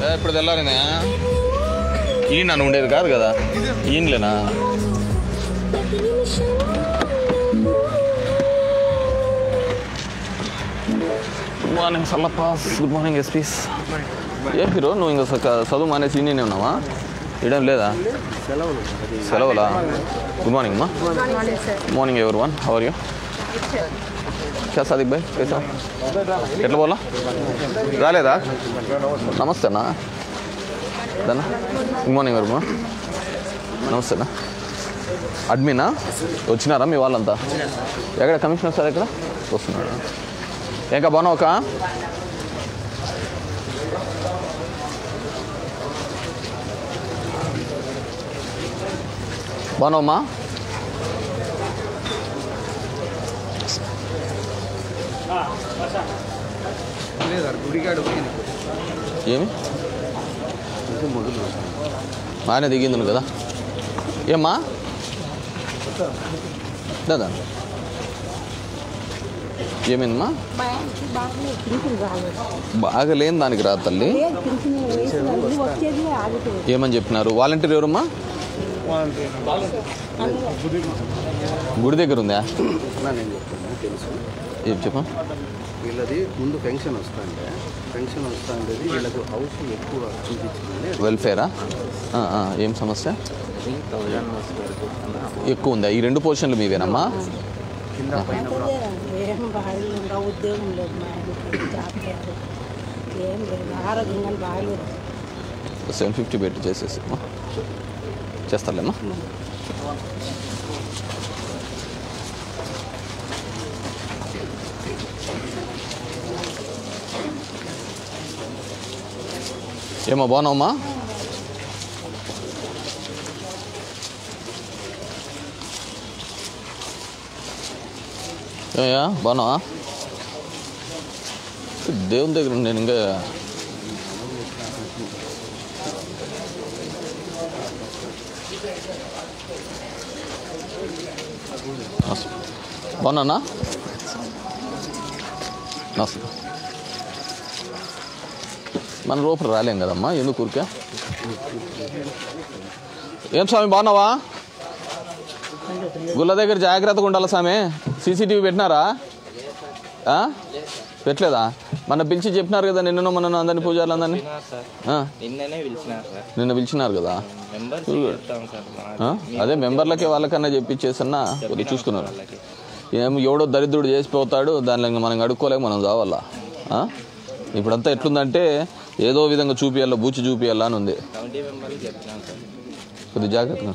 ఇప్పుడు తెల్లారిందా ఈ నన్ను ఉండేది కాదు కదా ఈయనలేనా good morning Sallappa good morning ఎస్పీస్ ఏ హీరో నువ్వు ఇంకా సక్క- చదువు మానేసి ఈయనే ఉన్నావా ఇడేం లేదా సెలవులా గుడ్ మార్నింగ్ అమ్మా మార్నింగ్ ఎవరి వన్ హవర్ యూ క్యా సాదిక్ భాయ్ कैसा ఎట్లా పోలా రాలేదా నమస్తే అన్న దన్నా గుడ్ మార్నింగ్ ఎవరు నమస్తే అన్న అడ్మినా వచ్చినారా మీ వాళ్ళంతా ఎక్కడ కమిషనర్ సార్ ఎక్కడ వస్తున్నారా ఇంకా బాగున్నావు ఒక బాగున్నావమ్మా గుడిగాడు పోయింది ఏమి ఆయన దిగింది కదా ఏమ్మా దాదా ఏమైందమ్మా భయానికి బాగానే పింఛన్ రాలేదు బాగలేని దానికి రా తల్లి లేదు పింఛన్ వేసేవాళ్ళు వచ్చేది ఆగిపోయింది ఏమని చెప్పినారు వాలంటీర్ ఎవరమ్మా గుడి దగ్గర ఉందా నేను చెప్తాను తెలుసు ఏం చెప్పా వీళ్ళది ముందు పెన్షన్ వస్తుంటే పెన్షన్ వస్తుండేది వీళ్ళకు హౌస్ ఎక్కువ చూపించిందని వెల్ఫేరా ఆ, ఆ, ఏం సమస్య ఎక్కువ ఉందా ఈ రెండు పొజిషన్లు మీవేనమ్మా కింద పైన కూడా ఏం బాగాలేదు ఇంకా ఉద్యోగం లేదు మా ఆయనకి జాబ్ లేదు ఏం లేదు ఆరోగ్యంగా బాగాలేదు సెవెన్ ఫిఫ్టీ పెట్టి చేసేసి అమ్మా. చేస్తారులేమ్మా ఏమో బాగున్నావమ్మా ఏమయ్యా బాగున్నావా దేవుని దగ్గర నేను ఇంకా బాగున్నా నమస్తే మన లోపల రాలేం కదమ్మా ఎందుకు ఊరికే ఏం స్వామి బాగున్నావా గుళ్ళ దగ్గర జాగ్రత్తగా ఉండాలి స్వామి సీసీటీవీ పెట్టినారా ఆ? పెట్టలేదా మన పిలిచి చెప్పినారు కదా నిన్న మన అందరినీ పూజారులు అందరినీ ఆ, నిన్ననే పిలిచినారు సార్ నిన్న పిలిచినారు కదా మెంబర్స్ చెప్తాం సార్ మా- ఆ? అదే మెంబర్లకే వాళ్ళకన్నా చెప్పించేసన్నా కొద్దిగా చూసుకున్నారు ఏం ఎవడో దరిద్రుడు చేసిపోతాడు దానిలో ఇంకా మనం అడుక్కోలేక మనం చావాలా ఆ? ఇప్పుడంతా ఎట్లుందంటే ఏదో విధంగా చూపియాలా బూచి చూపియాలా అని ఉంది కమిటీ మెంబర్స్ చెప్తున్నాం సార్ కొద్దిగా జాగ్రత్తగా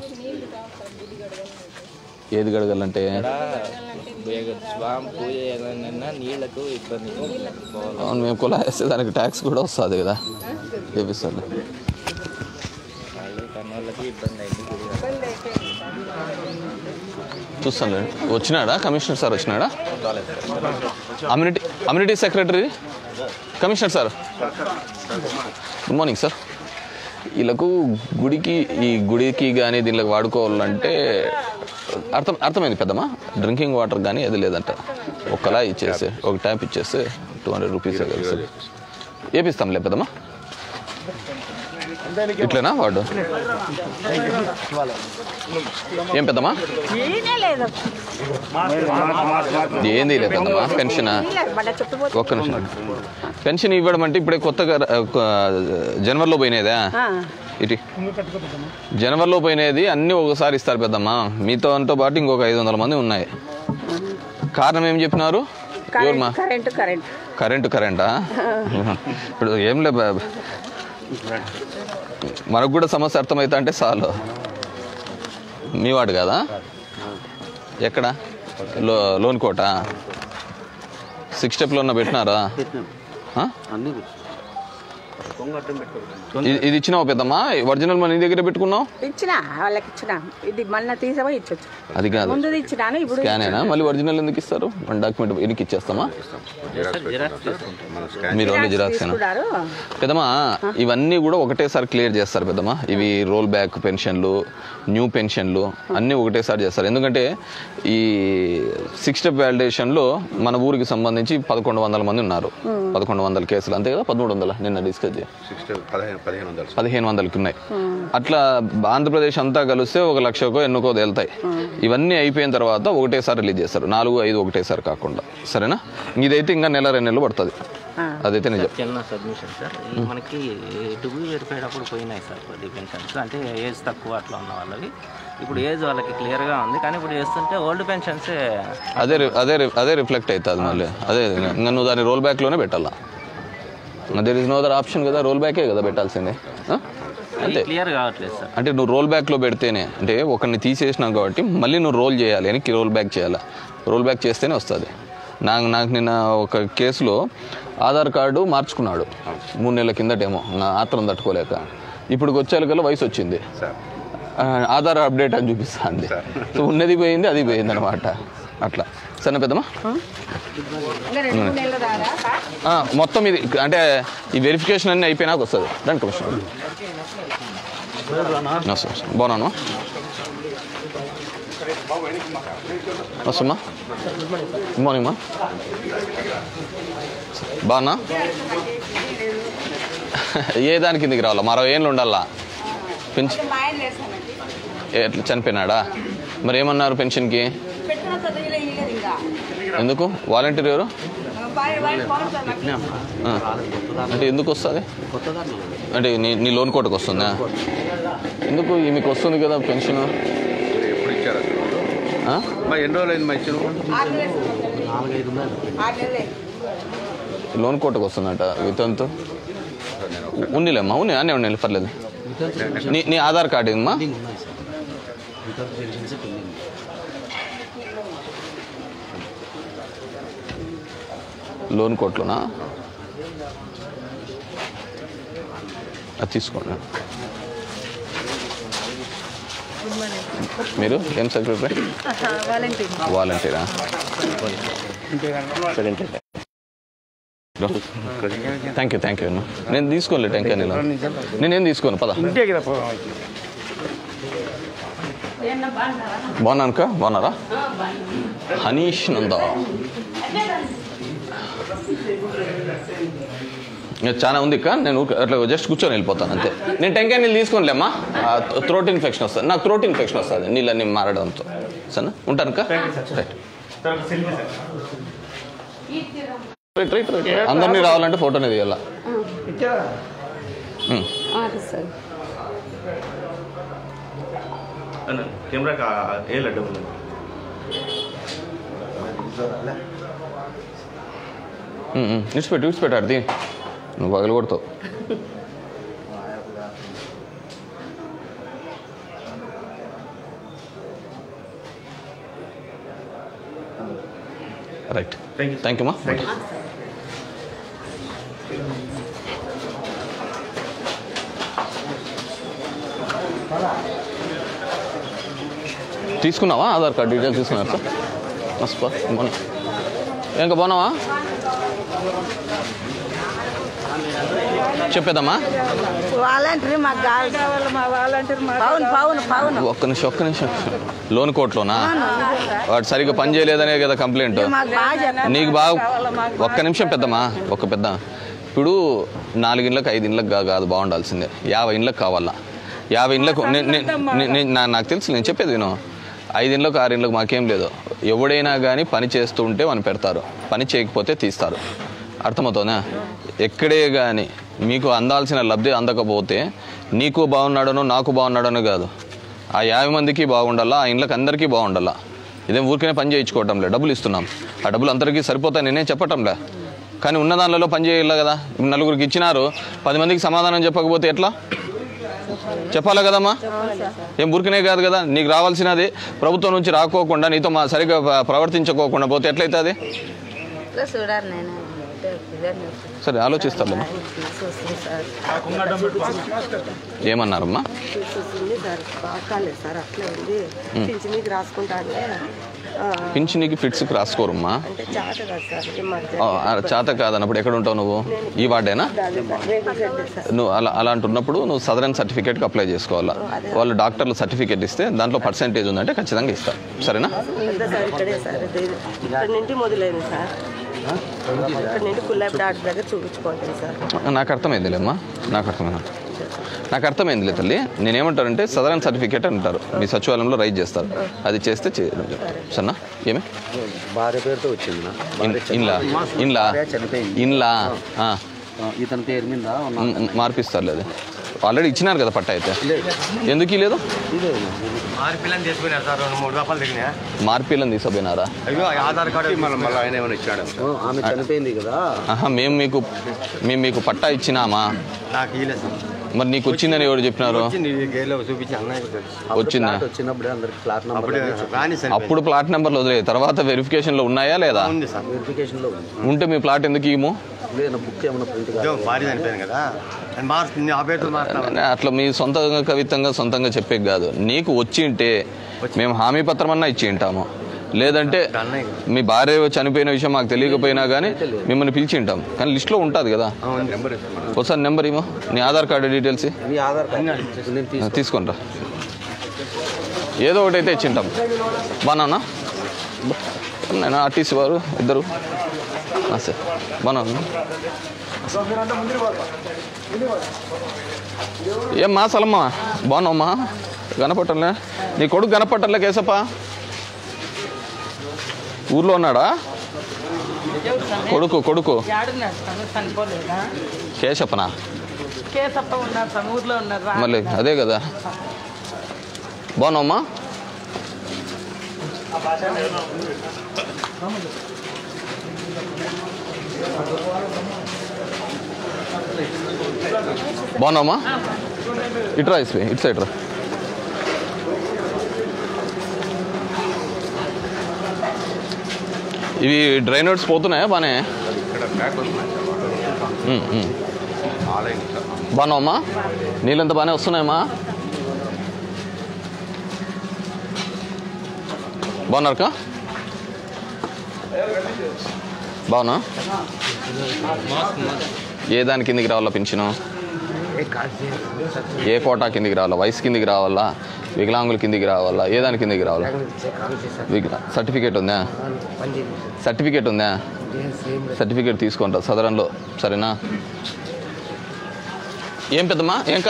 ఏది గడగాలంటే ఇక్కడ బేగ- స్వామి పూజ చేయాలన్నా నీళ్లకు ఇబ్బంది పోవాలి అవును మేము కులా వేస్తే దానికి ట్యాక్స్ కూడా వస్తుంది కదా చేపిస్తాను వాళ్ళు కన్నోళ్ళకి ఇబ్బంది అయింది గుడి చూస్తాను వచ్చినాడా కమిషనర్ సార్ వచ్చినాడా amenity amenity secretary commissioner sir good morning sir వీళ్ళకు గుడికి ఈ గుడికి కానీ దీనిలోకి వాడుకోవాలంటే అర్థం అర్థమైంది పెద్దమ్మా డ్రింకింగ్ వాటర్ కానీ అది లేదంట ఒక్కలా ఇచ్చేసి ఒక ట్యాప్ ఇచ్చేసి టూ హండ్రెడ్ రూపీస్ కలిసి వేపిస్తాంలే పెద్దమ్మా ఇట్లేనా వాడు ఏం పెద్దమ్మా లేదు ఏంది లేదు పెద్దమ్మా పెన్షనా మన చుట్టుపక్కల ఒక్క నిమిషం పెన్షన్ ఇవ్వడం అంటే ఇప్పుడే కొత్తగా ర- ఒక జనవరిలో పోయినదా ఇటు జనవరిలో పోయినది అన్నీ ఒకసారి ఇస్తారు పెద్దమ్మా మీతో అంతో పాటు ఇంకొక ఐదు వందల మంది ఉన్నాయి కారణం ఏం చెప్పినారు ఎవరు మా కరెంటు కరెంటు కరెంటు కరెంటా ఇప్పుడు ఏం లే బా- మనకు కూడా సమస్య అర్థమవుతా అంటే చాలు మీ వాడు కదా ఎక్కడ లో లోన్ కోట సిక్స్ స్టెప్లో ఉన్న పెట్టినారా ఆ? అన్ని కొంగ అడ్డం పెట్టుకోవాలి ఇది- ఇది ఇచ్చినావు పెద్దమ్మా ఒరిజినల్ మన నీ దగ్గర పెట్టుకున్నావు ఇచ్చిన వాళ్ళకి ఇచ్చిన ఇది మొన్న తీసావో ఇచ్చొచ్చు అది కాదు ముందు ఇచ్చినాను ఇప్పుడు స్కానేనా మళ్ళీ ఒరిజినల్ ఎందుకు ఇస్తారు మన డాక్యుమెంట్ వెనక్కి ఇచ్చేస్తామా మీరు ఓన్లీ జిరాక్స్ తీసుకున్నారు పెద్దమ్మా ఇవన్నీ కూడా ఒకటేసారి క్లియర్ చేస్తారు పెద్దమ్మా ఇవి రోల్ బ్యాక్ పెన్షన్లు న్యూ పెన్షన్లు అన్నీ ఒకటేసారి చేస్తారు ఎందుకంటే ఈ సిక్స్ స్టెప్ వ్యాలిడేషన్లో మన ఊరికి సంబంధించి పదకొండు వందల మంది ఉన్నారు పదకొండు వందల కేసులు అంతే కదా పదమూడు వందల నిన్న డిస్కస్ వస్తుంది సిక్స్టీ పదిహేను పదిహేను వందలు సార్ పదిహేను వందలకి ఉన్నాయి అట్లా ఆంధ్రప్రదేశ్ అంతా కలిస్తే ఒక లక్షకో ఎన్నుకో వెళ్తాయి ఇవన్నీ అయిపోయిన తర్వాత ఒకటేసారి రిలీజ్ చేస్తారు నాలుగు ఐదు ఒకటేసారి కాకుండా సరేనా ఇదైతే ఇంకా నెల రెండు నెలలు పడుతుంది అదైతే నిజం చిన్న సబ్మిషన్ సార్ ఈ మనకి టుబీ వెరిఫైడ్ అప్పుడు పోయినాయి సార్ కొద్ది పెన్షన్స్ అంటే ఏజ్ తక్కువ అట్లా ఉన్న వాళ్ళవి ఇప్పుడు ఏజ్ వాళ్ళకి క్లియర్గా ఉంది కానీ ఇప్పుడు చేస్తుంటే ఓల్డ్ పెన్షన్స్ అదే రి- అదే రి- అదే రిఫ్లెక్ట్ అవుతుంది మళ్ళీ అదే ఇంకా నువ్వు దాన్ని రోల్ బ్యాక్లోనే పెట్టాలా there is no other option కదా రోల్ బ్యాకే కదా పెట్టాల్సిందే ఆ? అంతే క్లియర్ కావట్లేదు సార్ అంటే నువ్వు రోల్ బ్యాక్లో పెడితేనే అంటే ఒకరిని తీసేసినావు కాబట్టి మళ్ళీ నువ్వు రోల్ చేయాలి అని రోల్ బ్యాక్ చేయాలి రోల్ బ్యాక్ చేస్తేనే వస్తుంది నాకు నాకు నిన్న ఒక కేసులో ఆధార్ కార్డు మార్చుకున్నాడు మూడు నెలల కిందటేమో నా ఆత్రం తట్టుకోలేక ఇప్పుడు వచ్చేకల్లా వయసు వచ్చింది సార్ ఆ, ఆధార్ అప్డేట్ అని చూపిస్తుంది సో ఉన్నది పోయింది అది పోయింది అనమాట అట్లా సరే పెద్దమ్మా ఆ, మొత్తం ఇది అంటే ఈ వెరిఫికేషన్ అన్నీ అయిపోయినాక వస్తుంది రండి కమిషనర్ నమస్తే బాగున్నాను వస్తుమ్మా గుడ్ మార్నింగ్ మా బాగున్నా ఏ దాని కిందికి రావాలా మరో ఏళ్ళు ఉండాలా పెన్షన్ ఎట్లా చనిపోయినాడా మరి ఏమన్నారు పెన్షన్కి ఎందుకు వాలంటీర్ ఎవరు ఆ. అంటే ఎందుకు వస్తుంది అంటే నీ నీ లోన్ కోటకు వస్తుందా ఎందుకు ఈమెకు వస్తుంది కదా పెన్షన్ మీరు ఎప్పుడు ఇచ్చారు అసలు ఆ? మరి ఎన్ని రోజులు అయింది మా ఇచ్చిన లోన్ కోటకు వస్తుందట వితంతు ఉన్నిలేమ్మా ఉన్ని అన్నీ ఉన్నాయి పర్లేదు నీ నీ ఆధార్ కార్డు ఏమ్మా లోన్ కోట్లోనా అది తీసుకోండి మీరు ఏం సెక్రటరీ వాలంటీరా థ్యాంక్ యూ థ్యాంక్ యూ అన్న నేను తీసుకోలే టెంకాయ నీళ్ళు నేనేం తీసుకోను పద బాగున్నాను కా బాగున్నారా హనీష్ నందా ఇంకా చాలా ఉంది కా నేను ఊరికే అట్లా జస్ట్ కూర్చొని వెళ్ళిపోతాను అంతే నేను టెంకాయ నీళ్ళు తీసుకోనిలేమ్మా థ్రోట్ ఇన్ఫెక్షన్ వస్తుంది నాకు థ్రోట్ ఇన్ఫెక్షన్ వస్తుంది నీళ్ళన్నీ మారడంతో సరేనా ఉంటాను కా రైట్ రైట్ రైట్ రైట్ అందరినీ రావాలంటే ఫోటోనే తీయాలా ఉమ్. సార్ कैमरा का ए लड्डू ఉమ్, ఉమ్. ఇడిచిపెట్టు ఇడిచిపెట్టు అడిది నువ్వు పగలు కొడతావు right Thank you. Thank you మా తీసుకున్నావా ఆధార్ కార్డు డీటెయిల్స్ తీసుకున్నారు సార్ మస్తు బాగున్నా ఇంకా బాగున్నావా చెప్పేదమ్మా వాలంటీర్ మాకు కావాలి మా వాలంటీర్ పౌన్ పౌన్ పౌన్ ఒక్క నిమిషం ఒక్క నిమిషం లోన్ కోర్టులోనా వాడు సరిగ్గా పని చేయలేదనే కదా కంప్లైంట్ మాకు బాగా చెప్పండి నీకు బాగా ఒక్క నిమిషం పెద్దమ్మా ఒక్క పెద్ద ఇప్పుడు నాలుగు ఇండ్లకు ఐదు ఇండ్లకు కా- కాదు బాగుండాల్సిందే యాభై ఇండ్లకు కావాలా యాభై ఇండ్లకు నే- నే- నే- నే- నా- నాకు తెలుసు నేను చెప్పేది నేను ఐదు ఇండ్లకు ఆరు ఇండ్లకు మాకేం లేదు ఎవడైనా కానీ పని చేస్తూ ఉంటే మనం పెడతారు పని చేయకపోతే తీస్తారు అర్థమవుతుందా ఎక్కడే కానీ మీకు అందాల్సిన లబ్ధి అందకపోతే నీకు బాగున్నాడనో నాకు బాగున్నాడనో కాదు ఆ యాభై మందికి బాగుండాలా ఆ ఇండ్లకు అందరికీ బాగుండాలా ఇదేం ఊరికనే పని చేయించుకోవటం లే డబ్బులు ఇస్తున్నాం ఆ డబ్బులు అందరికీ సరిపోతాయి నేనే చెప్పటంలే కానీ ఉన్న దానిలో పని చేయాలి కదా నలుగురికి ఇచ్చినారు పది మందికి సమాధానం చెప్పకపోతే ఎట్లా చెప్పాలా కదమ్మా ఏం ఊరికనే కాదు కదా నీకు రావాల్సినది ప్రభుత్వం నుంచి రాకోకుండా నీతో మా సరిగ్గా ప్ర- ప్రవర్తించుకోకుండా పోతే ఎట్లయితుంది చూడాలి నేను సరే ఆలోచిస్తాను ఏమన్నారమ్మా చూసింది సార్ బాగాలేదు సార్ అట్లా ఉంది పింఛనీకి రాసుకుంటా అంటే ఆ, పింఛనీకి ఫిట్స్కి రాసుకోరమ్మా అంటే చాట కదా సార్ ఈ మధ్య ఆ, ఆ, చేత కాదన్నప్పుడు ఎక్కడ ఉంటావు నువ్వు ఈ వార్డేనా దాని సార్ రేగుల షెడ్ సార్ నువ్వు అలా అలాంటి ఉన్నప్పుడు నువ్వు సదరన్ సర్టిఫికేట్కి అప్లై చేసుకోవాలా వాళ్ళు డాక్టర్లు సర్టిఫికేట్ ఇస్తే దాంట్లో పర్సెంటేజ్ ఉందంటే ఖచ్చితంగా ఇస్తారు సరేనా పెద్ద సార్ ఇక్కడే సార్ ఇది ఇక్కడ నుండి మొదలైంది సార్ ఇక్కడ నుండి కుల్లాబి డాక్టర్ దగ్గర చూపించుకుంటాను సార్ నాకు అర్థమైందిలేమ్మా నాకు అర్థమైంది నాకు అర్థమైందిలే తల్లి నేనేమంటానంటే సదరన్ సర్టిఫికేట్ అంటారు మీ సచివాలయంలో రైజ్ చేస్తారు అది చేస్తే చేయడం సన్నా ఏమి భార్య పేరుతో వచ్చింది నా. ఇన్- ఇన్లా ఇన్లా భార్య చనిపోయింది ఇన్లా ఆ, ఆ, ఇతని పేరు మీద ఉన్న మ్, మ్, మార్పిస్తారు లేదు ఆల్రెడీ ఇచ్చినారు కదా పట్ట అయితే ఎందుకు లేదు ఇదే ఆరు పిల్లలు చేసుకున్నారు సార్ రెండు మూడు రూపాయలు దిగినాయా మార్పిల్లని తీసుకుపోయినారా అయ్యో ఆధార్ కార్డు మళ్ళీ మళ్ళీ ఆయన ఏమైనా ఇచ్చాడు ఓ, ఆమె చనిపోయింది కదా ఆహా మేము మీకు మేము మీకు పట్టా ఇచ్చినామా నాకు ఇయ్యలేదు సార్ మరి నీకు వచ్చిందని ఎవరు చెప్పినారు వచ్చి నీ గేలో చూపించి అన్నయ్య తెలుసు అప్పుడు వచ్చిందా? ఫ్లాట్ వచ్చినప్పుడే అందరికి ఫ్లాట్ అప్పుడే నెంబర్ రాని సార్ అప్పుడు ప్లాట్ నెంబర్లు వదిలే తర్వాత వెరిఫికేషన్లో ఉన్నాయా లేదా ఉంది సార్ వెరిఫికేషన్ లో ఉంది ఉంటే మీ ప్లాట్ ఎందుకు ఇవ్వము లేదు బుక్ ఏమైనా ప్రింట్ ఇదో భార్య చనిపోయాను కదా అని మారుస్తుంది ఆ పేరుతో మారుతాను అట్లా మీ సొంతంగా కవితంగా సొంతంగా చెప్పే కాదు నీకు వచ్చి ఉంటే మేము హామీ పత్రం అన్నా ఇచ్చి ఉంటాము లేదంటే అన్నయ్య మీ భార్య చనిపోయిన విషయం మాకు తెలియకపోయినా కానీ మిమ్మల్ని పిలిచి ఉంటాం కానీ లిస్ట్లో ఉంటుంది కదా నెంబర్ ఇస్తాను ఒకసారి నెంబర్ ఇవ్వ నీ ఆధార్ కార్డు డీటెయిల్స్ మీ ఆధార్ కార్డు నేను తీసుకు తీసుకుంటా ఏదో ఒకటి అయితే ఇచ్చింటాం బానా నేను ఆర్టీసీ వారు ఇద్దరు ఆ, సార్ బానా ఏమ్మా సలమ్మా బాగున్నావమ్మా కనపట్టలే నీ కొడుకు కనపట్టలే కేసప్ప ఊర్లో ఉన్నాడా కొడుకు కొడుకు ఆడున్నారు సార్ చనిపోలేదా కేశప్పనా కేసప్ప ఉన్నారు సార్ ఊర్లో ఉన్నారు రా మళ్ళీ అదే కదా బాగున్నావమ్మా బాగున్నావమ్మా ఇట్రా ఇస్పి ఇటు సైడ్ రా ఇవి డ్రైనర్స్ పోతున్నాయా బానే ఇక్కడ బ్యాక్ వస్తున్నాయి ఉమ్, ఉమ్. ఆలయం సార్ బాగున్నావమ్మా నీళ్ళంతా బాగానే వస్తున్నాయమ్మా బాగున్నారక్క బాగున్నా ఏ దాని కిందికి రావాలా పెన్షను ఏ కోటా కిందికి రావాలా వయసు కిందికి రావాలా వికలాంగుల కిందికి రావాలా ఏ దాని కిందికి రావాలా వికలా సర్టిఫికేట్ ఉందా సర్టిఫికేట్ ఉందా సర్టిఫికేట్ తీసుకుంటా సదరంలో సరేనా ఏం పెద్దమ్మా ఏంకా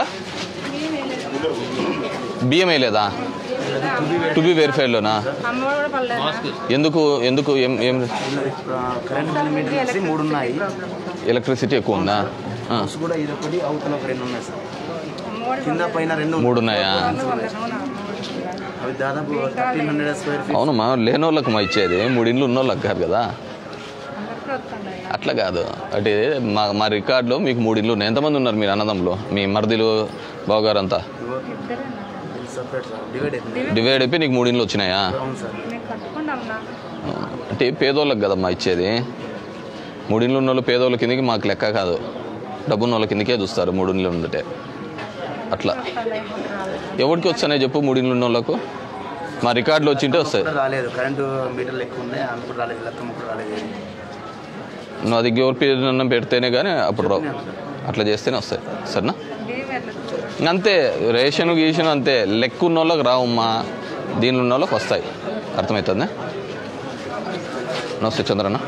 బియ్యం వేయలేదా టు బి వెరిఫైడ్లోనా అమ్మఒడి కూడా పడలేదా ఎందుకు ఎందుకు ఏం ఏం కరెంట్ కిలోమీటర్స్ మూడు ఉన్నాయి ఎలక్ట్రిసిటీ ఎక్కువ ఉందా ఆ, బస్సు కూడా ఇది ఒకటి అవతల ఒక రెండు ఉన్నాయి సార్ అమ్మఒడి కింద పైన రెండు మూడు ఉన్నాయా అవి దాదాపు థర్టీన్ హండ్రెడ్ స్క్వేర్ ఫీట్ అవునమ్మా లేనోళ్ళకి మా ఇచ్చేది మూడు ఇండ్లు ఉన్నోళ్ళకి కాదు కదా అందరికీ వస్తున్నాయి అట్లా కాదు అంటే మా మా రికార్డులో మీకు మూడు ఇల్లు ఉన్నాయి ఎంతమంది ఉన్నారు మీరు అన్నదమ్ములు మీ మరిదిలు బావగారు అంతా సపరేట్ సార్ డివైడ్ అవుతుంది డివైడ్ అయిపోయి నీకు మూడు ఇండ్లు వచ్చినాయా అవును సార్ నేను కట్టుకున్నాం నా అంటే పేదోళ్ళకి కదమ్మా ఇచ్చేది మూడిండ్లు ఉన్న వాళ్ళు పేదోళ్ళ కిందకి మాకు లెక్క కాదు డబ్బున్న వాళ్ళ కిందకే చూస్తారు మూడిండ్లు ఉంటే అట్లా ఎవరికి వస్తానే చెప్పు మూడిండ్లు ఉన్న వాళ్ళకు మా రికార్డులో వచ్చింటే వస్తాయి కూడా రాలేదు కరెంటు మీటర్లు ఎక్కువ ఉన్నాయి ఆమె కూడా రాలేదు లెక్కమ్మ కూడా రాలేదు నువ్వు అది ఎవరి పేరు పెడితేనే కానీ అప్పుడు రావు అట్లా చేస్తేనే వస్తాయి సరేనా బియ్యం ఎట్లా ఇంక అంతే రేషన్ గీషన్ అంతే లెక్క ఉన్న వాళ్ళకి రావమ్మా దీనిలో ఉన్న వాళ్ళకి వస్తాయి అర్థమవుతుందా నమస్తే చంద్రన్న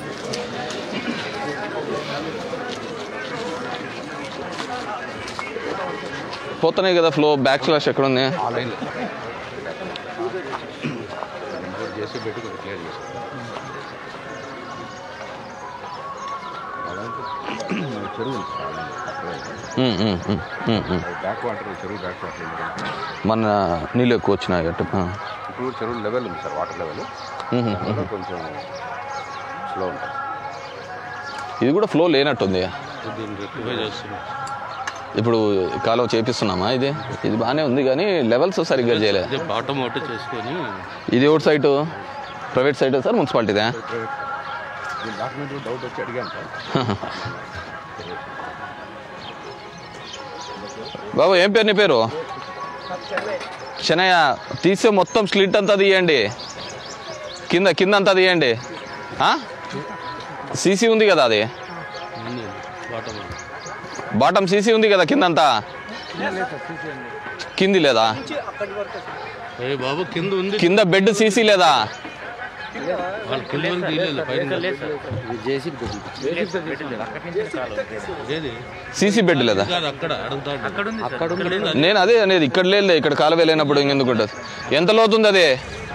పోతున్నాయి కదా ఫ్లో బ్యాక్ స్లాష్ ఎక్కడ ఉంది ఆలయంలో చేసి పెట్టి కొంచెం క్లియర్ చేసి చెరువు ఉంది సార్ ఆలయం అక్కడే. ఉమ్, ఉమ్, ఉమ్, ఉమ్, ఉమ్. అది బ్యాక్ వాటర్ చెరువు బ్యాక్ వాటర్ ఉంది. మన నీళ్ళు ఎక్కువ వచ్చినాయి అట్టు ఆ. ఇప్పుడు చెరువు లెవెల్ ఉంది sir water level um, um. దానివల్ల కొంచెం స్లో ఉంటుంది ఇది కూడా ఫ్లో లేనట్టుంది దీన్ని రెక్టిఫై చేస్తున్నాం ఇప్పుడు కాలువ చేపిస్తున్నామా ఇది ఇది బాగానే ఉంది కానీ లెవెల్స్ సరిగ్గా చేయలే బాటమ్ అవుట్ చేసుకొని ఇది ఎవరి సైటు ప్రైవేట్ సైట్ సార్ మున్సిపాలిటీదా దీని డాక్యుమెంట్ డౌట్ వచ్చి అడిగాను సార్ బాబు ఏం పేరు నీ పేరు శనయ్య తీసే మొత్తం స్లిట్ అంతా తీయండి కింద కింద అంతా తీయండి సీసీ ఉంది కదా అది బాటమ్ సీసీ ఉంది కదా కిందంతా కింది లేదా బాబు కింద ఉంది కింద బెడ్ సీసీ లేదా ఇది జేసీ పెట్టింది సీసీ బెడ్ లేదా నేను అదే అనేది ఇక్కడ లేదు ఇక్కడ కాలువ లేనప్పుడు ఇంకెందుకు ఉంటుంది ఎంత లోతుంది అదే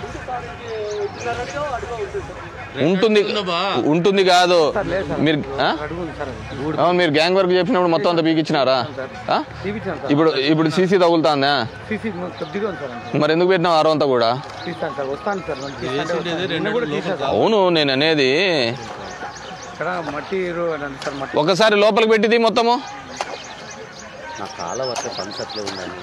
ఉంటుంది ఉంటుంది కాదు మీరు ఆ? అవును మీరు గ్యాంగ్ వర్క్ చెప్పినప్పుడు మొత్తం అంతా పీకిచ్చినారా ఆ? ఇప్పుడు ఇప్పుడు సీసీ తగులుతాందా మరి ఎందుకు పెట్టినావు ఆరో అంతా కూడా అవును నేను అనేది ఇక్కడ మట్టి సార్ మట్టి ఒకసారి లోపలికి పెట్టింది మొత్తము నా కాల వస్తే పని అట్లే ఉందండి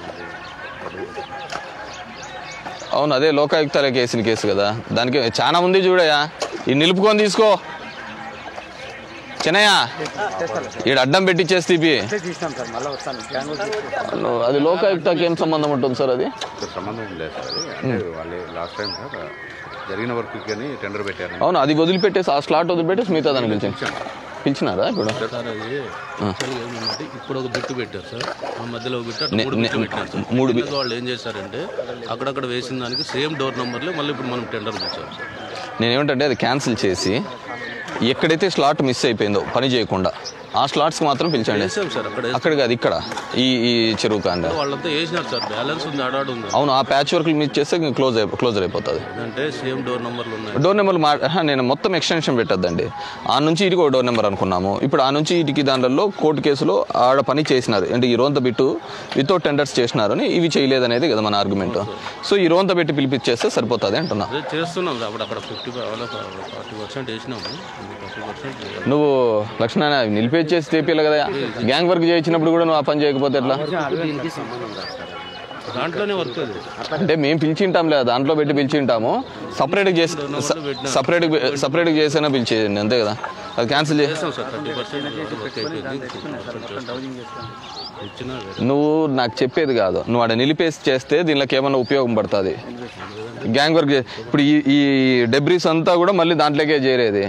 అవును అదే లోకాయుక్తాల కేసుని కేసు కదా దానికి చాలా ఉంది చూడయా ఈ నిలుపుకొని తీసుకో చిన్నయ్య ఈడ అడ్డం పెట్టిచ్చేస్తే ఇవి తీసినాం సార్ మళ్ళీ వస్తాను గ్యాంగ్ వర్క్ నువ్వు- అది లోకాయుక్తకి ఏం సంబంధం ఉంటుంది సార్ అది సంబంధం లేదు సార్ అది అంటే వాళ్ళు లాస్ట్ టైం సార్ జరిగిన వర్క్ కానీ టెండర్ పెట్టారు అవును అది వదిలిపెట్టేసి ఆ స్లాట్ వదిలిపెట్టేసి మిగతా దాన్ని పిలిచాను పిలిచినారా ఇప్పుడు సార్ అది యాక్చువల్గా ఏమంటే ఇప్పుడు ఒక బిట్టు పెట్టారు సార్ ఆ మధ్యలో ఒక బిట్టు అట్లా నే- మూడు నే- బిట్లు పెట్టారు సార్ మూడు బి- మూడు వాళ్ళు ఏం చేశారంటే అక్కడక్కడ వేసిన దానికి సేమ్ డోర్ నెంబర్లే మళ్ళీ ఇప్పుడు మనం టెండర్ ఇచ్చాం సార్ నేనేమిటంటే అది క్యాన్సిల్ చేసి ఎక్కడైతే స్లాట్ మిస్ అయిపోయిందో పని చేయకుండా ఆ స్లాట్స్కి మాత్రం పిలిచండి వేసాం సార్ అక్కడ అక్కడ కాదు ఇక్కడ ఈ ఈ చెరువు కాండ వాళ్ళంతా వేసినారు సార్ బ్యాలెన్స్ ఉంది ఆడాడు ఉంది అవును ఆ ప్యాచ్ వర్క్లు మిస్ చేస్తే క్లోజ్ అయి క్లోజర్ అయిపోతుంది అంటే సేమ్ డోర్ నెంబర్లు ఉన్నాయి డోర్ నెంబర్ మా ఆహా, నేను మొత్తం ఎక్స్టెన్షన్ పెట్టద్దండి ఆ నుంచి ఇటుకు ఒక డోర్ నెంబర్ అనుకున్నాము ఇప్పుడు ఆ నుంచి ఇటుకి దాంట్లో కోర్టు కేసులో ఆడ పని చేసినారు అంటే ఈ రోంత బిట్టు వితౌట్ టెండర్స్ చేసినారని ఇవి చేయలేదనేది కదా మన ఆర్గ్యుమెంట్ సో ఈ రోంత పెట్టి పిలిపించేస్తే సరిపోతుంది అంటున్నా అదే చేస్తున్నాం సార్ అప్పుడు అక్కడ ఫిఫ్టీ ఫార్టీ పర్సెంట్ వేసినాము ఫార్టీ పర్సెంట్ నువ్వు లక్ష్మణ నిలిపేసి చేసి చేపియాలి కదా గ్యాంగ్ వర్క్ చేయించినప్పుడు కూడా నువ్వు ఆ పని చేయకపోతే ఎట్లా దీనికి సంబంధం రాదు సార్ దాంట్లోనే వర్క్ అది అంటే మేము పిలిచింటాం లేదా దాంట్లో పెట్టి పిలిచింటాము సపరేట్గా చేసి సపరేట్ సపరేట్గా చేసైనా పిలిచేయండి అంతే కదా అది క్యాన్సిల్ చేసి చేస్తాం సార్ థర్టీ పర్సెంట్ వర్క్ అయిపోయింది ఇచ్చినా వేరే నువ్వు నాకు చెప్పేది కాదు నువ్వు ఆడ నిలిపేసి చేస్తే దీనిలోకి ఏమైనా ఉపయోగం పడుతుంది గ్యాంగ్ వర్క్ చే- ఇప్పుడు ఈ ఈ డెబ్రీస్ అంతా కూడా మళ్ళీ దాంట్లోకే చేరేది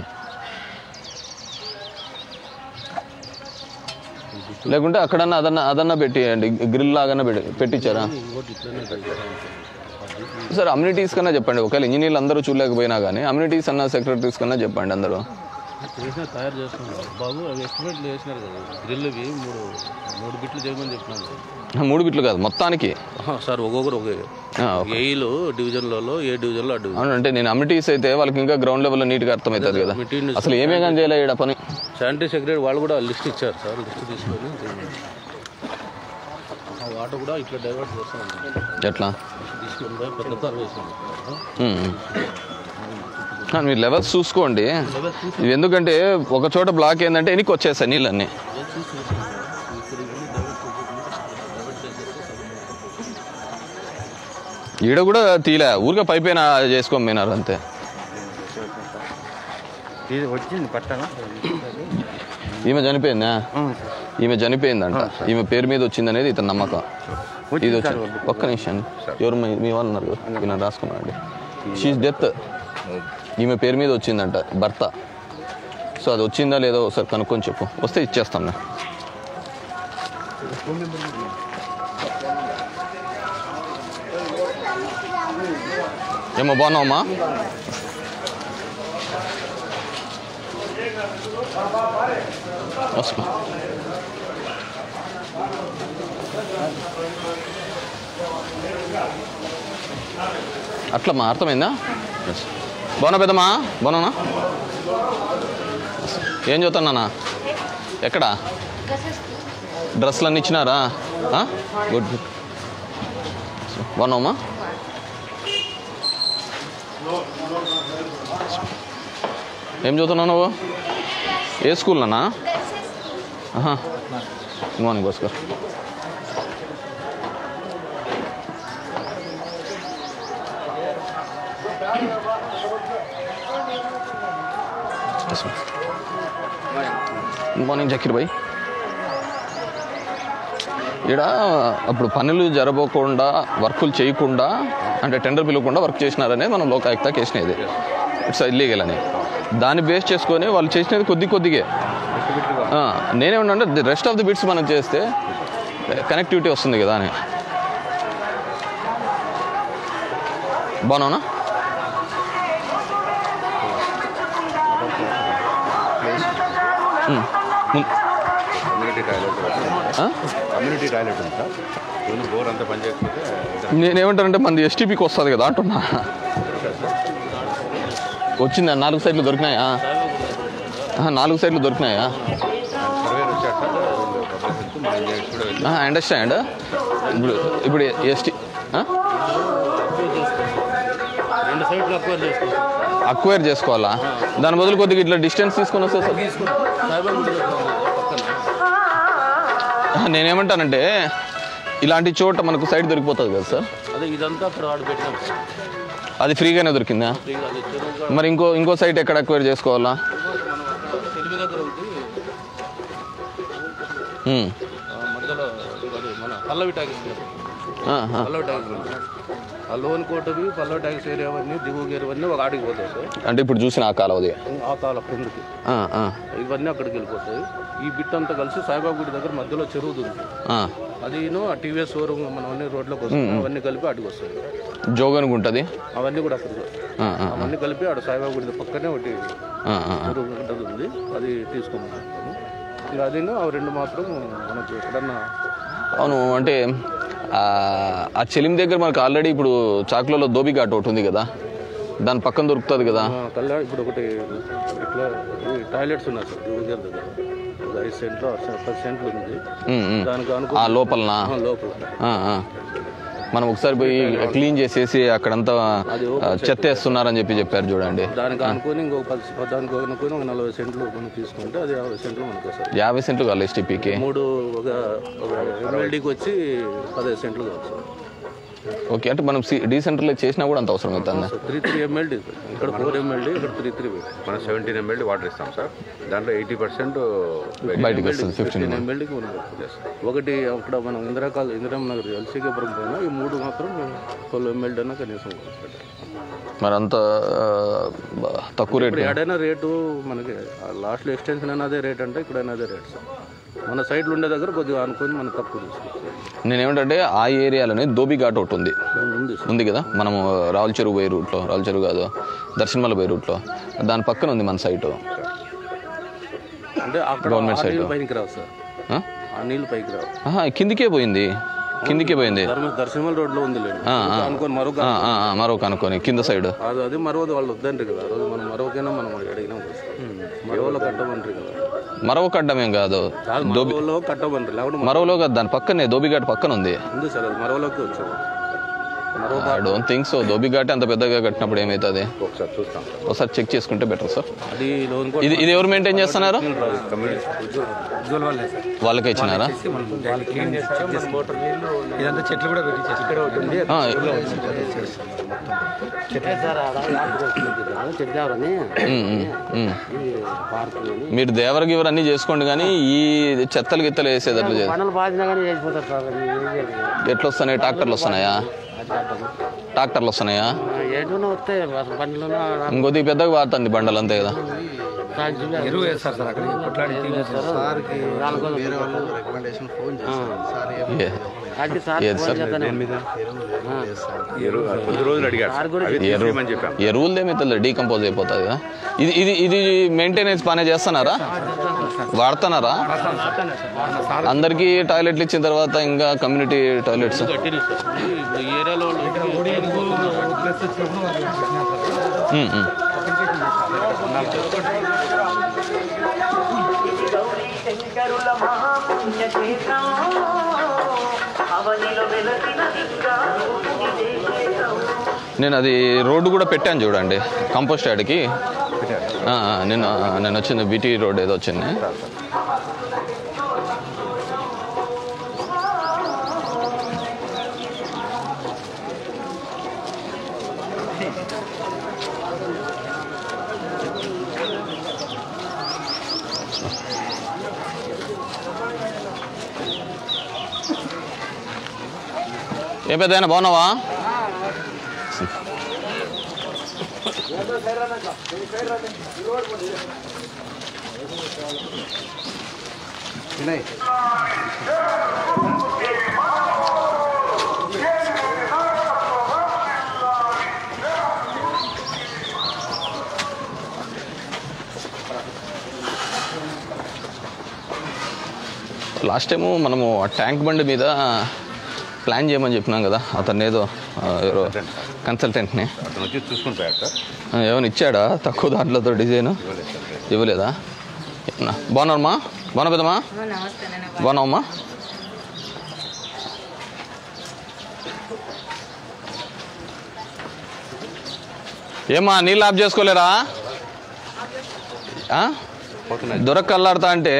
లేకుంటే అక్కడన్నా అదన్నా అదన్నా పెట్టియండి గ్రిల్ లాగానే పెట్టి పెట్టించారా సార్ అమ్యూనిటీస్ కన్నా చెప్పండి ఒకవేళ ఇంజనీర్లు అందరూ చూడలేకపోయినా కానీ అమ్యూనిటీస్ అన్న సెక్రటరీస్ కన్నా చెప్పండి అందరూ చేసిన తయారు చేస్తున్నాం బాబు అవి ఎస్టిమేట్లు వేసినారు కదా గ్రిల్వి మూడు మూడు బిట్లు చేయమని చెప్పినాను సార్. మూడు బిట్లు కాదు మొత్తానికి ఆహా, సార్ ఒక్కొక్కరు ఒకే ఆ, ఏఈలో డివిజన్లలో ఏ డివిజన్లో ఆ డివిజన్ అవును అంటే నేను అమ్యూనిటీస్ అయితే వాళ్ళకి ఇంకా గ్రౌండ్ లెవెల్లో నీట్గా అర్థమవుతుంది కదా Materials- అసలు ఏమే కానీ చేయలే ఈడ పని శానిటరీ సెక్రటరీ వాళ్ళు కూడా లిస్ట్ ఇచ్చారు సార్ లిస్ట్ తీసుకొని ఆ వాటర్ కూడా ఇట్లా డైవర్ట్ చేస్తాం ఎట్లా తీసుకొని పోయి పెద్ద తారు వేసాం ఉమ్. ఆ, మీరు లెవెల్స్ చూసుకోండి ఇవి ఎందుకంటే ఒక చోట బ్లాక్ ఏంటంటే వెనక్కి వచ్చేస్తాయి నీళ్ళన్నీ ఈడ కూడా తీలే ఊరికే పైపైన చేసుకొని పోయినారు అంతే ఇది వచ్చింది పట్టణ ఈమె చనిపోయిందా ఈమె చనిపోయిందంట ఈమె పేరు మీద వచ్చింది అనేది ఇతని నమ్మకం ఇది వచ్చింది ఒక్క నిమిషం ఎవరు మీ మీ వాళ్ళు ఉన్నారు కదా? ఈయన రాసుకున్నారండి షీస్ డెత్ ఈమె పేరు మీద వచ్చిందంట భర్త సో అది వచ్చిందా లేదో ఒకసారి కనుక్కొని చెప్పు వస్తే ఇచ్చేస్తాం నేను ఏమో బాగున్నావమ్మా వస్తా అట్లమ్మా అర్థమైందా Yes. బాగున్నా పెద్దమ్మా బాగున్నా ఏం చదువుతున్నానా ఎక్కడ డ్రెస్సులు అన్నీ ఇచ్చినారా గుడ్ గుడ్ బాగున్నావమ్మా ఏం చదువుతున్నావు నువ్వు ఏ స్కూల్లోనా ఆహా good morning Bhaskar good morning Zakir భాయ్ ఇక్కడ అప్పుడు పనులు జరగకుండా వర్కులు చేయకుండా అంటే టెండర్ పిలవకుండా వర్క్ చేసినారనేది మనం లోకాయుక్త కేసినది ఇట్స్ ఇల్లీగల్ అని దాన్ని బేస్ చేసుకొని వాళ్ళు చేసినది కొద్ది కొద్దిగే ఆ, నేనేమన్నా రెస్ట్ ఆఫ్ ది బిట్స్ మనం చేస్తే కనెక్టివిటీ వస్తుంది కదా అని బాగున్నావునా ఉమ్. ముం- కమ్యూనిటీ టాయిలెట్ ఆ? కమ్యూనిటీ టాయిలెట్ ఉంది సార్ ముందు బోర్ అంతా పనిచేయకపోతే ఇద్దరు నేనేమంటానంటే మనది ఎస్టీపీకి వస్తుంది కదా అంటున్నా వచ్చిందా నాలుగు సైడ్లు దొరికినాయా ఆహా, నాలుగు సైడ్లు దొరికినాయా సర్వేర్ వచ్చాడు సార్ వీళ్ళు పబ్లిక్ హెల్త్ మా ఇంజనీర్స్ కూడా వెళ్ళి అండర్స్టాండ్ ఇప్పుడు ఇప్పుడు ఎస్టీ రెండు సైట్లు అక్వైర్ చేసుకోవచ్చు అక్వైర్ చేసుకోవాలా దాని బదులు కొద్దిగా ఇట్లా డిస్టెన్స్ తీసుకొని వస్తే సార్ సాయిబాబా గుడి దగ్గర ఉంది పక్కన ఆహా, నేనేమంటానంటే ఇలాంటి చోట మనకు సైడ్ దొరికిపోతుంది కదా సార్ అదే ఇదంతా అక్కడ వాడు పెట్టినాం అది ఫ్రీగానే దొరికిందా ఫ్రీగా అది చెరువు మరి ఇంకో ఇంకో సైట్ ఎక్కడ అక్వైర్ చేసుకోవాలా తెలివి దగ్గర ఉంది ఉమ్. ఆ మధ్యలో అది మన పల్లవి ట్యాక్స్ ఆ, ఆ. పల్లవి ట్యాక్స్ ఉంది ఆ లోన్ కోటవి పల్లవి ట్యాక్స్ ఏరియా అవన్నీ దిగువ గేర్ అవన్నీ ఒక ఆడికి పోతాయి సార్ అంటే ఇప్పుడు చూసిన ఆ కాలవది ఆ కాల కిందకి ఆ, ఆ, ఇవన్నీ అక్కడికి వెళ్ళిపోతాయి ఈ బిట్ అంతా కలిసి సాయిబాబా గుడి దగ్గర మధ్యలో చెరువు ఉంది ఆ. అదిను ఆ టీవీఎస్ షోరూమ్ మనం అన్ని రోడ్లోకి వస్తాయి అవన్నీ కలిపి అడిగి వస్తాయి జోగనుకు ఉంటుంది అవన్నీ కూడా అక్కడికి వస్తాయి ఆ, ఆ, అవన్నీ కలిపి ఆడ సాయిబాబా గుడి పక్కనే ఒకటి ఆ, ఆ, ఆ. చెరువు గుంటది ఉంది అది తీసుకున్నాం ఇక అదిను అవి రెండు మాత్రం మనకు ఎక్కడన్నా అవును అంటే ఆ, ఆ చెలిం దగ్గర మనకు ఆల్రెడీ ఇప్పుడు చాకులలో దోబి ఘాట్ ఒకటి ఉంది కదా దాని పక్కన దొరుకుతుంది కదా ఆ, కళ్యాణ్ ఇప్పుడు ఒకటి ఇట్లా ఈ టాయిలెట్స్ ఉన్నాయి సార్ దిగుగర్ దగ్గర ఒక ఐదు సెంట్లు ఆరు సెంట్లు, పది సెంట్లు ఉంది ఉమ్, ఉమ్. దానికి ఆ అనుకూల లోపలనా లోపల ఆ, ఆ. మనం ఒకసారి పోయి క్లీన్ చేసేసి అక్కడంతా ఆ, చెత్త వేస్తున్నారని చెప్పి చెప్పారు చూడండి దానికి అనుకుని ఇంకొక పది దానికి అనుకుని ఒక నలభై సెంట్లు మనం తీసుకుంటే అది యాభై సెంట్లు మనకు వస్తుంది యాభై సెంట్లు కావాలి ఎస్టీపీకి మూడు ఒక ఒక ఎమ్మెల్డీకి వచ్చి పదహైదు సెంట్లు కావచ్చు సార్ ఓకే అంటే మనం డీసెంట్రలైజ్ చేసినా కూడా అంత అవసరం అవుతుంది త్రీ త్రీ ఎమ్మెల్డీ ఇక్కడ ఫోర్ ఎమ్మెల్డీ ఇక్కడ త్రీ త్రీ మనం సెవెంటీన్ ఎంఎల్డీ వాటర్ ఇస్తాం సార్ దాంట్లో ఎయిటీ పర్సెంట్ బయటికి వస్తుంది ఫిఫ్టీన్ ఎమ్మెల్యేకి మనం చేస్తాం. ఒకటి అక్కడ మనం ఇందిరాకాల ఇందిరామ్ నగర్ ఎల్సీకేపురం పోయినా ఈ మూడు మాత్రం ట్వెల్వ్ ఎమ్మెల్యే అన్న కనీసం పెట్టాలి. మరి అంత ఆ, బ- తక్కువ రేట్ ఇప్పుడు ఏడైనా రేటు మనకి లాస్ట్లో ఎక్స్టెన్షన్ అయినా అదే రేట్ అంటే ఇక్కడ అదే రేట్ సార్ మన సైడ్లో ఉండే దగ్గర కొద్దిగా అనుకొని మనం తక్కువ తీసుకోవచ్చు నేనేమిటంటే ఆ ఏరియాలోనే దోబి ఘాట్ ఒకటి ఉంది ఉంది సార్ ఉంది కదా మనము రావుల చెరువు పోయే రూట్లో రావుల చెరువు కాదు దర్శనమల పోయే రూట్లో దాని పక్కన ఉంది మన సైటు అంటే అక్కడ Government ఆ side. నీళ్ళు పైకి రావు సార్ ఆ? ఆ నీళ్ళు పైకి రావు ఆహా, కిందికే పోయింది కిందికే పోయింది ధర్మ దర్శనమల్ రోడ్లో ఉంది లేదు ఆ, ఆ. అనుకొని మరొక ఆ, ఆ, ఆ, మరొక అనుకోని కింద సైడ్ అది అది మరొకది వాళ్ళు వద్దంటారు కదా ఆ రోజు మనం మరొకైనా మనం అడిగినాం కదా సార్. మరొకలో కట్టమంటారు కదా మరొక అడ్డమేం కాదు కాదు మరొకలో కట్టమంటారు లేకుంటే మరోలో కాదు దాని పక్కనే దోబిఘాట్ పక్కన ఉంది ఉంది సార్ అది మరొకలోకి వచ్చారు మరో ఐ డోంట్ థింక్ సో దోబిఘాట్ అంత పెద్దగా కట్టినప్పుడు ఏమవుతుంది ఒకసారి చూస్తాం సార్ ఒకసారి చెక్ చేసుకుంటే బెటర్ సార్ అది లోన్ ఇది ఇది ఎవరు మెయింటైన్ చేస్తున్నారు ఉజ్వల్ వాళ్ళే సార్ వాళ్ళకే ఇచ్చినారా మనం దాన్ని క్లీన్ చేసి చెక్ చేసి ఇదంతా చెట్లు కూడా పెట్టి చేసి ఇక్కడ ఒకటి ఉంది ఆ, ఉమ్, ఉమ్, ఉమ్. మీరు దేవర గివర్ అన్నీ చేసుకోండి కానీ ఈ చెత్తలు గిత్తలు వేసేది అట్లా చేసి పనులు బాధినా కానీ చేసిపోతారు సార్ ఎట్లా వస్తున్నాయి ట్రాక్టర్లు వస్తున్నాయా ట్రాక్టర్లు వస్తున్నాయా ఏడున్నా వస్తాయి అసలు బండ్లు ఇంకొద్ది పెద్దగా వాడుతుంది బండలు అంతే కదా ఎరువు వేస్తారు సార్ అక్కడ కొట్లాడి సార్కి వేరే వాళ్ళు రికమెండేషన్ ఫోన్ చేస్తారు సార్ ఏం ఏ- ఏది సార్ ఎరువు కొద్ది రోజులు అడిగారు సార్. అవి తీసేయమని చెప్పాం ఎరువులు ఏమైతే డీకంపోజ్ అయిపోతుంది కదా ఇది ఇది ఇది మెయింటెనెన్స్ బాగానే చేస్తున్నారా వాడుతున్నారా అందరికీ టాయిలెట్లు ఇచ్చిన తర్వాత ఇంకా కమ్యూనిటీ టాయిలెట్స్ కట్టినాయి సార్ ఇప్పుడు ఈ ఏరియాలో వాళ్ళు ఉమ్, ఉమ్. నేను అది రోడ్డు కూడా పెట్టాను చూడండి కంపోస్ట్ యాడ్కి ఆ, ఆ, నేను ఆ, నేను వచ్చింది బీటీ రోడ్ ఏదో వచ్చింది ఏ పెద్ద బాగున్నావా వినయ్ లాస్ట్ టైము మనము ఆ ట్యాంక్ బండి మీద ప్లాన్ చేయమని చెప్పినాం కదా అతను ఏదో ఆ, ఎవరో కన్సల్టెంట్ని అతను వచ్చి చూసుకుని పోయాడు సార్ ఆ, ఏమైనా ఇచ్చాడా తక్కువ దాంట్లోతో డిజైన్ ఇవ్వలేదు సార్ ఇవ్వలేదా నా- బాగున్నారమ్మా బాగున్నా పెద్దమ్మా బాగున్నావమ్మా ఏమ్మా నీళ్ళు ఆఫ్ చేసుకోలేరా ఆ? పోతున్నాయి దొరక్క అల్లాడుతా అంటే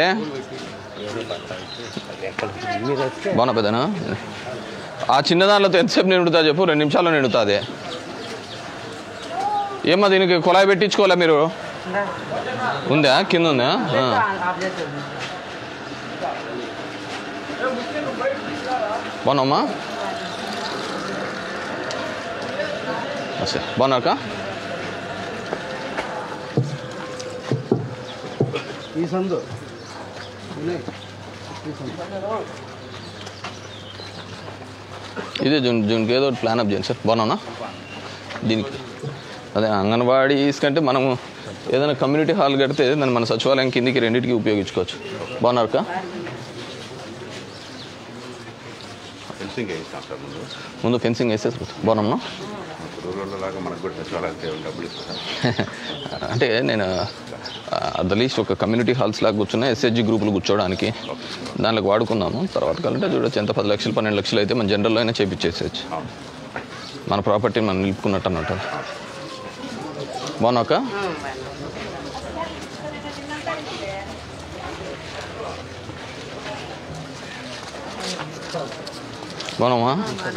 బాగున్నా పెద్దనా ఆ చిన్న దాంట్లో ఎంతసేపు నిండుతా చెప్పు రెండు నిమిషాల్లో నిండుతుంది ఏమ్మా దీనికి కుళాయి పెట్టించుకోవాలా మీరు ఉందా కింద ఉందా ఆ. బాగున్నామ్మా అసే బాగున్నాక ఈ సందు ఇదే జూన్ జూన్కి ఏదో ప్లాన్ అప్ చేయండి సార్ బాగున్నా దీనికి అదే అంగన్వాడీస్ కంటే మనము ఏదైనా కమ్యూనిటీ హాల్ కడితే దాన్ని మన సచివాలయం కిందికి రెండింటికి ఉపయోగించుకోవచ్చు బాగున్నారక ఫెన్సింగ్ వేయిస్తాం సార్ ముందు ముందు ఫెన్సింగ్ వేసేసి బాగున్నామ్మా రూరల్ లాగా మనకు కూడా సచివాలయానికి డబ్బులు ఇస్తాం అంటే నేను అట్ లీస్ట్ ఒక కమ్యూనిటీ హాల్స్ లాగా కూర్చున్నా ఎస్హెచ్జి గ్రూపులు కూర్చోవడానికి దానికి వాడుకున్నాము తర్వాత కావాలంటే చూడొచ్చు ఎంత పది లక్షలు పన్నెండు లక్షలు అయితే మన జనరల్లో అయినా చేపించేసేయచ్చు మన ప్రాపర్టీని మనం నిలుపుకున్నట్టు అన్నట్టు బాగున్నాక బాగున్నామా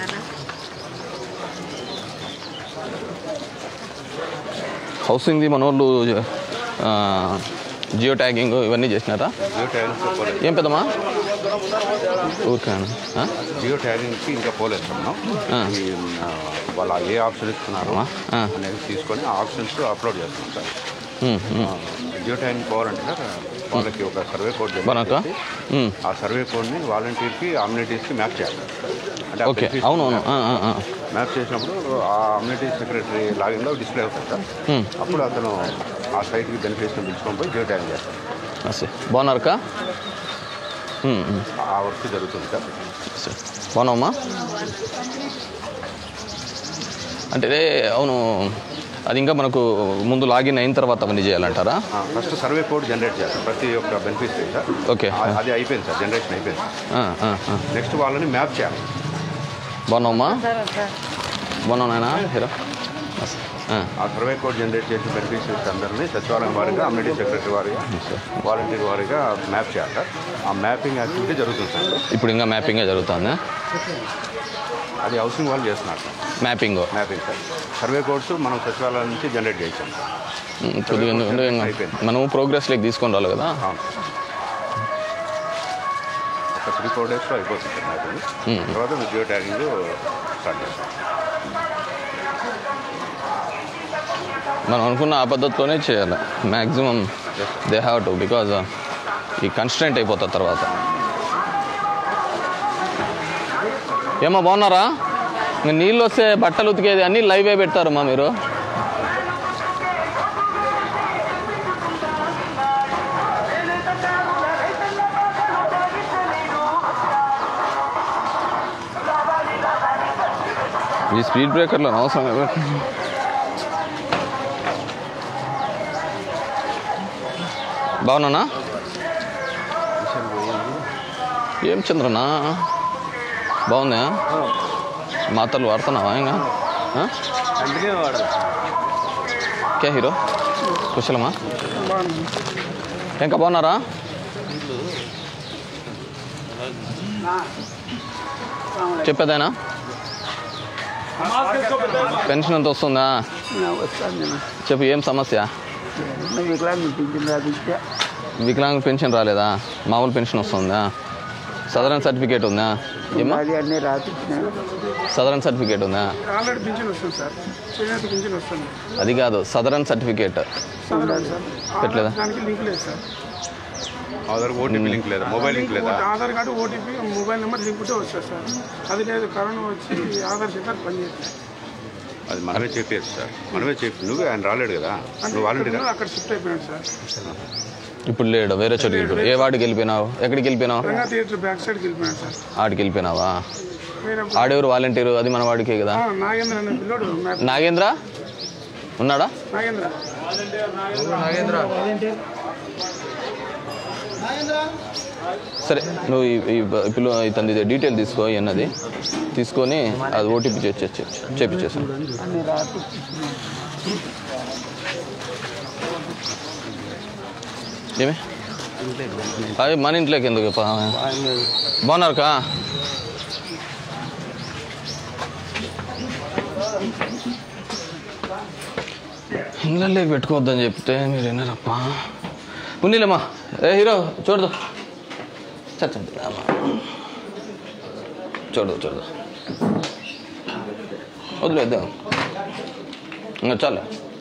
హౌసింగ్ది మన వాళ్ళు ఆ, జియో ట్యాగింగ్ ఇవన్నీ చేసినారా జియో ట్యాగింగ్ పోలేదు ఏం పెద్దమ్మా ఓకే ఆ? జియో ట్యాగింగ్కి ఇంకా పోలేదు సార్ మనం ఆ. ఈ, ఆ, వాళ్ళు ఏ ఆప్షన్ ఇస్తున్నారు ఆ. అనేది తీసుకొని ఆ ఆప్షన్స్ అప్లోడ్ చేస్తున్నాం sir um, um. Geotagging పోవాలంటే సార్ వాళ్ళకి ఒక సర్వే కోడ్ జనరేట్ బాగున్నాక చేసి, ఉమ్. ఆ సర్వే కోడ్ని వాలంటీర్కి అమ్యూనిటీస్కి మ్యాప్ చేయాలి అంటే ఆ ఓకే benefits అవును అవును ఆ, ఆ, ఆ. మ్యాప్ చేసినప్పుడు ఆ అమ్యూనిటీ సెక్రటరీ లాగిన్లో డిస్ప్లే అవుతుంది సార్ ఉమ్. అప్పుడు అతను ఆ సైట్కి బెనిఫిట్స్ని పిలుచుకొని పోయి జియో ట్యాగింగ్ చేస్తారు అసే బాగున్నారక ఉమ్, ఉమ్. ఆ వర్క్ జరుగుతుంది సార్ సరే. బాగున్నావమ్మా అంటే అవును అది ఇంకా మనకు ముందు లాగిన్ అయిన తర్వాత అవన్నీ చేయాలంటారా ఫస్ట్ సర్వే కోడ్ జనరేట్ చేస్తారు ప్రతి ఒక్క బెనిఫిట్స్ సార్ ఓకే ఆ- అది అయిపోయింది సార్ జనరేషన్ అయిపోయింది ఆ, ఆ, ఆ. నెక్స్ట్ వాళ్ళని మ్యాప్ చేయాలి బాగున్నావమ్మా బాగున్నావు నాయనా హీరో అసే. ఆ. ఆ సర్వే కోడ్ జనరేట్ చేసిన బెనిఫిషరీస్ అందరినీ సచివాలయం వారిగా అమ్యూనిటీ సెక్రటరీ వారిగా వాలంటీర్ వారిగా మ్యాప్ చేయాలి సార్ ఆ మ్యాపింగ్ యాక్టివిటీ జరుగుతుంది సార్ ఇప్పుడు ఇంకా మ్యాపింగే జరుగుతుందా అది హౌసింగ్ వాళ్ళు చేస్తున్నారు sir mapping mapping sir survey codes మనం సచివాలయం నుంచి జనరేట్ చేసాం ఉమ్, కొద్దిగా ఎందుకు- ఎందుకు ఇంకా మనము ప్రోగ్రెస్లోకి తీసుకొని రావాలి కదా అవును ఒక త్రీ ఫోర్ డేస్లో అయిపోతుంది సార్ మ్యాపింగ్ Hmm. తర్వాత జియో ట్యాగింగ్ స్టార్ట్ చేస్తాం మనం అనుకున్న ఆ పద్ధతిలోనే చేయాలి maximum they have to because ఈ కన్స్టెంట్ అయిపోతుంది తర్వాత ఏమో బాగున్నారా ఇంకా నీళ్ళు వస్తే బట్టలు ఉతికేది అన్నీ లైవే పెడతారు మా మీరు ఈ స్పీడ్ బ్రేకర్లో అవసరం కదా బాగున్నానా ఏం చంద్రనా బాగుందా మాతలు వాడుతున్నావా ఇంకా ఆ? అందుకే వాడదు కే హీరో కుశలమా ఇంకా బాగున్నారా చెప్పేదేనా పెన్షన్ ఎంత వస్తుందా చెప్పు ఏం సమస్య వికలాంగ పెన్షన్ రాలేదా మామూలు పెన్షన్ వస్తుందా సదరన్ సర్టిఫికేట్ ఉందా ఏమా అన్నీ రాసిచ్చినాను సదరన్ సర్టిఫికేట్ ఉందా ఆల్రెడీ పింఛన్ వస్తుంది సార్ చేనేత పింఛన్ వస్తుంది అది కాదు సదరన్ సర్టిఫికేట్ సార్ సార్ పెట్టలేదా దానికి లింక్ లేదు సార్ ఆధార్ ఓటీపీ లింక్ లేదా మొబైల్ లింక్ లేదా Aadhaar card OTP mobile number link ఉంటే వస్తుంది సార్ అది లేదు కరోనా వచ్చి ఆధార్ సెంటర్ పనిచేస్తుంది అది మనమే చెప్పేది సార్ మనమే చెప్పి నువ్వు ఆయన రాలేడు కదా నువ్వు వాలంటీర్ అక్కడ షిఫ్ట్ అయిపోయాడు సార్ ఇప్పుడు లేడు వేరే చోటుకి వెళ్ళిపోయావు ఏ వాడికి వెళ్ళిపోయినావు ఎక్కడికి వెళ్ళిపోయినావు రంగా థియేటర్ బ్యాక్ సైడ్కి వెళ్ళిపోయాను సార్ ఆడికి వెళ్ళిపోయినావా వేరే ఆడెవరు వాలంటీరు అది మన వాడికే కదా ఆ, నాగేంద్ర అనే పిల్లోడు మ్యాప్ నాగేంద్ర ఉన్నాడా నాగేంద్ర సరే నువ్వు ఈ ఈ బ- పిల్ల ఇతని డీటెయిల్ తీసుకో అన్నది తీసుకొని అది ఓటీపీ చేసి చేపించేసాను ఏమి అది మన ఇంట్లోకి ఎందుకు పా- బాగున్నారు కా ఇళ్ళలోకి పెట్టుకోవద్దని చెప్తే మీరు విన్నారప్పా ఉన్నీలేమ్మా ఏ హీరో చూడదు చచ్చండి చూడదు చూడదు వదిలేద్దాం ఇంకా చాలు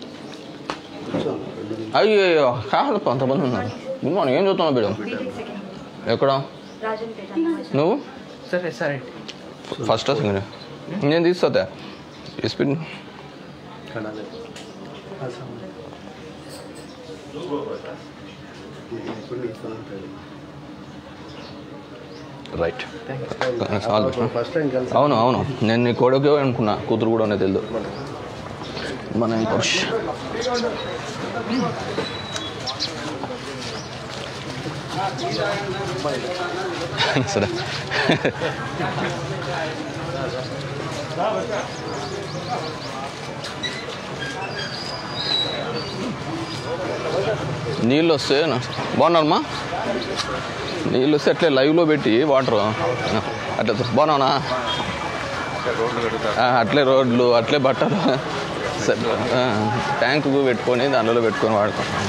అయ్యో కాదప్ప అంతమంది ఉన్నారు గుడ్ మార్నింగ్ ఏం చూస్తున్నావు మేడం ఎక్కడ నువ్వు సరే సరే ఫస్ట్ సెకండ్ నేను తీస్తా స్పీడ్ రైట్ ఫస్ట్ టైం కలిసి అవును అవును నేను నీ కొడుకు అనుకున్నా కూతురు కూడా అనేది తెలియదు మన పరుష్ సరే నీళ్ళు వస్తే బాగున్నారమ్మా నీళ్ళు వస్తే అట్లే లైవ్లో పెట్టి వాటర్ అట్లా బాగున్నావునా రోడ్లు కడుగుతారు ఆ, అట్లే రోడ్లు అట్లే బట్టలు సరే ఆ, ట్యాంకు పెట్టుకొని దానిలో పెట్టుకొని వాడుకుంటాం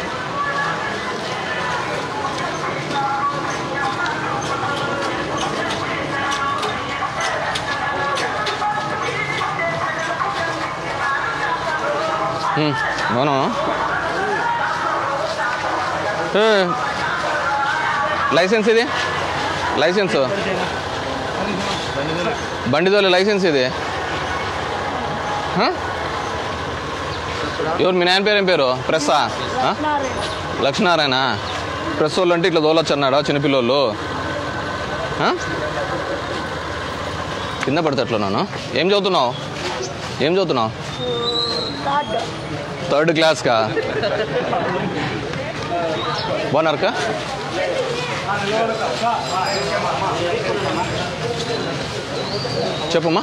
ఉమ్, అవునా ఏ, లైసెన్స్ ఇది లైసెన్స్ బండిదోలే లైసెన్స్ ఇది హ? ఎవరు మీ నాయన పేరు ఏం పేరు ప్రెస్సా ఆ? లక్ష్మీనారాయణ ప్రెస్ వాళ్ళు అంటే ఇట్లా దోలొచ్చు అన్నాడా చిన్నపిల్లోళ్ళు ఆ? కింద పడితే అట్లా నాను ఏం చదువుతున్నావు ఏం చదువుతున్నావు థర్డ్ క్లాస్కా బాగున్నారకా చెప్పమ్మా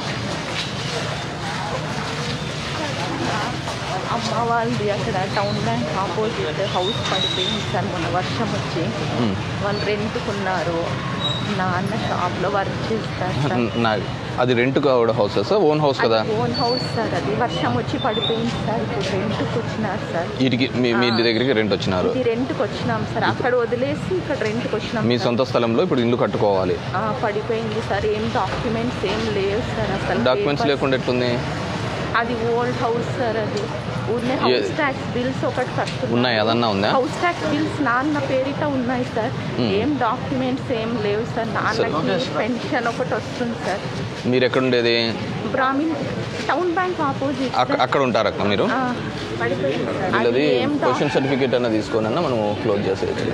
అమ్మ వాళ్ళది అక్కడ టౌన్ బ్యాంక్ ఆపోజిట్ హౌస్ పడిపోయింది సార్ మొన్న వర్షం వచ్చి మ్. వాళ్ళు రెంట్కున్నారు నాన్న షాప్లో వర్క్ చేస్తారు సార్ నా అది రెంట్ కావడం హౌస్ సార్ ఓన్ హౌస్ కదా ఓన్ హౌస్ సార్ అది వర్షం వచ్చి పడిపోయింది సార్ ఇప్పుడు రెంట్కి వచ్చినారు సార్ వీటికి మీ మీ ఇంటి దగ్గరికి రెంట్ వచ్చినారు ఇది రెంట్కి వచ్చినాం సార్ అక్కడ వదిలేసి ఇక్కడ రెంట్కి వచ్చినాం మీ సార్. సొంత స్థలంలో ఇప్పుడు ఇల్లు కట్టుకోవాలి ఆ, పడిపోయింది సార్ ఏం డాక్యుమెంట్స్ ఏం లేవు సార్ అసలు డాక్యుమెంట్స్ papers- లేకుండా ఎట్లుంది అది ఓల్డ్ హౌస్ సార్ అది ఊరినే ఏ- హౌస్ ట్యాక్స్ బిల్స్ ఒకటి కట్టుకున్నాం ఉన్నాయి అదన్నా ఉందా హౌస్ ట్యాక్స్ బిల్స్ నాన్న పేరిట ఉన్నాయి సార్ మ్మ్. ఏం డాక్యుమెంట్స్ ఏం లేవు సార్ నాన్నకి పెన్షన్ ఒకటి వస్తుంది సార్ మీరు ఎక్కడ ఉండేది బ్రాహ్మిన్ టౌన్ బ్యాంక్ ఆపోజిట్ అక్క అక్కడ ఉంటారు అక్క మీరు పడిపోయింది సార్ అది వీళ్ళది ఏం క్వశ్చన్ సర్టిఫికేట్ అన్న తీసుకొని అన్న మనం క్లోజ్ చేసేయచ్చు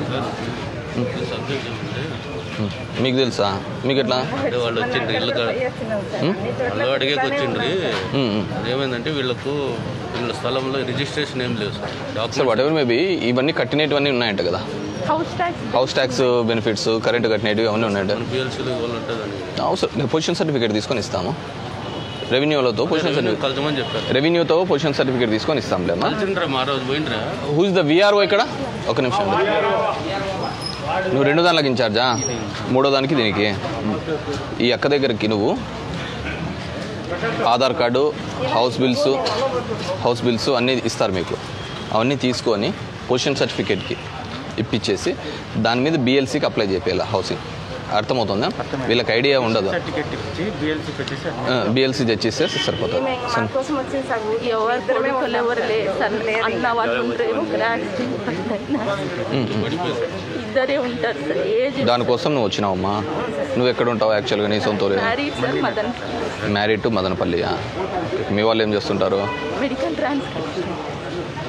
ఉమ్. మీకు తెలుసా మీకు ఎట్లా అంటే వాళ్ళు వచ్చిండ్రు ఇల్లు కాడ వాళ్ళు అడిగేకి వచ్చిండ్రి ఉమ్, ఉమ్. ఏమైందంటే వీళ్ళకు వీళ్ళ స్థలంలో రిజిస్ట్రేషన్ ఏం లేదు sir sir document whatever maybe ఇవన్నీ కట్టినటువన్నీ ఉన్నాయంట కదా house tax house tax benefits current కట్టినవి అవన్నీ ఉన్నాయంట పిఎల్సీలు ఇవ్వాలి ఉంటుందని అవసరం పొజిషన్ సర్టిఫికేట్ తీసుకొని ఇస్తాము రెవెన్యూలతో పొజిషన్ సర్టిఫికేట్ కలచమని చెప్పారు రెవెన్యూతో పొజిషన్ సర్టిఫికేట్ తీసుకొని ఇస్తాంలేమ్మా కలిసిండ్రా మా రోజు పోయిండ్రా హూజ్ ద విఆర్ఓ ఇక్కడ ఒక నిమిషం నువ్వు రెండు దానికి ఇన్ఛార్జా మూడో దానికి దీనికి ఈ అక్క దగ్గరికి నువ్వు Aadhaar card house bills house bills అన్నీ ఇస్తారు మీకు అవన్నీ తీసుకొని పొజిషన్ సర్టిఫికేట్కి ఇప్పించేసి దాని మీద బిఎల్సీకి అప్లై చేయాలి హౌసింగ్ అర్థమవుతుందా వీళ్ళకి ఐడియా ఉండదు సర్టిఫికెట్ ఇచ్చి బిఎల్సీ పెట్టేసి బిఎల్సీ తెచ్చిస్తే సరిపోతుంది మా కోసం వచ్చింది సార్ ఊరికి ఎవరు కొడుకులు ఎవరు లేరు సార్ అన్న వాళ్ళు ఉండరు యాక్సిడెంట్ ఉమ్, ఉమ్. ఇద్దరే ఉంటారు సార్ ఏజ్ దానికోసం నువ్వు వచ్చినావమ్మా నువ్వు ఎక్కడ ఉంటావు యాక్చువల్గా నీ సొంత ఊరు married sir Madan married to Madanapalle మీ వాళ్ళు ఏం చేస్తుంటారు మెడికల్ ట్రాన్స్క్రిప్షన్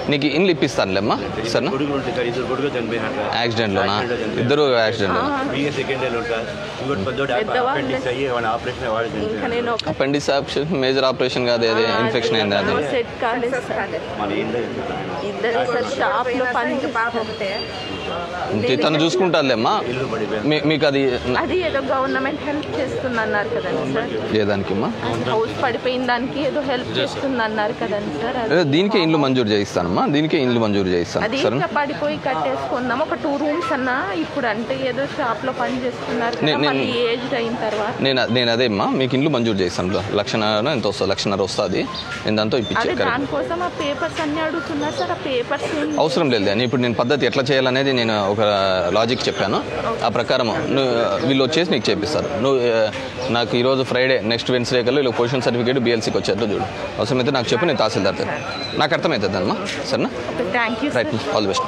నీకు ఇల్లు ఇప్పిస్తానులేమ్మా సరేనా ಹುಡುಗರು ಉಂಟು ಸರ್ ಇದ್ರ ಹುಡುಗ ಚನ್ಬೇಕು యాక్సిడెంట్లోనా ఇద్దరు accident B A second year ಉಂಟು ಸರ್ ಇವತ್ತು ದೊಡ್ಡ ಅಪೆಂಡಿಕ್ಸ್ ಅయ్యి ಅವನ ಆಪರೇಷನ್ ಮಾಡಿ ఇంకా నేను ఒక అపెండిక్స్ ఆపరేషన్ మేజర్ ఆపరేషన్ కాదు అది ఇన్ఫెక్షన్ అయింది అది సెట్ కాలేదు సార్ మన ఇంట్లో ఇద్దరు సార్ షాప్లో పని పాప ఒకటే ఇంకే తను చూసుకుంటారులేమ్మా మీ- మీకు అది అది ఏదో గవర్నమెంట్ హెల్ప్ చేస్తుంది అన్నారు కదండి సార్ ఏదానికమ్మా హౌస్ పడిపోయిన దానికి ఏదో హెల్ప్ చేస్తుంది అన్నారు కదండి సార్ అది అదే దీనికే ఇండ్లు మంజూరు చేయిస్తానమ్మా దీనికే ఇండ్లు మంజూరు చేయిస్తాను అది సరేనా ఇంకా పడిపోయి కట్టేసుకుందాం ఒక టూ రూమ్స్ అన్నా ఇప్పుడు అంటే ఏదో షాప్ లో పని చేస్తున్నారు కదా, నే- నేను- మళ్ళీ ఏజ్ అయిన తర్వాత నేను నేను అదే అమ్మా మీకు ఇండ్లు మంజూరు చేస్తాను లక్షన్నర ఎంత వస్తుంది లక్షన్నర వస్తుంది నేను దాంతో అదే ఇప్పించే కరెక్ట్ దానికోసం ఆ పేపర్స్ అన్ని అడుగుతున్నారు సార్ ఆ పేపర్స్ ఏం అవసరం లేదు అని ఇప్పుడు నేను పద్ధతి ఎట్లా చేయాలనేది నేను ఒక లాజిక్ చెప్పాను ఆ ప్రకారం నువ్వు వీళ్ళు వచ్చేసి నీకు చేపిస్తారు నువ్వు ఆ, నాకు ఈరోజు ఫ్రైడే నెక్స్ట్ వెన్స్డే కల్లా వీళ్ళు పొజిషన్ సర్టిఫికేట్ బిఎల్సీకి వచ్చేట్టు చూడు అవసరమైతే నాకు చెప్పి నేను తహసీల్దార్ దగ్గర. నాకు అర్థమవుతుంది అమ్మా సరేనా thank you right all the best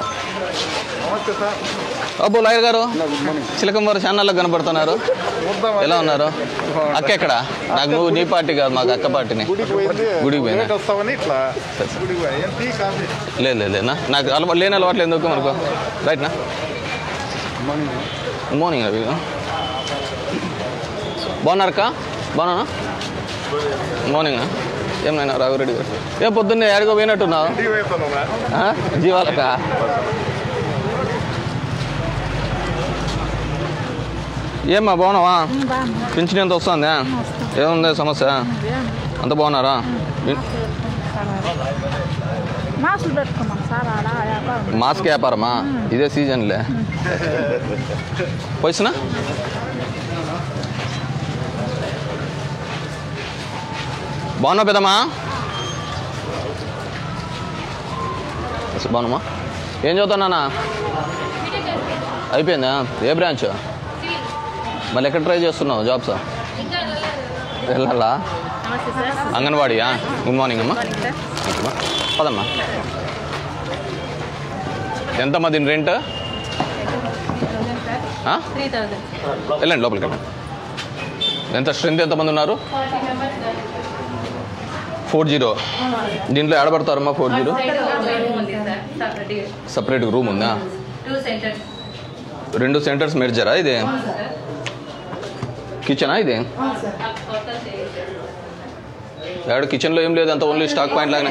అబ్బో లాయర్ గారు చిలకం వారు ఛానల్లో కనపడుతున్నారు ఎలా ఉన్నారు అక్క ఎక్కడ నాకు నువ్వు నీ పార్టీ కాదు మాకు అక్క పార్టీని గుడికి పోయినా వస్తామని ఇట్లా గుడికి పోయి ఏం టీ కాఫీ లేదు లేదు లేనా నాకు అలవాటు లేని అలవాట్లు ఎందుకు మనకు రైట్ నా మార్నింగ్ రవి బాగున్నారక్క బాగున్నా మార్నింగ్ ఏం నైనా రాఘురెడ్డి గారు ఏ పొద్దున్నే ఎడగో పోయినట్టున్నావు టీ పోతున్నావా ఆ? జీవాలక ఏమ్మా బాగున్నావా పింఛన్ ఎంత వస్తుందా ఏముంది సమస్య అంత బాగున్నారా మాసులు పెట్టుకున్నాం సార్ ఆడ వ్యాపారం మాస్క్ వ్యాపారమా ఇదే సీజన్లే పోయిస్తున్నా బాగున్నావు పెద్దమ్మా బాగున్నామా ఏం చదువుతున్నానా అయిపోయిందా ఏ బ్రాంచ్ మళ్ళీ ఎక్కడ ట్రై చేస్తున్నావు జాబ్స్ వెళ్ళాలా అంగన్వాడియా గుడ్ మార్నింగ్ అమ్మా ఓకేమ్మా. పదమ్మా ఎంతమ్మా దీని రెంట్ ఆ? త్రీ థౌజండ్ వెళ్ళండి లోపలికి వెళ్ళండి ఎంత స్ట్రెంత్ ఎంతమంది ఉన్నారు ఫోర్ జీరో దీంట్లో ఆడబడతారమ్మా ఫోర్ జీరో ఉంది సార్ సపరేట్గా సపరేట్ రూమ్ ఉందా టూ సెంటర్స్ రెండు సెంటర్స్ మెర్జరా ఇది కిచెనా ఇది కొత్త చేశారు ఆడ కిచెన్లో ఏం లేదు అంత ఓన్లీ స్టాక్ పాయింట్ లాగానే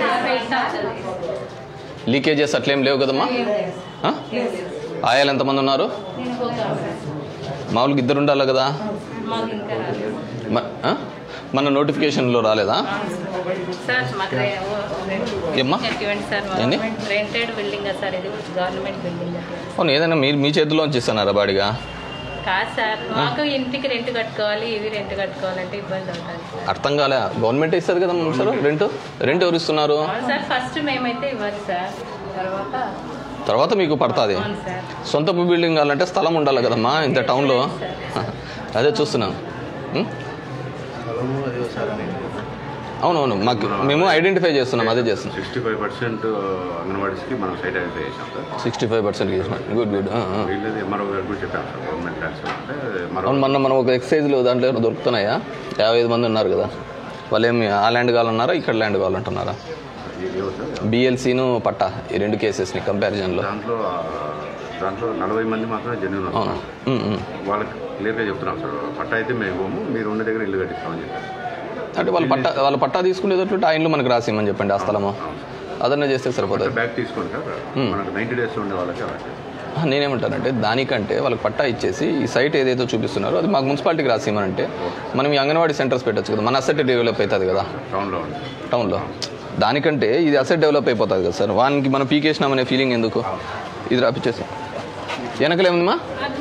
లీకేజెస్ అట్లేం లేవు కదమ్మా ఆ? ఆయాలు ఎంతమంది ఉన్నారు నేను పోతాను మామూలుగా ఇద్దరు ఉండాలి కదా మాకు ఇంకా రాలేదు మ- ఆ? మన నోటిఫికేషన్లో రాలేదా సార్ మాకు ఏమ్మా? ఇవ్వండి సార్ ఏంది? రెంటెడ్ బిల్డింగ్ సార్ ఇది గవర్నమెంట్ బిల్డింగ్ అవును ఏదైనా మీరు మీ చేతిలోంచి ఇస్తున్నారా బాడిగా కాదు సార్ మాకు ఇంటికి రెంట్ కట్టుకోవాలి ఇవి రెంట్ కట్టుకోవాలంటే ఇబ్బంది అవుతుంది సార్ అర్థం కాలే గవర్నమెంట్ ఇస్తుంది కదా సార్ రెంట్ రెంట్ ఎవరు ఇస్తున్నారు అవును సార్ ఫస్ట్ మేమైతే ఇవ్వాలి సార్ తర్వాత తర్వాత మీకు పడుతుంది అవును సార్ సొంత బిల్డింగ్ కావాలంటే స్థలం ఉండాలి కదమ్మా ఇంత టౌన్లో అదే చూస్తున్నాను ఉం? స్థలము అదే సార్ అని అవునవును మాకు మేము ఐడెంటిఫై చేస్తున్నాం అదే చేస్తున్నాం సిక్స్టీ ఫైవ్ పర్సెంట్ అంగన్వాడీస్కి మనం సైట్ ఐడెంటిఫై చేసాం sir sixty five percent good good వీళ్ళది ఎంఆర్ఓ గారు కూడా చెప్పాను సార్ గవర్నమెంట్ ట్యాక్స్ అంటే మరో అవును మొన్న మనం ఒక ఎక్సైజ్లో దాంట్లో ఏమైనా దొరుకుతున్నాయా యాభై ఐదు మంది ఉన్నారు కదా వాళ్ళు ఏమి ఆ ల్యాండ్ కావాలన్నారా ఇక్కడ ల్యాండ్ కావాలంటున్నారా ఏవో సార్ బిఎల్సీను పట్టా ఈ రెండు కేసెస్ని కంపారిజన్లో దాంట్లో ఆ, దాంట్లో నలభై మంది మాత్రమే జెన్యున్ అవును ఉం, ఉం. వాళ్ళకి క్లియర్గా చెప్తున్నాం సార్ పట్ట అయితే మేము ఇవ్వము మీరు ఉన్న దగ్గర ఇల్లు కట్టిస్తామని చెప్పారు అంటే వాళ్ళు పట్టా వాళ్ళ పట్టా తీసుకునేటట్టు ఆ ఇండ్లు మనకు రాసిమని చెప్పండి ఆ స్థలము అదన్నా చేస్తే సరిపోతుంది బ్యాగ్ తీసుకోండి సార్ మనకు నైంటీ డేస్ ఉండే వాళ్ళకి అలా చేస్తాం. ఆ, నేనేమంటానంటే దానికంటే వాళ్ళకి పట్టా ఇచ్చేసి ఈ సైట్ ఏదైతే చూపిస్తున్నారో అది మాకు మున్సిపాలిటీకి రాసిమనంటే మనం ఈ అంగన్వాడీ సెంటర్స్ పెట్టచ్చు కదా మన అసెట్ డెవలప్ అవుతుంది కదా టౌన్లో ఉంది టౌన్లో దానికంటే ఇది అసెట్ డెవలప్ అయిపోతుంది కదా సార్ వానికి మనం పీకేసినామనే ఫీలింగ్ ఎందుకు ఇది రాపిచ్చేసి వెనకలేముందిమా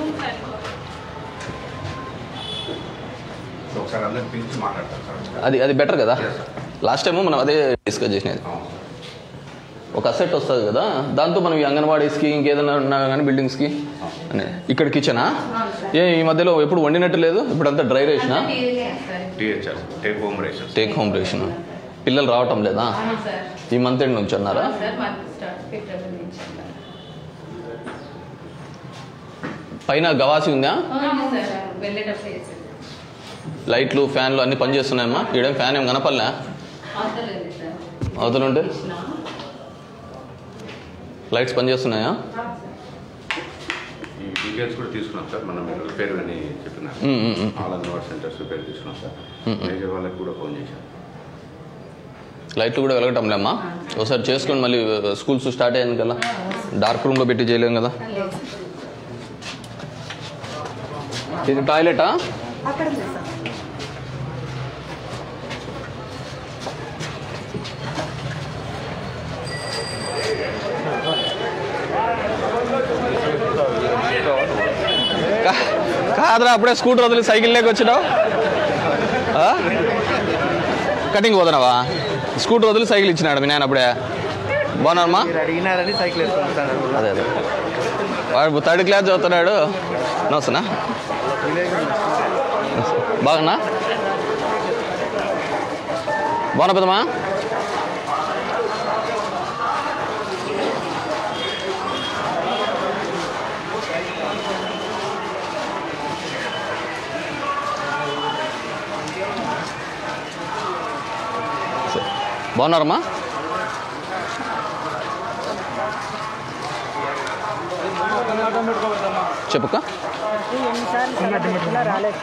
సో ఒకసారి అందరిని పిలిచి మాట్లాడతారు సార్ అది అది బెటర్ కదా లాస్ట్ టైం మనం అదే డిస్కస్ చేసినది ఒక అసెట్ వస్తుంది కదా దాంతో మనం ఈ అంగన్వాడీస్కి ఇంకేదైనా ఉన్నా కానీ బిల్డింగ్స్కి అని ఇక్కడ కిచెనా ఏ ఈ మధ్యలో ఎప్పుడు వండినట్టు లేదు ఇప్పుడు అంతా డ్రై రేషనా THR take home ration take home ration పిల్లలు రావటం లేదా అవును సార్ ఈ మంత్ ఎండ్ నుంచి అన్నారా సార్ మాకు స్టార్ట్ ఫిబ్రవరి నుంచి అన్నారు. పైన గవాసి ఉందా అవును సార్ వెళ్ళేటప్పుడు వేసేది లైట్లు ఫ్యాన్లు అన్ని పనిచేస్తున్నాయమ్మా ఈడేం ఫ్యాన్ ఏం కనపడలే అవసరం లేదు సార్ అవతలుంటే లైట్స్ పనిచేస్తున్నాయా ఈ డీటెయిల్స్ కూడా తీసుకున్నాం సార్ మనం మీరు రిపేర్ అని చెప్పినారు మ్మ్, మ్మ్, మ్మ్. ఆల్ అందుబాటు సెంటర్స్ రిపేర్ తీసుకున్నాం సార్ మ్మ్, మ్మ్. మేజర్ వాళ్ళకి కూడా ఫోన్ చేశాం లైట్లు కూడా వెలగటం లేమ్మా ఒకసారి చేసుకొని మళ్ళీ స్కూల్స్ స్టార్ట్ అయ్యింది కదా డార్క్ రూమ్లో పెట్టి చేయలేం కదా ఇది టాయిలెటా అక్కడ ఉంది సార్ కా- కాదురా అప్పుడే స్కూటర్ వదిలి సైకిల్ లేక వచ్చినావు ఆ? కటింగ్ పోతున్నావా స్కూటర్ వదిలి సైకిల్ ఇచ్చినాడు మీ నాయన అప్పుడే బాగున్నారమ్మా అడిగినారని సైకిల్ వేసుకుంటాను అదే అదే వాడు థర్డ్ క్లాస్ చదువుతున్నాడు నోసనా బాగున్నా బాగున్నా పెద్దమ్మా బాగున్నారమ్మా చెప్పుక ఎన్నిసార్లు రాలేదు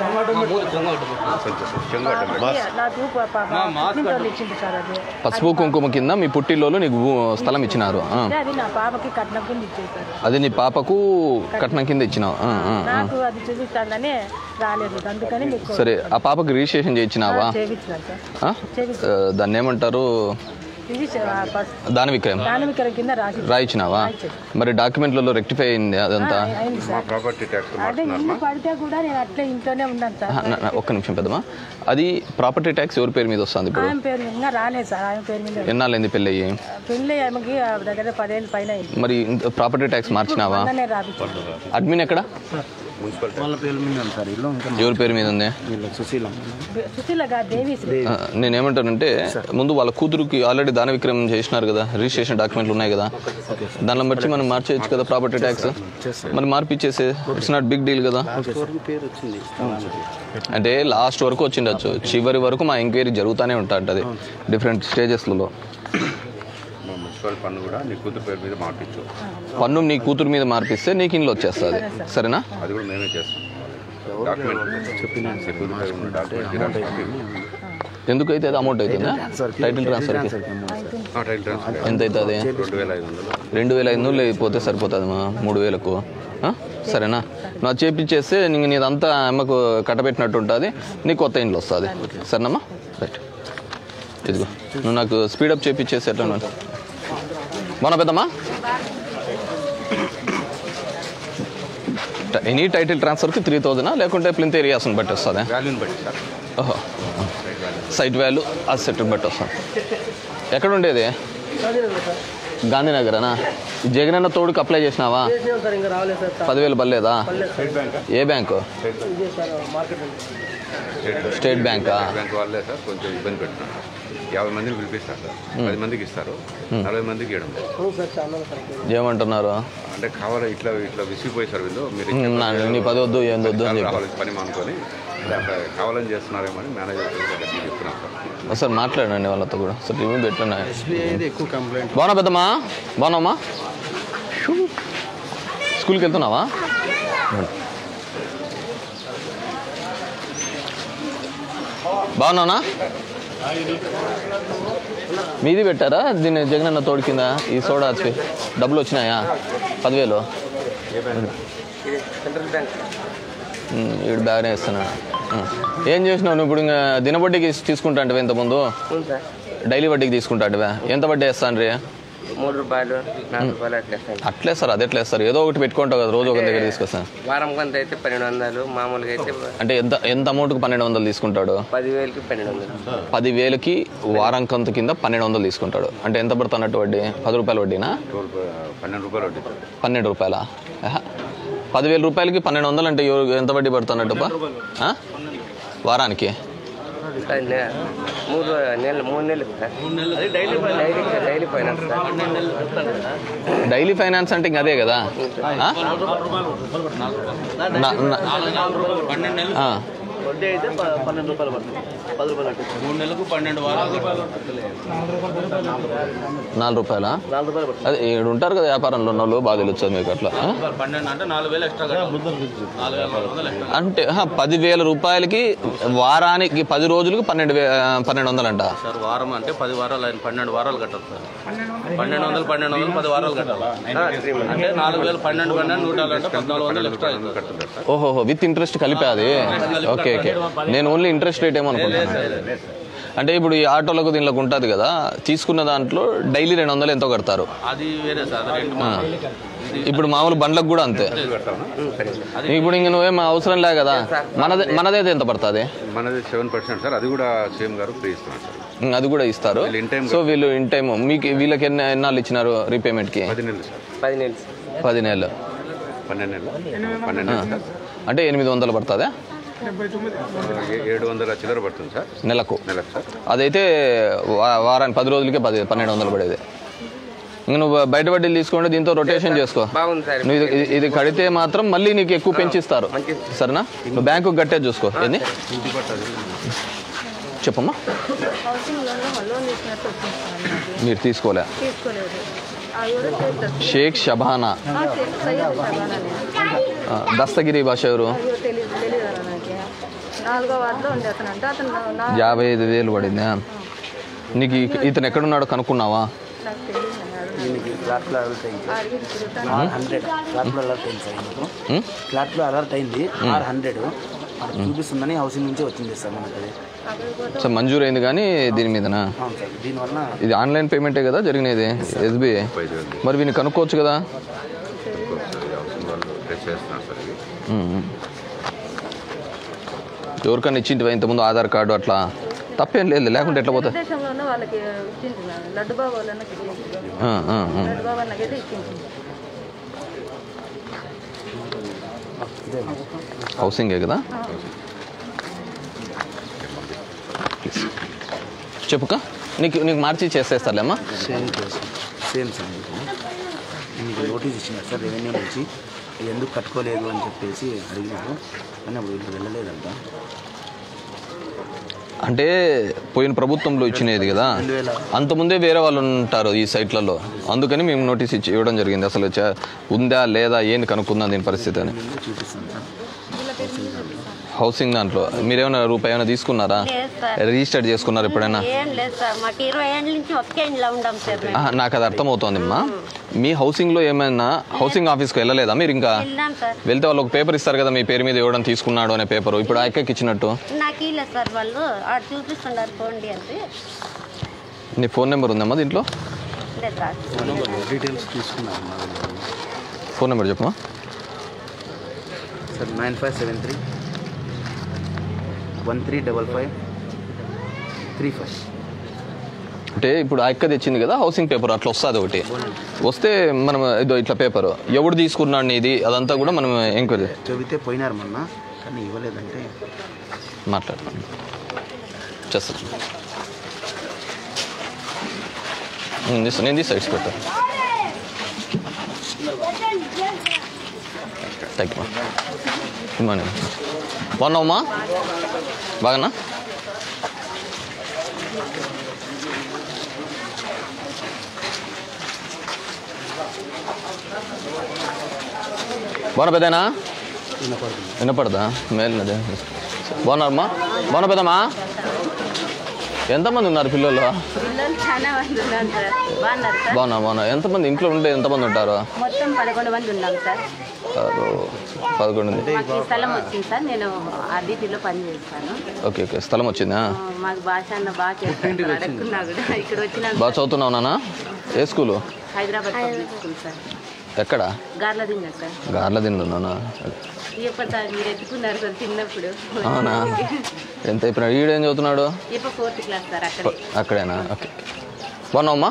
సార్ నాకు పాప ఇచ్చింది సార్ అది పసుపు కుంకుమ కింద మీ పుట్టిల్లోలు నీకు భూ- స్థలం ఇచ్చినారు ఆ. అంటే అది నా పాపకి కట్నం కింద ఇచ్చేసారు అది నీ పాపకు కట్నం కింద ఇచ్చినావు ఆ, ఆ, ఆ. నాకు అది చూపిస్తానని రాలేదు అందుకని మీకు సరే ఆ పాపకు రిజిస్ట్రేషన్ చేయించినావా చేయించాను సార్ ఆ? ఆ, దాన్ని ఏమంటారు ఇది దాని విక్రయం దాని విక్రయం కింద రాసి రాయించినావా మరి డాక్యుమెంట్లలో రెక్టిఫై అయింది అదంతా ఆ, అయింది మా సార్ ప్రాపర్టీ ట్యాక్స్ అదే ఇల్లు పడితే కూడా నేను అట్లే ఇంట్లోనే ఉన్నాను సార్ ఆహా, నా- నా- ఒక్క నిమిషం పెద్దమా అది ప్రాపర్టీ ట్యాక్స్ ఎవరి పేరు మీద వస్తుంది ఇప్పుడు ఆయన పేరు మీద ఇంకా రాలేదు సార్ ఆయన పేరు మీద ఎన్నాళ్ళైంది పెళ్ళి అయ్యి పెళ్ళి ఆమెకి దగ్గర పదేళ్ళ పైన అయింది మరి ప్రాపర్టీ ట్యాక్స్ మార్చినావా మొన్ననే రాపించాను అడ్మిన్ ఎక్కడ వాళ్ళ పేరు మీద ఉంది సార్ ఇల్లు ఇంకా ఎవరి పేరు మీద ఉంది వీళ్ళ సుశీలం సుశీల గారు దేవి ఆ, నేనేమంటానంటే ముందు వాళ్ళ కూతురుకి ఆల్రెడీ దాన విక్రమం చేసినారు కదా రిజిస్ట్రేషన్ డాక్యుమెంట్లు ఉన్నాయి కదా దానిలో బట్టి మనం మార్చేయచ్చు కదా ప్రాపర్టీ ట్యాక్స్ మరి మార్పిచ్చేసే ఇట్స్ నాట్ బిగ్ డీల్ కదా పేరు వచ్చింది అంటే లాస్ట్ వరకు వచ్చిండొచ్చు చివరి వరకు మా ఎంక్వైరీ జరుగుతూనే ఉంటుంది డిఫరెంట్ స్టేజెస్లలో మా మున్సిపల్ పన్ను కూడా నీ కూతురు పేరు మీద మార్పించు పన్ను నీ కూతురు మీద మార్పిస్తే నీకు ఇంట్లో వచ్చేస్తుంది సరేనా అది కూడా మేమే చేస్తాం డాక్యుమెంట్ చెప్పిన కూతురు పేరు ఉన్న డాక్యుమెంట్ జిరాక్స్ కాపీ. ఎందుకైతే అది అమౌంట్ అవుతుందా టైటిల్ ట్రాన్స్ఫర్కి ఆ, టైల్ ట్రాన్స్ఫర్ ఎంత అవుతుంది రెండు వేల ఐదు వందలు రెండు వేల ఐదు వందలు అయిపోతే సరిపోతుంది మా మూడు వేలకు ఆ? సరేనా నువ్వు చేపించేస్తే నీకు నీదంతా అమ్మకు కట్టబెట్టినట్టు ఉంటుంది నీకు కొత్త ఇంట్లో వస్తుంది సరేనమ్మా రైట్ ఇదిగో నువ్వు నాకు స్పీడప్ చేపించేసి ఎట్లా మన పెద్దమ్మా ఎనీ టైటిల్ ట్రాన్స్ఫర్కి త్రీ థౌజండా లేకుంటే ప్లింత్ ఏరియాస్ని బట్టి వస్తుందా వాల్యూని బట్టి సార్ ఓహో సైట్ వాల్యూ అసెట్ బట్టి వస్తుంది ఎక్కడ ఉండేది గాంధీనగరనా జగనన్న తోడుకి అప్లై చేసినావా సార్ ఇంకా రాలేదు సార్ పదివేలు పర్లేదా ఏ బ్యాంకు ఇదే సార్ మార్కెట్ స్టేట్ బ్యాంకా బ్యాంక్ వాళ్ళే సార్ కొంచెం ఇబ్బంది పెడుతున్నారు యాభై మందిని పిలిపిస్తారు సార్ పది మందికి ఇస్తారు నలభై మందికి ఇవ్వడం లేదు. అవును సార్ చాలా సార్ ఏమంటున్నారు అంటే కావాలి ఇట్లా ఇట్లా విసిగిపోయి సార్ వీళ్ళు మీరు ఉమ్, ఇచ్చే నా- నీ పది వద్దు ఏంది వద్దు అని చెప్పి రావాలి పని మానుకొని అంటే అక్కడ కావాలని చేస్తున్నారేమో అని మేనేజర్ దగ్గరికి చెప్తున్నాం సార్ ఒకసారి మాట్లాడండి వాళ్ళతో కూడా సార్ రివ్యూ పెట్టండి ఎస్బీఐది ఎక్కువ కంప్లైంట్ బాగున్నా పెద్దమ్మా బాగున్నామ్మా షూ. స్కూల్కి వెళ్తున్నావా బాగున్నావునా మీది పెట్టారా దీన్ని జగనన్న తోడు కింద ఈ సోడా వచ్చి డబ్బులు వచ్చినాయా పదివేలు సెంట్రల్ బ్యాంక్ ఉమ్, ఈడు బాగానే ఇస్తున్నాడు ఉమ్. ఏం చేసినావు నువ్వు ఇప్పుడు ఇంకా దినబడ్డీకి తీసుకుంటా అంటే ఇంతకుముందు అవును సార్ డైలీ వడ్డీకి తీసుకుంటా అంటే ఎంత వడ్డీ వేస్తాను రీ మూడు రూపాయలు నాలుగు రూపాయలు అట్లా సార్ అట్లే సార్ అది ఎట్లా వేస్తారు ఏదో ఒకటి పెట్టుకుంటావు కదా రోజు ఒక దగ్గర తీసుకొస్తాను వారం కొంత అయితే పన్నెండు వందలు మామూలుగా అయితే అంటే ఎంత ఎంత అమౌంట్కి పన్నెండు వందలు తీసుకుంటాడు పదివేలకి పన్నెండు వందలు పదివేలకి వారం కంతు కింద పన్నెండు వందలు తీసుకుంటాడు అంటే ఎంత పడుతున్నట్టు వడ్డీ పది రూపాయల వడ్డీనా పన్నెండు రూపాయలు వడ్డీ పన్నెండు రూపాయల పదివేల రూపాయలకి పన్నెండు వందలు అంటే ఎవరు- ఎంత వడ్డీ పడుతున్నట్టు పా? ఆ? వారానికి అది నె- మూడు నెలలు మూడు నెలలు సార్ అది daily daily daily finance sir daily finance అంటే ఇంక అదే కదా ఆ? నా- నా- ఆ. వడ్డీ అయితే ప- పన్నెండు రూపాయలు పడుతుంది పది రూపాయలు అంటే మూడు నెలలకు పన్నెండు వారాలు నాలుగు రూపాయలా నాలుగు రూపాయలు పడుతుంది అదే ఏడు ఉంటారు కదా వ్యాపారంలో ఉన్న వాళ్ళు బాగా తెలుస్తుంది మీకు అట్లా ఆ? పన్నెండు అంటే నాలుగు వేలు ఎక్స్ట్రా కట్టాలి నాలుగు వేల నాలుగు వందలు ఎక్స్ట్రా అంటే ఆహా, పదివేల రూపాయలకి వారానికి పది రోజులకి పన్నెండు వే పన్నెండు వందలంట సార్ వారం అంటే పది వారాలు ఆయన పన్నెండు వారాలు కట్టాలి సార్ పన్నెండు వందలు పన్నెండు వందలు పది వారాలు కట్టాలి అంటే నాలుగు వేలు పన్నెండు పన్నెండు నూట యాభై అంటే పద్నాలుగు వందలు ఎక్స్ట్రా అవుతుంది సార్ ఓహోహో విత్ ఇంట్రెస్ట్ కలిపే అది ఓకే ఓకే నేను ఓన్లీ ఇంట్రెస్ట్ రేట్ ఏమనుకుంటున్నాను అంటే ఇప్పుడు ఈ ఆటోలకు దీనిలోకి ఉంటుంది కదా తీసుకున్న దాంట్లో డైలీ రెండు వందలు ఎంతో కడతారు అది వేరే సార్ అది రెండు ఆ. ఇప్పుడు మామూలు బండ్లకు కూడా అంతే ఇప్పుడు ఇంక నువ్వేం అవసరం లే కదా మనదే మనదైతే ఎంత పడుతుంది మనది సెవెన్ పర్సెంట్ సార్ అది కూడా సేమ్ గారు ఫ్రీ ఇస్తున్నాం సార్ ఉమ్, అది కూడా ఇస్తారు వీళ్ళు in time సో వీళ్ళు ఇన్ టైం మీకు వీళ్ళకి ఎన్ని ఎన్నాళ్ళు ఇచ్చినారు రీపేమెంట్కి పది నెలలు సార్ పది నెలలు పది నెలలు పన్నెండు నెలలు పన్నెండు ఆ. నెలలు సార్ అంటే ఎనిమిది వందలు పడుతుందా ఏ- ఏడు వందల చిల్లర పడుతుంది సార్ నెలకు నెలకు సార్ అదైతే వా- వారానికి పది రోజులకే పది పన్నెండు వందలు పడేది ఇంక నువ్వు బయట వడ్డీలు తీసుకుంటే దీంతో రొటేషన్ చేసుకో బాగుంది సార్ నువ్వు ఇది- ఇది- ఇది కడితే మాత్రం మళ్ళీ నీకు ఎక్కువ పెంచిస్తారు సరేనా నువ్వు బ్యాంకు కట్టేది చూసుకో ఏంది చెప్పమ్మా హౌసింగ్ లోన్ లోన్ తీసుకున్నట్టు వచ్చింది సార్ నాకు. మీరు తీసుకోలే తీసుకోలేదు అది కూడా చేస్తారు షేక్ షబానా ఆ, తెలుసు, సయ్యద్ షబానా నేను. ఆ, దస్తగిరి భాష ఎవరు అయ్యో తెలియదు తెలియదు అలా నాకు నాలుగో వార్డులో ఉండే అతను అంటే అతను నా- నా- యాభై ఐదు వేలు పడిందా నీకు ఈ- ఇతను ఎక్కడున్నాడో కనుక్కున్నావా నాకు తెలియదు దీనికి ఫ్లాట్లో అలర్ట్ అయింది అడిగి తిరుగుతాను ఆర్ హండ్రెడ్ ఫ్లాట్లో అలర్ట్ అయింది సార్ మనకు ఉమ్? ఫ్లాట్లో అలర్ట్ అయింది ఆర్ హండ్రెడ్ మనకు చూపిస్తుందని హౌసింగ్ నుంచి వచ్చింది సార్ మనకి అది సో మంజూరు అయింది కానీ దీని మీదనా అవును సార్ దీనివల్ల ఇది ఆన్లైన్ పేమెంటే కదా జరిగినది ఎస్బీఐ మరి వీని కనుక్కోవచ్చు కదా వాళ్ళు టెస్ట్ చేస్తున్నారు సార్ ఇవి ఉమ్. ఎవరికన్నా ఇచ్చింటివా ఇంతకుముందు ఆధార్ కార్డు అట్లా తప్పేం లేదు లేకుంటే ఎట్లా పోతుంది దేశంలోనే వాళ్ళకి ఇచ్చింటున్నాను లడ్డు బాబు వాళ్ళకి ఇచ్చింది ఆ, ఆ, ఆ. లడ్డు బాబు అన్నకైతే ఇచ్చింది హౌసింగే కదా చెప్పుక నీకు నీకు మార్చి చేసేస్తాలేమ్మా సేమ్ కేసు సేమ్ సార్ మీకు మీకు నోటీస్ ఇచ్చినారు సార్ రెవెన్యూ నుంచి ఇది ఎందుకు కట్టుకోలేదు అని చెప్పేసి అడిగినారు కానీ అప్పుడు వీళ్ళు వెళ్ళలేదంట అంటే పోయిన ప్రభుత్వంలో ఇచ్చినది కదా అంతకుముందే వేరే వాళ్ళు ఉంటారు ఈ సైట్లలో అందుకని మేము నోటీస్ ఇచ్చి ఇవ్వడం జరిగింది అసలు చ- ఉందా లేదా ఏంది కనుక్కుందా దీని పరిస్థితి అని చూపిస్తాను సార్ హౌసింగ్ దాంట్లో మీరేమైనా రూపాయి ఏమైనా తీసుకున్నారా లేదు సార్. రిజిస్టర్ చేసుకున్నారు ఎప్పుడైనా ఏం లేదు సార్ మాకు ఇరవై ఏళ్ళ నుంచి ఒకే ఇంట్లో ఉండాం సార్ మేము. ఆహా, నాకు అది అర్థమవుతోందమ్మా మీ హౌసింగ్లో ఏమైనా హౌసింగ్ ఆఫీస్కి వెళ్ళలేదా మీరు ఇంకా వెళ్ళాం సార్ వెళ్తే వాళ్ళు ఒక పేపర్ ఇస్తారు కదా మీ పేరు మీద ఇవ్వడం తీసుకున్నాడు అనే పేపర్ ఇప్పుడు ఆ ఎక్కకి ఇచ్చినట్టు నాకు ఇల్లే సార్ వాళ్ళు ఆడ చూపిస్తున్నారు పోండి అంటే నీ ఫోన్ నెంబర్ ఉందమ్మా దీంట్లో లేదు సార్ డీటెయిల్స్ తీసుకున్నారు మా వాళ్ళు ఫోన్ నెంబర్ చెప్పమా sir nine five seven three one three double five three five అంటే ఇప్పుడు ఆ ఎక్క తెచ్చింది కదా హౌసింగ్ పేపర్ అట్లా వస్తుంది ఒకటి వస్తే మనం ఇదో ఇట్లా పేపర్ ఎవడు తీసుకున్నాడు నీది అదంతా కూడా మనం ఎంక్వైరీ చెబితే పోయినారు మొన్న కానీ ఇవ్వలేదంటే మాట్లాడతాం చేస్తాను నేను తీస్తా నేను తీస్తా ఇట్స్ పెట్టా థ్యాంక్ యూ గుడ్ మార్నింగ్ బాగున్నావమ్మా బాగానా బాగున్నా పెద్దనా వినపడదా మేలు అదే బాగున్నారమ్మా బాగున్నా పెద్దమ్మా ఎంతమంది ఉన్నారు పిల్లలు పిల్లలు చాలా మంది ఉన్నారు సార్ బాగున్నారు సార్ బాగున్నా బాగున్నా ఎంతమంది ఇంట్లో ఉండే ఎంతమంది ఉంటారు మొత్తం పదకొండు మంది ఉన్నాం సార్ ఆరు, పదకొండు మంది. మాకు ఈ స్థలం వచ్చింది సార్ నేను అదితిలో పని చేస్తాను ఓకే ఓకే స్థలం వచ్చిందా ఆ, మాకు భాష అన్న బాగా చేస్తాను అడగకున్నా కూడా ఇక్కడ వచ్చిన బాగా చదువుతున్నావు నాన్న ఏ school Hyderabad public school sir ఎక్కడ గార్ల దింగా సార్ గార్ల తిన్నానా ఎప్పుడు సార్ మీరు ఎత్తుకున్నారు సార్ చిన్నప్పుడు అవునా ఎంత అయిపోయినాడు ఈడేం చదువుతున్నాడు ఇప్పుడు ఫోర్త్ క్లాస్ సార్ అక్కడే అక్కడేనా ఓకే ఓకే. బాగున్నావమ్మా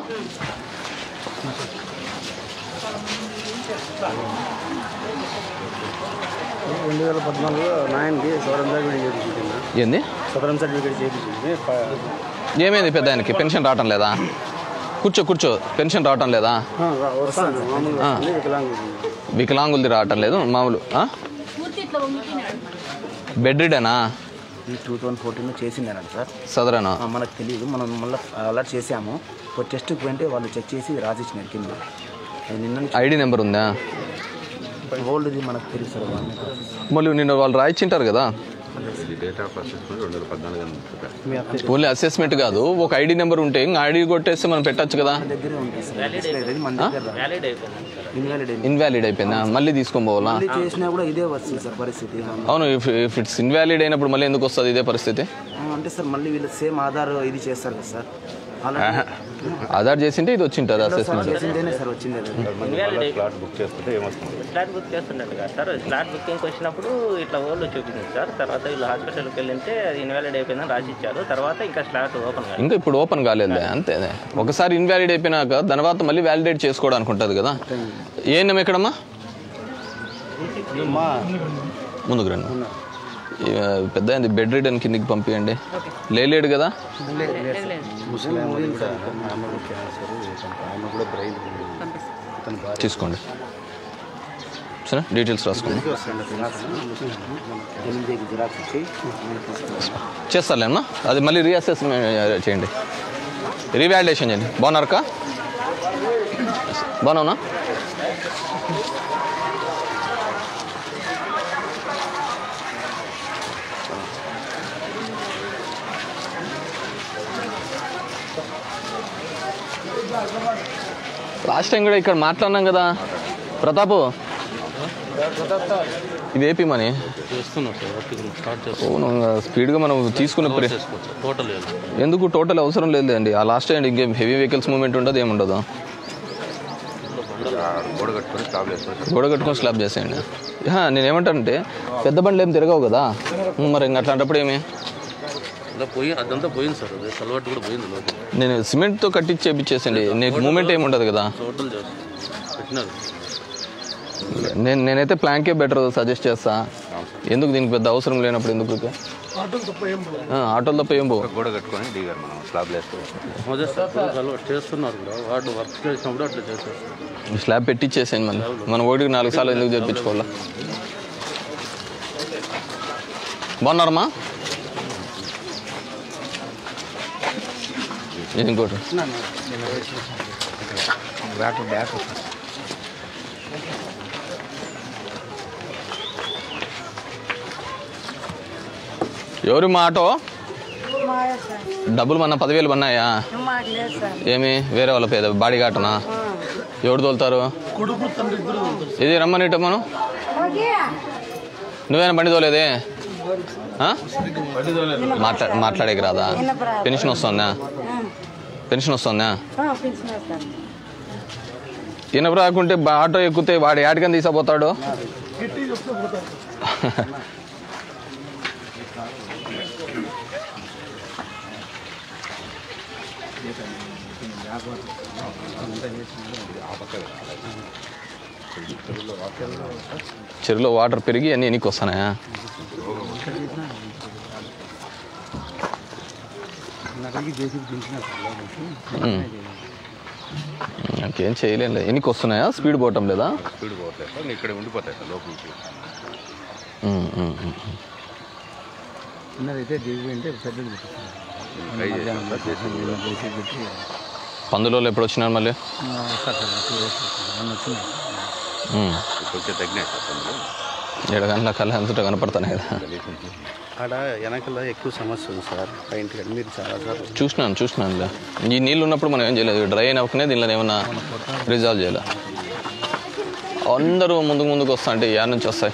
రెండు వేల పద్నాలుగులో నాయనకి సవరం సర్టిఫికేట్ చేయించుకున్నా ఏంది సవరం సర్టిఫికేట్ చేయించుకుంది ఏమైంది పెద్ద ఆయనకి పెన్షన్ రావటం లేదా కూర్చో కూర్చో పెన్షన్ రావటం లేదా వస్తాను మామూలుగా ఆ. వస్తుంది, వికలాంగులు వికలాంగులది రావటం లేదు మామూలు ఆ? బెడ్ రీడేనా ఇది టూ థౌజండ్ ఫోర్టీన్లో చేసిందనండి సార్ సదరనా ఆ, మనకు తెలియదు మనం మళ్ళీ అలర్ట్ చేసాము ఒక టెస్ట్కి పోయింటే వాళ్ళు చెక్ చేసి రాసిచ్చినారు కింద అది నిన్న ఐడి నెంబర్ ఉందా ఓల్డ్ది మనకు తెలుసు సార్ వాళ్ళు మళ్ళీ నిన్న వాళ్ళు రాయించింటారు కదా ఇది డేటా ఆఫ్ అసెస్మెంట్ రెండు వేల పద్నాలుగు అని చెప్పారు. ఓన్లీ అసెస్మెంట్ కాదు ఒక ఐడి నెంబర్ ఉంటే ఇంకా ఐడి కొట్టేస్తే మనం పెట్టచ్చు కదా దగ్గరే ఉంటుంది సార్ డిస్ప్లే మన దగ్గర రాదు. వ్యాలిడ్ అయిపోయింది సార్ ఇన్వాలిడ్ అయింది. ఇన్వాలిడ్ అయిపోయిందా మళ్ళీ తీసుకొని పోవాలా మళ్ళీ చేసినా కూడా ఇదే వస్తుంది సార్ పరిస్థితి అవును ఇఫ్ ఇఫ్ ఇట్స్ ఇన్వాలిడ్ అయినప్పుడు మళ్ళీ ఎందుకు వస్తుంది ఇదే పరిస్థితి ఆ, అంటే సార్ మళ్ళీ వీళ్ళు సేమ్ ఆధార్ ఇది చేస్తారు కదా సార్ అలాంటి ఆహా. ఆధార్ చేసింటే ఇది వచ్చింటుంది అసెస్మెంట్ చేసిందేనే సార్ వచ్చింది అది. ఇన్వాలిడ్ స్లాట్ బుక్ చేసుకుంటే ఏమొస్తుంది స్లాట్ బుక్ చేస్తుండదు కదా సార్ స్లాట్ బుకింగ్కి వచ్చినప్పుడు ఇట్లా ఓళ్ళు చూపించింది సార్ తర్వాత వీళ్ళు హాస్పిటల్కి వెళ్ళింటే అది ఇన్వాలిడ్ అయిపోయిందని రాసి ఇచ్చారు తర్వాత ఇంకా స్లాట్ ఓపెన్ కాదు ఇంకా ఇప్పుడు ఓపెన్ కాలేదులే అంతే ఒకసారి ఇన్వాలిడ్ అయిపోయినాక తర్వాత మళ్ళీ వ్యాలిడేట్ చేసుకోవడానికి ఉంటుంది కదా ఏం ఎక్కడమ్మా ముందుకు రండి ఈ, పెద్ద అయింది బెడ్ రీడన్ కిందికి పంపించండి లేలేడు కదా ముస్లిం మూవీలు సార్ ఆమె క్యాన్సర్ ఆమె కూడా బ్రెయిన్ అతని భార్య తీసుకోండి సరే డీటెయిల్స్ రాసుకోండి ఎనిమిది జిరాక్స్ ఇచ్చి చేస్తారులేమ్మా అది మళ్ళీ రీఅసెస్మెంట్ చేయండి రీవాలిడేషన్ చేయండి బాగున్నారక్క బాగున్నావునా లాస్ట్ టైం కూడా ఇక్కడ మాట్లాడినాం కదా ప్రతాపు ఇది ఏపీ మనీ చేస్తున్నారు సార్ వర్క్ స్టార్ట్ చేస్తాం అవును స్పీడ్గా మనం తీసుకున్న ప్రే టోటల్ ఎందుకు టోటల్ అవసరం లేదండి ఆ లాస్ట్ టైం ఇంకేం హెవీ వెహికల్స్ మూవ్మెంట్ ఉండదు ఏముండదు గోడ కట్టుకొని స్టాప్ వేసుకొని గోడ కట్టుకొని స్లాబ్ చేసేయండి యా, నేను ఏమంటానంటే పెద్ద బండ్లు ఏం తిరగవు కదా మరి ఇంక అట్లాంటప్పుడు ఏమి ఇలా పోయి అదంతా పోయింది సార్ అది కలవాటు కూడా పోయింది లోపల నేను సిమెంట్తో కట్టించి చేపించేసండి నీకు మూమెంట్ ఏమి ఉండదు కదా టోటల్ చేస్తాం పెట్టినారు నేను నేనైతే ప్లాంకే బెటర్ సజెస్ట్ చేస్తా ఎందుకు దీనికి పెద్ద అవసరం లేనప్పుడు ఎందుకు ఊరికే? ఆటోలు తప్ప ఏం పోదు. ఆ, ఆటోలు తప్ప ఏం పోవు గోడ కట్టుకొని దిగారు మనం స్లాబ్ వేసుకోవాలి అదే సార్ కలవాటు చేస్తున్నారు కూడా వాడు వర్క్ చేసినప్పుడు అట్లా చేసేస్తారు స్లాబ్ పెట్టించేసేయండి మళ్ళీ మనం ఓడికి నాలుగు సార్లు ఎందుకు చేయించుకోవాలా బాగున్నారమ్మా ఇది ఇంకోటి బ్యాక్ బ్యాక్ ఎవరు మా ఆటో మాయా సార్ డబ్బులు మన పదివేలు పన్నాయా మాకు లేదు సార్ ఏమి వేరే వాళ్ళ పేద బాడీ కాటనా ఎవరు తోలుతారు కొడుకు తండ్రి ఇద్దరు ఉంటారు. ఇది రమ్మని మనం నువ్వేనా బండి తోలేదే ఆ? మాట్లా మాట్లాడేకి రాదా పెన్షన్ వస్తుందా పెన్షన్ వస్తుందా పెంచినా సార్ ఇనప రాకుంటే బా- ఆటో ఎక్కితే వాడు యాడికని తీసుకుపోతాడు గిట్టి చెప్తే పోతారు చెరువులో వాటర్ పెరిగి అన్నీ ఎనికి వస్తున్నాయా నాకడికి జేసీబీ దించిన సార్ లోపలికి. ఉమ్. ఇంకేం చేయలేం ఎనికి వస్తున్నాయా స్పీడ్ పోవటం లేదా స్పీడ్ పోవట్లేదు సార్ ఇక్కడ ఉండిపోతాయి సార్ లోపలికి ఉమ్, ఉమ్, ఉమ్. ఉన్నదైతే జేసీబీ అంటే పెద్దది పెట్టిస్తాను ట్రై చేసాం సార్ జేసీబీ జేసీబీ పెట్టి పందులో ఎప్పుడు వచ్చినారు మళ్ళీ ఆ, వస్తారు సార్ టూ డేస్ వస్తారు. మొన్న వచ్చినాయి ఉమ్. కొంచెం తగ్గినాయి సార్ పనులు. ఏడు గంటల కళ్ళ అంతటా కనపడుతున్నాయి కదా ఆడ వెనకల ఎక్కువ సమస్య ఉంది సార్ పైంట్ కానీ మీరు చాలా సార్ చూసినాను చూసినానులే ఈ నీళ్ళు ఉన్నప్పుడు మనం ఏం చేయలేదు డ్రై అయినప్పుడే దీనిలో ఏమన్నా రిజాల్వ్ చేయాలి అందరూ ముందుకు ముందుకు వస్తా అంటే యాడ్ నుంచి వస్తాయి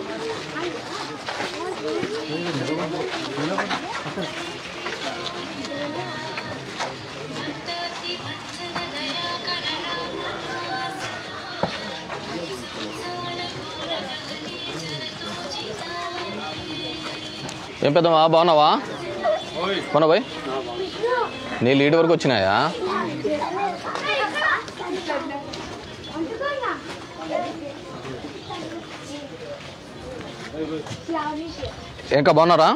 ఏం పెద్దమా బాగున్నావా బాగున్నా బాయ్ నీ లీడ్ వరకు వచ్చినాయా ఇంకా బాగున్నారా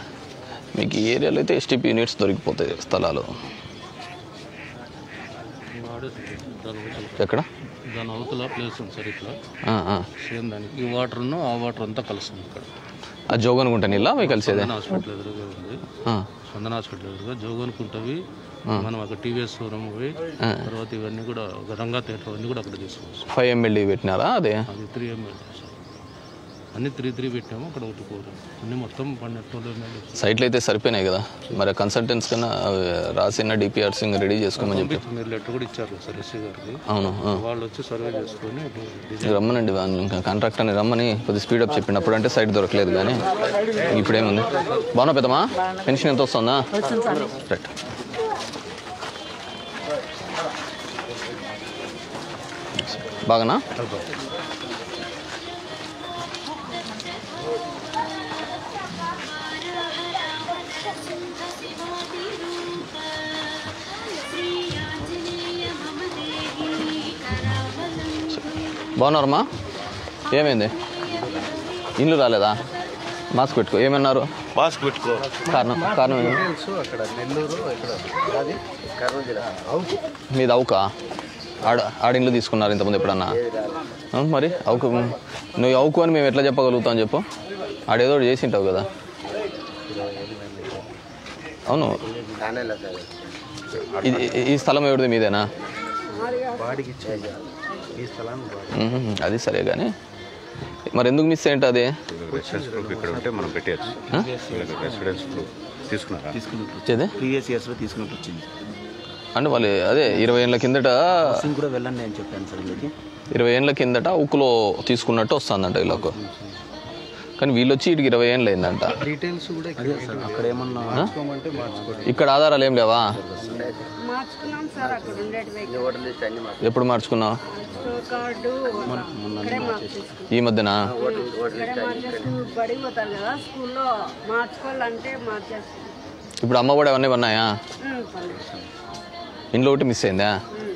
మీకు ఈ ఏరియాలో అయితే ఎస్టీపీ యూనిట్స్ దొరికిపోతాయి స్థలాలు వాడే దాని అవతల ఎక్కడ దాని అవతల ప్లేస్ ఉంది సార్ ఇట్లా ఆ, ఆ. సేమ్ దానికి ఈ వాటర్ను ఆ వాటర్ అంతా కలుస్తుంది ఇక్కడ ఆ జోగనుకుంటా నీళ్ళ మీకు కలిసేదే స్పందన హాస్పిటల్ ఎదురుగా ఉంది ఆ. స్పందన హాస్పిటల్ ఎదురుగా జోగనుకుంటవి ఆ. మనం అక్కడ టీవీఎస్ షోరూమ్ పోయి ఆ. తర్వాత ఇవన్నీ కూడా రంగా థియేటర్ అన్నీ కూడా అక్కడ తీసుకోవచ్చు ఫైవ్ ఎంఎల్డి పెట్టినారా అదే అది త్రీ ఎంఎల్ అన్ని త్రీ త్రీ పెట్టాము అక్కడ ఒకటి ఫోర్ అన్ని మొత్తం పన్నెండు ట్వెల్వ్ ఎంఎల్ సైట్లు అయితే సరిపోయినాయి కదా మరి కన్సల్టెంట్స్ కన్నా అవి రాసిన డిపిఆర్స్ ఇంకా రెడీ చేసుకోమని చెప్పి మీరు లెటర్ కూడా ఇచ్చారు కదా సార్ ఎస్సీ గారికి అవును ఆ. వాళ్ళు వచ్చి సర్వే చేసుకొని ఇక రమ్మనండి వాళ్ళు ఇంకా కాంట్రాక్టర్ని రమ్మని కొద్ది స్పీడప్ చెప్పిండు అప్పుడు అంటే సైట్ దొరకలేదు కానీ ఇప్పుడేముంది బాగున్నా పెద్దమా పెన్షన్ ఎంత వస్తుందా రైట్ బాగానా బాగున్నారమ్మా ఏమైంది ఇల్లు రాలేదా మాస్క్ పెట్టుకో ఏమన్నారు మాస్క్ పెట్టుకో కారణం కారణం ఏంది? అక్కడ నెల్లూరు ఇక్కడ అది కర్నూలు జిల్లా అవుకు మీది అవుకా ఆడ ఆడిండ్లు తీసుకున్నారు ఇంతకుముందు ఎప్పుడన్నా ఆ, మరి అవుకు నువ్వు అవుకు అని మేము ఎట్లా చెప్పగలుగుతాం చెప్పు ఆడేదో ఒకటి చేసి ఉంటావు కదా అవును కానేలా సార్ ఇది ఈ- ఈ స్థలం ఎవరిది మీదేనా బాడీకి ఇచ్చేది ఈ స్థలాన్ని బాడీ మ్మ్. అది సరే కానీ మరి ఎందుకు మిస్ అయ్యింట అది రెసిడెన్స్ ప్రూఫ్ ఇక్కడ ఉంటే మనం పెట్టేయచ్చు రెసిడెన్స్ ప్రూఫ్ తీసుకున్నారా ఇచ్చేది ప్రీవియస్ ఇయర్స్లో తీసుకున్నట్టు వచ్చింది అంటే వాళ్ళు అదే ఇరవై ఏళ్ళ కిందట హౌసింగ్ కూడా వెళ్ళండి అని చెప్పాను సార్ వీళ్ళకి ఇరవై ఏళ్ళ కిందట ఉక్కులో తీసుకున్నట్టు వస్తుందంట వీళ్ళకు కానీ వీళ్ళు వచ్చి ఇటుకి ఇరవై ఏళ్ళు అయిందంట డీటెయిల్స్ కూడా అదే సార్ అక్కడ ఏమన్నా ఆ? మార్చుకోమంటే మార్చుకోండి ఇక్కడ ఆధారాలు ఏం లేవా మార్చుకున్నాం సార్ అక్కడ ఉండేటివి ఓటర్ లిస్ట్ అన్ని ఎప్పుడు మార్చుకున్నావు స్టోర్ కార్డు ఇక్కడే మార్చేసుకున్నాం ఈ మధ్యన ఇక్కడే మార్చేసుకుని బడికి పోతారు కదా స్కూల్లో మార్చుకోవాలంటే మార్చేసుకున్నాం ఇప్పుడు అమ్మఒడి అవన్నీ ఉన్నాయా ఉమ్, పర్లేదు. ఇంట్లో ఒకటి మిస్ అయిందా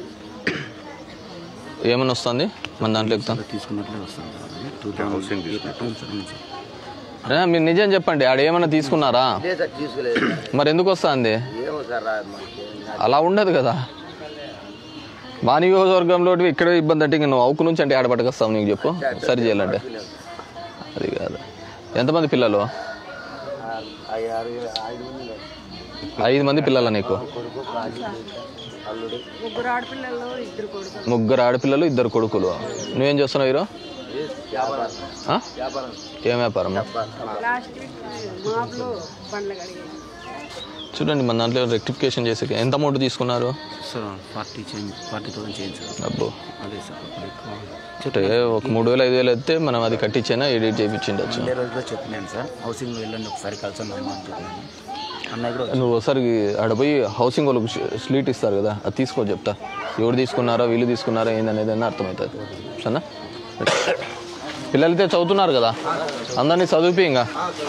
ఏమన్నా వస్తుంది మన దాంట్లో ఎక్కుతాను తీసుకున్నట్లే వస్తాను సార్ హౌసింగ్ తీసుకున్నట్టు ఆ, మీరు నిజం చెప్పండి ఆడ ఏమన్నా తీసుకున్నారా లేదు సార్ తీసుకోలేదు మరి ఎందుకు వస్తుంది ఏమో సార్ రా- మనకి అలా ఉండదు కదా మా నియోజకవర్గంలో ఇక్కడ ఇబ్బంది అంటే ఇంక నువ్వు అవుకు నుంచి అంటే ఆడ పట్టుకొస్తావు నీకు చెప్పు సరి చేయాలంటే అది కాదు ఎంతమంది పిల్లలు ఐదు ఆరు ఐదు మంది ఉన్నారు. ఐదు మంది పిల్లల నీకు కొడుకు కాజీ అల్లుడు ముగ్గురు ఆడపిల్లలు ఇద్దరు కొడుకులు ముగ్గురు ఆడపిల్లలు ఇద్దరు కొడుకులు నువ్వేం చేస్తున్నావు ఈరో వ్యాపారం ఆ? వ్యాపారం ఏం వ్యాపారం లాస్ట్ వీక్ మాపులు బండ్లు కడిగారు చూడండి మన దాంట్లో రెక్టిఫికేషన్ చేసే ఎంత అమౌంట్ తీసుకున్నారు sir forty change forty thousand change sir అబ్బో అదే సార్ అప్పుడు ఎక్కువ అంటే ఒక మూడు వేలు ఐదు వేలు అయితే మనం అది కట్టించైనా ఎడిట్ చేయించిండొచ్చు ఉండే రోజులో చెప్పినాను సార్ హౌసింగ్ వెళ్ళండి ఒకసారి కలిసి అమ్మా అని చెప్పినాను అన్నయ్య కూడా నువ్వు ఒకసారి ఆడ పోయి హౌసింగ్ వాళ్ళకి స్లీట్ ఇస్తారు కదా అది తీసుకో చెప్తా ఎవరు తీసుకున్నారో వీళ్ళు తీసుకున్నారో ఏందనేది అన్న అర్థమవుతుంది సరేనా పిల్లలైతే చదువుతున్నారు కదా అందరినీ చదివిపి ఇంకా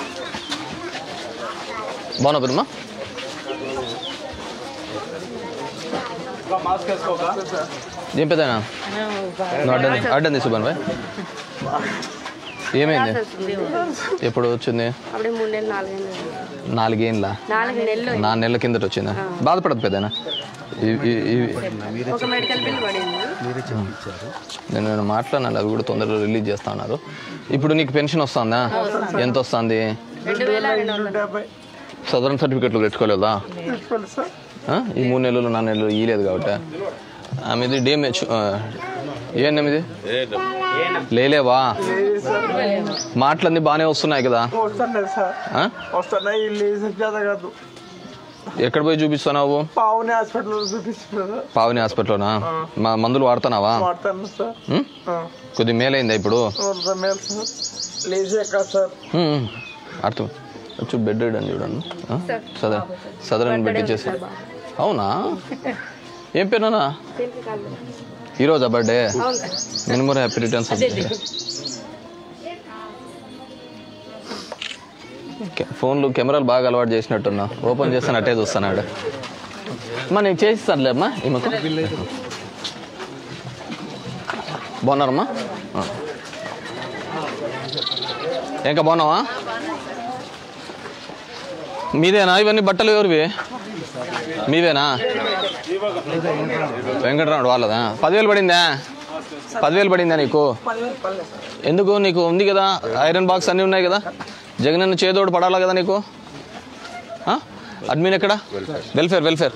బాగున్నా పెద్దమ్మా ఏం పెద్దనా నువ్వు అడ్డం అడ్డం తీసు బాయ్ ఏమైంది ఎప్పుడు వచ్చింది అప్పుడే మూడు నెలలు నాలుగేళ్ళు నాలుగేళ్ళ నాలుగు నెలలు నాలుగు నెలల కిందట వచ్చిందా బాధపడదు పెద్దనా ఇవి- ఇవి- ఇవి ఒక మెడికల్ బిల్ పడింది మీరే చెప్పించారు నేను నేను మాట్లాడినాను అవి కూడా తొందరగా రిలీజ్ చేస్తా ఉన్నారు ఇప్పుడు నీకు పెన్షన్ వస్తుందా ఎంత వస్తుంది రెండు వేల రెండు వందలు సదరన్ సర్టిఫికెట్లు తెచ్చుకోలేదా తెచ్చుకోలేదు సార్ ఆ? ఈ మూడు నెలలు నాలుగు నెలలు ఇయ్యలేదు కాబట్టి ఆమెది డిఎంహెచ్ ఏంది లేలేవా మాటలన్నీ బాగానే వస్తున్నాయి కదా వస్తున్నాయి సార్ ఆ? వస్తున్నాయి లేదు చేత కాదు ఎక్కడ పోయి చూపిస్తున్నావు పావుని హాస్పిటల్ చూపిస్తున్నారు పావని హాస్పిటల్లోనా మా మందులు వాడుతున్నావా వాడతాను సార్ ఉం? కొద్ది మేలైందా ఇప్పుడు అవును మేలు సార్ లేజే కాదు సార్ ఉం, ఉం. అర్థం వచ్చి బెడ్ అని చూడండి ఆ? సదరన్ సదరన్ బెడ్ ఇచ్చేసి అవునా ఏం పేరునా ఈరోజా బర్త్డే మినిమం హ్యాపీ రిటర్న్స్ ఫోన్లు కెమెరాలు బాగా అలవాటు చేసినట్టున్నా ఓపెన్ చేస్తాను అట్టే చూస్తానాడు అమ్మా నేను చేసిస్తానులే అమ్మా ఈమెకు బాగున్నారమ్మా ఆ. ఇంకా బాగున్నావా మీదేనా ఇవన్నీ బట్టలు ఎవరివి మీవేనా వెంకటరాముడు వాళ్ళదా పదివేలు పడిందా పదివేలు పడిందా నీకు ఎందుకు నీకు ఉంది కదా ఐరన్ బాక్స్ అన్నీ ఉన్నాయి కదా జగనన్న చేదోడు పడాలా కదా నీకు ఆ? అడ్మిన్ ఎక్కడ వెల్ఫేర్ వెల్ఫేర్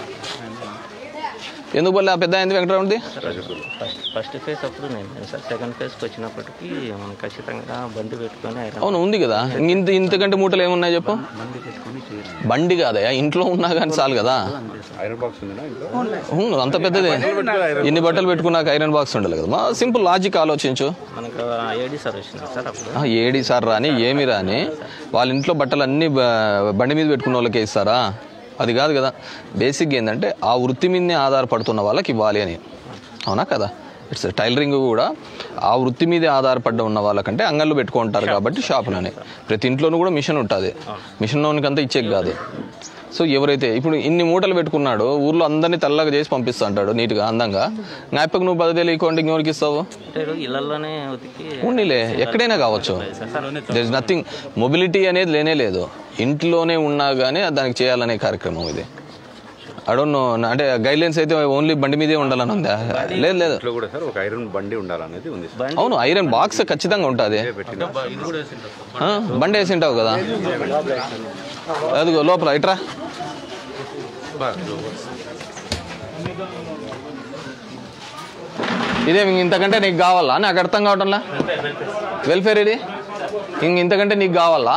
ఎందుకు పడలే ఆ పెద్ద అయింది వెంకటరాముడిది ఫస్ట్ ఫేజ్ అప్పుడు నేను సార్ సెకండ్ ఫేజ్కి వచ్చినప్పటికీ మనం ఖచ్చితంగా బండి పెట్టుకొని ఐరన్ అవును ఉంది కదా ఇంత ఇంతకంటే మూటలు ఏమున్నాయి చెప్పు బండి కాదయా ఇంట్లో ఉన్నా కానీ చాలు కదా ఐరన్ బాక్స్ ఉందా ఇంట్లో అవును, అంత పెద్దది ఇన్ని బట్టలు పెట్టుకున్నాక ఐరన్ బాక్స్ ఉండాలి కదా మా సింపుల్ లాజిక్ ఆలోచించు మనకు ఏడీ సార్ వచ్చినారు సార్ అప్పుడు ఆ, ఏడి సార్ రాని ఏమి రాని వాళ్ళ ఇంట్లో బట్టలు అన్ని బ- బండి మీద పెట్టుకున్న వాళ్ళకే ఇస్తారా అది కాదు కదా బేసిక్గా ఏంటంటే ఆ వృత్తి మీదనే ఆధారపడుతున్న వాళ్ళకి ఇవ్వాలి అని అవునా కదా ఇట్స్ టైలరింగ్ కూడా ఆ వృత్తి మీదే ఆధారపడ్డ ఉన్న వాళ్ళకంటే అంగళ్ళు పెట్టుకుంటారు కాబట్టి షాపులోనే ప్రతి ఇంట్లోనూ కూడా మిషన్ ఉంటుంది మిషన్ అంతా ఇచ్చేది కాదు సో ఎవరైతే ఇప్పుడు ఇన్ని మూటలు పెట్టుకున్నాడు ఊర్లో అందరినీ తెల్లగా చేసి పంపిస్తా అంటాడు నీట్గా అందంగా నాయపకు నువ్వు పదివేలు ఇవ్వండి ఇంకెవరికి ఇస్తావు అంటే ఇళ్లలోనే ఉతికి ఉన్నిలే ఎక్కడైనా కావచ్చు దర్ ఇస్ నథింగ్ మొబిలిటీ అనేది లేనే లేదు ఇంట్లోనే ఉన్నా కానీ దానికి చేయాలనే కార్యక్రమం ఇది అడోన్ అంటే గైడ్లైన్స్ అయితే ఓన్లీ బండి మీదే ఉండాలని ఉందా లేదు లేదు ఇంట్లో కూడా సార్ ఒక ఐరన్ బండి ఉండాలనేది ఉంది సార్. అవును ఐరన్ బాక్స్ ఖచ్చితంగా ఉంటుంది ఆ, బండి వేసి ఉంటావు కదా అదిగో లోపల ఇట్రా ఇదే ఇంక ఇంతకంటే నీకు కావాలా నాకు అర్థం కావటంలా వెల్ఫేర్ ఇది ఇంక ఇంతకంటే నీకు కావాలా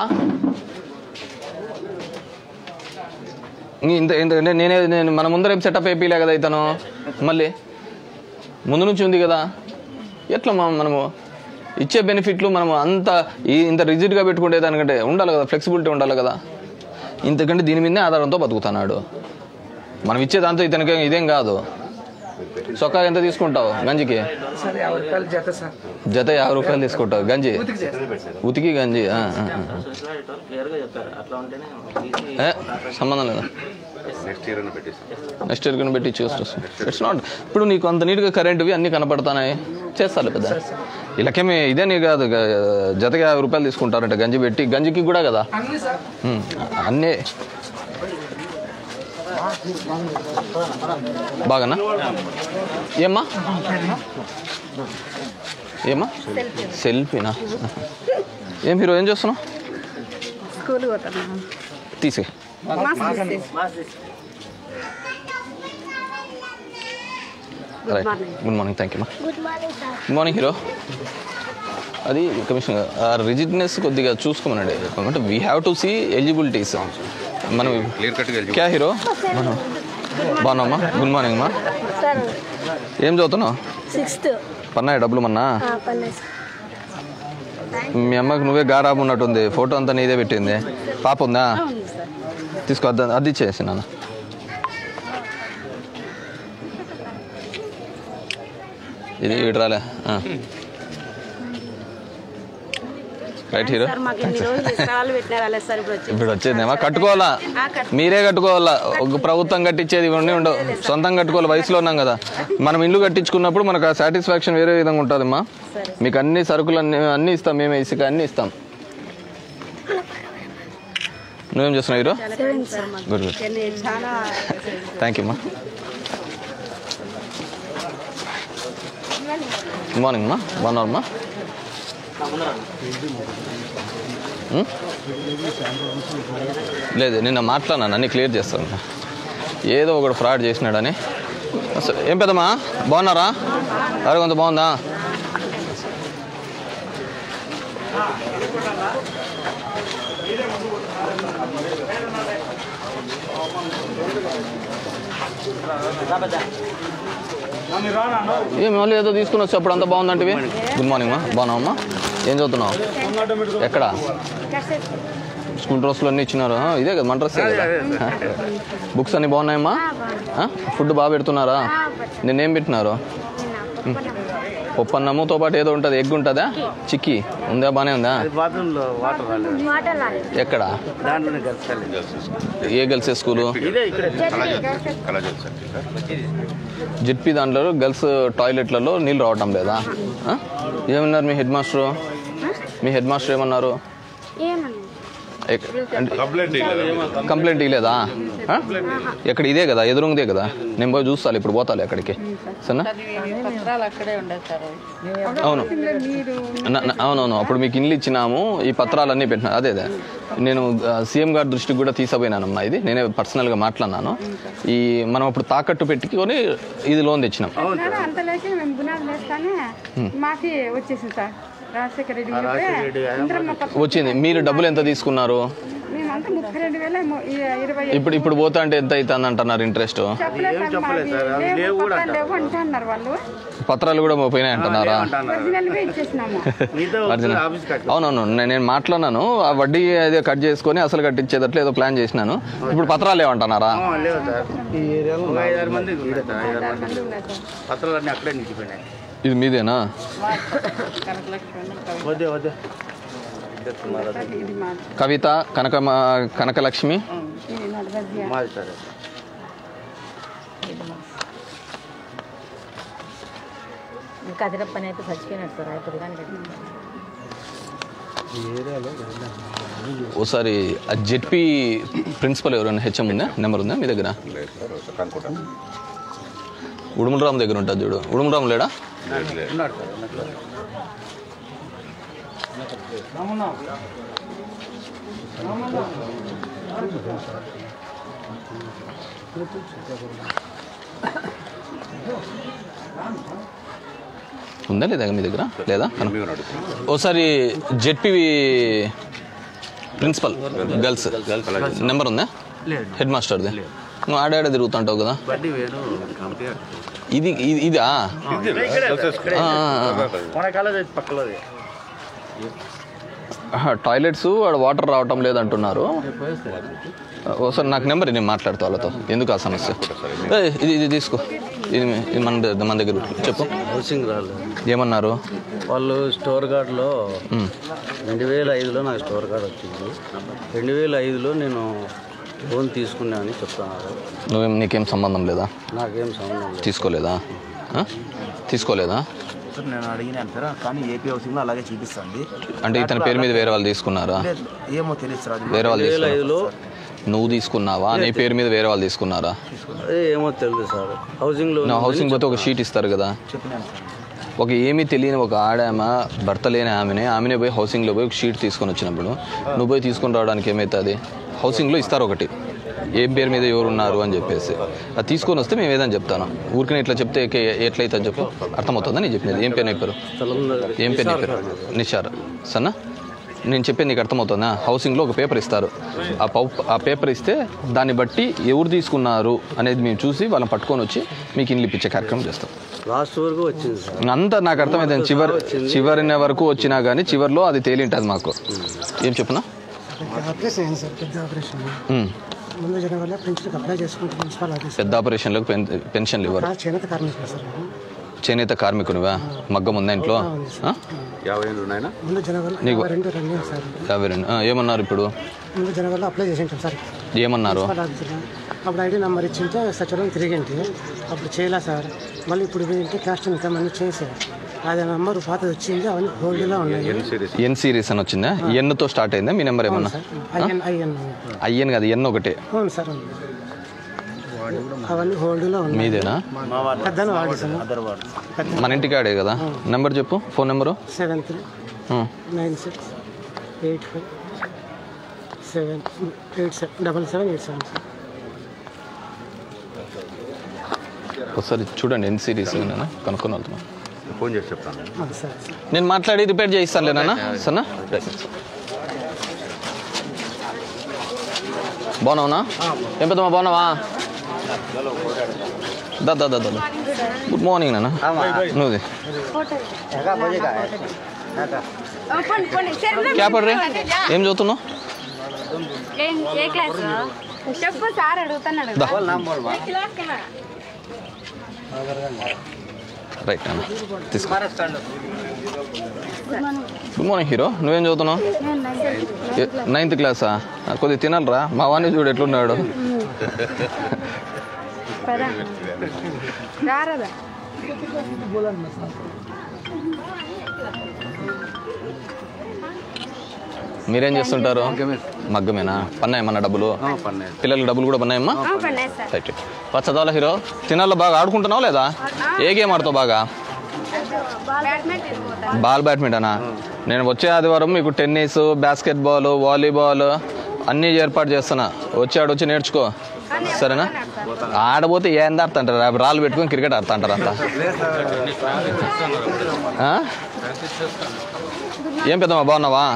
ఇంక ఇంత ఇంత అంటే నేనే నేను మన ముందర ఏం సెటప్ అయిపోయలే కదా ఇతను మళ్ళీ ముందు నుంచి ఉంది కదా ఎట్లా మా- మనము ఇచ్చే బెనిఫిట్లు మనం అంత ఈ ఇంత రిజిడ్గా పెట్టుకునే దానికంటే ఉండాలి కదా ఫ్లెక్సిబిలిటీ ఉండాలి కదా ఇంతకంటే దీని మీదనే ఆధారంతో బతుకుతున్నాడు మనం ఇచ్చే దాంతో ఇతనికి ఇదేం కాదు చొక్కా ఎంత తీసుకుంటావు గంజికి సార్ యాభై రూపాయలు జత సార్ జత యాభై రూపాయలు తీసుకుంటావు గంజి ఉతికి చేస్తాం. ఉతికి గంజి ఆ, ఆ, ఆ. క్లియర్గా చెప్పారు అట్లా ఉంటేనే తీసి ఏ సంబంధం లేదా నెక్స్ట్ ఇయర్ అని పెట్టేస్తాం నెక్స్ట్ ఇయర్ పెట్టి చూస్తూ ఇట్స్ నాట్ ఇప్పుడు నీకు అంత నీట్గా కరెంటువి అన్నీ కనపడుతున్నాయి చేస్తారు పెద్ద ఇలాకేమి ఇదే నీ కాదు గ- జతకి యాభై రూపాయలు తీసుకుంటారంట గంజి పెట్టి గంజికి కూడా కదా అన్ని సార్ ఉమ్, అన్నీ బాగానా ఏమ్మా ఏమ్మా సెల్ఫీనా ఏం హీరో ఏం చేస్తున్నావు స్కూల్ పోతున్నాను తీసే right good morning thank you మా good morning sir good morning hero అది కమిషన్ ఆ రిజిడ్నెస్ కొద్దిగా చూసుకోమనండి అంటే we have to see eligibilities మనం క్లియర్ కట్గా క్యా హీరో మనం బాగున్నామా గుడ్ మార్నింగ్ మా సార్ ఏం చదువుతున్నావు సిక్స్త్ పన్నాయి డబ్బులు మన్నా పన్నెండు మీ అమ్మకి నువ్వే గారాబు ఉన్నట్టుంది ఫోటో అంతా నీదే పెట్టింది పాప ఉందా ఉంది సార్ తీసుకో అద్ద అది ఇచ్చేసి నాన్న ఇది ఇటు రాలే ఆ. రైట్ హీరో సార్ మాకు ఎన్ని రోజులు ఇష్టాలు పెట్టినారు అలా సార్ ఇప్పుడు వచ్చి ఇప్పుడు వచ్చేదేమా కట్టుకోవాలా ఆ, కట్- మీరే కట్టుకోవాలా ఒక ప్రభుత్వం కట్టించేది ఇవన్నీ ఉండవు సొంతంగా కట్టుకోవాలి వయసులో ఉన్నాం కదా మనం ఇల్లు కట్టించుకున్నప్పుడు మనకు ఆ సాటిస్ఫాక్షన్ వేరే విధంగా ఉంటుందమ్మా మీకు అన్ని సరుకులు అన్ని అన్నీ ఇస్తాం మేమే ఇసుక అన్నీ ఇస్తాం నువ్వేం చేస్తున్నావు హీరో సెవెన్ సార్ మాకు గుడ్ గుడ్ ఎన్ని చాలా థ్యాంక్ యూ అమ్మా గుడ్ మార్నింగ్ అమ్మా బాగున్నారమ్మా ఉం? లేదు నిన్న మాట్లాడినాను అన్నీ క్లియర్ చేస్తాను ఏదో ఒకడు ఫ్రాడ్ చేసినాడని అసలు ఏం పెద్దమ్మా బాగున్నారా అరగొంత బాగుందా ఏం మళ్ళీ ఏదో తీసుకుని వచ్చి అప్పుడు అంతా బాగుందంటివి గుడ్ మార్నింగ్ మా బాగున్నావమ్మా ఏం చదువుతున్నావు ఎక్కడ స్కూల్ డ్రెస్లు అన్నీ ఇచ్చినారు ఆ, ఇదే కదా మన డ్రెస్ బుక్స్ అన్నీ బాగున్నాయమ్మా ఆ? ఫుడ్ బాగా పెడుతున్నారా నిన్నేం పెట్టినారు పప్పు అన్నముతో పాటు ఏదో ఉంటుంది ఎగ్ ఉంటుందా చిక్కీ ఉందా బాగానే ఉందా బాత్రూంలో వాటర్ రాలేదు వాటర్ రాలేదు ఎక్కడ దాంట్లోనే కలిసి ఏ గర్ల్స్ స్కూలు ఇదే ఇక్కడ కళాజల్ సార్ జిడ్పి దాంట్లో గర్ల్స్ టాయిలెట్లలో నీళ్ళు రావటం లేదా ఆ? ఏమన్నారు మీ హెడ్ మాస్టరు మీ హెడ్ మాస్టర్ ఏమన్నారు ఏమన్నా ఎక్- అంటే- కంప్లైంట్ ఇవ్వలేదా ఆ? ఎక్కడ ఇదే కదా ఎదురుందే కదా నేను పోయి చూస్తాను ఇప్పుడు పోతాలి అక్కడికి సరేనా పత్రాలు అక్కడే ఉండదు సార్ అవును న- న- అవునవును అప్పుడు మీకు ఇల్లు ఇచ్చినాము ఈ పత్రాలన్నీ పెట్టినా అదే అదే నేను ఆ, సీఎం గారి దృష్టికి కూడా తీసపోయినానమ్మా ఇది నేనే పర్సనల్గా మాట్లాడినాను ఈ మనం అప్పుడు తాకట్టు పెట్టుకొని ఇది లోన్ తెచ్చినాం సార్ అంత లేక మేము గుణాలు వేస్తానే మాకి వచ్చేసింది సార్ రాజశేఖర రెడ్డి ఉంటే ఇంద్రమ్మ పథకం వచ్చింది మీరు డబ్బులు ఎంత తీసుకున్నారు మేమంతా ముప్పై రెండు వేల ఏమో ఈ ఇరవై ఇప్పుడు ఇప్పుడు పోతా అంటే ఎంత అవుతుంది అంటున్నారు ఇంట్రెస్ట్ చెప్పలేదు సార్ మాది లేవు పత్రాలు లేవు అంటా అన్నారు వాళ్ళు పత్రాలు కూడా పోయినాయి అంటున్నారా ఒరిజినల్ గా ఇచ్చేసినాము అర్జున అవునవును నేను నేను మాట్లాడినాను ఆ వడ్డీ అదే కట్ చేసుకొని అసలు కట్టించేటట్లు ఏదో ప్లాన్ చేసినాను ఇప్పుడు పత్రాలు ఏమంటున్నారా లేవు సార్ ఈ ఏరియాలో ఒక ఐదారు మంది ఉండే సార్ ఐదారు మంది పత్రాలు అన్నీ అక్కడే నిలిచిపోయినాయి ఇది మీదేనా వద్దే వద్దే ఇది మాది కవిత కనక కనకలక్ష్మి ఇది నడవద్దు మాది సార్ కదిరప్పని అయితే చచ్చిపోయినాడు సార్ ఇప్పుడు కానీ ఒకసారి ఆ జెడ్పీ ప్రిన్సిపల్ ఎవరైనా హెచ్ఎం ఉందా నెంబర్ ఉందా మీ దగ్గర ఉడుములరామ్ దగ్గర ఉంటుంది చూడు ఉడుములరామ్ లేడా ఉన్నాడు సార్ ఉన్నట్లు ఉందా లేదా మీ దగ్గర లేదా ఒకసారి జెడ్పీ ప్రిన్సిపల్ గర్ల్స్ నెంబర్ ఉందా లేదు. హెడ్ మాస్టర్ది నువ్వు ఆడాడ తిరుగుతుంటావు కదా బడ్డీ వేరు కంపెనీ ఇది ఇది- ఇదా ఆ, ఆ, మన కాలేజ్ పక్కలోది ఆ. టాయిలెట్స్ వాడు వాటర్ రావటం లేదంటున్నారు ఒకసారి నాకు నెంబర్ నేను మాట్లాడతా వాళ్ళతో ఎందుకు ఆ సమస్య ఏయ్, ఇది ఇది తీసుకో ఇది మీ- ఇది మన ద- మన దగ్గర చెప్పు హౌసింగ్ రాలేదు ఏమన్నారు వాళ్ళు స్టోర్ కార్డులో మ్. రెండు వేల ఐదులో నాకు స్టోర్ కార్డు వచ్చింది రెండు వేల ఐదులో నేను లోన్ తీసుకున్నా అని చెప్తున్నారు నువ్వేం నీకేం సంబంధం లేదా నాకేం సంబంధం లేదు తీసుకోలేదా ఆ? తీసుకోలేదా సార్ నేను అడిగినాను సార్ కానీ ఏపీ హౌసింగ్లో అలాగే చూపిస్తుంది అంటే ఇతని పేరు మీద వేరే వాళ్ళు తీసుకున్నారా లేదు, ఏమో తెలియదు సార్ అది వేరే వాళ్ళు రెండు వేల ఐదులో తీసుకున్నారా నువ్వు తీసుకున్నావా నీ పేరు మీద వేరే వాళ్ళు తీసుకున్నారా అదే ఏమో తెలియదు సార్ హౌసింగ్ లోన్ నా హౌసింగ్ పోతే ఒక షీట్ ఇస్తారు కదా చెప్పినాను సార్ ఒక ఏమీ తెలియని ఒక ఆడామ భర్త లేని ఆమెనే ఆమెనే పోయి హౌసింగ్లో పోయి ఒక షీట్ తీసుకొని వచ్చినప్పుడు నువ్వు పోయి తీసుకొని రావడానికి ఏమవుతుంది హౌసింగ్లో ఇస్తారు ఒకటి ఏం పేరు మీద ఎవరు ఉన్నారు అని చెప్పేసి అది తీసుకొని వస్తే మేము ఏదని చెప్తాను ఊరికనే ఇట్లా చెప్తే ఎకే- ఎట్లయితే చెప్పు అర్థమవుతుందా నేను చెప్పినది ఏం పేరు నీ పేరు ఏం పేరు నీ పేరు నిషార్ సన్నా నేను చెప్పేది నీకు అర్థమవుతుందా హౌసింగ్లో ఒక పేపర్ ఇస్తారు ఆ పౌ ఆ పేపర్ ఇస్తే దాన్ని బట్టి ఎవరు తీసుకున్నారు అనేది మేము చూసి వాళ్ళని పట్టుకొని వచ్చి మీకు ఇండ్లు ఇప్పించే కార్యక్రమం చేస్తాం లాస్ట్ వరకు వచ్చింది సార్ అంతా నాకు అర్థమైంది చివరి చివరిన వరకు వచ్చినా కానీ చివరిలో అది తేలింటుంది మాకు ఏం చెప్పునా ఆపరేషన్ అయింది సార్ పెద్ద ఆపరేషన్ ఉమ్. ముందు జనం వల్ల పెన్షన్ అప్లై చేసుకుంటే మున్సిపల్ ఆఫీస్ పెద్ద ఆపరేషన్లకు పెన్ పెన్షన్లు ఇవ్వరు చేనేత కార్మికులు సార్ చేనేత కార్మికునివా మగ్గం ఉందా ఇంట్లో ఆ? యాభై ఏళ్ళు ఉన్నాయన ముందు జనం వల్ల నీకు- యాభై రెండు రెండు సార్ యాభై రెండు ఆ, ఏమన్నారు ఇప్పుడు ముందు జనం వల్ల అప్లై చేసి ఉంటాం సార్ ఏమన్నారు మున్సిపల్ ఆఫీసులో అప్పుడు ఐడి నెంబర్ ఇచ్చింటే సచివాలయం తిరిగింటి అప్పుడు చేయలే సార్ మళ్ళీ ఇప్పుడు పోయింటే క్యాస్ట్ ఇన్కమ్ అన్ని చేశారు అది నెంబర్ పాతది వచ్చింది అవన్నీ హోల్డ్లో ఉన్నాయి ఎన్ సిరీస్ అని వచ్చిందా ఎన్తో స్టార్ట్ అయిందా మీ నెంబర్ ఏమన్నా ఐఎన్ ఐఎన్ అయ్యన్ కాదు ఎన్ ఒకటే అవును సార్ అవును. అవన్నీ హోల్డ్లో ఉన్నాయి మీదేనా పెద్దను వాడి సార్ మన ఇంటికి ఆడే కదా నెంబర్ చెప్పు phone number seven three um. Nine six eight five seven eight seven double seven eight seven sir ఒకసారి చూడండి ఎన్ సిరీస్ నేను కనుక్కొని వెళ్తున్నా ఫోన్ చేసి చెప్తాను ఆ, సరే సార్ నేను మాట్లాడి రిపేర్ చేయిస్తాను లేనా సన్నా బాగున్నావునా ఏం పెద్దమ్మా బాగున్నావా దా దా దా దా దా. గుడ్ మార్నింగ్ నాన్న నువ్వుది క్యా పడ్ రే ఏం చదువుతున్నావు ఏ క్లాస్ చెప్పు సార్ అడుగుతున్నాడు దా. ఏ క్లాస్ కన్నా? రైట్ నాన్న తీసుకో good morning good morning hero నువ్వేం చదువుతున్నావు నేను నైన్త్ ఏ- నైన్త్ క్లాసా ఆ, కొద్దిగా తినాలరా మా వాణి చూడు ఎట్లున్నాడు పదా రారదా మీరేం చేస్తుంటారు మగ్గమేనా పన్నాయమ్మా డబ్బులు పిల్లలకి డబ్బులు కూడా పన్నాయమ్మా రైట్ రైట్ బా చదవాలా హీరో తినాలో బాగా ఆడుకుంటున్నావు లేదా ఏ గేమ్ ఆడుతావు బాగా బాల్ బ్యాడ్మింటనా నేను వచ్చే ఆదివారం మీకు టెన్నిస్ బాస్కెట్ బాల్ వాలీబాల్ అన్నీ ఏర్పాటు చేస్తున్నా వచ్చి ఆడొచ్చి నేర్చుకో సరేనా ఆడపోతే ఏం ఆడుతుంటారు రాళ్ళు పెట్టుకొని క్రికెట్ ఆడుతుంటారు అంతా ఆ? ఏం పెద్దమ్మా బాగున్నావా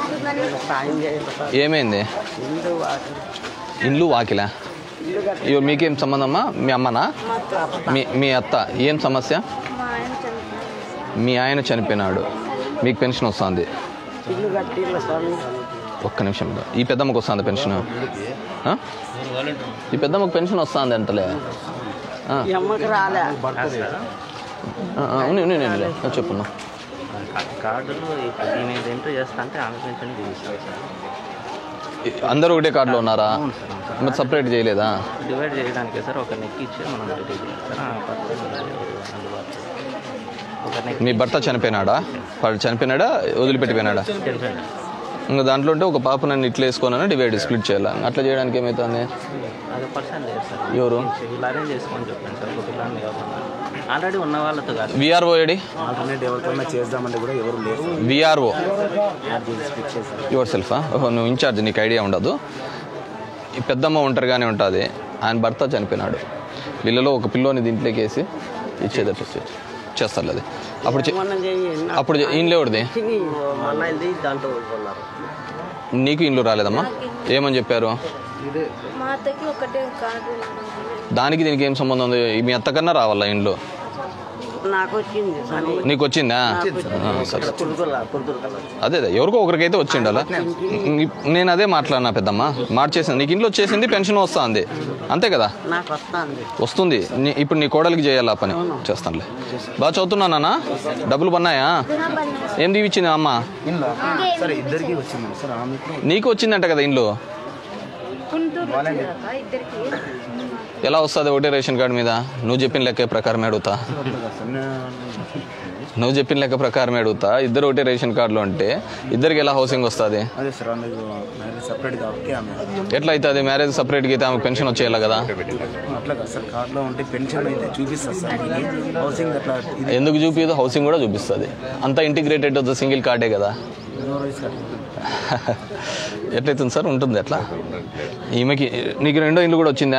ఏమైంది ఇల్లు వాకిలా ఇయ్యో మీకేం సంబంధమ్మా మీ అమ్మనా మీ మీ అత్త ఏం సమస్య మీ ఆయన చనిపోయినాడు మీకు పెన్షన్ వస్తుంది ఇల్లు కట్టిర్రు స్వామి ఒక్క నిమిషం ఇదో. ఈ పెద్దమ్మకు వస్తుంది పెన్షన్ ఆ? ఈ పెద్దమ్మకు పెన్షన్ వస్తుంది అంటలే ఆ. ఈ అమ్మకి రాలే ఆ, ఆ, ఉన్ని, ఉన్ని, ఉన్ని, ఉన్ని. చెప్పున్నా కార్డులు ఇప్పుడు నేను ఎంటర్ చేస్తా అంటే ఆమె పెన్షన్ చూపిస్తాను సార్ అందరూ ఒకటే కార్డులో ఉన్నారా మరి సపరేట్ చేయలేదా డివైడ్ చేయడానికే సార్ ఒక నెక్ ఇచ్చి మనం రెడీ చేయాలి సార్ ఆ పర్సన్ అందుబాటులో ఒక నెక్ మీ భర్త చనిపోయినాడా వాడు చనిపోయినాడా వదిలిపెట్టిపోయినాడా చనిపోయాడు. ఇంకా దాంట్లో ఉంటే ఒక పాప నన్ను ఇట్లా వేసుకోనని డివైడ్ స్ప్లిట్ చేయాలి అట్లా చేయడానికి ఏమవుతుంది అది పర్సన్ లేదు సార్ ఎవరు? వీళ్ళు అరేంజ్ చేసుకొని చెప్పండి సార్ ఒక పిల్లాన్ని కాకుండా ఆల్రెడీ ఉన్న వాళ్ళతో కాదు విఆర్ఓ ఏడి ఆల్టర్నేట్ ఎవరికైనా చేద్దామంటే కూడా ఎవరు లేరు విఆర్ఓ స్ప్లిట్ చేశారు యువర్ సెల్ఫా ఓహో నువ్వు ఇన్ఛార్జ్ నీకు ఐడియా ఉండదు ఈ పెద్దమ్మ ఒంటరిగానే ఉంటుంది ఆయన భర్త చనిపోయినాడు వీళ్ళలో ఒక పిల్లోని దీంట్లోకి వేసి ఇచ్చేదట్టు చే- చేస్తారు అది అప్పుడు చే- మొన్న చెయ్యి అప్పుడు ఇంట్లో ఎవరిది మొన్న ఇది దాంట్లో కొన్నారు నీకు ఇండ్లు రాలేదమ్మా ఏమని చెప్పారు మా అత్తకి ఒకటే కార్డు దానికి దీనికి ఏం సంబంధం ఉంది మీ అత్తకన్నా రావాలా ఇండ్లు నాకు వచ్చింది స్వామి నీకు వచ్చిందా ఆ, సరే అదే అదే ఎవరికో ఒకరికైతే వచ్చిండాలా నేను అదే మాట్లాడినా పెద్దమ్మ మార్చేసింది నీకు ఇంట్లో వచ్చేసింది పెన్షన్ వస్తుంది అంతే కదా నాకు వస్తుంది వస్తుంది నీ- ఇప్పుడు నీ కోడలికి చేయాలి ఆ పని చేస్తానులే బాగా చదువుతున్నానా డబ్బులు పన్నాయా ఏం దీవిచ్చింది అమ్మ సరే ఇద్దరికి వచ్చిందండి సార్ ఆమెకు నీకు వచ్చిందంట కదా ఇంట్లో ఇద్దరికి ఎలా వస్తుంది ఒకటే రేషన్ కార్డు మీద నువ్వు చెప్పిన లెక్క ప్రకారం అడుగుతా నువ్వు చెప్పిన లెక్క ప్రకారం అడుగుతా ఇద్దరు ఒకటే రేషన్ కార్డులో ఉంటే ఇద్దరికి ఎలా హౌసింగ్ వస్తుంది అదే సార్ ఆమెకు మ్యారేజ్ సపరేట్ కాబట్టి ఆమె ఎట్లా అవుతుంది మ్యారేజ్ సపరేట్గా అయితే ఆమెకు పెన్షన్ వచ్చేయాలి కదా అట్లా కాదు సార్ కార్డులో ఉంటే పెన్షన్ అయితే చూపిస్తుంది సార్ మీకు హౌసింగ్ అట్లా ఇది ఎందుకు చూపించదు హౌసింగ్ కూడా చూపిస్తుంది అంతా ఇంటిగ్రేటెడ్ సింగిల్ కార్డే కదా ఇగ్నోరైజ్ సార్ ఎట్లయితుంది సార్ ఉంటుంది అట్లా ఈమెకి నీకు రెండో ఇల్లు కూడా వచ్చిందా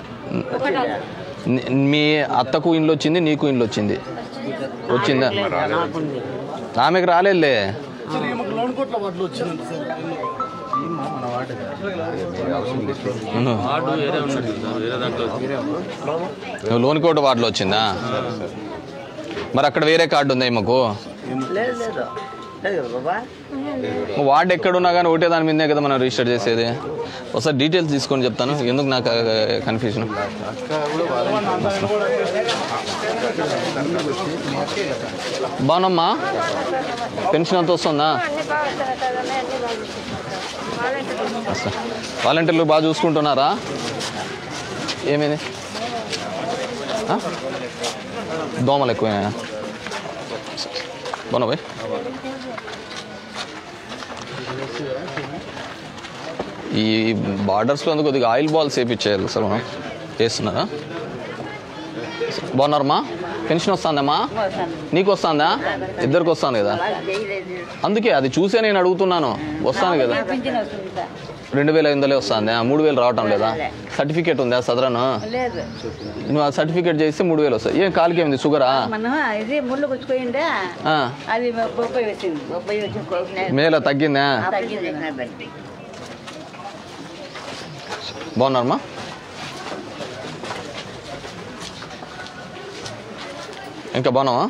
ని- మీ అత్తకు ఇండ్లు వచ్చింది నీకు ఇండ్లు వచ్చింది వచ్చిందా నాకుంది ఆమెకు రాలేదులే లోన్ కోట్ల వాటిలో వచ్చిందండి సార్ మన వార్డు అవును. వార్డు వేరే ఉన్నది సార్ వేరే దాంట్లో నువ్వు లోన్ కోట వార్డులో వచ్చిందా మరి అక్కడ వేరే కార్డు ఉందా ఈమెకు లేదు లేదు లేదు కదా బాబా వార్డు ఎక్కడున్నా కానీ ఒకటే దాని మీదే కదా మనం రిజిస్టర్ చేసేది ఒకసారి డీటెయిల్స్ తీసుకొని చెప్తాను ఎందుకు నాకు కన్ఫ్యూజన్ బాగున్నమ్మా పెన్షన్ అంత వస్తుందా అన్ని బాగా చదువుతారని అన్ని బాగా చూసుకుంటారు వాలంటీర్లు బాగా చూసుకుంటున్నారా ఏమైంది ఆ? దోమలు ఎక్కువైనా బాగున్నా బాయ్ ఈ బార్డర్స్లో అందుకు కొద్దిగా ఆయిల్ బాల్స్ వేయించేయాలి సార్ మనం వేస్తున్నారా బాగున్నారమ్మా పెన్షన్ వస్తుందమ్మా నీకు వస్తుందా ఇద్దరికి వస్తుంది కదా అందుకే అది చూసే నేను అడుగుతున్నాను వస్తాను కదా రెండు వేల ఐదు వందలే వస్తుంది మూడు వేలు రావటం లేదా సర్టిఫికేట్ ఉందా సదరను లేదు నువ్వు ఆ సర్టిఫికేట్ చేస్తే మూడు వేలు వస్తాయి ఏం కాలుకి ఏమింది షుగరా మనం ఇది ముళ్ళు గుచ్చుకోయిండే ఆ, అది బొప్పాయి వచ్చింది బొప్పాయి వచ్చి మేల తగ్గిందా తగ్గింది బాగున్నారమ్మా ఇంకా బాగున్నావా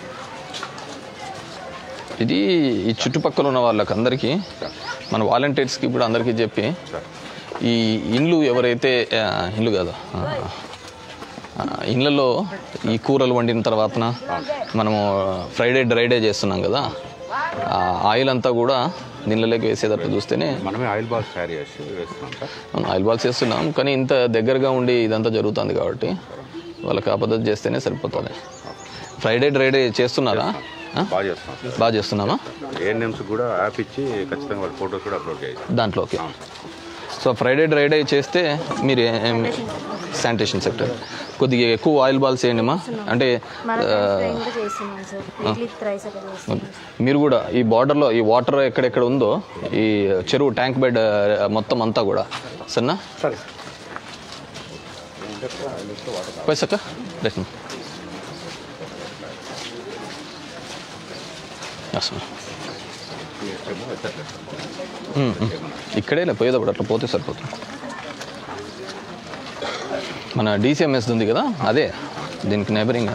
ఇది ఈ చుట్టుపక్కల ఉన్న వాళ్ళకి అందరికీ మన వాలంటీర్స్కి ఇప్పుడు అందరికీ చెప్పి ఈ ఇండ్లు ఎవరైతే ఆ, ఇండ్లు కాదు ఆ, ఆ, ఇండ్లలో ఈ కూరలు వండిన తర్వాతన మనము ఫ్రైడే డ్రై డే చేస్తున్నాం కదా ఆ ఆయిల్ అంతా కూడా నీళ్ళలోకి వేసేటట్టు చూస్తేనే మనమే ఆయిల్ బాల్స్ తయారు చేసి వేస్తున్నాం సార్ మనం ఆయిల్ బాల్స్ చేస్తున్నాం కానీ ఇంత దగ్గరగా ఉండి ఇదంతా జరుగుతుంది కాబట్టి వాళ్ళకి ఆ పద్ధతి చేస్తేనే సరిపోతుంది ఫ్రైడే డ్రైడే చేస్తున్నారా బాగా చేస్తున్నాం సార్ బాగా చేస్తున్నామా ఏఎన్ఎంస్ కూడా యాప్ ఇచ్చి ఖచ్చితంగా వాళ్ళ ఫొటోస్ కూడా అప్లోడ్ చేయాలి దాంట్లోకి సో ఫ్రైడే డ్రైడే చేస్తే మీరు శానిటేషన్ సెక్టర్ కొద్దిగా ఎక్కువ ఆయిల్ బాల్స్ వేయండి మా అంటే మన ఆ, ఇంకా చేస్తున్నాం సార్ ఆ. వీక్లీ థ్రైస్ అట్లా చేస్తున్నాం మీరు కూడా ఈ బార్డర్లో ఈ వాటర్ ఎక్కడెక్కడ ఉందో ఈ చెరువు ట్యాంక్ బెడ్ మొత్తం అంతా కూడా సరేనా సరే పైసక్క రైట్ ఇక్కడే లే పోయేటప్పుడు అట్లా పోతే సరిపోతుంది మన డీసీఎంఎస్ ఉంది కదా అదే దీనికి నైబరింగ్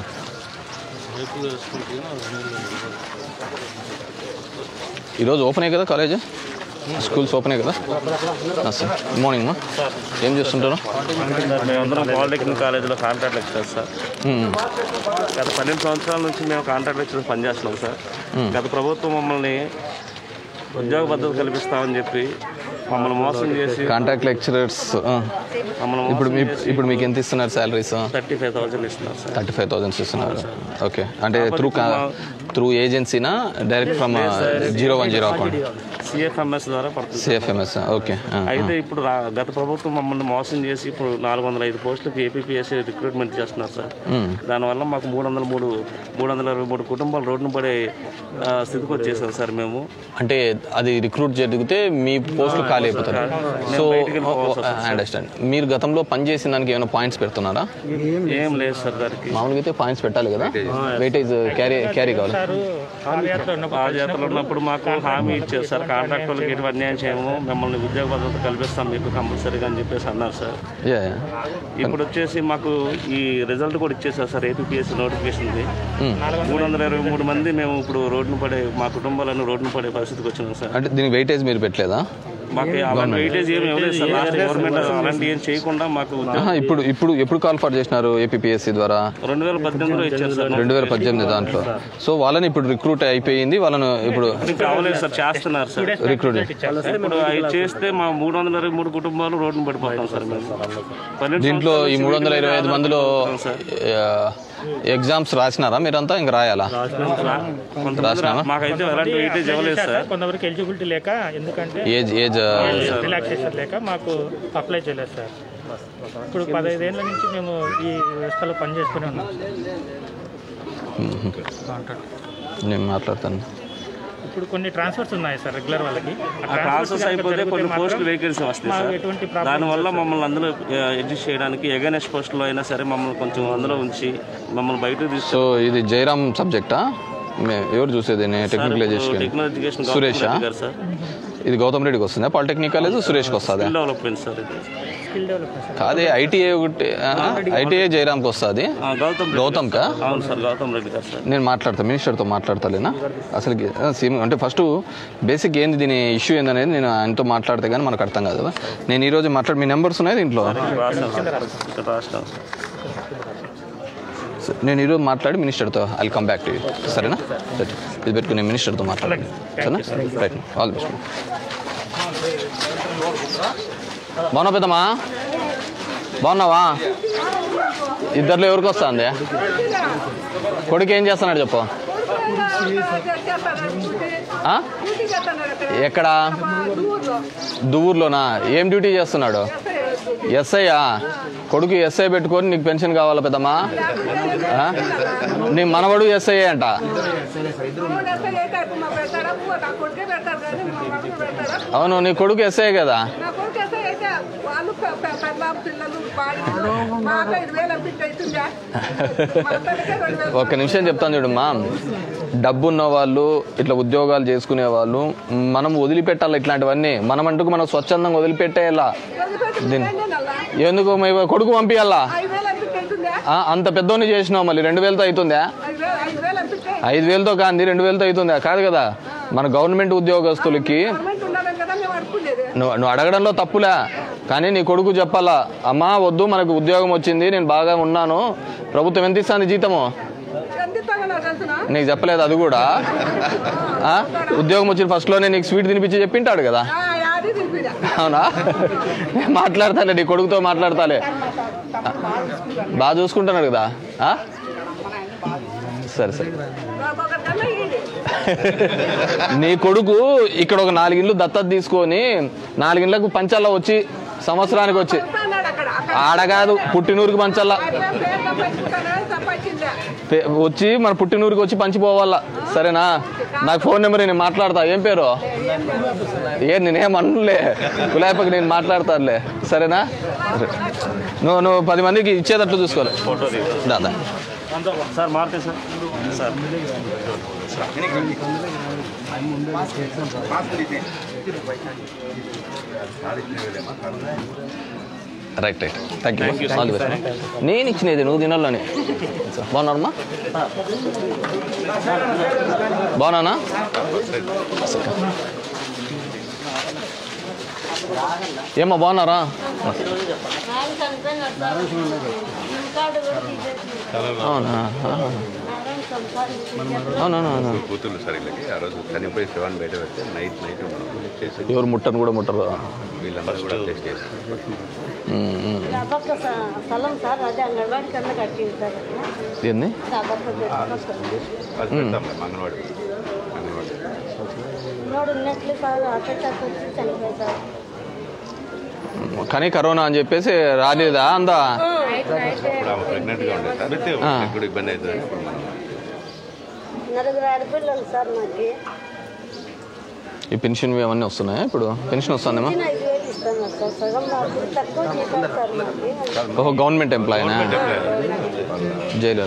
ఈరోజు ఓపెనే కదా కాలేజ్ స్కూల్స్ ఓపెనే కదా సార్ గుడ్ మార్నింగ్ మా ఏం చేస్తుంటారు మేమందరం పాలిటెక్నిక్ కాలేజీలో కాంట్రాక్ట్ లెక్చరర్ సార్ మ్మ్. గత పన్నెండు సంవత్సరాల నుంచి మేము కాంట్రాక్ట్ లెక్చరర్ పనిచేస్తున్నాం సార్ మ్మ్. గత ప్రభుత్వం మమ్మల్ని ఉద్యోగ భద్రత కల్పిస్తామని చెప్పి మమ్మల్ని మోసం చేసి కాంట్రాక్ట్ లెక్చరర్స్ మమ్మల్ని ఇప్పుడు మీ మోసం చేసి ఇప్పుడు మీకు ఎంత ఇస్తున్నారు శాలరీస్ థర్టీ ఫైవ్ థౌసండ్ ఇస్తున్నారు సార్ థర్టీ ఫైవ్ థౌసండ్స్ ఇస్తున్నారు ఓకే అంటే త్రూ త్రూ ఏజెన్సీనా direct from zero one zero account CFMS ద్వారా పడుతుంది సిఎఫ్ఎంఎస్ ఓకే అయితే ఇప్పుడు రా- గత ప్రభుత్వం మమ్మల్ని మోసం చేసి ఇప్పుడు నాలుగు వందల ఐదు పోస్టులకు ఏపీపీఎస్సీ రిక్రూట్మెంట్ చేస్తున్నారు సార్ దానివల్ల మాకు మూడు వందల మూడు మూడు వందల ఇరవై మూడు కుటుంబాలు రోడ్డున పడే ఆ, స్థితికి వచ్చేసాం సార్ మేము అంటే అది రిక్రూట్ జరిగితే మీ పోస్టులు ఖాళీ అయిపోతారు మేము సో బయటికి వెళ్ళిపోవాల్సి వస్తుంది సార్. అండర్స్టాండ్ మీరు గతంలో పనిచేసిన దానికి ఏమైనా పాయింట్స్ పెడుతున్నారా ఏం లేదు సార్ దానికి మామూలుగా అయితే పాయింట్స్ పెట్టాలి కదా వెయిటేజ్ క్యారీ క్యారీ కావాలి పాదయాత్రలో ఉన్నప్పుడు మాకు హామీ ఇచ్చారు సార్ కాంట్రాక్ట్ వాళ్ళకి ఎటువంటి అన్యాయం చేయము మిమ్మల్ని ఉద్యోగ భద్రత కల్పిస్తాం మీకు కంపల్సరీగా అని చెప్పేసి అన్నారు సార్ యా ఇప్పుడు వచ్చేసి మాకు ఈ రిజల్ట్ కూడా ఇచ్చేసారు సార్ ఏపీఎస్సీ నోటిఫికేషన్ది Hmm. మూడు వందల ఇరవై మూడు మంది మేము ఇప్పుడు రోడ్డును పడే మా కుటుంబాలను రోడ్డును పడే పరిస్థితికి వచ్చినాం సార్ అంటే దీనికి వెయిటేజ్ మీరు పెట్టలేదా మాకు అలాంటి వెయిటేజ్ ఏమి ఇవ్వలేదు సార్ లాస్ట్ గవర్నమెంట్ అలాంటి ఏం చేయకుండా మాకు ఆహా, ఇప్పుడు ఇప్పుడు ఎప్పుడు కాల్ ఫర్ చేసినారు ఏపీపీఎస్సీ ద్వారా రెండు వేల పద్దెనిమిదిలో ఇచ్చారు సార్ రెండు వేల పద్దెనిమిది దాంట్లో సో వాళ్ళని ఇప్పుడు రిక్రూట్ అయిపోయింది వాళ్ళను ఇప్పుడు ఇంకా అవ్వలేదు సార్ చేస్తున్నారు సార్ రిక్రూట్ ఇప్పుడు అవి చేస్తే మా మూడు వందల ఇరవై మూడు కుటుంబాలు రోడ్డును పడిపోతాం సార్ మేము పన్నెండు దీంట్లో ఈ సంవత్సరాల మూడు వందల నుంచి ఇరవై ఐదు మందిలో ఎగ్జామ్స్ రాసినారా మీరంతా ఇంకా రాయాలా కొంతమంది రాసినామా మాకైతే ఎలాంటి వెయిటేజ్ ఇవ్వలేదు సార్ కొంతవరకు ఎలిజిబిలిటీ లేక ఎందుకంటే ఏజ్ ఏజ్ రిలాక్సేషన్ లేక మాకు అప్లై చేయలేదు సార్ ఇప్పుడు పదహైదేళ్ళ నుంచి మేము ఈ వ్యవస్థలో పనిచేస్తూనే ఉన్నాం నేను మాట్లాడతాను ఇప్పుడు కొన్ని ట్రాన్స్ఫర్స్ ఉన్నాయి సార్ రెగ్యులర్ వాళ్ళకి ఆ ప్రాసెస్ అయిపోతే కొన్ని పోస్టులు వేకెన్సీ వస్తాయి మాకు సార్ ఎటువంటి ప్రాబ్లం దానివల్ల మమ్మల్ని అందులో అడ్జస్ట్ చేయడానికి ఎగనెస్ట్ పోస్టులో అయినా సరే మమ్మల్ని కొంచెం అందులో ఉంచి మమ్మల్ని బయటకు తీసుకు సో ఇది జయరామ్ సబ్జెక్టా మే- ఎవరు చూసేది టెక్నికల్ ఎడ్యుకేషన్ టెక్నాలజీ ఎడ్యుకేషన్ సురేషా గౌతమ్ రెడ్డి గారు సార్ ఇది గౌతమ్ రెడ్డికి వస్తుందా పాలిటెక్నిక్ కాలేజ్ సురేష్కి వస్తుందా స్కిల్ డెవలప్మెంట్ సార్ ఇది స్కిల్ డెవలప్మెంట్ సార్ కాదే ఐటీఐ ఒకటి ఐటీఐ జయరామ్కి వస్తుంది ఆ, గౌతమ్ రెడ్డి గౌతమ్కా గారు సార్. అవును సార్ గౌతమ్ రెడ్డి గారు సార్ నేను మాట్లాడతా మినిస్టర్తో మాట్లాడతాలేనా అసలు సేమ్ అంటే ఫస్ట్ బేసిక్ ఏంది దీని ఇష్యూ ఏందనేది నేను ఆయనతో మాట్లాడితే కానీ మనకు అర్థం కాదు కదా నేను ఈరోజు మాట్లాడి మీ నెంబర్స్ ఉన్నాయి దీంట్లో రాష్ట్రం సార్ ఇక్కడ రాష్ట్రం సార్ సరే, నేను ఈరోజు మాట్లాడి మినిస్టర్తో I come back to you సరేనా రైట్ ఇది పెట్టుకుని నేను మినిస్టర్తో మాట్లాడాను సరేనా రైట్ ఆల్ బెస్ట్ బాగున్నా పెద్దమ్మా బాగున్నావా ఇద్దరిలో ఎవరికి వస్తుంది కొడుకు ఏం చేస్తున్నాడు చెప్పు ఆ? ఎక్కడ దువ్వూరులోనా ఏం డ్యూటీ చేస్తున్నాడు ఎస్ఐయా కొడుకు ఎస్ఐ పెట్టుకొని నీకు పెన్షన్ కావాలా పెద్దమ్మా ఆ? నీ మనవడు ఎస్ఐ అంట అవును నీ కొడుకు ఎస్ఐ కదా ఒక్క నిమిషం చెప్తాను చూడమ్మా డబ్బున్న వాళ్ళు ఇట్లా ఉద్యోగాలు చేసుకునే వాళ్ళు మనం వదిలిపెట్టాలి ఇట్లాంటివన్నీ మనం అంటూ మనం స్వచ్ఛందంగా వదిలిపెట్టేయాలా దీన్ని ఎందుకు మీ కొడుకు పంపించాలా ఆ, అంత పెద్దోని చేసినావు మళ్ళీ రెండు వేలతో అవుతుందా ఐదు వేలతో కాంది రెండు వేలతో అవుతుందా కాదు కదా మన గవర్నమెంట్ ఉద్యోగస్తులకి నువ్వు నువ్వు అడగడంలో తప్పులే కానీ నీ కొడుకు చెప్పాలా అమ్మా వద్దు మనకు ఉద్యోగం వచ్చింది నేను బాగా ఉన్నాను ప్రభుత్వం ఎంత ఇస్తుంది జీతము నీకు చెప్పలేదు అది కూడా ఆ? ఉద్యోగం వచ్చిన ఫస్ట్లోనే నీకు స్వీట్ తినిపించి చెప్పింటాడు కదా అవునా నేను మాట్లాడతాలే నీ కొడుకుతో మాట్లాడతాలే బాగా చూసుకుంటున్నాడు కదా ఆ? సరే సరే నీ కొడుకు ఇక్కడ ఒక నాలుగిళ్ళు దత్తత తీసుకొని నాలుగిళ్ళకు పంచాల్లో వచ్చి సంవత్సరానికి వచ్చి ఆడ కాదు పుట్టినూరుకి పంచాలా పే- వచ్చి మన పుట్టినూరుకి వచ్చి పంచిపోవాలా సరేనా నాకు ఫోన్ నెంబర్ నేను మాట్లాడతా ఏం పేరు ఏ నేనేం అనలే గులాబీకి నేను మాట్లాడతానులే సరేనా నువ్వు నువ్వు పది మందికి ఇచ్చేటట్లు చూసుకోవాలి ఫోటో దాదా సార్ మారుతే sir sir right right thank you all the best నేను ఇచ్చినది నువ్వు తినాలని బాగున్నారమ్మా బాగున్నానా ఏమ్మా బాగున్నారా అవునా అవునవునా కూతుర్లు సార్ వీళ్ళకి ఆ రోజు చనిపోయి శివాన్ని బయట పెడితే నైట్ నైట్ చేసి ఎవరు ముట్టను కూడా ముట్టరు వీళ్ళందరూ కూడా టెస్ట్ చేశారు ఉమ్, ఉమ్. నా పక్క స- స్థలం సార్ అదే అంగన్వాడి కన్నా కట్టింది సార్ ఏంది నా పక్క పెట్టుకుంటుంది అది పెడతాంలే మంగళవాడి మంగళవాడి నోడు ఉన్నట్లు సార్ అటాక్ వచ్చి చనిపోయి సార్ కానీ కరోనా అని చెప్పేసి రాలేదా అందా ఇప్పుడు ఆమె ప్రెగ్నెంట్గా ఉండేది సార్ అయితే ఆ. మీకు కూడా ఇబ్బంది అవుతుంది ఇప్పుడు మనం నలుగురు ఆడపిల్లలు సార్ నాకు ఈ పెన్షన్ అవన్నీ వస్తున్నాయా ఇప్పుడు పెన్షన్ వస్తుందేమా చిన్న ఐదు వేలు ఇస్తాను సార్ సగం నాకు తక్కువ చేశారు సార్ నాకు ఓహో గవర్నమెంట్ ఎంప్లాయీనా జైలు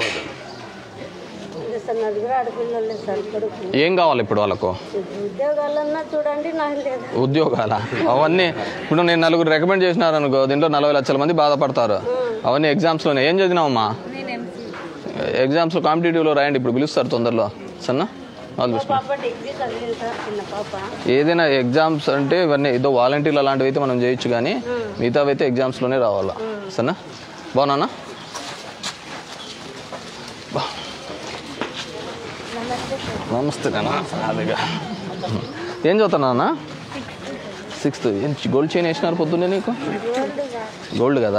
అదే సార్ నలుగురు ఆడపిల్లలే సార్ కొడుకు ఏం కావాలి ఇప్పుడు వాళ్ళకు ఉద్యోగాలన్నా చూడండి నాకు లేదు ఉద్యోగాల అవన్నీ ఇప్పుడు నేను నలుగురు రికమెండ్ చేసినారు అనుకో దీంట్లో నలభై లక్షల మంది బాధపడతారు అవన్నీ ఎగ్జామ్స్లోనే ఏం చదివినావమ్మా ఎగ్జామ్స్లో కాంపిటేటివ్లో రాయండి ఇప్పుడు పిలుస్తారు తొందరలో సన్నా ఆల్ ది బెస్ట్ పాప డిగ్రీ చదివింది సార్ చిన్న పాప ఏదైనా ఎగ్జామ్స్ అంటే ఇవన్నీ ఏదో వాలంటీర్లు అలాంటివి అయితే మనం చేయొచ్చు కానీ మిగతావి అయితే ఎగ్జామ్స్లోనే రావాలా సరేనా బాగున్నానా బా. నమస్తే నాన్న అదిగా ఏం చదువుతున్నా సిక్స్త్ గోల్డ్ చైన్ వేసినారు పొద్దున్నే నీకు గోల్డ్ కదా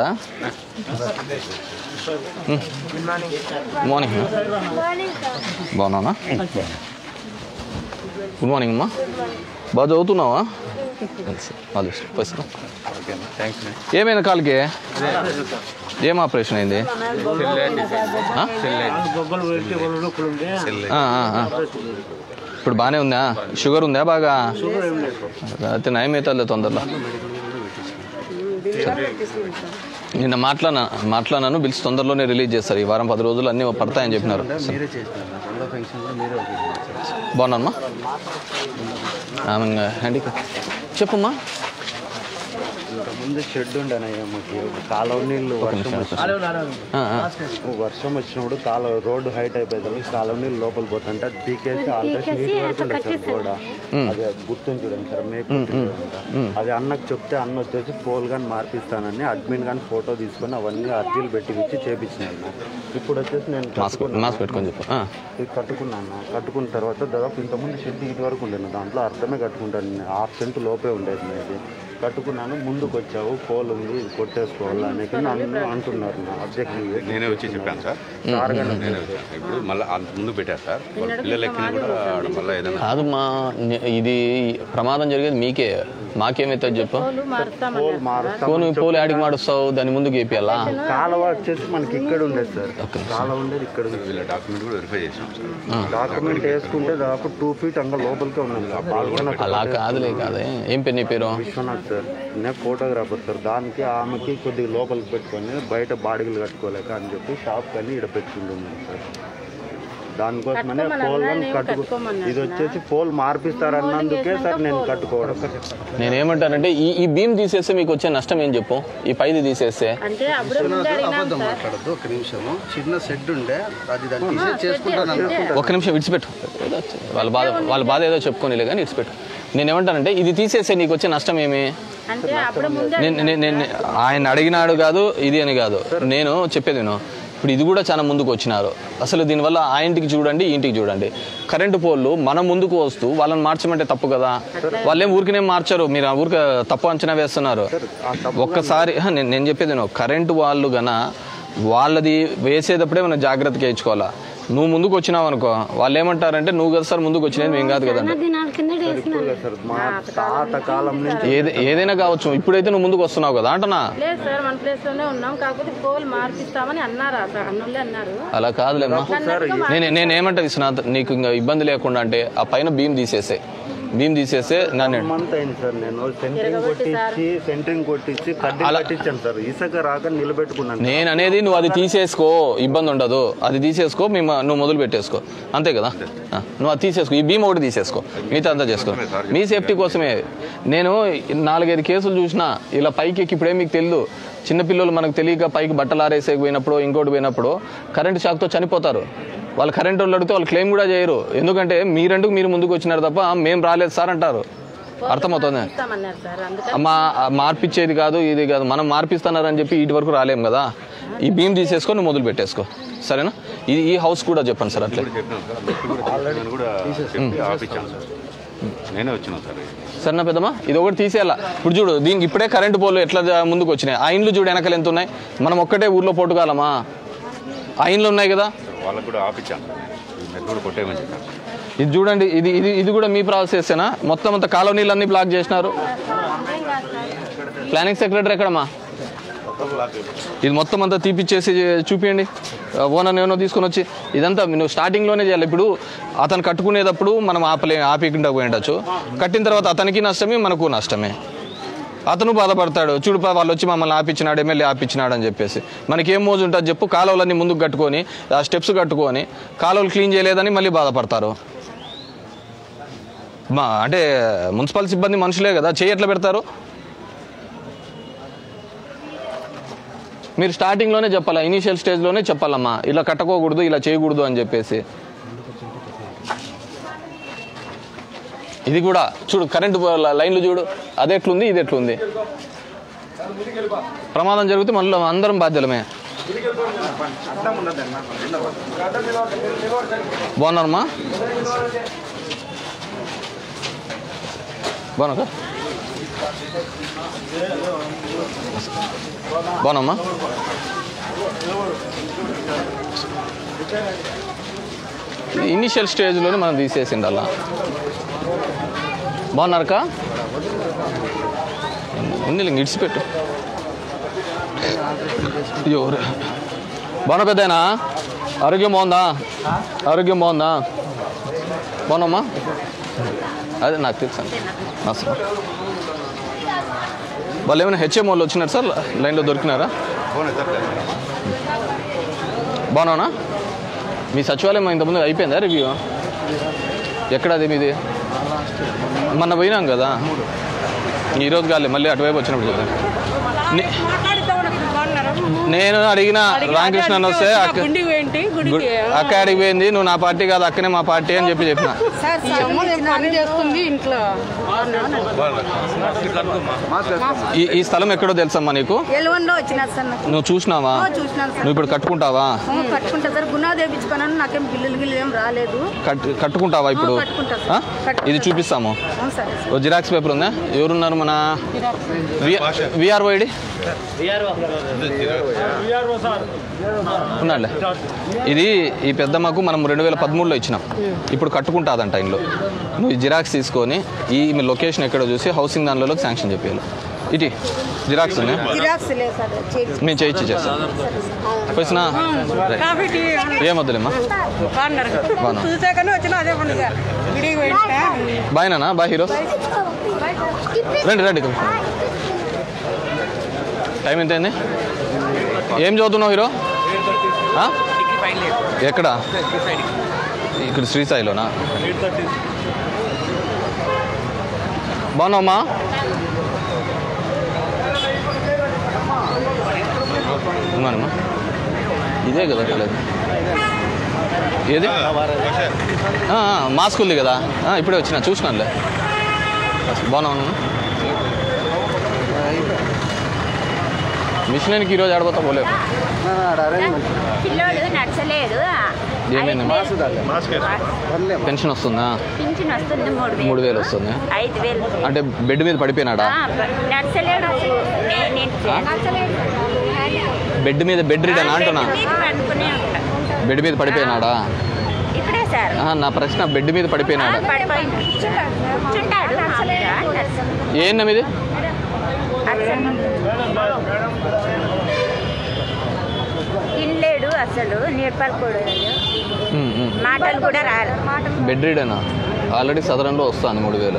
గుడ్ మార్నింగ్ బాగున్నానా గుడ్ మార్నింగ్ అమ్మా బాగా చదువుతున్నావా అది పైసలు ఏమైంది కాలికి ఏం ఆపరేషన్ అయింది ఆ? ఆ, ఆ, ఆ. ఇప్పుడు బాగానే ఉందా షుగర్ ఉందా బాగా అయితే నయం అవుతుంది తొందరలో నిన్న మాట్లాడినా మాట్లాడినాను బిల్స్ తొందరలోనే రిలీజ్ చేస్తారు ఈ వారం పది రోజులు అన్నీ పడతాయని చెప్పినారు మీరే చేసినారు రెండో ఫంక్షన్లో మీరే ఒక బాగున్నానమ్మా ఆమె హ్యాండీ చెప్పమ్మా ఇంతకుముందు షెడ్ ఉండనయ్యా మాకు కాలువ నీళ్ళు ఒక వర్షం నిమిషం, వచ్చినప్పుడు ఆ, ఆ. వర్షం వచ్చినప్పుడు కాలువ రోడ్డు హైట్ అయిపోయింది కాలువ నీళ్ళు లోపల పోతుంటే అది పీకేసి ఆల్రెడీ నీటి వరకు ఉండదు సార్ గోడ ఉమ్. అది గుర్తుని చూడండి సార్ మేకు ఉమ్, ఉమ్, ఉమ్. అది అన్నకు చెప్తే అన్న వచ్చేసి పోల్ కానీ మార్పిస్తానని అడ్మిన్ కానీ ఫోటో తీసుకొని అవన్నీ అర్జీలు పెట్టి ఇచ్చి చేపించినాను ఇప్పుడు వచ్చేసి నేను మాస్క్ కట్టుకున్నాను. మాస్క్ పెట్టుకొని చెప్పు ఆ. ఇది కట్టుకున్నాను కట్టుకున్న తర్వాత దాదాపు ఇంతకుముందు షెడ్ ఇటు వరకు ఉండేది దాంట్లో అర్థమే కట్టుకుంటాను నేను హాఫ్ సెంట్ లోపే ఉండేది ఇది కట్టుకున్నాను ముందుకు వచ్చావు పోల్ ఉంది ఇది కొట్టేసుకోవాలి అనేసి నన్ను అంటున్నారు నా అబ్జెక్షన్ నేనే వచ్చి చెప్పాను సార్ సార్ గారు నేనే వచ్చి. ఇప్పుడు మళ్ళీ అంత ముందు పెట్టారు సార్ వాళ్ళ పిల్లలు ఎక్కిన కూడా ఆడ మళ్ళీ ఏదైనా కాదు మా నే- ఇది ప్రమాదం జరిగేది మీకే మాకేమైతుంది చెప్పు పోల్ మారుస్తాం ఫోన్ పోలు యాడికి మాడుస్తావు దాని ముందుకు వేపియాలా కాలువ వచ్చేసి మనకి ఇక్కడ ఉండేది సార్ కాలువ ఉండేది ఇక్కడ వీళ్ళ డాక్యుమెంట్ కూడా వెరిఫై చేసాం సార్ డాక్యుమెంట్ వేసుకుంటే దాదాపు టూ ఫీట్ అంగా లోపలికే ఉన్నది సార్ పాల్గొన అలా కాదులే కాదే ఏం పేరు నీ పేరు విశ్వనాథ్ సార్ నేను ఫోటోగ్రాఫర్ సార్ దానికి ఆమెకి కొద్దిగా లోపలికి పెట్టుకొని బయట బాడిగలు కట్టుకోలేక అని చెప్పి షాప్ కానీ ఇక్కడ పెట్టుకుంటున్నాను సార్ దానికోసమనే పోల్ కానీ కట్టుకో ఇది వచ్చేసి పోల్ మార్పిస్తారన్నందుకే సార్ నేను కట్టుకోవడం నేనేమంటానంటే ఈ ఈ బీమ్ తీసేస్తే మీకు వచ్చే నష్టం ఏం చెప్పు ఈ పైది తీసేస్తే అంటే అప్పుడే ముందే అడిగినాం అబద్ధం సార్ మాట్లాడద్దు ఒక నిమిషము చిన్న షెడ్ ఉండే అది దాన్ని తీసేసి చేసుకుంటాను ఒక్క నిమిషం విడిచిపెట్టు ఏదో వచ్చి- వాళ్ళ బాధ వాళ్ళ బాధ ఏదో చెప్పుకోనిలే కానీ విడిచిపెట్టు నేనేమంటానంటే ఇది తీసేస్తే నీకు వచ్చే నష్టం ఏమి అంటే అప్పుడే ముందే నేను నేను- నేను ఆయన అడిగినాడు కాదు ఇది అని కాదు నేను చెప్పేది విను ఇప్పుడు ఇది కూడా చాలా ముందుకు వచ్చినారు అసలు దీనివల్ల ఆ ఇంటికి చూడండి ఈ ఇంటికి చూడండి కరెంటు పోల్లు మన ముందుకు వస్తూ వాళ్ళని మార్చమంటే తప్పు కదా వాళ్ళేం ఊరికనే మార్చరు మీరు ఆ ఊరికి తప్పు అంచనా వేస్తున్నారు ఒక్కసారి హ, నేను నేను చెప్పేది విను కరెంటు వాళ్ళు గన వాళ్ళది వేసేటప్పుడే మనం జాగ్రత్తగా ఇచ్చుకోవాలా నువ్వు ముందుకు వచ్చినావు అనుకో వాళ్ళు ఏమంటారంటే నువ్వు కదా సార్ ముందుకు వచ్చినది మేము కాదు కదా చాలా దినాల కింద సార్ మా తాత కాలం నుంచి ఏది ఏదైనా కావచ్చు ఇప్పుడైతే నువ్వు ముందుకు వస్తున్నావు కదా అంటున్నా లేదు సార్ మన ప్లేస్ లోనే ఉన్నాం కాకపోతే పోల్ మార్పిస్తామని అన్నారు ఆ సార్ అన్నోళ్ళే అన్నారు అలా కాదులేమ్మా నేను నేను ఏమంటా విశ్వనాథ్ నీకు ఇంకా ఇబ్బంది లేకుండా అంటే ఆ పైన భీమ్ తీసేసే భీమ్ తీసేస్తే నన్ను మంత్ అయింది సార్ నేను సెంటరింగ్ కొట్టించి సెంటరింగ్ కొట్టించి కడ్డీ కట్టించాను సార్ ఇసుక రాక నిలబెట్టుకున్నాను నేను అనేది నువ్వు అది తీసేసుకో ఇబ్బంది ఉండదు అది తీసేసుకో మేము నువ్వు మొదలు పెట్టేసుకో అంతే కదా ఆ, నువ్వు అది తీసేసుకో ఈ భీమ్ ఒకటి తీసేసుకో మిగతా అంతా చేసుకో మీ సేఫ్టీ కోసమే నేను నాలుగైదు కేసులు చూసినా ఇలా పైకి ఎక్కి ఇప్పుడే మీకు తెలియదు చిన్నపిల్లలు మనకు తెలియక పైకి బట్టలు ఆరేసేకి పోయినప్పుడు ఇంకోటి పోయినప్పుడు కరెంట్ షాక్తో చనిపోతారు వాళ్ళు కరెంట్ వాళ్ళు అడిగితే వాళ్ళు క్లెయిమ్ కూడా చేయరు ఎందుకంటే మీరంటూ మీరు ముందుకు వచ్చినారు తప్ప మేము రాలేదు సార్ అంటారు అర్థమవుతుంది ఇస్తామన్నారు సార్ అందుకని మా మార్పిచ్చేది కాదు ఇది కాదు మనం మార్పిస్తున్నారని చెప్పి ఇటు వరకు రాలేం కదా ఈ భీమ్ తీసేసుకో నువ్వు మొదలు పెట్టేసుకో సరేనా ఇది ఈ హౌస్ కూడా చెప్పండి సార్ అట్లే నేను కూడా చెప్పి ఆపించాను సార్ నేనే వచ్చినాను సార్ సరేనా పెద్దమ్మా ఇది ఒకటి తీసేయాలా ఇప్పుడు చూడు దీనికి ఇప్పుడే కరెంటు పోలు ఎట్లా జా- ముందుకు వచ్చినాయి ఆ ఇండ్లు చూడు వెనకాల ఎంత ఉన్నాయి మనం ఒక్కటే ఊర్లో పోటుగాలమా ఆ ఇండ్లు ఉన్నాయి కదా వాళ్ళకు కూడా ఆపించాను సార్ ఈ నెట్ కూడా కొట్టేయమని చెప్పాను ఇది చూడండి ఇది ఇది ఇది కూడా మీ ప్రాసెసేనా మొత్తం అంతా కాలనీలన్నీ బ్లాక్ చేసినారు ప్లానింగ్ సెక్రటరీ ఎక్కడమ్మా ఇది మొత్తం అంతా తీపిచ్చేసి చూపించండి ఓనర్ ఏమో తీసుకొని వచ్చి ఇదంతా నువ్వు స్టార్టింగ్లోనే చేయాలి ఇప్పుడు అతను కట్టుకునేటప్పుడు మనం ఆపలే ఆపకుండా పోయి ఉండొచ్చు కట్టిన తర్వాత అతనికి నష్టమే మనకు నష్టమే అతను బాధపడతాడు చూడు పా, వాళ్ళు వచ్చి మమ్మల్ని ఆపించినాడు ఎమ్మెల్యే ఆపించినాడు అని చెప్పేసి మనకి ఏం మోజు ఉంటుంది చెప్పు కాలువలన్నీ ముందుకు కట్టుకొని ఆ స్టెప్స్ కట్టుకొని కాలువలు క్లీన్ చేయలేదని మళ్ళీ బాధపడతారు మా అంటే మున్సిపల్ సిబ్బంది మనుషులే కదా చేయి ఎట్లా పెడతారు మీరు స్టార్టింగ్లోనే చెప్పాలా ఇనీషియల్ స్టేజ్లోనే చెప్పాలమ్మా ఇలా కట్టుకోకూడదు ఇలా చేయకూడదు అని చెప్పేసి ఇది కూడా చూడు కరెంటు లైన్లు చూడు అది ఎట్లుంది ఇది ఎట్లుంది ప్రమాదం జరిగితే మళ్ళీ అందరం బాధ్యులమే బాగున్నారమ్మా బాగున్నా బాగున్నామ్మా ఇనిషియల్ స్టేజ్లోనే మనం తీసేసిండి అలా బాగున్నారక్క ఉంది ఇంక ఇడిచిపెట్టు ఎవరు బాగున్నా పెద్దనా ఆరోగ్యం బాగుందా ఆరోగ్యం బాగుందా బాగున్నామ్మా అదే నాకు తెలుసు అండి నమస్తే వాళ్ళు ఏమైనా హెచ్ఎం వాళ్ళు వచ్చినారు సార్ లైన్లో దొరికినారా బాగున్నావునా మీ సచివాలయం ఇంతకుముందు అయిపోయిందా రివ్యూ ఎక్కడ అది మీది మొన్న పోయినాం కదా ఈరోజు కాలే మళ్ళీ అటువైపు వచ్చినప్పుడు చూద్దాం నే- నేను అడిగిన రామకృష్ణ అని వస్తే అక్క గుండికి ఏంటి గుడికి అక్క అడిగి పోయింది నువ్వు నా పార్టీ కాదు అక్కనే మా పార్టీ అని చెప్పి చెప్పిన ఈ అమ్మ నేను పని చేస్తుంది ఇంట్లో ఈ ఈ స్థలం ఎక్కడో తెలుసమ్మా నీకు ఎలవన్లో వచ్చినా సార్ నాకు నువ్వు చూసినావా ఓ, చూసినాను సార్ నువ్వు ఇప్పుడు కట్టుకుంటావా ఓ, కట్టుకుంటా సార్ గుణాలు వేయించుకున్నాను నాకేం బిల్లులు గిల్లు ఏం రాలేదు కట్ కట్టుకుంటావా ఇప్పుడు ఓ, కట్టుకుంటా ఆ? సార్. కట్టుకుంటా ఇది చూపిస్తాము అవును సార్ ఓ జిరాక్స్ పేపర్ ఉందా ఎవరున్నారు మన విఆర్ వైడి ఉన్నాడులే ఇది ఈ పెద్దమ్మకు మనం రెండు వేల పదమూడులో ఇచ్చినాం ఇప్పుడు కట్టుకుంటాదంట ఇంట్లో నువ్వు ఈ జిరాక్స్ తీసుకొని ఈ మీ లొకేషన్ ఎక్కడో చూసి హౌసింగ్ దానిలో శాంక్షన్ చెప్పేయాలి ఇటీ జిరాక్స్ ఉన్నాయి జిరాక్స్ లేదు సార్ చేయించు. మేము చేయించి చేస్తాం వచ్చినా కాఫీ టీ ఏం వద్దులేమ్మా బాగున్నారు బాగున్నా. చూసాకనే వచ్చిన అదే పండుగ గుడికి పోయింటే బాయ్నా బా హీరో రండి రండి ఇక్కడ. టైం ఎంత అయింది ఏం చదువుతున్నావు హీరో ఆ? ఎక్కడ ఇక్కడ శ్రీసాయిలోనా బాగున్నావమ్మా ఉన్నానమ్మా ఇదే కదా కాలేదు ఏది ఆ, ఆ, మాస్క్ ఉంది కదా ఆ, ఇప్పుడే వచ్చిన చూసినానులే బాగున్నాను మిషన్కి ఈరోజు ఆడబోతా పోలేవు పిల్లోడు నచ్చలేదు ఏమైంది పెన్షన్ వస్తుందా పింఛన్ వస్తుంది మూడు మూడు వేలు వస్తుంది ఐదు వేలు అంటే బెడ్ మీద పడిపోయినాడా ఆ, ప- నచ్చలేడు నేను నేను నచ్చలేడు బెడ్ మీద బెడ్ రీడన్ అంటున్నా బెడ్ మీద పండుకునే ఉంటా బెడ్ మీద పడిపోయినాడా ఇక్కడే సార్ ఆహా, నా ప్రశ్న బెడ్ మీద పడిపోయినాడా పడిపోయింది కూర్చుంటాడు మామూలుగా నర్సు. ఏందమ్మ ఇది తినలేడు అసలు నేర్పడకూడదు ఉమ్, ఉమ్. మాటలు కూడా రాదు బెడ్ రీడేనా ఆల్రెడీ సదరంలో వస్తుంది మూడు వేలు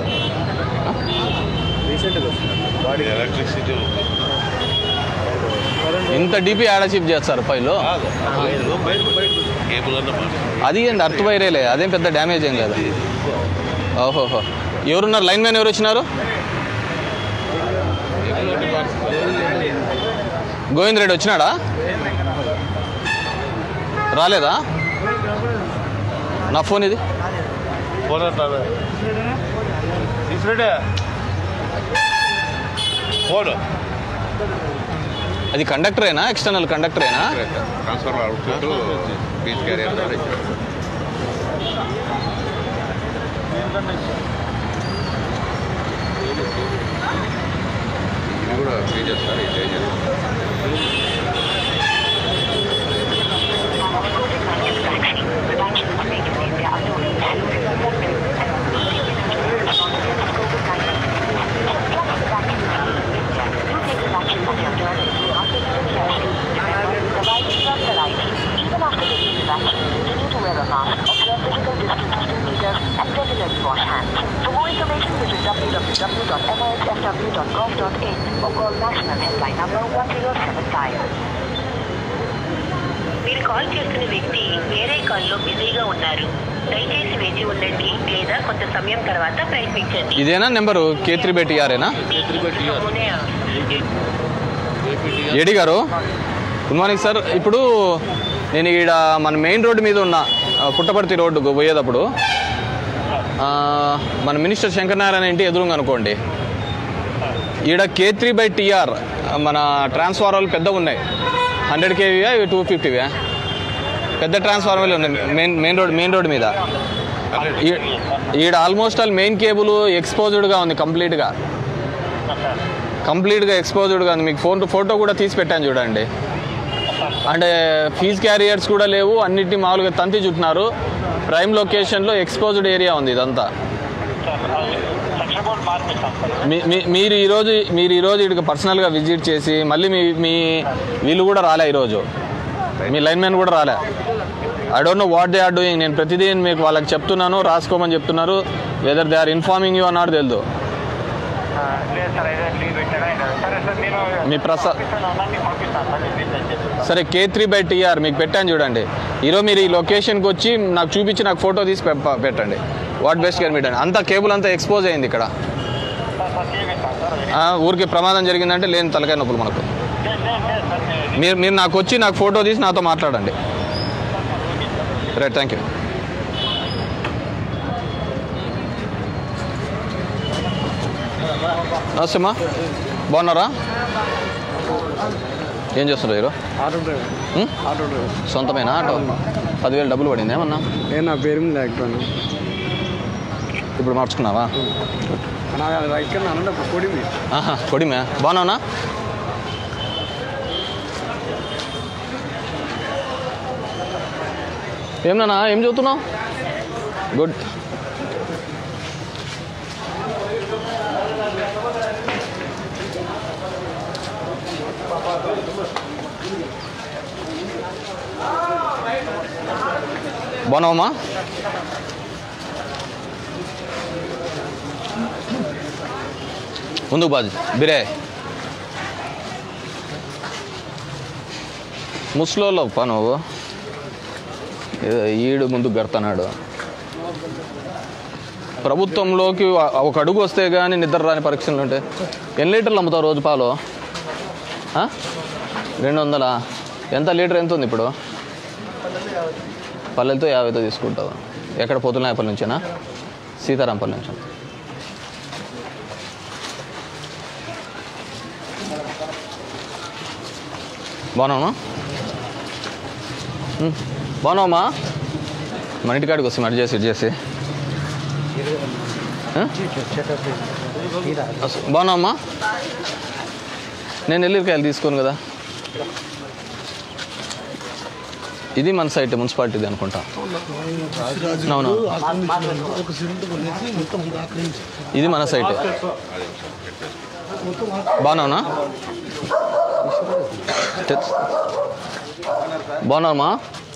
ఎలక్ట్రిసిటీ ఇంత డీపీ యాడ షిఫ్ట్ చేస్తారు పైలో కేబుల్ అన్న అది ఏంది అర్త్ వైరేలే అదేం పెద్ద డ్యామేజ్ ఏం కాదు ఓహోహో ఎవరున్నారు లైన్ మ్యాన్ ఎవరు వచ్చినారు గోవింద్ రెడ్డి వచ్చినాడా రాలేదా నా ఫోన్ ఇది ఫోన్ అంటారా తీసుకురండి ఫోన్ అది కండక్టరేనా ఎక్స్టర్నల్ కండక్టరేనా ట్రాన్స్ఫర్ అవుట్పుట్ పీస్ క్యారియర్ ద్వారా ఇచ్చారు. ఇది కూడా పే చేస్తారు ఇది పే చేస్తారు For more information, visit www.msfw.gov.in or call national helpline number 1075. మీరు కాల్ చేస్తున్న వ్యక్తి వేరే కాల్లో బిజీగా ఉన్నారు దయచేసి వేచి ఉండండి లేదా కొంత సమయం తర్వాత ప్రయత్నించండి ఇదేనా నెంబరు కే త్రీ బై టీఆర్ఏనా ఏడి గారు గుడ్ మార్నింగ్ సార్ ఇప్పుడు నేను ఈడ మన మెయిన్ రోడ్డు మీద ఉన్న ఆ, పుట్టపర్తి రోడ్డు పోయేటప్పుడు ఆ, మన మినిస్టర్ శంకరనారాయణ ఇంటి ఎదురుగా అనుకోండి ఈడ కే త్రీ బై టీఆర్ మన ట్రాన్స్ఫార్మర్లు పెద్ద ఉన్నాయి హండ్రెడ్ కేవీవా ఇవి టూ ఫిఫ్టీవా పెద్ద ట్రాన్స్ఫార్మర్లు ఉన్నాయి main main road main road మీద ఈ- ఈడ ఆల్మోస్ట్ ఆల్ మెయిన్ కేబుల్ ఎక్స్పోజ్డ్గా ఉంది కంప్లీట్గా కంప్లీట్గా ఎక్స్పోజ్డ్గా ఉంది మీకు ఫోన్ ఫోటో కూడా తీసి పెట్టాను చూడండి అంటే ఫీజ్ క్యారియర్స్ కూడా లేవు అన్నిటిని మామూలుగా తంతి చుట్టినారు ప్రైమ్ లొకేషన్లో ఎక్స్పోజ్డ్ ఏరియా ఉంది ఇదంతా మీ- మీ- మీరు ఈరోజు మీరు ఈరోజు ఇక్కడికి పర్సనల్గా విజిట్ చేసి మళ్ళీ మీ మీ వీళ్ళు కూడా రాలే ఈరోజు మీ లైన్ మ్యాన్ కూడా రాలే I don't know what they are doing నేను ప్రతిదీ మీకు వాళ్ళకి చెప్తున్నాను రాసుకోమని చెప్తున్నారు whether they are informing you అన్నాడు తెలియదు మీ ప్రసా సరే కే త్రీ బై టీఆర్ మీకు పెట్టాను చూడండి ఈరోజు మీరు ఈ లొకేషన్కి వచ్చి నాకు చూపించి నాకు ఫోటో తీసి పె- పెట్టండి వాట్ బెస్ట్ కెన్ మీట్ అంతా కేబుల్ అంతా ఎక్స్పోజ్ అయింది ఇక్కడ ఆ, ఊరికి ప్రమాదం జరిగిందంటే లేని తలకాయ నొప్పులు మనకు మీరు మీరు నాకు వచ్చి నాకు ఫోటో తీసి నాతో మాట్లాడండి రైట్ థ్యాంక్ యూ నమస్తే అమ్మా బాగున్నారా ఏం చేస్తున్నారు మీరు ఆటో డ్రైవర్ ఉం? ఆటో డ్రైవర్ సొంతమేనా ఆటో పదివేలు డబ్బులు పడింది ఏమన్నా నేను నా పేరు మీద లేకపోయాను ఇప్పుడు మార్చుకున్నావా నా ఇక్కడ అన్న పొడి మీద ఆహా కొడిమే బాగున్నావునా ఏం నాన్న ఏం చదువుతున్నావు గుడ్ బాగున్నావమ్మా ముందుకు బాజు బిరే ముసలోళ్ళు పా నువ్వు ఏదో ఈడు ముందుకు గడుతున్నాడు ప్రభుత్వంలోకి ఒక అడుగు వస్తే కానీ నిద్ర రాని పరీక్షలు ఉంటాయి ఎన్ని లీటర్లు అమ్ముతావు రోజు పాలు ఆ? రెండు వందలా ఎంత లీటర్ ఎంత ఉంది ఇప్పుడు పల్లెలతో యాభైతో తీసుకుంటావు ఎక్కడ పోతున్నాయపల్లి నుంచేనా సీతారాంపల్లి నుంచి బాగున్నావా ఉం. బాగున్నావమ్మా మన ఇంటికాడికి వస్తాం అటు చేసి ఇటు చేసి ఆ? అస- బాగున్నావమ్మా నేను ఎల్లిరికాయలు తీసుకోను కదా ఇది మన సైట్ మున్సిపాలిటీది అనుకుంటా అవును ఒక సిమెంట్ కొనేసి మొత్తం అంతా ఆక్రమించి ఇది మన సైట్ బాగున్నావునా బాగున్నామా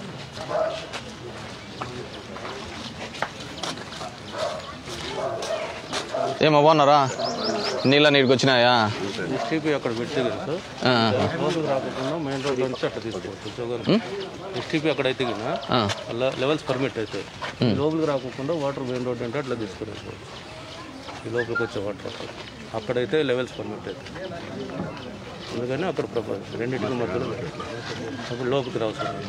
ఏమో బాగున్నారా నీళ్ళ నీటికి వచ్చినాయా ఎస్టీపీ అక్కడ పెడితే కదా సార్ ఆ. రోడ్డు రాకుండా మెయిన్ రోడ్ నుంచి అట్లా తీసుకోవచ్చు ఎస్టీపీ అక్కడ అయితే కదా ఆ. అలా లెవెల్స్ పర్మిట్ అవుతాయి ఉమ్. లోపలికి రాకుండా వాటర్ మెయిన్ రోడ్ అంటే అట్లా తీసుకునేది ఈ లోపలికి వచ్చే వాటర్ అక్కడ అక్కడైతే లెవెల్స్ పర్మిట్ అవుతాయి అందుకని అక్కడ ప్రపోజ్ రెండింటికి మధ్యలో పెట్టారు. అప్పుడు లోపలికి రావు సార్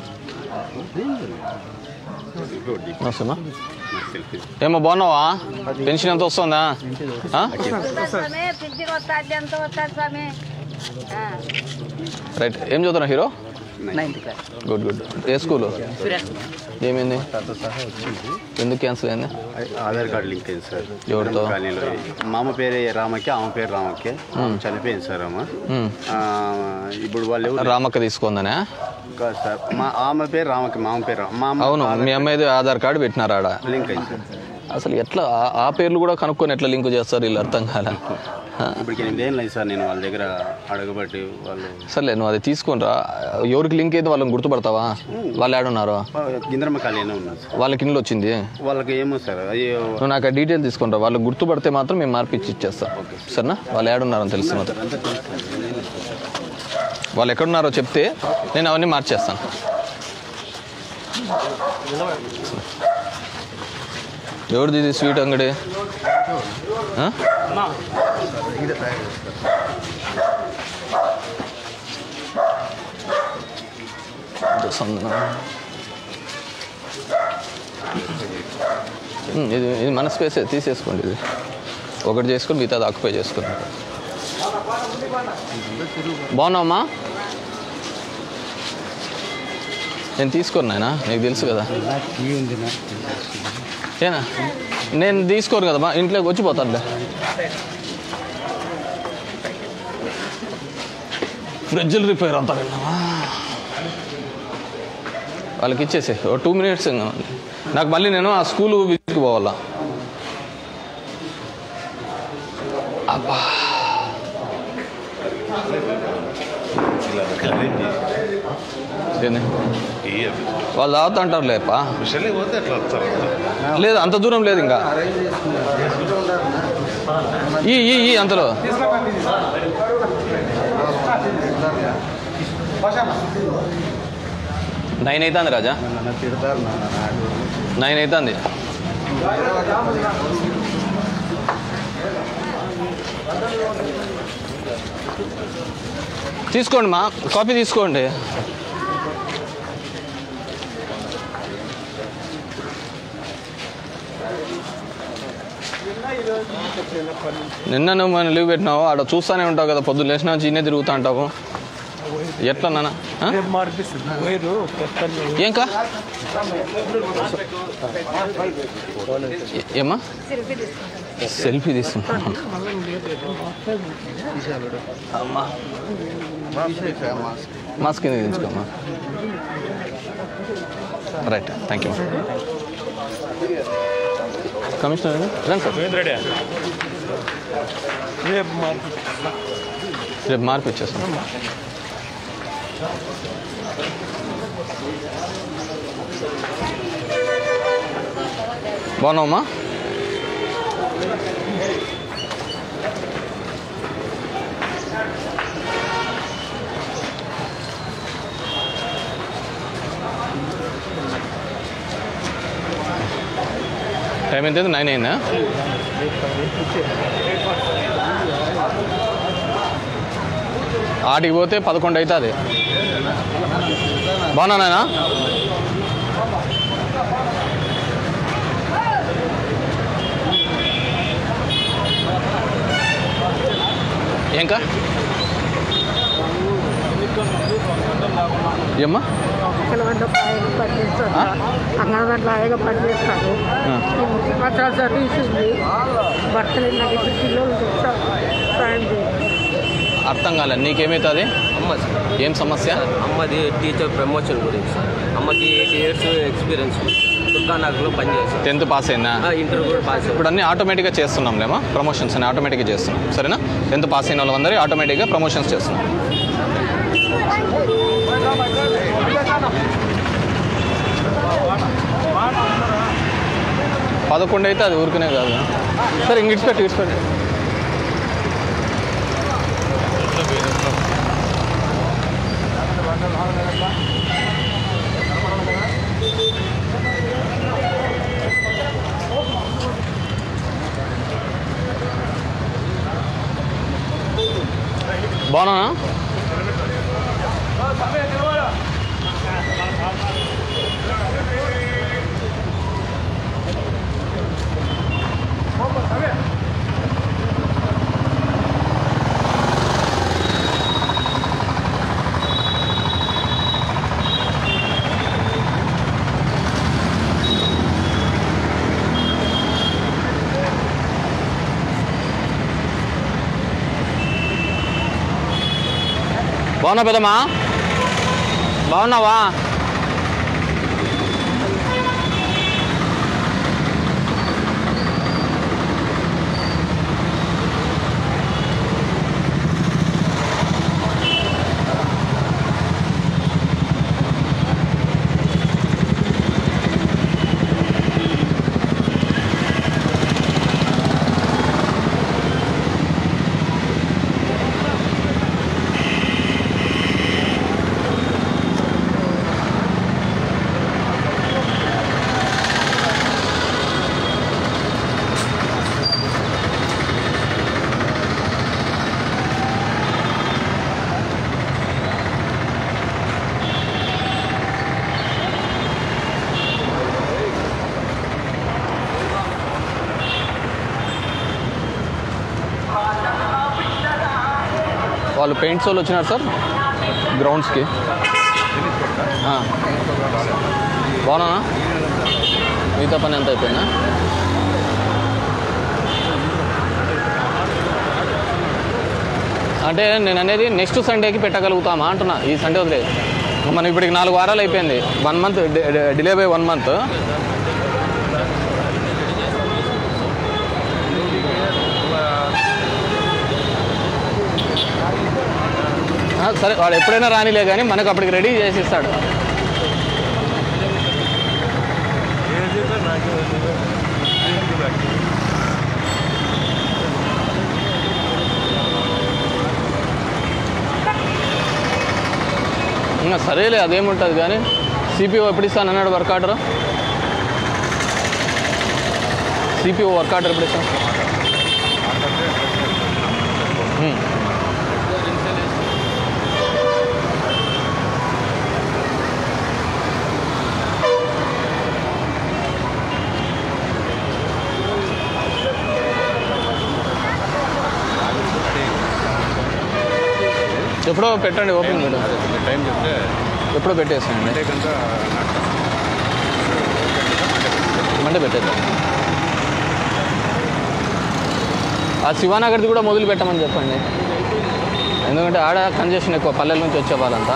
వస్తున్నా ఏమో బాగున్నావా పెన్షన్ ఎంత వస్తుందా ఆ? స్వామి పింఛన్ వస్తుంది ఎంత వస్తుంది స్వామి ఆ. రైట్ ఏం చదువుతున్నా hero ninth class good good ఏ స్కూలు ఏమైంది ఎందుకు క్యాన్సిల్ అయింది ఆధార్ కార్డు లింక్ అయింది సార్ ఎవరితో? కాలనీలో మామ పేరు రామకి ఆమె పేరు రామకి మ్మ్. చనిపోయింది సార్ ఆమె మ్మ్. ఆ, ఇప్పుడు వాళ్ళు ఎవరు రామక్క తీసుకుందనే కాదు సార్ మా ఆమె పేరు రామకి మామ పేరు రా- మామ అవును మీ అమ్మాయిది ఆధార్ కార్డు పెట్టినారు ఆడ లింక్ అయింది సార్ అసలు ఎట్లా ఆ- ఆ పేర్లు కూడా కనుక్కొని ఎట్లా లింక్ చేస్తారు వీళ్ళు అర్థం కాల ఇప్పుడు ఎనిమిది ఏళ్ళు అయింది సార్ నేను వాళ్ళ దగ్గర అడగబట్టి వాళ్ళు సర్లే నువ్వు అది తీసుకొని రా ఎవరికి లింక్ అయితే వాళ్ళని గుర్తుపడతావా వాళ్ళు ఏడున్నారు ఇంద్రమ్మ కాలనీ ఉన్నారు సార్ వాళ్ళకి ఇంట్లో వచ్చింది వాళ్ళకి ఏమో సార్ అయ్యో నువ్వు నాకు ఆ డీటెయిల్ తీసుకుంటా వాళ్ళు గుర్తుపడితే మాత్రం మేము మార్పిచ్చి ఇచ్చేస్తా సరేనా వాళ్ళు ఏడున్నారని తెలుసు మాత్రం అంతా తెలుసు సార్ నేనే సార్. వాళ్ళు ఎక్కడున్నారో చెప్తే నేను అవన్నీ మార్చేస్తాను ఎవరిది ఇది స్వీట్ అంగడి ఆ? ఇది సందనం. ఉమ్, ఇది ఇది మన స్పేసే తీసేసుకోండి ఇది ఒకటి చేసుకొని మిగతాది ఆక్యుపై చేసుకోండి బాగున్నావమ్మా నేను తీసుకోను నాయన నీకు తెలుసు కదా ఏనా నేను తీసుకోను కదా మా ఇంట్లోకి వచ్చిపోతానులే ఫ్రిడ్జ్లు రిపేర్ అంతా వెళ్ళామా వాళ్ళకి ఇచ్చేసి ఓ టూ మినిట్స్ ఇంకా ఉంది. నాకు మళ్ళీ నేను ఆ స్కూల్ విజిట్కి పోవాలా అబ్బా ఏంది? వాళ్ళు తాగుతా అంటారు లేపా లేదు అంత దూరం లేదు ఇంకా ఈ ఈ ఈ అంతలో నైన్ అవుతుంది రాజా నైన్ అవుతుంది తీసుకోండి మా కాఫీ తీసుకోండి నిన్న నువ్వు మన లీవ్ పెట్టినావు ఆడ చూస్తానే ఉంటావు కదా పొద్దున్న లేచిన నుంచి ఇన్నే తిరుగుతా ఉంటావు ఎట్లా నాన్న ఆ? ఏంకా ఏ- ఏమ్మా సెల్ఫీ తీసుకుంటాను అమ్మా మాస్క్ కింద దించుకోమ్మా రైట్ థ్యాంక్ యూ కమిషనర్ అండి రండి సార్ రేపు మార్పు రేపు మార్పు ఇచ్చేస్తాం బాగున్నావమ్మా టైం ఎంత నైన్ అయిందా ఆటికి పోతే పదకొండు అవుతుంది బాగున్నానా ఏంకా ఏమ్మా పిల్లగడ్డ పాయలు పనిచేస్తారు అంగన్వాడీ లాగా పనిచేస్తారు సంవత్సరాల సర్వీస్ ఉంది భర్తలు నాకు ఇద్దరు పిల్లలు చూస్తారు సాయం చేయాలి అర్థం కాలేదు నీకేమవుతుంది అమ్మ ఏం సమస్య అమ్మది టీచర్ ప్రమోషన్ గురించి సార్ అమ్మకి ఎయిట్ ఇయర్స్ ఎక్స్పీరియన్స్ దుర్గానగర్లో పనిచేస్తాను టెన్త్ పాస్ అయినా ఇంటర్ కూడా పాస్ ఇప్పుడు అన్ని ఆటోమేటిక్గా చేస్తున్నాంలేమో ప్రమోషన్స్ అన్ని ఆటోమేటిక్గా చేస్తున్నాం సరేనా టెన్త్ పాస్ అయిన వాళ్ళందరూ ఆటోమేటిక్గా ప్రమోషన్స్ చేస్తున్నాం పదకొండు అయితే అది ఊరికనే కాదు సరే ఇంక ఇడిచిపెట్టి ఇడిచిపెట్టి బాగున్నా బాగున్నా పెద్దమ్మా బాగున్నావా వాళ్ళు పెయింట్స్ వాళ్ళు వచ్చినారు సార్ గ్రౌండ్స్కి ఆ. బాగున్నా మిగతా పని ఎంత అయిపోయిందా అంటే నేను అనేది నెక్స్ట్ సండేకి పెట్టగలుగుతామా అంటున్నా ఈ సండే వదిలే మనం ఇప్పటికి నాలుగు వారాలు అయిపోయింది one month delay by one month సరే వాడు ఎప్పుడైనా రానిలే కానీ మనకు అప్పటికి రెడీ చేసి ఇస్తాడు ఇంకా సరేలే అదేముంటుంది కానీ సిపిఓ ఎప్పుడు ఇస్తాను అన్నాడు work order CPO work order ఎప్పుడు ఇస్తాను ఉమ్. ఎప్పుడో పెట్టండి ఓపెన్ మీరు టైం చెప్తే ఎప్పుడో పెట్టేసేయండి అంటే కనుక మండే పెట్టేద్దాం ఆ శివానగర్ది కూడా మొదలు పెట్టమని చెప్పండి ఎందుకంటే ఆడ కంజెషన్ ఎక్కువ పల్లెల నుంచి వచ్చే వాళ్ళంతా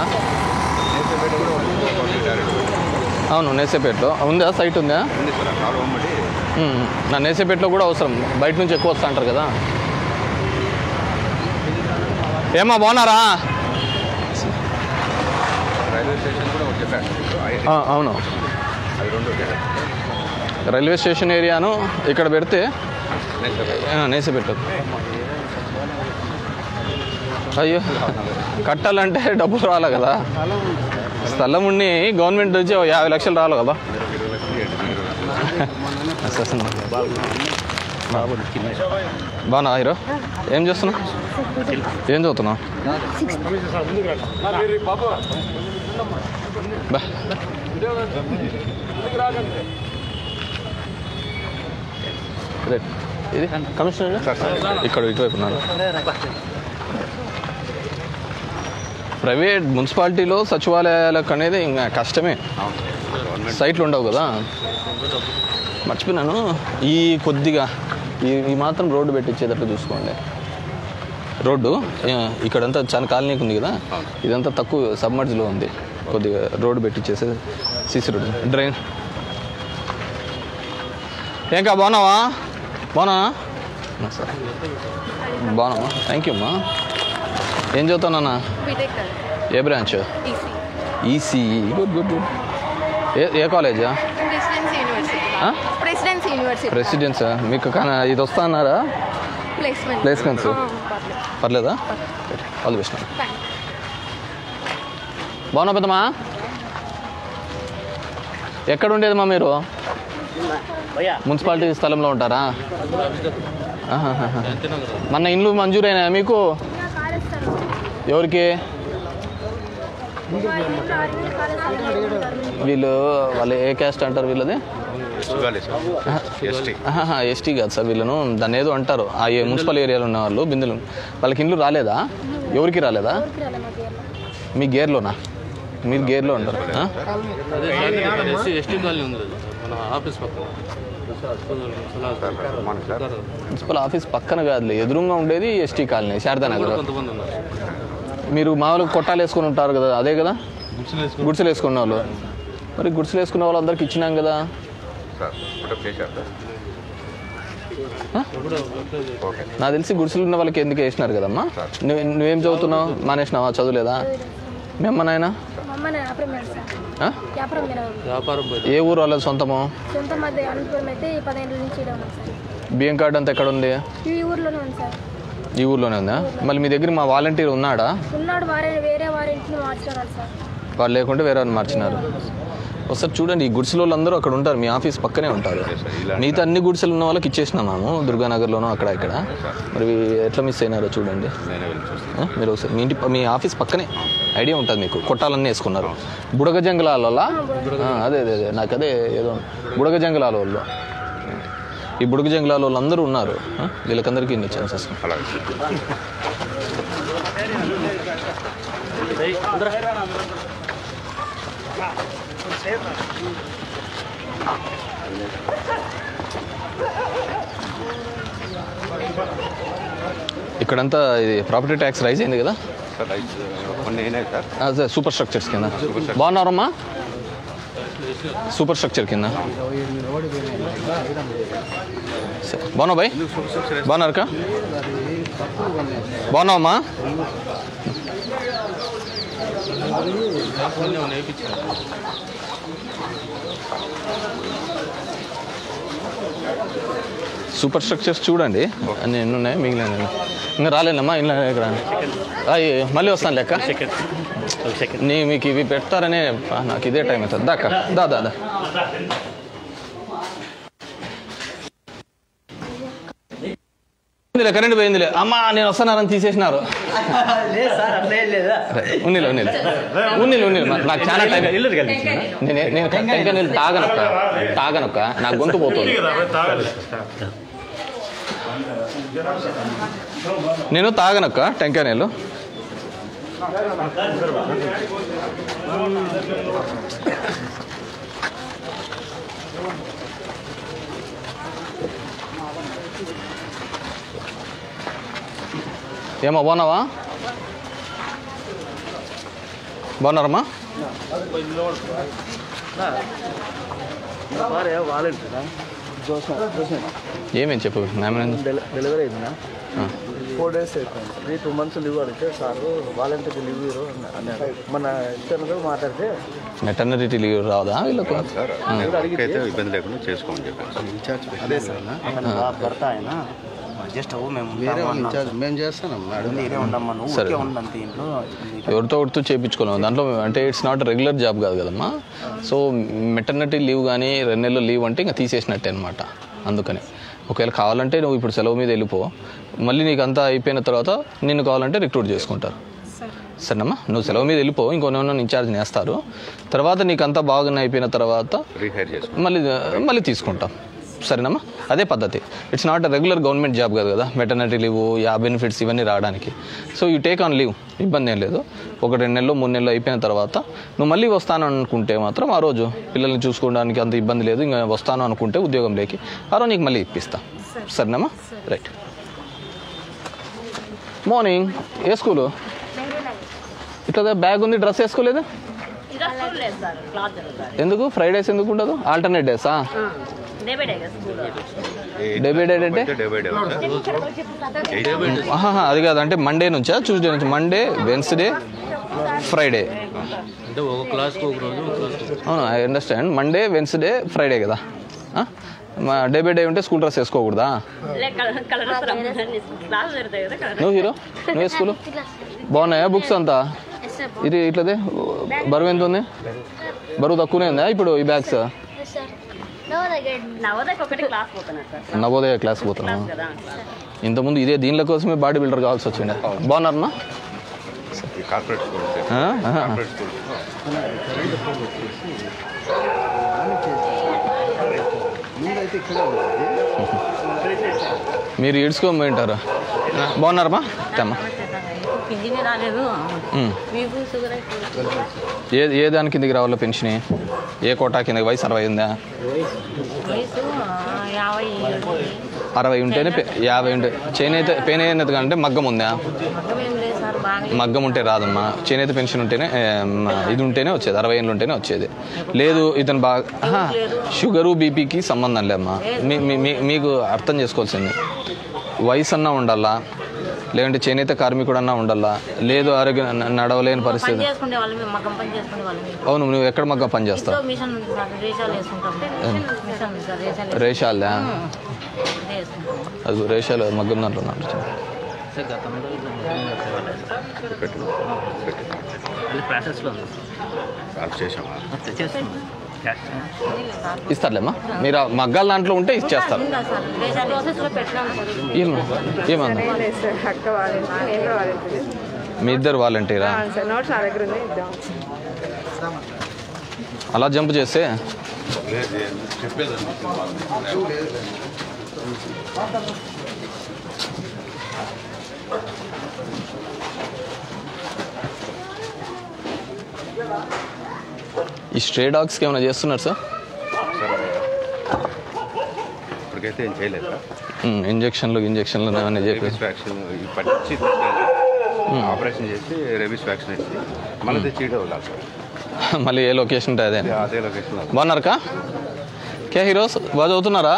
అవును నేసేపేటలో ఉందా సైట్ ఉందా ఉంది సార్ ఆ కాలువ అమ్మటి ఉమ్, నా నేసేపేటలో కూడా అవసరం బయట నుంచి ఎక్కువ వస్తా అంటారు కదా ఏమా బాగున్నారా రైల్వే స్టేషన్ కూడా ఒకటి చెప్పాను ఆ, అవును అది రెండు ఒకటే రైల్వే స్టేషన్ ఏరియాను ఇక్కడ పెడితే ఆ, నేసేపేట అయ్యో కట్టాలంటే డబ్బులు రావాలి కదా స్థలం ఉండి గవర్నమెంట్ నుంచి ఓ యాభై లక్షలు రావాలి కదా అసలు బాగున్నా హీరో ఏం చేస్తున్నావు ఏం చదువుతున్నావు బా రైట్ ఇది కమిషనర్ ఇక్కడ ఇటువైపు ఉన్నారు ప్రైవేట్ మున్సిపాలిటీలో సచివాలయాలకు అనేది ఇంకా కష్టమే సైట్లు ఉండవు కదా మర్చిపోయినాను ఈ కొద్దిగా ఈ ఈ మాత్రం రోడ్డు పెట్టించేటట్టు చూసుకోండి రోడ్డు ఆ, ఇక్కడంతా చాలా కాలనీకి ఉంది కదా ఇదంతా తక్కువ సబ్మర్జ్లో ఉంది కొద్దిగా రోడ్డు పెట్టించేసి సీసీ రోడ్డు డ్రైన్ ఏంకా బాగున్నావా బాగున్నా సరే బాగున్నావా థ్యాంక్ యూ అమ్మా ఏం చదువుతానన్నా బీటెక్ ఏ branch EC ECE good good good ఏ ఏ కాలేజా ప్రెసిడెన్సీ యూనివర్సిటీ ఆ? ప్రెసిడెన్సీ యూనివర్సిటీ ప్రెసిడెన్సా మీకు కానీ ఇది వస్తా అన్నారా ప్లేస్మెంట్ ప్లేస్మెంట్స్ ఆ, పర్లేదు. పర్లేదా ఆల్ ది బెస్ట్ Thanks. బాగున్నా పెద్దమ్మా ఎక్కడ ఉండేది మా మీరు మున్సిపాలిటీ స్థలంలో ఉంటారా ఆహాహాహా. మొన్న ఇండ్లు మంజూరైనా మీకు ఎవరికి వీళ్ళు వాళ్ళు ఏ క్యాస్ట్ అంటారు వీళ్ళది ఎస్టీ ఎస్టీ కాదు సార్ వీళ్ళను దాన్ని ఏదో అంటారు ఆ ఏ మున్సిపల్ ఏరియాలో ఉన్న వాళ్ళు బిందులు వాళ్ళకి ఇండ్లు రాలేదా ఎవరికి రాలేదా మీ గేర్లోనా మీరు గేర్లో ఉంటారు ఆ? అదే ఎస్సీ ఎస్టీ కాలనీ ఉంది కదా, మన ఆఫీస్ పక్కన మున్సిపల్ ఆఫీస్ పక్కన కాదులే ఎదురుగా ఉండేది ఎస్టీ కాలనీ శారదానగర్ కొంతమంది ఉన్నారు మీరు మామూలుగా కొట్టాలు వేసుకొని ఉంటారు కదా అదే కదా గుడిసెలు వేసుకున్న వాళ్ళు మరి గుడిసెలు వేసుకున్న వాళ్ళందరికి ఇచ్చినాం కదా సార్ ఫోటో చేశారు సార్ ఓకే నాకు తెలిసి గుడిసెలు ఉన్న వాళ్ళకి ఎందుకు వేసినారు కదమ్మా నువ్వు నువ్వేం చదువుతున్నావు మానేసినావా చదువులేదా మీ అమ్మ నాయన అమ్మ నేను వ్యాపారం చేస్తాను ఆ? వ్యాపారం మీద వ్యాపారం ఏ ఊరు వాళ్ళది సొంతము సొంత మధ్య అనంతపురం అయితే ఈ పదిహేను నుంచి ఈడే ఉన్నాం సార్ బియ్యం కార్డు అంతా ఎక్కడ ఉంది ఈ ఊర్లోనే ఉంది సార్ ఈ ఊర్లోనే ఉందా మళ్ళీ మీ దగ్గర మా వాలంటీర్ ఉన్నాడా ఉన్నాడు వారే వేరే వారి ఇంటిని మార్చుకున్నారు సార్ వాళ్ళు లేకుంటే వేరే వాళ్ళని మార్చినారు ఒకసారి చూడండి ఈ గుడిసెల వాళ్ళందరూ అక్కడ ఉంటారు మీ ఆఫీస్ పక్కనే ఉంటారు మిగతా అన్ని గుడిసెలు ఉన్న వాళ్ళకి ఇచ్చేసినాము దుర్గానగర్లోనూ అక్కడ ఇక్కడ మరి ఎట్లా మిస్ అయినారో చూడండి ఆ? మీరు ఒకసారి మీ ఇంటి మీ ఆఫీస్ పక్కనే ఐడియా ఉంటుంది మీకు కొట్టాలన్నీ వేసుకున్నారు బుడగ జంగలాల అదే అదే అదే నాకు అదే ఏదో బుడగ జంగలాల వాళ్ళు ఈ బుడగ జంగలాల వాళ్ళు అందరూ ఉన్నారు ఆ? వీళ్ళకందరికీ ఇన్ని ఛాన్సెస్ ఇక్కడంతా ఇది ప్రాపర్టీ ట్యాక్స్ రైజ్ అయింది కదా సార్ రైట్ కొన్ని అయినాయి సార్ అదే సూపర్ స్ట్రక్చర్స్ కింద బాగున్నారమ్మా సూపర్ స్ట్రక్చర్ కింద సరే. బాగున్నావు బాయ్ బాగున్నారక బాగున్నావమ్మా సూపర్ స్ట్రక్చర్స్ చూడండి అన్ని ఎన్ని ఉన్నాయి మిగిలిన ఇంకా రాలేనమ్మా ఇలా ఇక్కడ అయ్యి మళ్ళీ వస్తాను లెక్క నీ మీకు ఇవి పెడతారనే ఆ, నాకు ఇదే టైం అవుతుంది దాకా దా దా దా పోయిందిలే కరెంట్ పోయిందిలే అమ్మా నేను వస్తున్నానని తీసేసినారు లేదు సార్ అట్లా ఏం లేదా ఉన్నిలే ఉన్నిలే ఉన్నిలే ఉన్నిలే నాకు చాలా టైం నేను నేను టెంకాయ నీళ్ళు తాగనొక్క తాగనొక్క నాకు గొంతు పోతుంది నేను తాగనొక్క టెంకాయ నీళ్ళు ఏమో బాగున్నావా బాగున్నారమ్మా వాలంటీరా ఏమేం చెప్పు న్యాయం డెలివరీ అయిందా ఫోర్ డేస్ అయిపోయింది త్రీ టూ మంత్స్ లీవ్ అడిగితే సార్ వాలంటీర్ లీవ్ ఇవ్వరు అన్నారు మన ఇతను మాట్లాడితే మెటర్నిటీ లీవ్ రాదా వీళ్ళకు ఆ. అయితే ఇబ్బంది లేకుండా చేసుకోమని చెప్పాను అదే సార్ నా భర్త ఆయన జస్ట్ అవ్వు మేము వేరే వాళ్ళు ఇన్ఛార్జ్ మేము చేస్తాం మీరే ఉండమ్మా నువ్వు సరే. ఊరికే ఉండంతే ఇంట్లో ఎవరితో ఒకటితో చేయించుకోలేము దాంట్లో అంటే ఇట్స్ నాట్ రెగ్యులర్ జాబ్ కాదు కదమ్మా సో మెటర్నిటీ లీవ్ కానీ రెండు నెలలు లీవ్ అంటే ఇంకా తీసేసినట్టే అనమాట అందుకని ఒకవేళ కావాలంటే నువ్వు ఇప్పుడు సెలవు మీద వెళ్ళిపో మళ్ళీ నీకు అంతా అయిపోయిన తర్వాత నిన్ను కావాలంటే రిక్రూట్ చేసుకుంటారు సరేనమ్మా నువ్వు సెలవు మీద వెళ్ళిపో ఇంకో నన్ను ఇన్ఛార్జ్ నేస్తారు తర్వాత నీకు అంతా బాగా అయిపోయిన తర్వాత రీహైర్ చేసుకో మళ్ళీ మళ్ళీ తీసుకుంటాం సరేనమ్మా అదే పద్ధతి it's not regular government job కాదు కదా మెటర్నిటీ లీవ్ యా బెనిఫిట్స్ ఇవన్నీ రావడానికి so you take on leave ఇబ్బంది ఏం లేదు ఒక రెండు నెలలు మూడు నెలలు అయిపోయిన తర్వాత నువ్వు మళ్ళీ వస్తాను అనుకుంటే మాత్రం ఆ రోజు పిల్లల్ని చూసుకోవడానికి అంత ఇబ్బంది లేదు ఇంకా వస్తాను అనుకుంటే ఉద్యోగంలోకి ఆ రోజు నీకు మళ్ళీ ఇప్పిస్తా సరేనమ్మా రైట్ మార్నింగ్ ఏ స్కూలు ఇట్లా బ్యాగ్ ఉంది డ్రెస్ వేసుకోలేదు ఈరోజు స్కూల్ లేదు సార్ క్లాస్ జరుగుతుంది ఎందుకు ఫ్రైడేస్ ఎందుకు ఉండదు ఆల్టర్నేట్ డేసా day by day school day by day అంటే డే బై డే ఆహాహా, అది కాదు అంటే మండే నుంచా ట్యూస్డే నుంచి మండే వెన్స్డే ఫ్రైడే అంటే ఒక క్లాస్కి ఒక రోజు ఒక క్లాస్ అవును I understand Monday Wednesday Friday కదా డే బై డే ఉంటే స్కూల్ డ్రెస్ వేసుకోకూడదా కలర్ కలర్ క్లాస్ జరుగుతాయి కదా కలర్ నువ్వు హీరో నువ్వే స్కూల్ బాగున్నాయా బుక్స్ అంతా ఇది ఇట్లదే బరువు ఎంత ఉంది బరువు తక్కువనే ఉందా ఇప్పుడు ఈ బ్యాగ్స్ నవోదయకి ఒకటి క్లాస్ పోతున్నారు సార్ నవోదయ క్లాస్ పోతున్నాం క్లాస్ కదా ఇంతకుముందు ఇదే దీనిల కోసమే బాడీ బిల్డర్ కావాల్సి వచ్చిండే బాగున్నారన్నా కార్పొరేట్ స్కూల్ ఆ? ఆహా. కార్పొరేట్ స్కూల్ ముందైతే ఇక్కడే ఉంది మీరు ఈడ్చుకోమంటారు బాగున్నారమ్మా తెమ్మా పింఛన్ రాలేదు ఉమ్. మీకు షుగర్ అయిపోయింది ఏ ఏ దాని కిందకి రావాలో పెన్షన్ ఏ కోటా కిందకి వయసు అరవై ఉందా వయసు యాభై అరవై ఉంటేనే పె- యాభై ఉంటే చేనేత పేనేత అంటే మగ్గం ఉందా మగ్గమేం లేదు సార్ బాగా మగ్గం ఉంటే రాదమ్మా చేనేత పెన్షన్ ఉంటేనే ఏ, మ, ఇది ఉంటేనే వచ్చేది అరవై ఏళ్ళు ఉంటేనే వచ్చేది లేదు ఇతను బాగా ఆహా, షుగరు బీపీకి సంబంధం లేమ్మా మీ మీ- మీ- మీకు అర్థం చేసుకోవాల్సింది వయసు అన్నా ఉండాలా లేదంటే చేనేత కార్మికుడు అన్నా ఉండాలా లేదు ఆరోగ్య న- నడవలేని పని పరిస్థితి చేసుకునే వాళ్ళం మేము మగ్గం పని చేసుకునే వాళ్ళం అవును నువ్వు ఎక్కడ మగ్గం పని చేస్తావు ఇంట్లో మిషన్ ఉంది సార్ రేషాలు వేసుకుంటాం మిషన్ ఉంది సార్ రేషాలు రేషాలా ఇదే వేసుకుంటాం అది రేషాలు మగ్గం దాంట్లో ఉన్నారు అది ప్రాసెస్లో ఉంది సాల్వ్ చేసామా ఇస్తారులేమ్మా మీరు ఆ మగ్గాల దాంట్లో ఉంటే ఇచ్చేస్తారు ఉందా సార్ రేషాలు ప్రాసెస్లో పెట్టినాం సార్ ఏమన్నా ఏమన్నా లేదు సార్ అక్క వాళ్ళ నేను వాళ్ళ మీ ఇద్దరు వాలంటీరా సార్ నోట్స్ నా దగ్గర ఉంది ఇద్దాం అలా జంప్ చేస్తే చెప్పేది ఈ స్ట్రే డాగ్స్కి ఏమైనా చేస్తున్నారు సార్ ఇప్పటికైతే ఏం చేయలేదు సార్ ఉమ్, ఇంజక్షన్లు ఇంజక్షన్లు ఏమైనా చెప్పి రేబీస్ వ్యాక్సిన్ ఇప్పటి నుంచి తీసుకెళ్ళి ఆపరేషన్ చేసి రేబీస్ వ్యాక్సిన్ ఇచ్చి మళ్ళీ తెచ్చి ఈడే వదలాలి సార్ మళ్ళీ ఏ లొకేషన్ ఉంటే అదే అదే లొకేషన్ బాగున్నారు కా కే హీరోస్ బాగా చదువుతున్నారా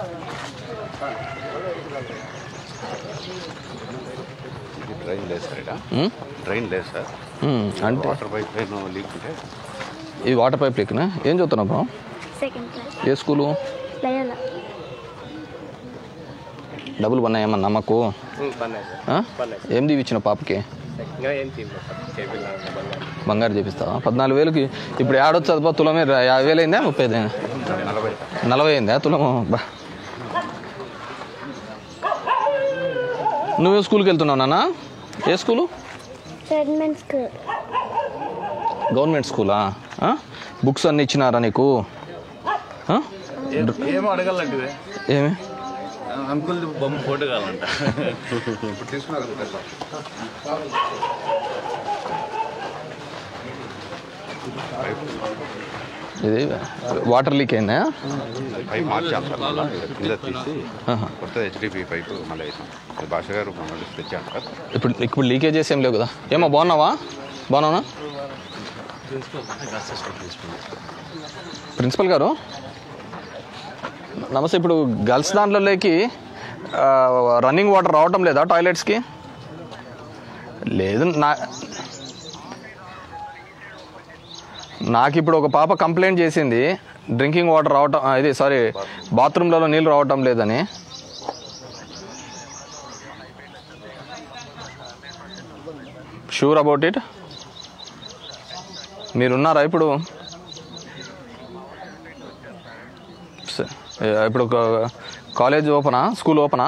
ట్రైన్ లేదు సార్ ఇక్కడ ఉమ్, ట్రైన్ లేదు సార్ ఉమ్, అంటే వాటర్ పైప్ లైన్ లీక్ ఉంటే ఈ వాటర్ పైప్ లీక్నా ఏం చదువుతున్నావు బ్రో సెకండ్ క్లాస్ ఏ స్కూలు లయల డబ్బులు పన్నాయేమన్నా నమ్మకు పర్లేదు ఆ? పర్లేదు. ఏం దీవిచ్చిన పాపకి ఇంకా ఏం తీయలేదు సార్ చేపిల్లాలి బంగారు బంగారు చేపిస్తావా పద్నాలుగు వేలకి ఇప్పుడు ఏడొచ్చు అదిపో తులమే రా- యాభై వేలు అయిందా ముప్పై అయిందా నలభై నలభై అయిందా తులము బా నువ్వు స్కూల్కి వెళ్తున్నావు నాన్న ఏ స్కూలు సెగ్మెంట్ స్కూల్ గవర్నమెంట్ స్కూలా ఆ? బుక్స్ అన్నీ ఇచ్చినారా నీకు ఆ? ఏమో అడగాలంటే ఏమి అంకుల్ బొమ్మ ఫోటో కావాలంట ఇప్పుడు తీసుకున్నారు ఇది వాటర్ లీక్ అయిందా పైప్ మార్చాం సార్ మళ్ళీ కింద తీసి కొత్త హెచ్డిపి పైపు మళ్ళీ వేసాం అది భాష గారు మళ్ళీ తెచ్చాం సార్ ఇప్పుడు ఇప్పుడు లీకేజెస్ ఏం లేవు కదా ఏమో బాగున్నావా బాగున్నావునా ప్రిన్సిపల్ గారు నమస్తే ఇప్పుడు గర్ల్స్ దాంట్లోకి రన్నింగ్ వాటర్ రావటం లేదా టాయిలెట్స్కి లేదు నా నాకు ఇప్పుడు ఒక పాప కంప్లైంట్ చేసింది డ్రింకింగ్ వాటర్ రావటం ఆ, ఇది సారీ బాత్రూమ్లలో నీళ్ళు రావటం లేదని షూర్ అబౌట్ ఇట్ మీరున్నారా ఇప్పుడు స- ఏ, ఇప్పుడు కా- కాలేజ్ ఓపెనా స్కూల్ ఓపెనా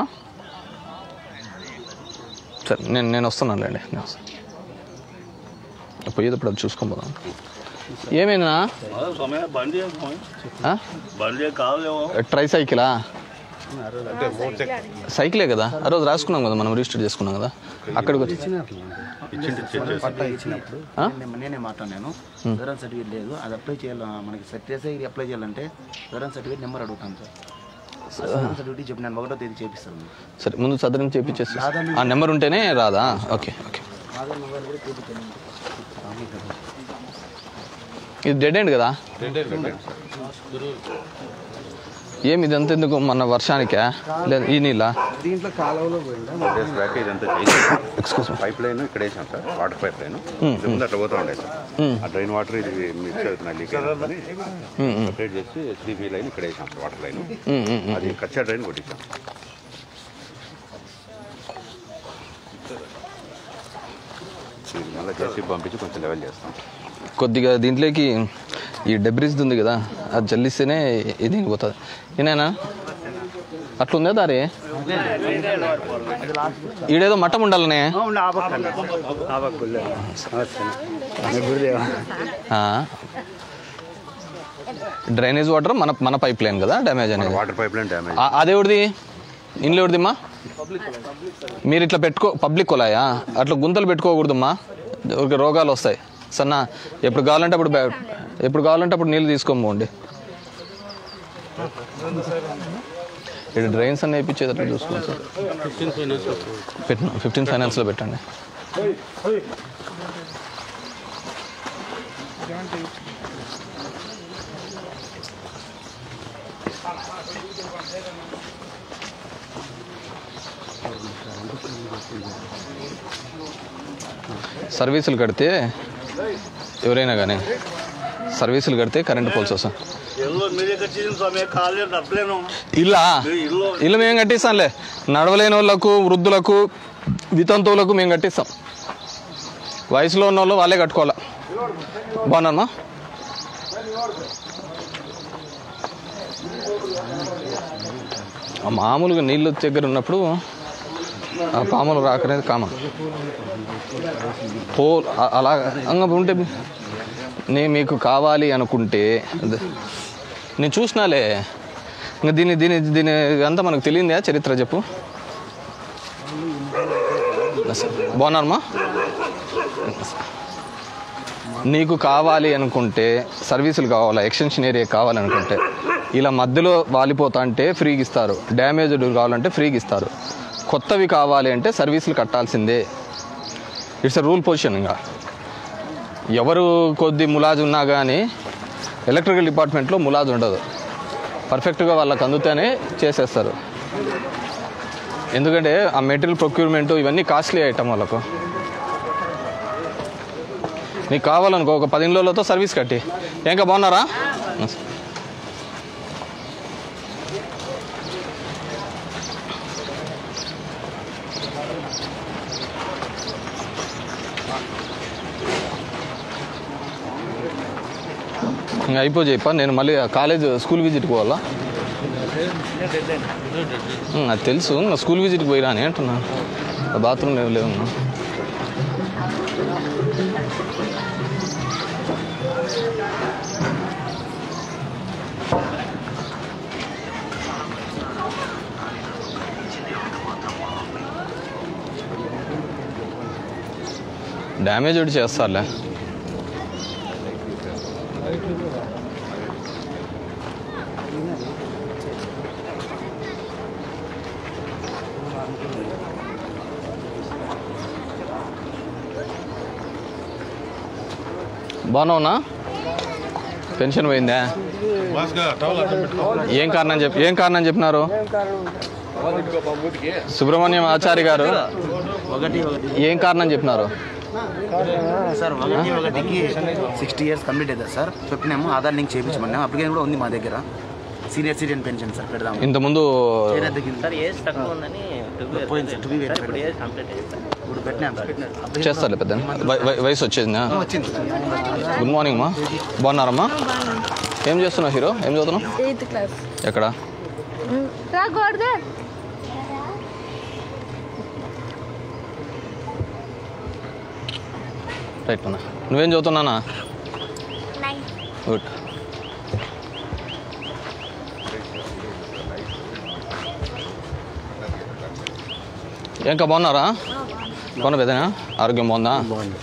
సరే నేను నేను వస్తున్నానులేండి నేను వస్తాను పోయేటప్పుడు అది చూసుకొని పోదాం ఏమైందా సమయం బండి ఆ? బండి కావాలేమో ట్రై సైకిలా అంటే మూడు చెక్ సైకిలే కదా ఆ రోజు రాసుకున్నాం కదా మనం రిజిస్టర్ చేసుకున్నాం కదా అక్కడికి వచ్చి ఇచ్చింటి చెక్ చేసి పట్టా ఇచ్చినప్పుడు ఆ? నేను- నేనే మాట్లాడినాను ఉం. వివరణ సర్టిఫికేట్ లేదు అది అప్లై చేయాలి మనకి సర్టిఫికేట్ అప్లై చేయాలంటే వివరణ సర్టిఫికేట్ నెంబర్ అడుగుతాను సార్ వివరణ సర్టిఫికేట్ చెప్పి నేను ఒకటో తేదీ చేపిస్తాను సరే ముందు సదరం చేపించేసి ఆ నెంబర్ ఉంటేనే రాదా ఓకే ఓకే ఆధార్ మొబైల్ కూడా చేపించాను ఇది డెడ్ ఎండ్ కదా ఏమి ఇదంతా ఎందుకు మన వర్షానికా లేదా ఈ నీళ్ళ దీంట్లో కాలువలో పోయిందా డేస్ బ్యాక్ ఇదంతా చేసి పైప్ లైన్ ఇక్కడ వేసాం సార్ వాటర్ పైప్ లైన్ మ్మ్. ముందు అట్లా పోతా ఉండే సార్ మ్మ్. ఆ డ్రైన్ వాటర్ ఇది మిక్స్ అవుతున్నా లీక్ అవుతుందని మ్మ్, మ్మ్. సపరేట్ చేసి హెచ్డిపి లైన్ ఇక్కడ వేసాం సార్ వాటర్ లైన్ మ్మ్, మ్మ్, మ్మ్. అది కచ్చా డ్రైన్ కొట్టించాం ఇది మళ్ళీ జేసీ పంపించి కొంచెం లెవెల్ చేస్తాం కొద్దిగా దీంట్లోకి ఈ డెబ్రిస్ ఉంది కదా అది జల్లిస్తేనే ఇది పోతుంది ఏనాయనా అట్లుందా దారి ఈడేదో మట్టం ఉండాలనే ఆ. డ్రైనేజ్ వాటర్ మన మన పైప్ లైన్ కదా డ్యామేజ్ అనేది వాటర్ పైప్ లైన్ డ్యామేజ్ ఆ- అదెవరిది ఇంట్లో ఎవరిదిమ్మా మీరు ఇట్లా పెట్టుకో పబ్లిక్ కొలాయా అట్లా గుంతలు పెట్టుకోకూడదమ్మా ఊరికే రోగాలు వస్తాయి సన్న ఎప్పుడు కావాలంటే అప్పుడు బ్యా- ఎప్పుడు కావాలంటే అప్పుడు నీళ్ళు తీసుకోమండి ఇక్కడ డ్రైన్స్ అన్ని వేయించేది అట్లా చూసుకోండి సార్ ఫిఫ్టీన్ ఫైనాన్స్ పెట్టిన ఫిఫ్టీన్ ఫైనాన్స్లో పెట్టండి సర్వీసులు కడితే ఎవరైనా కానీ సర్వీసులు కడితే కరెంట్ పోల్స్ వస్తాం ఎల్లో మీరే కట్టింది స్వామి కాలేదు డబ్బులేను ఇల్లా ఇల్లు ఇల్లు మేము కట్టిస్తాంలే నడవలేని వాళ్ళకు వృద్ధులకు వితంతువులకు మేము కట్టిస్తాం వయసులో ఉన్న వాళ్ళు వాళ్ళే కట్టుకోవాలా బాగున్నామా ఆ మామూలుగా నీళ్ళు దగ్గర ఉన్నప్పుడు ఆ పాములు రాకనేది కామన్ పో అ- అలా అంగ ఉంటే నే మీకు కావాలి అనుకుంటే అదే. నేను చూసినాలే ఇంకా దీని దీని దీని అంతా మనకు తెలియదా చరిత్ర చెప్పు బాగున్నారమ్మా నీకు కావాలి అనుకుంటే సర్వీసులు కావాలా ఎక్స్టెన్షన్ ఏరియా కావాలనుకుంటే ఇలా మధ్యలో వాలిపోతా అంటే ఫ్రీగా ఇస్తారు డ్యామేజ్డ్ కావాలంటే ఫ్రీగా ఇస్తారు కొత్తవి కావాలి అంటే సర్వీసులు కట్టాల్సిందే ఇట్స్ అ రూల్ పొజిషన్ ఇంకా ఎవరు కొద్ది ములాజ్ ఉన్నా కానీ ఎలక్ట్రికల్ డిపార్ట్మెంట్లో ములాజ్ ఉండదు పర్ఫెక్ట్గా వాళ్ళకి అందుతేనే చేసేస్తారు ఎందుకంటే ఆ మెటీరియల్ ప్రొక్యూర్మెంట్ ఇవన్నీ కాస్ట్లీ ఐటమ్ వాళ్ళకు నీకు కావాలనుకో ఒక పది రోజులతో సర్వీస్ కట్టి ఇంకా బాగున్నారా ఇంకా అయిపో చెప్పా నేను మళ్ళీ కాలేజ్ స్కూల్ విజిట్కి పోవాలా ఉమ్, అది తెలుసు ఇంకా స్కూల్ విజిట్కి పోయిరా అని అంటున్నా బాత్రూమ్ లేవు లేవు డ్యామేజ్ ఒకటి చేస్తారులే బాగున్నావునా పెన్షన్ పోయిందా ఏం కారణం చెప్పి ఏం కారణం చెప్పినారు సుబ్రహ్మణ్యం ఆచారి గారు ఏం కారణం చెప్పినారు సార్ ఒకటి ఒకటికి సిక్స్టీ ఇయర్స్ కంప్లీట్ అవుతుంది సార్ చెప్పినాము ఆధార్ లింక్ చేయించమన్నాము అప్లికేషన్ కూడా ఉంది మా దగ్గర సీనియర్ సిటిజన్ పెన్షన్ సార్ పెడదాం ఇంతకుముందు సార్ ఏజ్ తక్కువ ఉందని పోయింది sir, to be verified. Sir, ఇప్పుడు ఏజ్ కంప్లీట్ అయింది సార్ ఇప్పుడు పెట్టినాం సార్ చేస్తారులే పెద్ద వయ- వయ- వయసు వచ్చేసిందా వచ్చింది గుడ్ మార్నింగ్ మా బాగున్నారమ్మా ఏం చేస్తున్నావు హీరో ఏం చదువుతున్నావు ఎయిత్ క్లాస్ ఎక్కడ రాకూడదు రైట్ అన్న నువ్వేం చదువుతున్నానా గుడ్ ఇంకా బాగున్నారా బాగున్నా పెద్దనా ఆరోగ్యం బాగుందా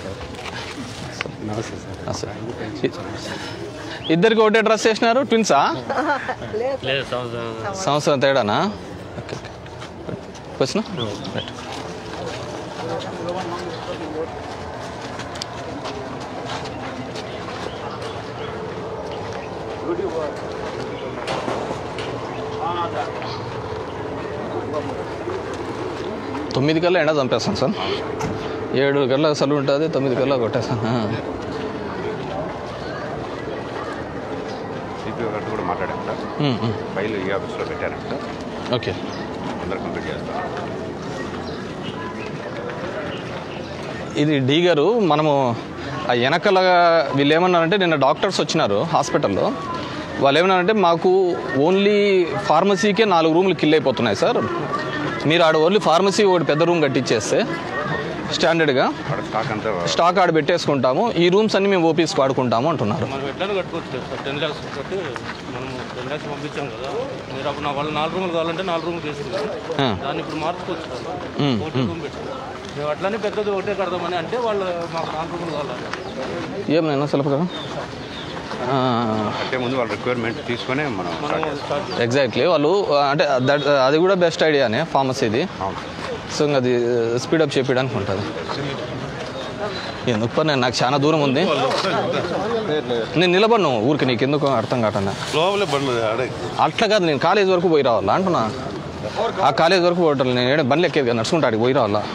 ఆ, సరే. ఇ- ఇద్దరికి ఒకటే డ్రెస్ వేసినారు ట్విన్సా లేదు సంవత్సరం సంవత్సరం తేడానా ఓకే ఓకే వచ్చిన రైట్ తొమ్మిది కల్లా ఎండ చంపేస్తాను సార్ ఏడు కల్లా చలి ఉంటుంది తొమ్మిది కల్లా కొట్టేస్తాను ఆ. సిపిఓ గారితో కూడా మాట్లాడాం సార్ ఉమ్, ఉమ్. ఫైల్ ఈ ఆఫీస్లో పెట్టారంట ఓకే అందరూ కంప్లీట్ చేస్తాం ఇది డీ గారు మనము ఆ వెనకల వీళ్ళు ఏమన్నారంటే నిన్న డాక్టర్స్ వచ్చినారు హాస్పిటల్లో వాళ్ళు ఏమన్నారంటే మాకు ఓన్లీ ఫార్మసీకే నాలుగు రూములు కిల్ అయిపోతున్నాయి సార్ మీరు ఆడ ఓన్లీ ఫార్మసీ ఒకటి పెద్ద రూమ్ కట్టించేస్తే స్టాండర్డ్గా అక్కడ స్టాక్ అంతా స్టాక్ ఆడ పెట్టేసుకుంటాము ఈ రూమ్స్ అన్ని మేము ఓపీస్ వాడుకుంటాము అంటున్నారు మనం ఎట్లా కట్టుకోవచ్చు సార్ టెన్ ల్యాక్స్ కట్టి మనం టెన్ ల్యాక్స్ పంపించాం కదా మీరు అప్పుడు నా వాళ్ళు నాలుగు రూములు కావాలంటే నాలుగు రూములు తీసుకున్నాం ఆ. దాన్ని ఇప్పుడు మార్చుకోవచ్చు కదా ఉమ్, ఒకటి ఉమ్. రూమ్ పెట్టుకున్నాం మేము అట్లానే పెద్దది ఒకటే కడదామని అంటే వాళ్ళు మాకు నాలుగు రూములు కావాలంటే ఏం నేను సెలవు కదా అంటే ముందు వాళ్ళ రిక్వైర్మెంట్ తీసుకొని మనం స్టార్ట్ చేస్తాం ఎగ్జాక్ట్లీ వాళ్ళు ఆ, అంటే దట్ అది కూడా బెస్ట్ ఐడియానే ఫార్మసీది సో ఇంకా అది స్పీడప్ చేపించడానికి ఉంటుంది ఎందుకు పని నాకు చాలా దూరం ఉంది నేను నిలబడను ఊరికి నీకు ఎందుకు అర్థం కావటం లోపలే బండి ఆడే అట్లా కాదు నేను కాలేజ్ వరకు పోయి రావాలా అంటున్నా ఆ కాలేజ్ వరకు పోవటం నేను ఏడ బండ్లు ఎక్కేది కదా నడుచుకుంటా ఆడికి పోయి రావాలా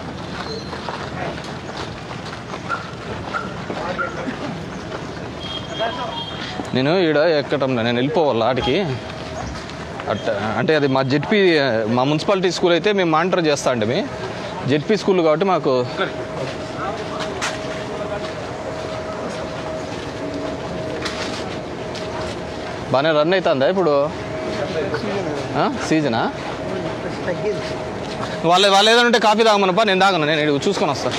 నేను ఈడ ఎక్కటం లే, నేను వెళ్ళిపోవాలా ఆటికి అట్ట అంటే అది మా జెడ్పీ మా మున్సిపాలిటీ స్కూల్ అయితే మేము మానిటర్ చేస్తా అండి మీ జెడ్పీ స్కూల్ కాబట్టి మాకు బాగానే రన్ అవుతుందా ఇప్పుడు ఆ? సీజనా వాళ్ళు వాళ్ళు ఏదైనా ఉంటే కాఫీ తాగమనప్పా నేను తాగను నేను ఈడ చూసుకొని వస్తా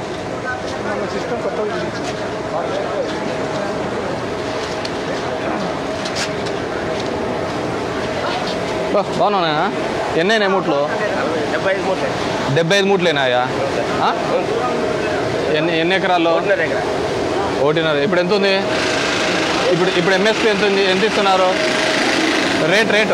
బా, బాగున్నానా ఎన్నైనా మూట్లు డెబ్బై ఐదు మూటలు డెబ్బై ఐదు మూట్లేనాయా ఆ? ఎన్ని ఎన్ని ఎకరాల్లో ఒకటిన్నర ఇప్పుడు ఎంత ఉంది ఇప్పుడు ఇప్పుడు ఎంఎస్పి ఎంత ఉంది ఎంత ఇస్తున్నారు రేట్ రేటు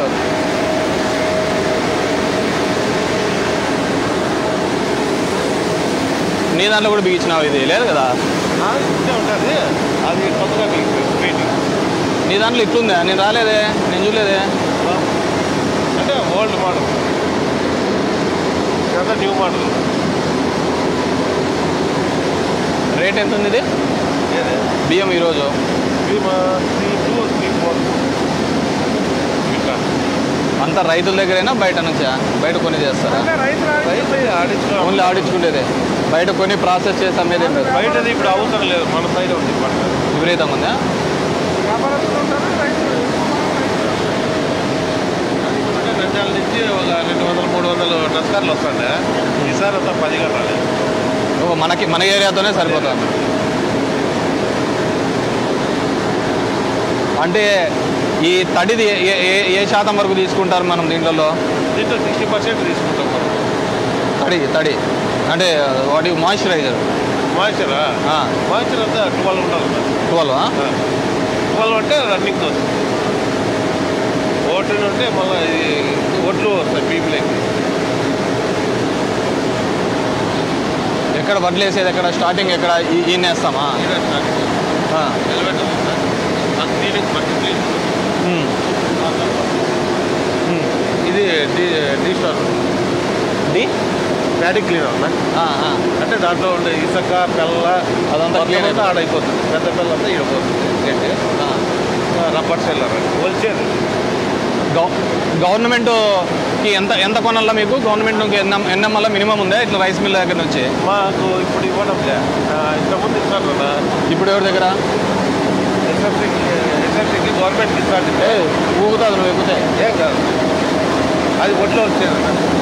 నీ దాంట్లో కూడా బిగించినావు ఇది లేదు కదా ఉంటుంది అది కొత్తగా పెయింటింగ్ నీ దాంట్లో ఇట్లుందా నేను రాలేదే నేను చూడలేదే అంటే ఓల్డ్ మోడల్ ఇదంతా న్యూ మోడల్ రేట్ ఎంత ఉంది ఇది బియ్యం ఈరోజు త్రీ టూ త్రీ ఫోర్ అంతా రైతుల దగ్గరైనా బయట నుంచా బయట కొని చేస్తారా ఓన్లీ ఆడించుకునేదే బయట కొని ప్రాసెస్ చేసి అమ్మేది ఏం లేదు బయటది ఇప్పుడు అవసరం లేదు మన సైడ్ ఉంది పంట విపరీతంగా ఉందా నంద్యాల నుంచి ఒక రెండు వందలు మూడు వందలు టస్కర్లు వస్తుండే ఈసారి అంతా పది కట్టాలి ఓ, మనకి మన ఏరియాతోనే సరిపోతుంది అంటే ఈ తడిది ఏ- ఏ- ఏ ఏ శాతం వరకు తీసుకుంటారు మనం దీంట్లో దీంట్లో సిక్స్టీ పర్సెంట్ తీసుకుంటాం మనం తడి తడి అంటే వాటి మాయిశ్చరైజర్ మాయిశ్చరా మాయిశ్చర్ అంతా ట్వెల్వ్ ఉండాలి ట్వెల్వ్ ట్వెల్వ్ అంటే రన్నింగ్ వస్తుంది ఓట్లు ఉంటే మళ్ళీ ఇది ఓట్లు వస్తాయి పీపుల్కి ఎక్కడ వడ్లు వేసేది ఎక్కడ స్టార్టింగ్ ఎక్కడ ఈ- ఈయన వేస్తామా ఆ. ఉమ్. ఇది D D star D paddy cleaner అన్న అంటే దాంట్లో ఉండే ఇసుక పెల్ల అదంతా clean అంతా ఆడైపోతుంది పెద్ద పెల్ల అంతా ఈడిపోతుంది గట్టి రబ్బర్ సెల్లర్ హోల్సేల్ గవ గవర్నమెంట్కి ఎంత ఎంత కొనాలా మీకు గవర్నమెంట్ నుంచి ఎన్న ఎన్నమ్మల్లా మినిమం ఉందా ఇట్లా రైస్ మిల్ దగ్గర నుంచి మాకు ఇప్పుడు ఇవ్వడం లే ఇంతకుముందు ఇస్తారు కదా ఇప్పుడు ఎవరి దగ్గర ఎస్ఎఫ్సీకి ఎస్ఎఫ్సీకి గవర్నమెంట్కి ఇస్తారు ఊగుతుంది నువ్వు ఎక్కితే ఏం కాదు అది ఒట్లో వచ్చేది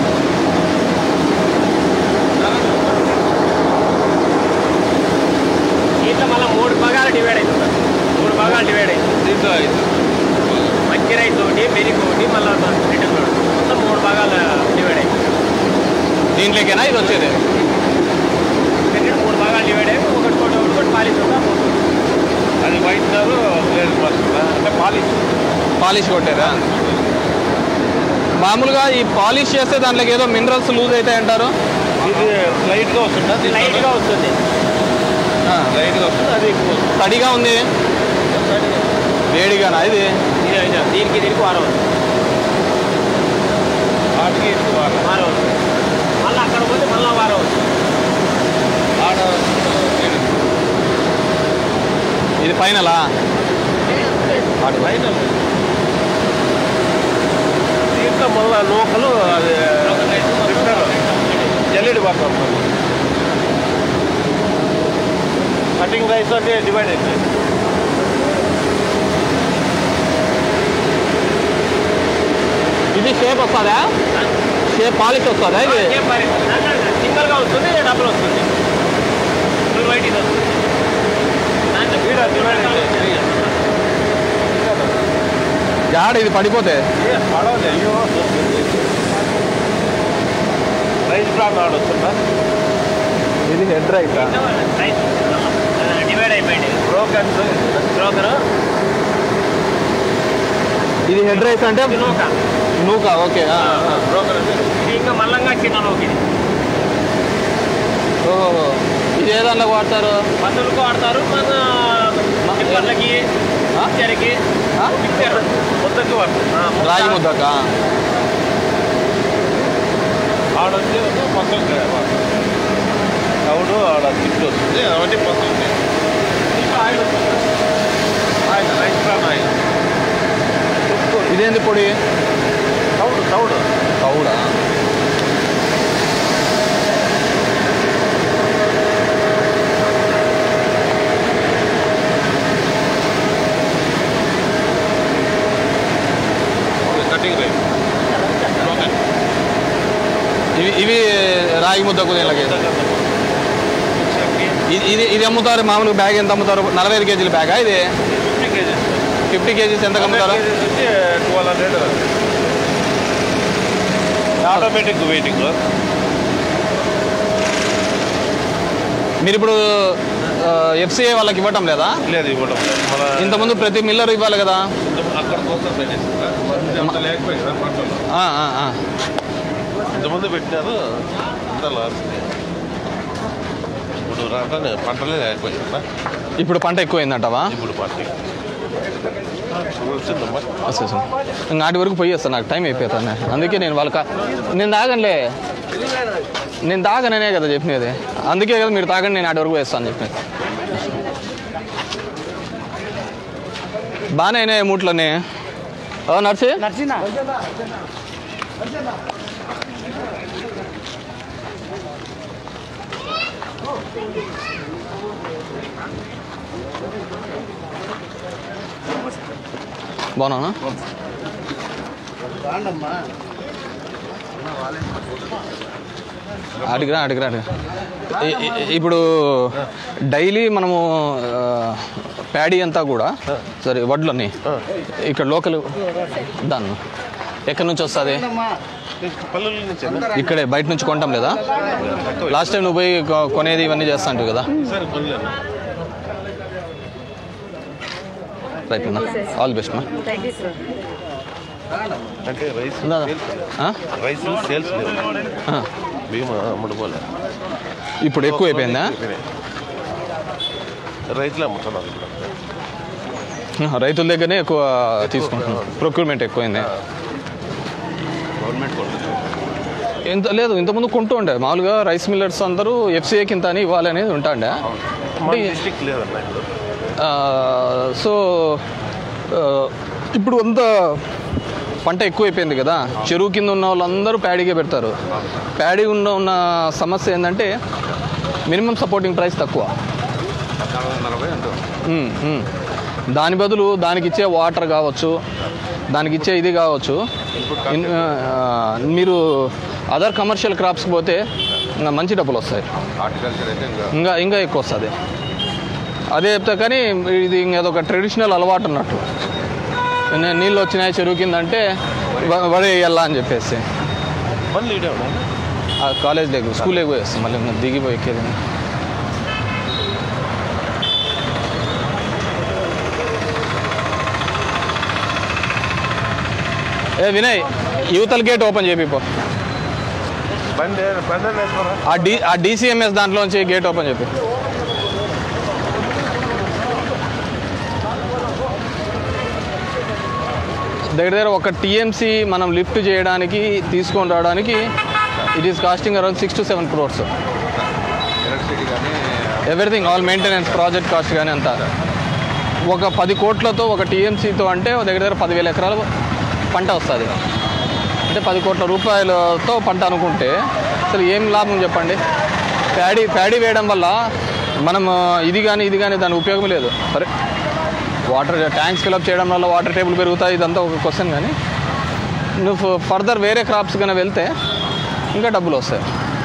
దీంట్లో మళ్ళీ మూడు భాగాలు డివైడ్ అవుతుంది మూడు భాగాలు డివైడ్ అవుతుంది దీంట్లో అయితే మంచి రైస్ ఒకటి మెరిక్ ఒకటి మళ్ళీ రెండు మొత్తం మూడు భాగాలు డివైడ్ అవుతుంది దీంట్లోకేనా ఇది వచ్చేది సెకండ్ మూడు భాగాలు డివైడ్ అయ్యి ఒకటి ఒకటి ఒకటి ఒకటి పాలిష్ ఉంటా అది వైట్ కారు గ్లేజ్ వస్తుందా అంటే పాలిష్ పాలిష్ కొట్టేదా మామూలుగా ఈ పాలిష్ చేస్తే దాంట్లోకి ఏదో మినరల్స్ లూజ్ అవుతాయి అంటారు ఇది లైట్గా వస్తుందా లైట్గా వస్తుంది లైట్గా వస్తుంది అది ఎక్కువ వస్తుంది తడిగా ఉంది వేడిగానా ఇది దీనికి దీనికి వారం వాటికి వారం వారం మళ్ళీ అక్కడ పోతే మళ్ళీ వారం ఆడ ఇది ఫైనలా అటు ఫైనల్ దీంట్లో మళ్ళీ లోకలు అది జల్లెడి పడతాం కటింగ్ రైస్ అంటే డివైడ్ అవుతుంది ఇది షేప్ వస్తుందా షేప్ పాలిష్ వస్తుందా ఇది సింగల్గా వస్తుంది డబుల్ వస్తుంది ఫుల్ వైట్ ఇది వస్తుంది దాంట్లో వీడ డివైడ్ అవుతుంది జాడ ఇది పడిపోతే పడవలే అయ్యో రైస్ బ్రాండ్ ఆడొస్తుందా ఇది హెడ్ రైట్ డివైడ్ అయిపోయింది బ్రోకర్స్ బ్రోకర్ ఇది హెడ్ రైస్ అంటే నూక ఓకే ఆ, ఆ. బ్రోకర్ ఇది ఇంకా మల్లంగా చిన్న నోకి ఓహో ఇది ఏ దాంట్లో వాడతారు పన్నులకు వాడతారు మన పిప్పర్లకి పిక్చర్కి పిక్చర్ ముద్దకి వాడతారు ఆ, ముద్ద. రాగి ముద్దక ఆడొచ్చి మొత్తం అవుడు ఆడ తిప్పి వస్తుంది అవన్నీ మొత్తం ఇంకా ఆయిల్ వస్తుంది ఆయిల్ రైస్ బ్రాన్ ఆయిల్ ఇదేంది పొడి తౌడు తౌడు తౌడా కటింగ్ రైస్ ఇవి ఇవి రాగి ముద్ద కుదేళ్ళకి ఇది ఇది ఇది అమ్ముతారు మామూలుగా బ్యాగ్ ఎంత అమ్ముతారు నలభై ఐదు కేజీల బ్యాగా ఇది ఫిఫ్టీ కేజీస్ ఫిఫ్టీ కేజీస్ ఎంత అమ్ముతారు ట్వెల్వ్ హండ్రెడ్ ఆటోమేటిక్ వెయిటింగ్ మీరు ఇప్పుడు ఎఫ్సిఐ వాళ్ళకి ఇవ్వటం లేదా లేదు ఇవ్వడం మన ఇంతకుముందు ప్రతి మిల్లర్ ఇవ్వాలి కదా అక్కడికి వస్తుంది అంత లేకపోయింది కదా పంటలు ఆ, ఆ, ఆ. ఇంతమంది పెట్టినారు అంత లాస్ ఇప్పుడు రావటానే పంటలే లేకపోయింది కదా ఇప్పుడు పంట ఎక్కువైందంటవా ఇప్పుడు పంట వచ్చిందమ్మా వస్తా నాటి వరకు పోయి వస్తాను నాకు టైం అయిపోతాను అందుకే నేను వాళ్ళక నేను తాగనులే నేను తాగననే కదా చెప్పినది అందుకే కదా మీరు తాగండి నేను నాటి వరకు వేస్తాను చెప్పినది బాగానే అయినాయి మూట్లన్నీ ఓ నర్సి నర్సినా బాగున్నా అడిగిరా అడిగిరా అడిగిరా ఇ- ఇ- ఇప్పుడు డైలీ మనము ఆ, ప్యాడీ అంతా కూడా సరే వడ్లన్నీ ఇక్కడ లోకల్ దాన్ని ఎక్కడి నుంచి వస్తుంది పల్లెల నుంచి ఇక్కడే బయట నుంచి కొంటాం లేదా లాస్ట్ టైం నువ్వు పోయి కొ- కొనేది ఇవన్నీ చేస్తా అంటావు కదా సరే పల్లెలు రైట్ అన్న ఆల్ బెస్ట్ మా థ్యాంక్ యూ సార్ అంటే రైస్ ఉందా? ఆ? రైస్ సేల్స్ లేవు ఆ. బియ్యం అమ్ముడుపోలే ఇప్పుడు ఎక్కువ అయిపోయిందా రైతులు అమ్ముతున్నారు ఇప్పుడు ఆ, రైతుల దగ్గరనే ఎక్కువ తీసుకుంటున్నాం ప్రొక్యూర్మెంట్ ఎక్కువైంది గవర్నమెంట్ కొంటుంది ఎంత లేదు ఇంతకుముందు కొంటూ ఉండే మామూలుగా రైస్ మిల్లర్స్ అందరూ ఎఫ్సీఏ కింద అని ఇవ్వాలి అనేది ఉంటాండే మన డిస్టిక్ లేదన్న ఇప్పుడు ఆ, సో ఆ, ఇప్పుడు అంత పంట ఎక్కువైపోయింది కదా చెరువు కింద ఉన్న వాళ్ళందరూ ప్యాడీగా పెడతారు ప్యాడీ ఉన్న ఉన్న సమస్య ఏంటంటే మినిమం సపోర్టింగ్ ప్రైస్ తక్కువ నలభై అంత ఉమ్, ఉమ్. దాని బదులు దానికి ఇచ్చే వాటర్ కావచ్చు దానికి ఇచ్చే ఇది కావచ్చు ఇన్- ఆ, మీరు అదర్ కమర్షియల్ క్రాప్స్కి పోతే ఇంకా మంచి డబ్బులు వస్తాయి హార్టికల్చర్ అయితే ఇంకా ఇంకా ఇంకా ఎక్కువ వస్తుంది అదే చెప్తా కానీ ఇది ఇంకేదో ఒక ట్రెడిషనల్ అలవాటు అన్నట్టు నే- నీళ్ళు వచ్చినాయి చెరువు కింద అంటే వ- వడి వేయాలా అని చెప్పేసి మళ్ళీ ఇడే ఉన్నా ఆ కాలేజ్ దగ్గర స్కూల్ ఎక్కువ వేస్తాం మళ్ళీ ఇంకా దిగిపోయి ఎక్కేది ఏ వినయ్ యువతల గేట్ ఓపెన్ చేపిపో బండి బండి వేసుకోరా ఆ డి ఆ డీసీఎంఎస్ దాంట్లోంచి గేట్ ఓపెన్ చెప్పి దగ్గర దగ్గర ఒక టీఎంసీ మనం లిఫ్ట్ చేయడానికి తీసుకొని రావడానికి it is costing around six to seven crores electricity కానీ everything all maintenance project cost కానీ అంతా ఒక పది కోట్లతో ఒక టీఎంసీతో అంటే దగ్గర దగ్గర పదివేల ఎకరాలు పంట వస్తుంది అంటే పది కోట్ల రూపాయలతో పంట అనుకుంటే అసలు ఏం లాభం చెప్పండి ప్యాడీ ప్యాడీ వేయడం వల్ల మనం ఇది కానీ ఇది కానీ దాని ఉపయోగం లేదు సరే వాటర్ ట్యాంక్స్ ఫిలప్ చేయడం వల్ల వాటర్ టేబుల్ పెరుగుతాయి ఇదంతా ఒక క్వశ్చన్ కానీ నువ్వు ఫర్దర్ వేరే క్రాప్స్ కన్నా వెళ్తే ఇంకా డబ్బులు వస్తాయి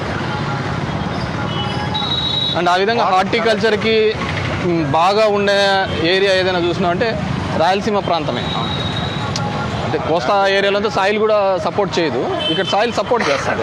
అండ్ ఆ విధంగా హార్టికల్చర్కి మ్, బాగా ఉండే ఏరియా ఏదైనా చూసినాం అంటే రాయలసీమ ప్రాంతమే అంటే కోస్తా ఏరియాలో అంతా సాయిల్ కూడా సపోర్ట్ చేయదు ఇక్కడ సాయిల్ సపోర్ట్ చేస్తుంది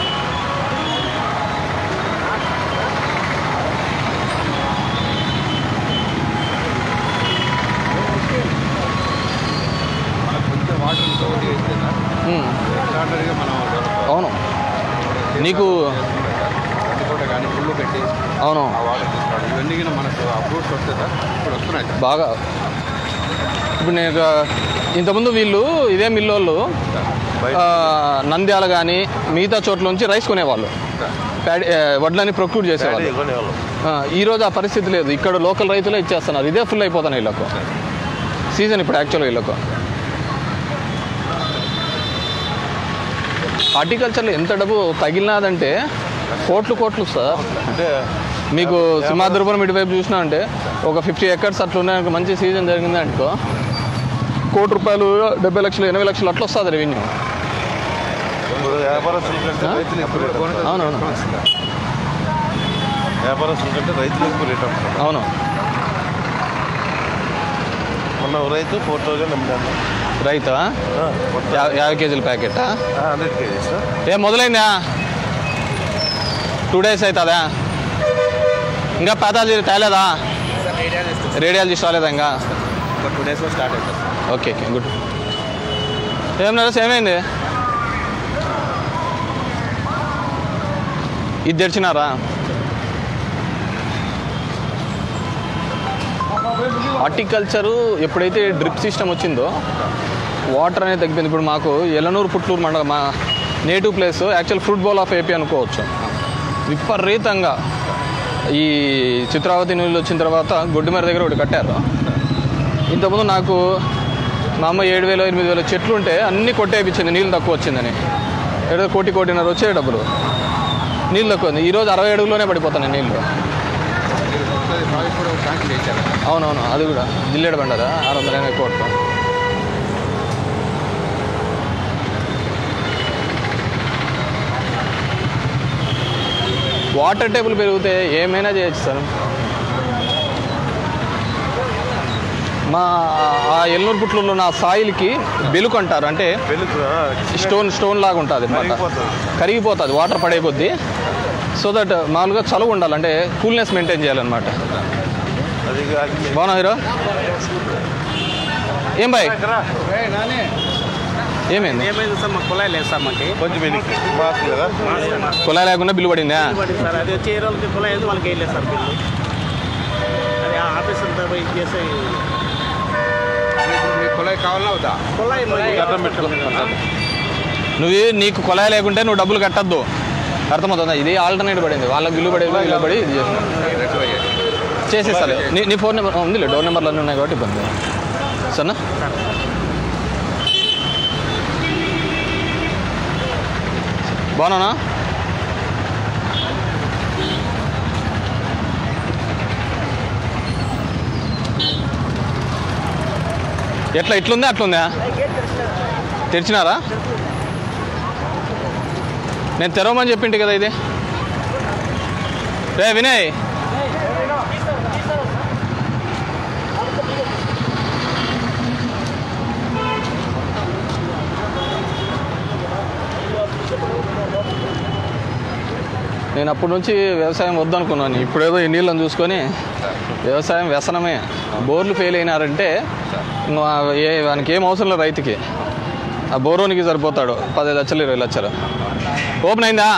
కొంచెం వాటర్ ఇంకొకటి అయితే మ్, ఎక్స్ట్రాడనరీగా మనం అవును నీకు కూడా కానీ ఫుల్ పెట్టి అవును ఆ వాటర్ తీసుకోవడం ఇవన్నీ కూడా మనకు అప్రూవ్స్ వస్తాయి సార్ ఇప్పుడు వస్తున్నాయి సార్ బాగా ఇప్పుడు నేను ఒక- ఇంతకుముందు వీళ్ళు ఇదే మిల్లు వాళ్ళు ఆ, నంద్యాల కానీ మిగతా చోట్ల నుంచి రైస్ కొనేవాళ్ళు ప్యాడీ ఆ, వడ్లని ప్రొక్యూర్ చేసేవాళ్ళు ఆ, ఈ రోజు ఆ పరిస్థితి లేదు ఇక్కడ లోకల్ రైతులే ఇచ్చేస్తున్నారు ఇదే ఫుల్ అయిపోతున్నాయి వీళ్ళకు సీజన్ ఇప్పుడు యాక్చువల్గా వీళ్ళకు హార్టికల్చర్లో ఎంత డబ్బు తగిలినాదంటే కోట్లు కోట్లు సార్ అంటే మీకు సింహాద్రిపురం ఇటువైపు చూసినా అంటే ఒక ఫిఫ్టీ ఎకర్స్ అట్లా ఉన్నాయి మంచి సీజన్ జరిగింది అనుకో కోటి రూపాయలు డెబ్బై లక్షలు ఎనభై లక్షలు అట్లా వస్తుంది రెవెన్యూ ఇప్పుడు వ్యాపారస్తుల కంటే ఆ? రైతులు ఎక్కువ రేట్ అమ్ముతారు. అవునవును వ్యాపారస్తుల కంటే రైతులు ఎక్కువ రేట్ అమ్ముతారు అవును మొన్న ఒక రైతు ఫోర్ థౌజండ్ అమ్మినాను రైతా యా- యాభై కేజీల ప్యాకెటా హండ్రెడ్ కేజీస్ సార్ ఏ మొదలైందా టూ డేస్ అవుతుందా ఇంకా పాతాలజీ తేలేదా రేడియాలజిస్ట్ రాలేదా ఇంకా ఒక టూ డేస్లో స్టార్ట్ అవుతుంది ఓకే ఓకే గుడ్ ఏం నరేష్ ఏమైంది ఇది తెరిచినారా హార్టికల్చరు ఎప్పుడైతే డ్రిప్ సిస్టమ్ వచ్చిందో వాటర్ అనేది తగ్గిపోయింది ఇప్పుడు మాకు ఎలనూరు పుట్లూరు మండలం మా native place actual fruit bowl of AP అనుకోవచ్చు విపరీతంగా ఈ చిత్రావతి నీళ్ళు వచ్చిన తర్వాత గొడ్డుమేర దగ్గర ఒకటి కట్టారు ఇంతకుముందు నాకు మా అమ్మ ఏడు వేలు ఎనిమిది వేలు చెట్లు ఉంటే అన్నీ కొట్టేపించింది నీళ్ళు తక్కువ వచ్చిందని ఏదో కోటి కోటిన్నర వచ్చే డబ్బులు నీళ్ళు తక్కువ ఉంది ఈరోజు అరవై అడుగులోనే పడిపోతున్నాయి నీళ్ళు ప్రాజెక్ట్ కూడా శాంక్షన్ చేశారు అవునవును అది కూడా జిల్లేడు బండారా ఆరు వందల ఎనభై కోట్లు వాటర్ టేబుల్ పెరిగితే ఏమైనా చేయొచ్చు సార్ మా ఆ ఎల్నూరు పుట్లలో ఉన్న సాయిల్కి బెలుకు అంటారు అంటే స్టోన్ స్టోన్ లాగా ఉంటుంది అనమాట కరిగిపోతుంది వాటర్ పడే కొద్దీ సో దట్ మామూలుగా చలువ ఉండాలి అంటే కూల్నెస్ మెయింటైన్ చేయాలన్నమాట అది బాగున్నా హీరో ఏం బాయ్ ఏమైంది ఏమైంది సార్ మాకు కుళాయి లేదు సార్ మాకు కొంచెం మాస్క్ లేదా కుళాయి లేకుండా బిల్లు పడిందా పడింది సార్ అది వచ్చి ఏ రోజుకి కుళాయి ఉంది వాళ్ళకి వేయలేదు సార్ బిల్లు అది ఆ ఆఫీస్ అంతా పోయి చేసే మీకు కుళాయి కావాలన్నా అవుతా కుళాయి మరి అర్థం పెట్టుకోండి నువ్వు నీకు కుళాయి లేకుంటే నువ్వు డబ్బులు కట్టద్దు అర్థమవుతుందా ఇది ఆల్టర్నేట్ పడింది వాళ్ళకి బిల్లు పడేది బిల్లు పడి ఇది చేస్తున్నారు చేసేస్తాను నీ నీ ఫోన్ నెంబర్ ఉందిలే డోర్ నెంబర్లు అన్నీ ఉన్నాయి కాబట్టి ఇబ్బంది సరేనా బాగున్నానా ఎట్లా ఇట్లుందా అట్లుందా తెరిచినారా నేను తెరవమని చెప్పింటి కదా ఇది రే వినయ్ నేను అప్పటి నుంచి వ్యవసాయం వద్దనుకున్నాను ఇప్పుడేదో ఈ నీళ్ళని చూసుకొని వ్యవసాయం వ్యసనమే బోర్లు ఫెయిల్ అయినారంటే ఇంకా ఏ వానికి ఏం అవసరం లేదు రైతుకి ఆ బోరోనికి సరిపోతాడు పది లక్షలు ఇరవై లక్షలు ఓపెన్ అయిందా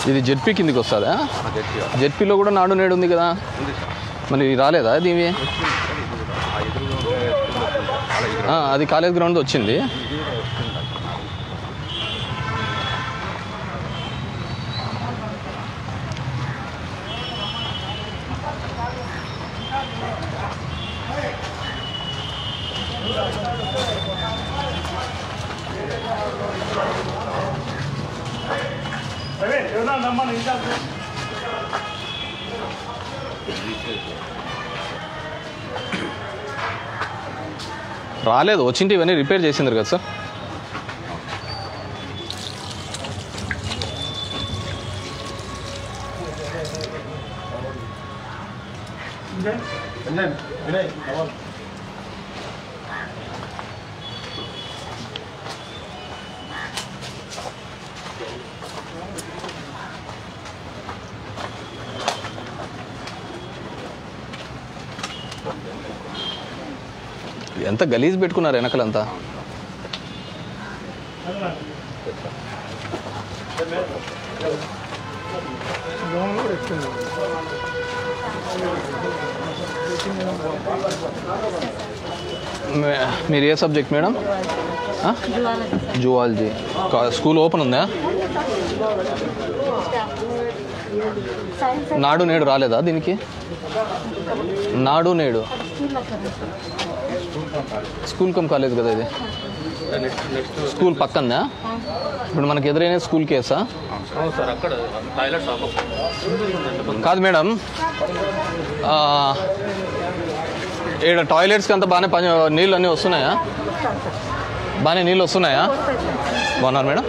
ఇది జెడ్పీ కిందికి వస్తుందా జెడ్పీ జెడ్పీలో కూడా నాడు నేడు ఉంది కదా ఉంది సార్ మరి రాలేదా దీవి ఆ ఎదురుగా ఉండే స్కూల్ వస్తుంది సార్. అలా ఎదురు ఆ, అది కాలేజ్ గ్రౌండ్ వచ్చింది రాలేదు వచ్చింటి ఇవన్నీ రిపేర్ చేసిండ్రు కదా సార్ ఎంత గలీజ్ పెట్టుకున్నారు వెనకలంతా మే- మీరు ఏ subject madam zoology school open ఉందా నాడు నేడు రాలేదా దీనికి నాడు నేడు స్కూల్ కమ్ కాలేజ్ కదా ఇది స్కూల్ పక్కన ఇప్పుడు మనకి ఎదురైన స్కూల్ కేసా అవును సార్ అక్కడ టాయిలెట్ షాప్ కాదు మేడం ఆ, ఈడ టాయిలెట్స్కి అంతా బాగానే పని నీళ్ళు అన్నీ వస్తున్నాయా బాగానే నీళ్ళు వస్తున్నాయా బాగున్నారు మేడం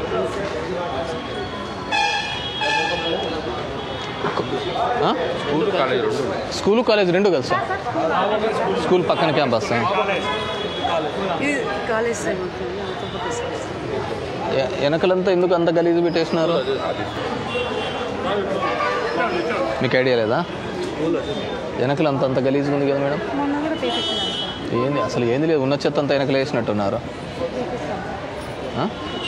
ఆ? స్కూల్ కాలేజ్ రెండు ఉన్నాయి. స్కూల్ కాలేజ్ రెండు కదా సార్ స్కూల్ పక్కన క్యాంపస్ ఇది కాలేజ్ సార్ ఎ- వెనకలంతా ఎందుకు అంత గలీజు పెట్టేసినారు మీకు ఐడియా లేదా వెనకలంతా అంత గలీజుగా ఉంది కదా మేడం మొన్న కూడా పేపించినాను ఏంది అసలు ఏంది లేదు ఉన్న చెత్త అంతా వెనకలు వేసినట్టున్నారు ఆ?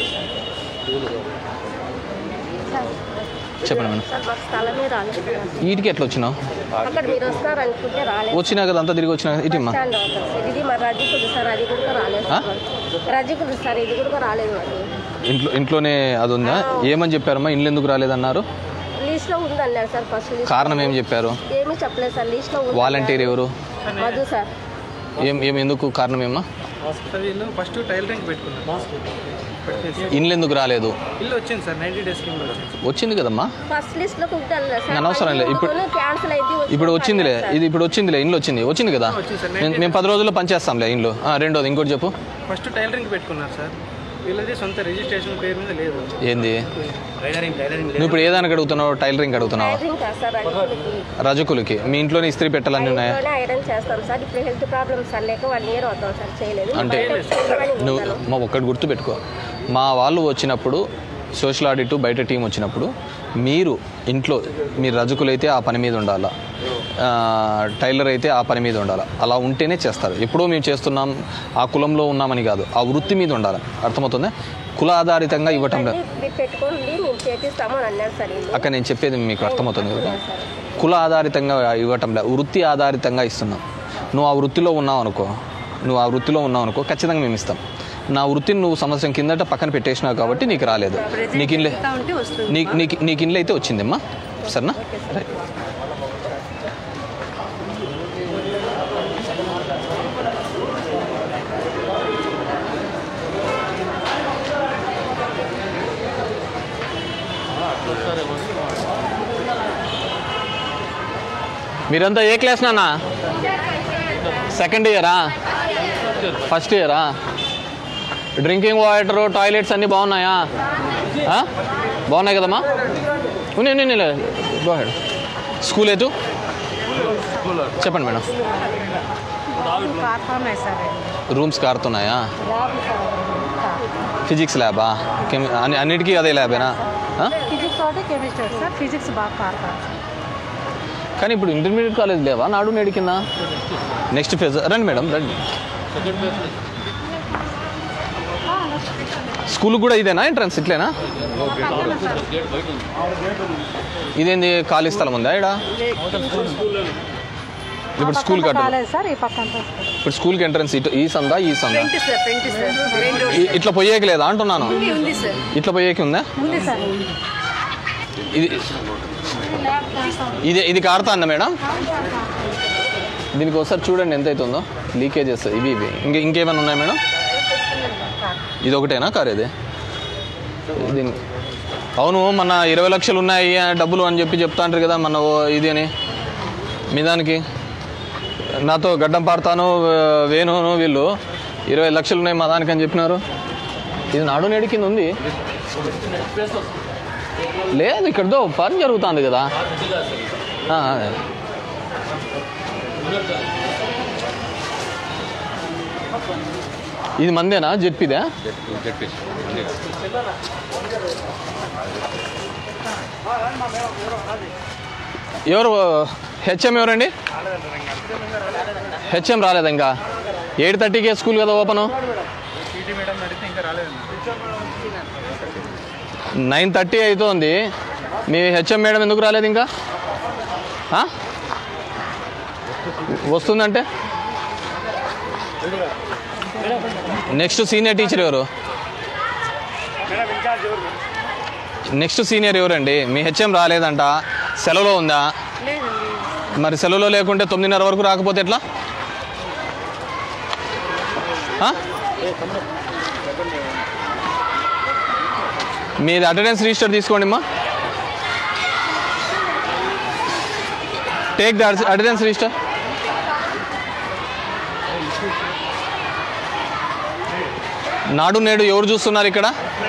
చెప్పండి మేడం సార్ మాకు స్థలమే రాలేదు వీటికి ఎట్లా వచ్చినావు అక్కడ మీరు వస్తారు అనుకుంటే రాలేదు వచ్చినా కదా అంతా తిరిగి వచ్చినా బస్ ఇటీమ్మా స్టాండ్ అవుతుంది సార్ ఇది మరి రజికుడు సార్ అది కూడా రాలేదు ఆ? రజికుడు సార్ ఇది కూడా రాలేదు మరి ఇంట్లో ఇంట్లోనే అది ఉందా ఏమని చెప్పారమ్మా ఇండ్లు ఎందుకు రాలేదన్నారు లీస్ట్ లో ఉంది అన్నారు సార్ ఫస్ట్ లీస్ట్ కారణం ఏం చెప్పారు ఏమీ చెప్పలేదు సార్ లీస్ట్ లో ఉంది వాలంటీర్ ఎవరు మధు సార్ ఏం ఏం ఎందుకు కారణం ఏమ్మా సార్ వీళ్ళు ఫస్ట్ టైలరింగ్ పెట్టుకున్నారు ఇండ్లు ఎందుకు రాలేదు ఇల్లు వచ్చింది సార్ నైంటీ డేస్ కింద వచ్చింది వచ్చింది కదమ్మా ఫస్ట్ లిస్ట్ లో ఉంది అన్నారు సార్ నేను అవసరం లేదు. ఇప్పుడు- క్యాన్సిల్ అయింది ఇప్పుడు వచ్చిందిలే ఇది ఇప్పుడు వచ్చిందిలే ఇండ్లు వచ్చింది వచ్చింది కదా వచ్చింది సార్. మేము- మేము పది రోజుల్లో పనిచేస్తాంలే ఇండ్లు ఆ, రెండోది ఇంకోటి చెప్పు ఫస్ట్ టైలరింగ్ పెట్టుకున్నారు సార్ వీళ్ళది సొంత రిజిస్ట్రేషన్ పేరు మీద లేదు ఏంది టైలరింగ్ టైలరింగ్ నువ్వు ఇప్పుడు ఏదానికి అడుగుతున్నావు టైలరింగ్ అడుగుతున్నావా టైలరింగ్ కాదు సార్ రజికుడికి రజకులకి మీ ఇంట్లోనే ఇస్త్రీ పెట్టాలని ఉన్నాయా ఇంట్లోనే ఐరన్ చేస్తాం సార్ ఇప్పుడు హెల్త్ ప్రాబ్లమ్స్ సార్ లేక వన్ ఇయర్ అవుతాం సార్ చేయలేదు అంటే బయట చేయమని నువ్వు ఉన్నాను. మా ఒక్కటి గుర్తుపెట్టుకో మా వాళ్ళు వచ్చినప్పుడు సోషల్ ఆడిట్ బయట టీం వచ్చినప్పుడు మీరు ఇంట్లో మీరు రజకులైతే ఆ పని మీద ఉండాలా ఆ, టైలర్ అయితే ఆ పని మీద ఉండాలి అలా ఉంటేనే చేస్తారు ఎప్పుడో మేము చేస్తున్నాం ఆ కులంలో ఉన్నామని కాదు ఆ వృత్తి మీద ఉండాలి అర్థమవుతుందా కుల ఆధారితంగా ఇవ్వటం లేదు మీరు పెట్టుకోండి మేము చేపిస్తాము అని అన్నారు సార్ వీళ్ళు అక్కడ నేను చెప్పేది మీకు అర్థమవుతుంది కదా కుల ఆధారితంగా ఇవ్వటం లేదు వృత్తి ఆధారితంగా ఇస్తున్నాం నువ్వు ఆ వృత్తిలో ఉన్నావు అనుకో నువ్వు ఆ వృత్తిలో ఉన్నావు అనుకో ఖచ్చితంగా మేము ఇస్తాం నా వృత్తిని నువ్వు సంవత్సరం కిందట పక్కన పెట్టేసినావు కాబట్టి నీకు రాలేదు నీకు ఇన్లే ఉంటే వస్తుంది నీకు నీకు నీకు ఇన్లు అయితే వచ్చిందమ్మా సరేనా రైట్ మీరంతా ఏ క్లాస్ నాన్న సెకండ్ ఇయరా ఫస్ట్ ఇయరా డ్రింకింగ్ వాటర్ టాయిలెట్స్ అన్నీ బాగున్నాయా ఆ? బాగున్నాయి కదమ్మా ఉన్నాయి ఉన్నాయి గో హెడ్ స్కూల్ ఏతు చెప్పండి మేడం కార్ఖానా సార్ రూమ్స్ కారుతున్నాయా ఫిజిక్స్ ల్యాబా కెమి అన్ని అన్నిటికీ అదే ల్యాబేనా ఆ? ఫిజిక్స్ ఒకటి కెమిస్ట్రీ సార్ ఫిజిక్స్ బాగా కార్ఖానా కానీ ఇప్పుడు ఇంటర్మీడియట్ కాలేజ్ లేవా నాడు నేడు కింద నెక్స్ట్ ఫేజ్ రండి మేడం రండి స్కూల్ స్కూల్ కూడా ఇదేనా ఎంట్రన్స్ ఇట్లేనా ఇదేంది ఖాళీ స్థలం ఉందా ఇక్కడ ఇప్పుడు స్కూల్ కట్ట కాలేదు సార్ ఈ పక్క అంతా ఇప్పుడు స్కూల్కి ఎంట్రన్స్ ఇటు ఈ సందా ఈ సందా front sir front sir main road ఇ- ఇట్లా పోయేకి లేదా అంటున్నాను ఉంది ఉంది సార్ ఇట్లా పోయేకి ఉందా ఉంది సార్ ఇది ఇది ఇది కారుతా మేడం దీనికి ఒకసారి చూడండి ఎంత అవుతుందో లీకేజెస్ ఇవి ఇవి ఇంక ఇంకేమైనా ఉన్నాయి మేడం ఇది ఒకటేనా కార్ ఇది దీని అవును మన ఇరవై లక్షలు ఉన్నాయి ఆ డబ్బులు అని చెప్పి చెప్తా అంటారు కదా మన ఓ ఇది అని మీ దానికి నాతో గడ్డం పాడతాను వే- వేణును వీళ్ళు ఇరవై లక్షలు ఉన్నాయి మా దానికి అని చెప్పినారు ఇది నాడు నేడు కింద ఉంది లేదు ఇక్కడతో పని జరుగుతుంది కదా ఆ, అదే. ఇది మందేనా జెడ్పీదా ఎవరు హెచ్ఎం ఎవరండి హెచ్ఎం రాలేదా ఇంకా ఎయిట్ థర్టీకే స్కూల్ కదా ఓపెను నైన్ థర్టీ అవుతోంది మీ హెచ్ఎం మేడం ఎందుకు రాలేదు ఇంకా ఆ? వస్తుందంటే నెక్స్ట్ సీనియర్ టీచర్ ఎవరు నెక్స్ట్ సీనియర్ ఎవరండి మీ హెచ్ఎం రాలేదంట సెలవులో ఉందా మరి సెలవులో లేకుంటే తొమ్మిదిన్నర వరకు రాకపోతే ఎట్లా ఆ? మీది అటెండెన్స్ రిజిస్టర్ తీసుకోండి అమ్మా టేక్ ద అటెండెన్స్ రిజిస్టర్ నాడు నేడు ఎవరు చూస్తున్నారు ఇక్కడ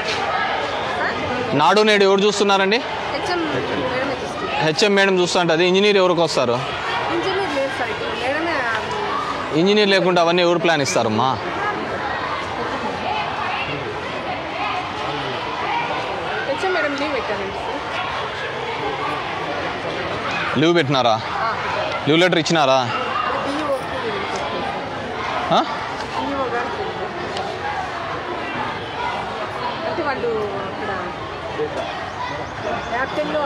నాడు నేడు ఎవరు చూస్తున్నారండి హెచ్ఎం మేడమే చూస్తుంది హెచ్ఎం మేడం చూస్తుంటుంది ఇంజనీర్ ఎవరికి వస్తారు ఇంజనీర్ లేదు సార్ ఇక్కడ మేడమే ఇంజనీర్ లేకుండా అవన్నీ ఎవరు ప్లాన్ ఇస్తారమ్మా హెచ్ఎం మేడం లీవ్ పెట్టానండి సార్ లీవ్ పెట్టినారా లీవ్ లెటర్ ఇచ్చినారా డిఈఓకి ఆ? డిఈఓ గారికి అంటే వాళ్ళు ఇక్కడ యాప్టెన్లో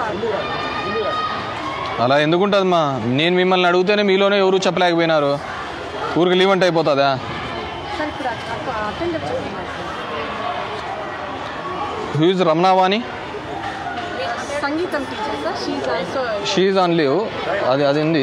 అలా ఎందుకుంటుందమ్మా నేను మిమ్మల్ని అడిగితేనే మీలోనే ఎవరు చెప్పలేకపోయినారు ఊరికి లీవ్ అంటే అయిపోతుందా సార్ ఇప్పుడు అటెండర్ చెప్తున్నారు సార్ హ్యూజ్ రమణావాణి సంగీతం teacher sir she also she on leave అది అది ఉంది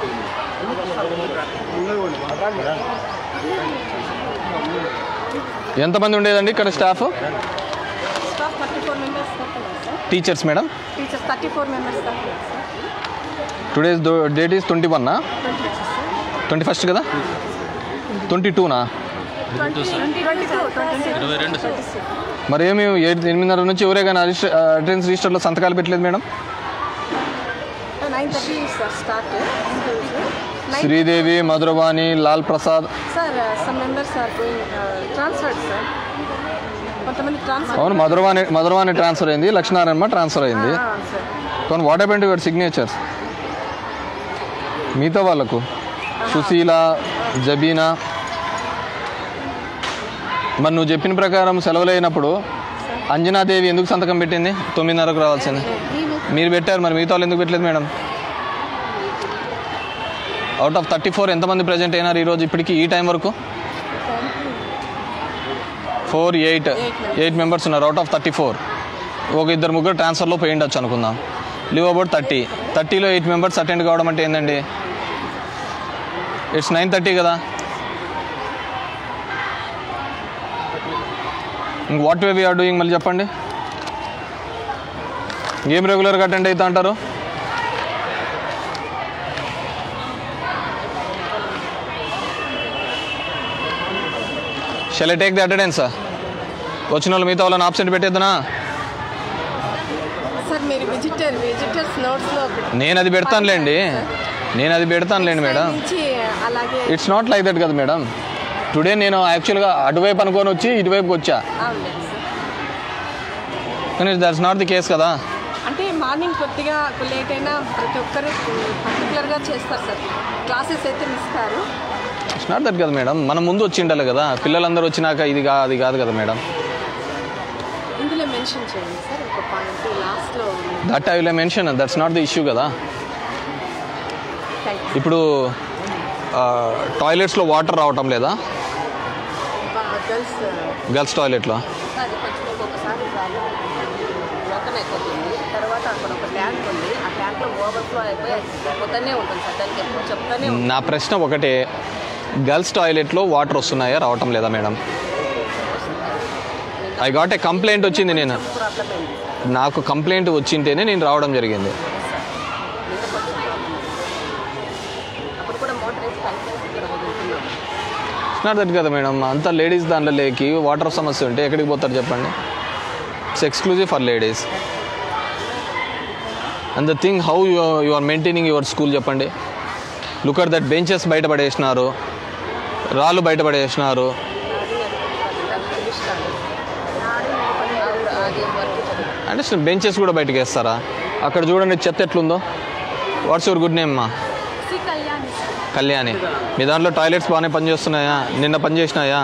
ఎంతమంది ఉండేదండి ఇక్కడ staff staff thirty four members దాకా ఉన్నారు sir teachers madam teachers thirty four members దాకా ఉన్నారు sir today's date is twenty వన్నా ట్వంటీ సార్ ట్వంటీ ఫస్ట్ కదా ట్వంటీ టూనా ట్వంటీ ట్వంటీ టూ ఇరవై రెండు సార్. మరి ఏమి ఎయిట్ ఎనిమిదిన్నర నుంచి ఎవరే కానీ అటెండెన్స్ రిజిస్టర్లో సంతకాలు పెట్టలేదు madam nine thirty sir start Sridevi Madhuravani Lal Prasad sir some members are going transferred sir కొంతమంది ట్రాన్స్ఫర్ అవును మధురవాణి మధురవాణి ట్రాన్స్ఫర్ అయింది లక్ష్మీనారాయణ ట్రాన్స్ఫర్ అయింది సార్ కానీ what happen to your signatures మిగతా వాళ్ళకు సుశీల జబీనా మరి నువ్వు చెప్పిన ప్రకారం సెలవులు అయినప్పుడు అంజనాదేవి ఎందుకు సంతకం పెట్టింది తొమ్మిదిన్నరకు రావాల్సింది మీరు పెట్టారు మరి మిగతా వాళ్ళు ఎందుకు పెట్టలేదు madam out of thirty four ఎంతమంది ప్రజెంట్ అయినారు ఈరోజు ఇప్పటికి ఈ టైం వరకు ఫోర్ ఎయిట్ ఎయిట్ మెంబర్స్ ఉన్నారు అవుట్ ఆఫ్ థర్టీ ఫోర్ ఒక ఇద్దరు ముగ్గురు ట్రాన్స్ఫర్లో పోయి ఉండొచ్చు అనుకుందాం లీవ్ అబౌట్ థర్టీ థర్టీలో ఎయిట్ మెంబర్స్ అటెండ్ కావడం అంటే ఏంటండి ఇట్స్ నైన్ థర్టీ కదా ఇంక వాట్ వే వీఆర్ డూయింగ్ మళ్ళీ చెప్పండి ఏం రెగ్యులర్గా అటెండ్ అవుతా అంటారు షెల్ టేక్ ది అటెండెన్స్ వచ్చిన వాళ్ళు మిగతా వాళ్ళని ఆబ్సెంట్ పెట్టేద్దునా సార్ మీరు విజిటర్ విజిటర్స్ నోట్స్లో నేను అది పెడతానులేండి నేను అది పెడతానులేండి మేడం నుంచి అలాగే ఇట్స్ నాట్ లైక్ దట్ కదా మేడం టుడే నేను యాక్చువల్గా అటువైపు అనుకొని వచ్చి ఇటువైపుకి వచ్చా అవునులేదు సార్ కానీ దట్స్ నాట్ ది కేస్ కదా అంటే మార్నింగ్ కొద్దిగా లేట్ అయినా ప్రతి ఒక్కరు పర్టికులర్గా చేస్తారు సార్ క్లాసెస్ అయితే మిస్ కారు ఇట్స్ నాట్ దట్ కదా మేడం మనం ముందు వచ్చి ఉండాలి కదా పిల్లలందరూ వచ్చినాక ఇది కా అది కాదు కదా మేడం మెన్షన్ చేయండి సార్ ఒక పాయింట్ లాస్ట్లో that I will mention that's not the issue కదా థ్యాంక్ ఇప్పుడు టాయిలెట్స్లో వాటర్ రావటం లేదా గర్ల్స్ గర్ల్స్ టాయిలెట్లో అది కొంచెం ఒక్కొక్కసారి ప్రాబ్లం ఓపెన్ అయిపోతుంది తర్వాత అక్కడ ఒక ట్యాంక్ ఉంది ఆ ట్యాంక్లో ఓవర్ఫ్లో అయిపోయి అది పోతూనే ఉంటుంది సార్ దానికి ఎప్పుడు చెప్తానే ఉంటుంది నా ప్రశ్న ఒకటే గర్ల్స్ టాయిలెట్లో వాటర్ వస్తున్నాయా రావటం లేదా madam I got a complaint వచ్చింది నేను ప్రాబ్లం ఏంటి నాకు కంప్లైంట్ వచ్చింటేనే నేను రావడం జరిగింది అప్పుడు కూడా మోటార్ వేసి కలిపేసి ఇక్కడ వదులుతున్నాం నాట్ దట్ కదా మేడం అంతా లేడీస్ దాంట్లో లేకి వాటర్ సమస్య ఉంటే ఎక్కడికి పోతారు చెప్పండి it's exclusive for ladies and the thing how you you are maintaining your school చెప్పండి లుక్ అట్ దట్ బెంచెస్ బయట పడేసినారు రాళ్ళు బయట పడేసినారు అంటే బెంచెస్ కూడా బయటకు వేస్తారా అక్కడ చూడండి చెత్త ఎట్లుందో వాట్స్ యువర్ గుడ్ నేమ్ మా శ్రీ కళ్యాణి సార్ కళ్యాణి మీ దాంట్లో టాయిలెట్స్ బాగానే పనిచేస్తున్నాయా నిన్న పనిచేసినాయా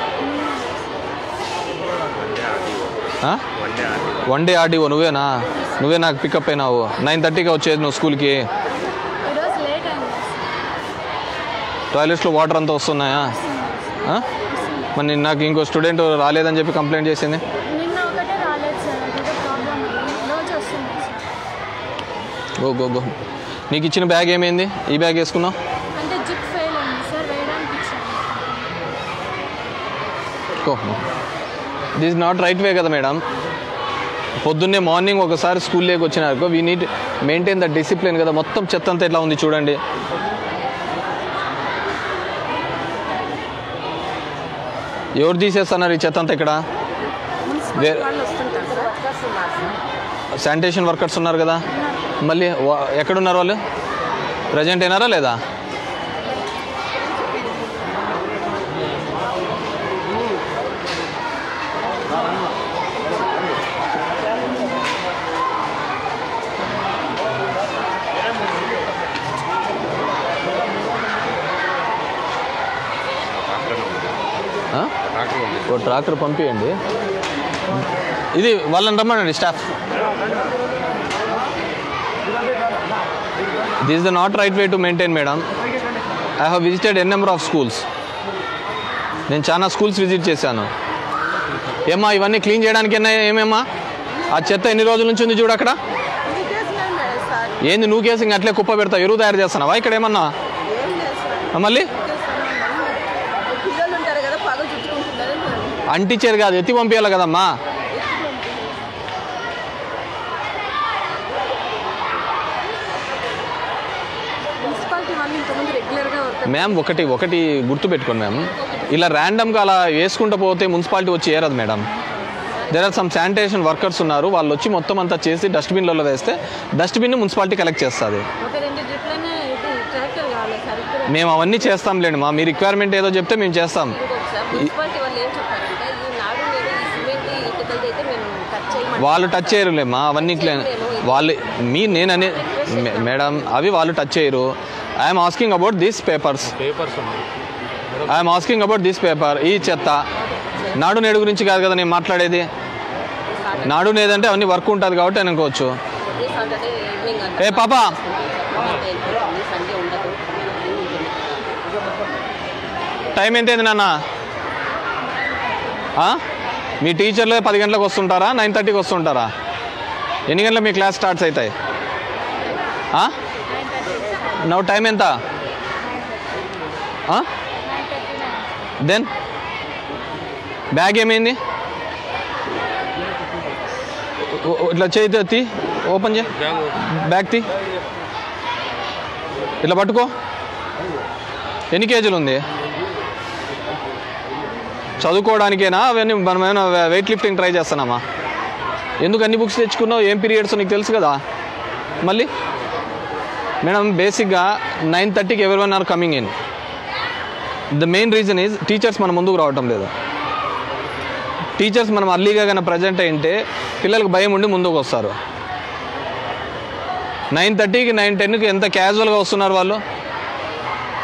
ఆ? వన్ డే ఆర్డీఓ నువ్వేనా నువ్వే నాకు పికప్ అయినావు నైన్ థర్టీకి వచ్చేది నువ్వు స్కూల్కి ఈరోజు లేట్ అయింది టాయిలెట్స్లో వాటర్ అంతా వస్తున్నాయా ఆ? మరి నిన్న నాకు ఇంకో స్టూడెంట్ రాలేదని చెప్పి కంప్లైంట్ చేసింది నిన్న ఒకటే రాలేదు సార్ అదే ప్రాబ్లం రోజు వస్తుంది సార్ గో గో గో నీకు ఇచ్చిన బ్యాగ్ ఏమైంది ఈ బ్యాగ్ వేసుకున్నావు అంటే జిప్ ఫెయిల్ అయింది సార్ వేయడానికి ఇచ్చాను go this not right way కదా మేడం పొద్దున్నే మార్నింగ్ ఒకసారి స్కూల్ లేకి వచ్చినారు we need maintain the discipline కదా మొత్తం చెత్త అంతా ఎట్లా ఉంది చూడండి ఎవరు తీసేస్తున్నారు ఈ చెత్త అంతా ఇక్కడ వే- వాళ్ళు వస్తుంటారు సార్ వర్కర్స్ ఉన్నారు సార్ శానిటేషన్ వర్కర్స్ ఉన్నారు కదా మళ్ళీ వా- ఎక్కడున్నారు వాళ్ళు ప్రజెంట్ అయినారా లేదా ఆ? ఓ ట్రాక్టర్ పంపించండి ఇది వాళ్ళని రమ్మనండి staff this is the not right way to maintain madam I have visited N number of schools నేను చాలా స్కూల్స్ విజిట్ చేశాను ఏమ్మా ఇవన్నీ క్లీన్ చేయడానికి ఎన్న ఏమేమ్మా ఆ చెత్త ఎన్ని రోజుల నుంచి ఉంది చూడు అక్కడ ఇది చేసినాను మేడం సార్ ఏంది నువ్వు కేసు ఇంక అట్లే కుప్ప పెడతావు ఎరువు తయారు చేస్తున్నావా ఇక్కడ ఏమన్నా ఏం లేదు సార్ ఆ, మళ్ళీ పిల్లలు ఉంటారు కదా పగ చుట్టుకుంటున్నారు అంటించేది కాదు ఎత్తి పంపించాలి కదమ్మా మున్సిపాలిటీ వాళ్ళు ఇంతకుముందు రెగ్యులర్గా వర్క్ మ్యామ్ ఒకటి ఒకటి గుర్తుపెట్టుకోండి మ్యామ్ ఇలా ర్యాండమ్గా అలా వేసుకుంటూ పోతే మున్సిపాలిటీ వచ్చి ఏరదు madam there are some sanitation workers ఉన్నారు వాళ్ళు వచ్చి మొత్తం అంతా చేసి డస్ట్బిన్లలో వేస్తే డస్ట్బిన్ మున్సిపాలిటీ కలెక్ట్ చేస్తుంది ఒక రెండు జిప్లనే ఇది ట్రాక్టర్ కావాలి సార్ ఇక్కడ మేము అవన్నీ చేస్తాంలేండి మా మీ రిక్వైర్మెంట్ ఏదో చెప్తే మేము చేస్తాం ఇంకొకసారి మున్సిపాలిటీ వాళ్ళు ఏం చెప్పారంటే ఈ నాడు నేడు ఈ సిమెంట్ ఇటుకలది అయితే మేము టచ్ చేయమంటారు వాళ్ళు టచ్ చేయరులేమ్మా అవన్నీ క్లే- వాళ్ళు మీ నేను అనే మే- మేడం అవి వాళ్ళు టచ్ చేయరు I'm asking about these papers papers I'm asking about this paper ఈ చెత్త నాడు నేడు గురించి కాదు కదా నేను మాట్లాడేది నాడు నేదంటే అవన్నీ వర్క్ ఉంటుంది కాబట్టి అని అనుకోవచ్చు సాటర్డే ఈవినింగ్ ఏ పాపా సండే ఉండదు టైం ఎంతైంది నాన్న ఆ? మీ టీచర్లే పది గంటలకు వస్తుంటారా నైన్ థర్టీకి వస్తుంటారా ఎన్ని గంటలకు మీ క్లాస్ స్టార్ట్స్ అవుతాయి నవ్వు టైం ఎంత దెన్ బ్యాగ్ ఏమైంది ఓ- ఓ- ఇట్లా చేయి తీ ఓపెన్ చేయి బ్యాగ్ తీ ఇట్లా పట్టుకో ఎన్ని కేజీలు ఉంది చదువుకోవడానికేనా అవన్నీ మనం ఏమైనా వెయిట్ లిఫ్టింగ్ ట్రై చేస్తున్నామా ఎందుకు అన్ని బుక్స్ తెచ్చుకున్నావు ఏం పీరియడ్స్ నీకు తెలుసు కదా మళ్ళీ మేడం బేసిక్గా నైన్ థర్టీకి every one are coming in the main reason is teachers మన ముందుకు రావటం లేదు టీచర్స్ మనం అర్లీగా కన్నా ప్రజెంట్ అయింటే పిల్లలకు భయం ఉండి ముందుకు వస్తారు నైన్ థర్టీకి నైన్ టెన్కి ఎంత క్యాజువల్గా వస్తున్నారు వాళ్ళు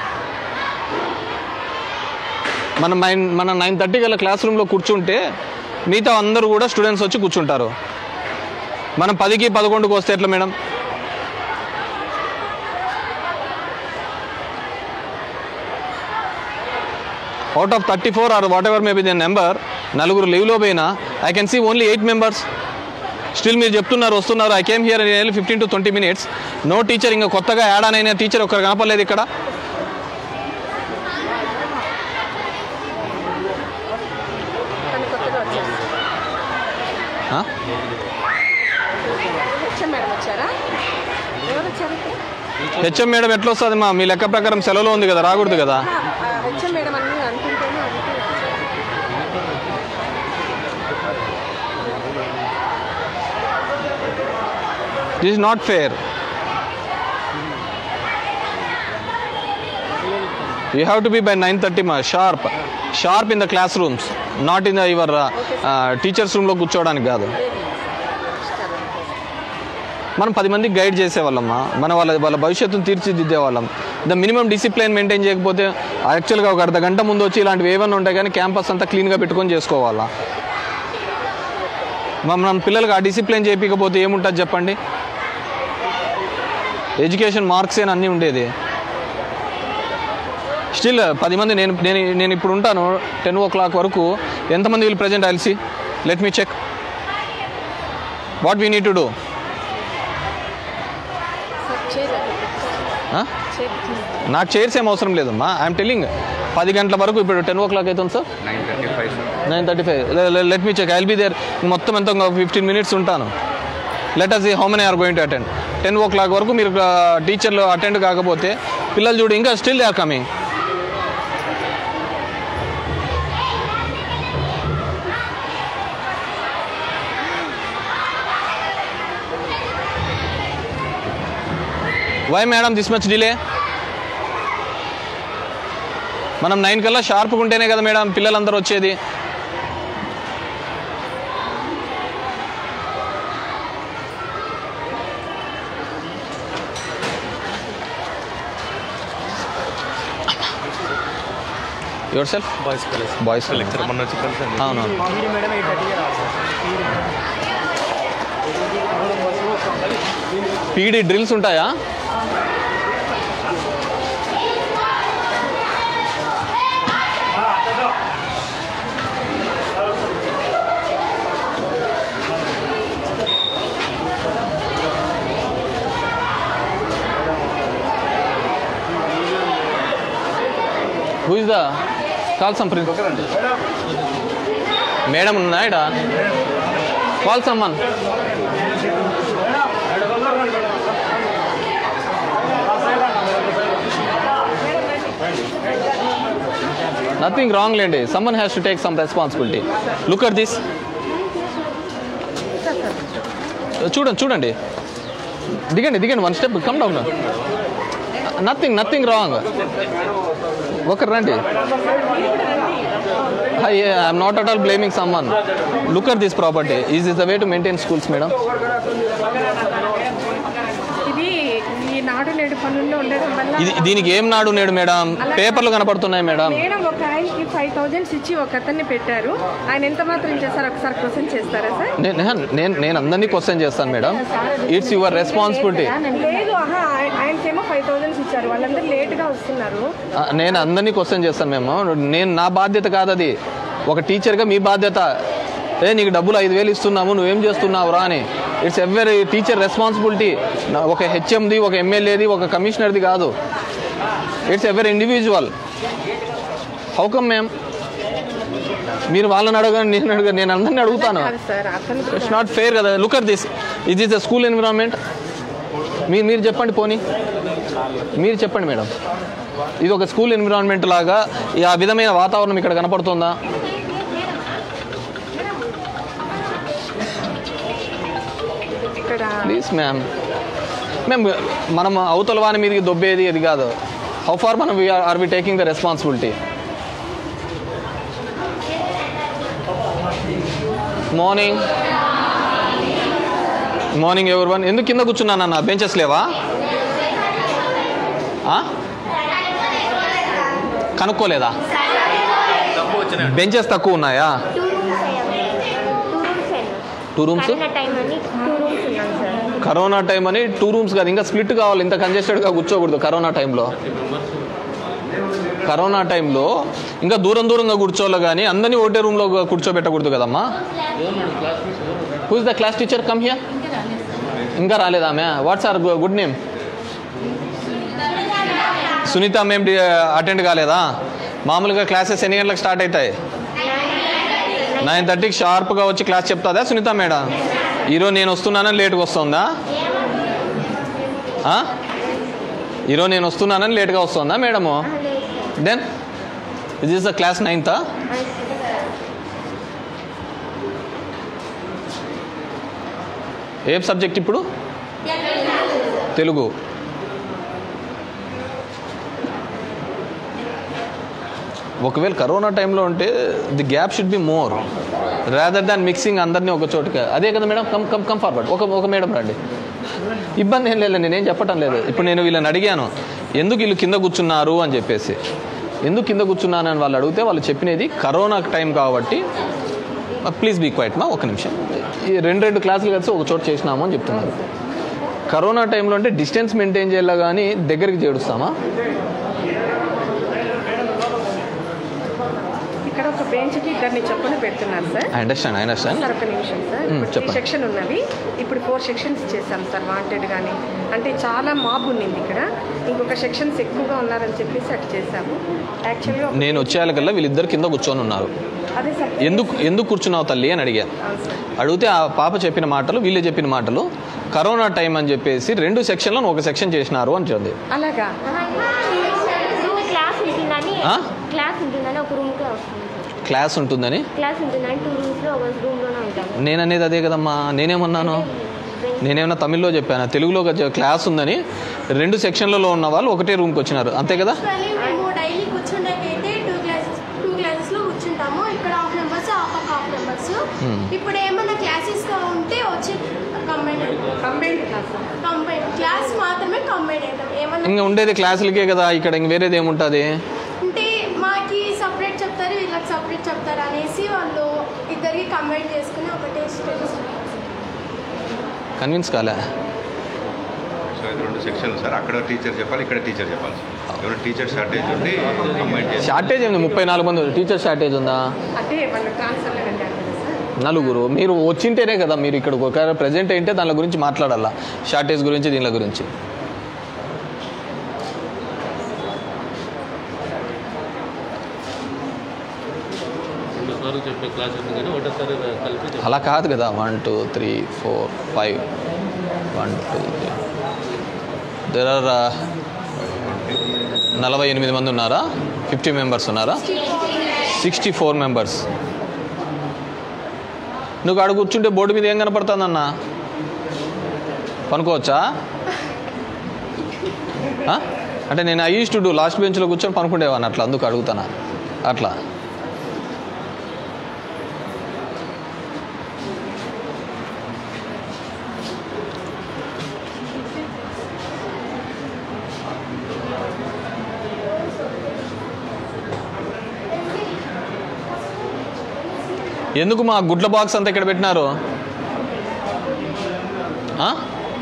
మనం నైన్ మన నైన్ థర్టీ గల క్లాస్ రూమ్లో కూర్చుంటే మిగతా అందరూ కూడా స్టూడెంట్స్ వచ్చి కూర్చుంటారు మనం పదికి పదకొండుకి వస్తే ఎట్లా madam out of thirty four or whatever may be the number నలుగురు లీవ్లో పోయినా I can see only eight members still మీరు చెప్తున్నారు వస్తున్నారు I came here fifteen to twenty minutes no teacher ఇంకా కొత్తగా యాడ్ ఆన్ అయిన టీచర్ ఒక్కరు కనపడలేదు ఇక్కడ కానీ కొత్తగా వచ్చారు ఆ? హెచ్ఎం మేడం వచ్చారా ఎవరు వచ్చారు ఇక్కడ? హెచ్ఎం మేడం ఎట్లా వస్తుంది మా మీ లెక్క ప్రకారం సెలవులో ఉంది కదా రాకూడదు కదా ఆ, హెచ్ఎం మేడం అని అనుకుంటేనే అందుకే this is not fair you have to be by nine thirty మా sharp sharp in the class rooms not in the your teachers రూమ్లో కూర్చోవడానికి కాదు మనం పది మందికి గైడ్ చేసేవాళ్ళమ్మా మన వాళ్ళ వాళ్ళ భవిష్యత్తును తీర్చిదిద్దే వాళ్ళం ద మినిమం డిసిప్లిన్ మెయింటైన్ చేయకపోతే యాక్చువల్గా ఒక అర్ధ గంట ముందు వచ్చి ఇలాంటివి ఏమైనా ఉంటాయి కానీ క్యాంపస్ అంతా క్లీన్గా పెట్టుకొని చేసుకోవాలా మనం మన పిల్లలకు ఆ డిసిప్లిన్ చేయకపోతే ఏముంటుంది చెప్పండి ఎడ్యుకేషన్ మార్క్స్ అని అన్నీ ఉండేది స్టిల్ పది మంది నేను నేను నేను ఇప్పుడు ఉంటాను టెన్ ఓ క్లాక్ వరకు ఎంతమంది వీళ్ళు ప్రజెంట్ అలిసి let me check what we need to do sir చేయలేదు నాకు చైర్స్ ఏం అవసరం లేదమ్మా ఐఎమ్ టెల్లింగ్ పది గంటల వరకు ఇప్పుడు టెన్ ఓ క్లాక్ అవుతుంది sir nine thirty five nine thirty five let me check I'll be there మొత్తం ఎంత ఫిఫ్టీన్ మినిట్స్ ఉంటాను let us how many are going to attend ten o'clock వరకు మీరు టీచర్లు అటెండ్ కాకపోతే పిల్లలు చూడు ఇంకా still they are coming why madam this much delay మనం నైన్ కల్లా షార్ప్గా ఉంటేనే కదా మేడం పిల్లలందరూ వచ్చేది yourself boys college boys lecture మొన్న వచ్చి కలిసాను అవునవును పీడీ డ్రిల్స్ ఉంటాయా who is the call some prince madam ఉన్నాయడా కాల్ సమ్మన్ నథింగ్ రాంగ్ లేండి someone has to take some responsibility look at this చూడండి చూడండి దిగండి దిగండి one step come down nothing nothing wrong ఒకరు రండి I'm not at all blaming someone look at this property is is the way to maintain schools madam ఇది ఈ నాడు నేడు పనుల్లో ఉండడం వల్ల ఇది దీనికి ఏం నాడు నేడు మేడం పేపర్లు కనపడుతున్నాయి మేడం మేడం ఒక ఆయనకి ఫైవ్ థౌజండ్స్ ఇచ్చి ఒక అతన్ని పెట్టారు ఆయన ఎంత మాత్రం చేస్తారు ఒకసారి క్వశ్చన్ చేస్తారా సార్ నేను నేను నేను అందరినీ క్వశ్చన్ చేస్తాను మేడం ఇట్స్ యువర్ రెస్పాన్సిబిలిటీ లేదు ఆహా ఆయ- ఆయనకేమో ఫైవ్ థౌజండ్స్ ఇచ్చారు వాళ్ళందరూ లేట్ గా వస్తున్నారు నేను అందరినీ క్వశ్చన్ చేస్తాను మేము నేను నా బాధ్యత కాదు అది ఒక టీచర్గా మీ బాధ్యత ఏ నీకు డబ్బులు ఐదు వేలు ఇస్తున్నాము నువ్వేం చేస్తున్నావు రా అని ఇట్స్ ఎవరి టీచర్ రెస్పాన్సిబిలిటీ ఒక హెచ్ఎంది ఒక ఎమ్మెల్యేది ఒక కమిషనర్ది కాదు ఇట్స్ ఎవరి ఇండివిజువల్ హౌ కమ్ మ్యామ్ మీరు వాళ్ళని అడగండి నేను అడగ నేను అందరినీ అడుగుతాను కాదు సార్ అతను ఇట్స్ నాట్ ఫెయిర్ కదా లుక్ అట్ దిస్ ఇది ఇస్ ద స్కూల్ ఎన్విరాన్మెంట్ మీరు మీరు చెప్పండి పోనీ మీరు చెప్పండి మేడం ఇది ఒక స్కూల్ ఎన్విరాన్మెంట్ లాగా ఈ ఆ విధమైన వాతావరణం ఇక్కడ కనపడుతుందా ఇక్కడ ప్లీజ్ మ్యామ్ మ్యామ్ మనం అవతల వాని మీదకి దొబ్బేది అది కాదు హౌ ఫార్ మనం are we taking the responsibility morning morning ఎవరి వన్ ఎందుకు కింద కూర్చున్నానన్న బెంచెస్ లేవా ఆ? కనుక్కోలేదా బెంచెస్ తక్కువ ఉన్నాయా టూ రూమ్స్ కరోనా టైం అని టూ రూమ్స్ ఉన్నాం సార్ కరోనా టైం అని టూ రూమ్స్ కాదు ఇంకా స్ప్లిట్ కావాలి ఇంత కంజెస్టెడ్గా కూర్చోకూడదు కరోనా టైంలో కరోనా టైంలో ఇంకా దూరం దూరంగా కూర్చోవాలి కానీ అందరినీ ఒకటే రూమ్లో కూర్చోబెట్టకూడదు కదమ్మా who is the class teacher come here ఇంకా రాలేదా ఆమె what's your good name Sunitha మేము అటెండ్ కాలేదా మామూలుగా క్లాసెస్ ఎన్ని గంటలకు స్టార్ట్ అవుతాయి నైన్ థర్టీకి షార్ప్గా వచ్చి క్లాస్ చెప్తాదా సునీత మేడం ఈరోజు నేను వస్తున్నానని లేట్గా వస్తుందా ఆ? ఈరోజు నేను వస్తున్నానని లేట్గా వస్తుందా మేడము దెన్ ఇది ఇస్ ద క్లాస్ నైన్తా ఏం సబ్జెక్ట్ ఇప్పుడు తెలుగు ఒకవేళ కరోనా టైంలో ఉంటే the gap should be more rather than mixing అందరినీ ఒక చోటుగా అదే కదా madam come come come forward ఒక ఒక మేడం రండి ఇబ్బంది ఏం లేదు నేనేం చెప్పటం లేదు ఇప్పుడు నేను వీళ్ళని అడిగాను ఎందుకు వీళ్ళు కింద కూర్చున్నారు అని చెప్పేసి ఎందుకు కింద కూర్చున్నాను అని వాళ్ళు అడిగితే వాళ్ళు చెప్పినది కరోనా టైం కాబట్టి ప్లీజ్ బీ క్వైట్ మా ఒక నిమిషం ఈ రెండు రెండు క్లాసులు కలిసి ఒక చోట చేసినాము అని చెప్తున్నారు కరోనా టైంలో అంటే డిస్టెన్స్ మెయింటైన్ చేయాలి కానీ దగ్గరికి చేడుస్తామా ఇక్కడ ఒక బెంచ్కి ఇద్దరిని చొప్పున పెడుతున్నారు sir I understand I understand sir ఒక నిమిషం సార్ మ్మ్, ఇప్పుడు త్రీ చెప్పండి. సెక్షన్ ఉన్నవి ఇప్పుడు ఫోర్ సెక్షన్స్ చేశాం సార్ వాంటెడ్ కానీ అంటే చాలా మాబ్ ఉన్నింది ఇక్కడ ఇంకొక సెక్షన్స్ ఎక్కువగా ఉన్నారని చెప్పేసి అటు చేశాము యాక్చువల్గా నేను వచ్చేయాలకల్లా వీళ్ళిద్దరు కింద కూర్చొని ఉన్నారు అదే సార్ ఎందుకు ఎందుకు కూర్చున్నావు తల్లి అని అడిగా అడిగితే ఆ పాప చెప్పిన మాటలు వీళ్ళు చెప్పిన మాటలు కరోనా టైం అని చెప్పేసి రెండు సెక్షన్లను ఒక సెక్షన్ చేసినారు అని చెప్పింది అలాగా క్లాస్ ఉంటుందని ఆ? క్లాస్ ఉంటుందని ఒక రూమ్కే వస్తుంది సార్ క్లాస్ ఉంటుందని క్లాస్ ఉంటుందని టూ రూమ్స్లో ఒక రూమ్లోనే ఉంటాము నేను అనేది అదే కదమ్మా నేనేమన్నాను నేనేమన్నా తమిళ్లో చెప్పాను తెలుగులో ఒక క్లాస్ ఉందని రెండు సెక్షన్లలో ఉన్న వాళ్ళు ఒకటే రూమ్కి వచ్చినారు అంతే కదా కానీ మేము డైలీ కూర్చుండేకైతే టూ క్లాసెస్ టూ క్లాసెస్లో కూర్చుంటాము ఇక్కడ హాఫ్ మెంబర్స్ ఆ పక్క హాఫ్ మెంబర్స్ Hmm. ఇప్పుడు ఏమైనా క్లాసెస్గా ఉంటే వచ్చి కంబైన్ కంబైన్ కంబైన్ క్లాస్ మాత్రమే కంబైన్ అవుతాం ఏమన్నా ఇంకా ఉండేది క్లాసులకే కదా ఇక్కడ ఇంక వేరేది ఏముంటుంది అంటే మాకి సపరేట్ చెప్తారు వీళ్ళకి సపరేట్ చెప్తారు అనేసి వాళ్ళు ఇద్దరికి కంబైన్ చేసుకుని ఒకటే స్టడీస్ కన్విన్స్ కాలే సో ఇది రెండు సెక్షన్లు సార్ అక్కడ టీచర్ చెప్పాలి ఇక్కడ టీచర్ చెప్పాలి సార్ ఎవరు టీచర్ షార్టేజ్ ఉండి కంబైన్ చేసి షార్టేజ్ ఏంది ముప్పై నాలుగు మంది టీచర్ షార్టేజ్ ఉందా అంటే వాళ్ళు ట్రాన్స్ఫర్లో వెళ్ళారు కదా సార్ నలుగురు మీరు వచ్చింటేనే కదా మీరు ఇక్కడ ఒక ప్రజెంట్ అయితే దాని గురించి మాట్లాడాలా షార్టేజ్ గురించి దీని గురించి రెండు సార్లు చెప్పే క్లాస్ ఉంది కానీ ఒకటేసారి కలిపి చెప్పాలి. అలా కాదు కదా one two three four five one two three there are నలభై ఎనిమిది మంది ఉన్నారా ఫిఫ్టీ మెంబర్స్ ఉన్నారా సిక్స్టీ ఫోర్ మెంబర్స్ నువ్వు ఆడ కూర్చుంటే బోర్డు మీద ఏం కనపడుతుందన్నా పనుకోవచ్చా ఆ? అంటే నేను I use to do last బెంచ్లో కూర్చొని పనుకుండేవాడిని అట్లా అందుకు అడుగుతానా అట్లా ఎందుకు మా గుడ్ల బాక్స్ అంతా ఇక్కడ పెట్టినారు ఆ?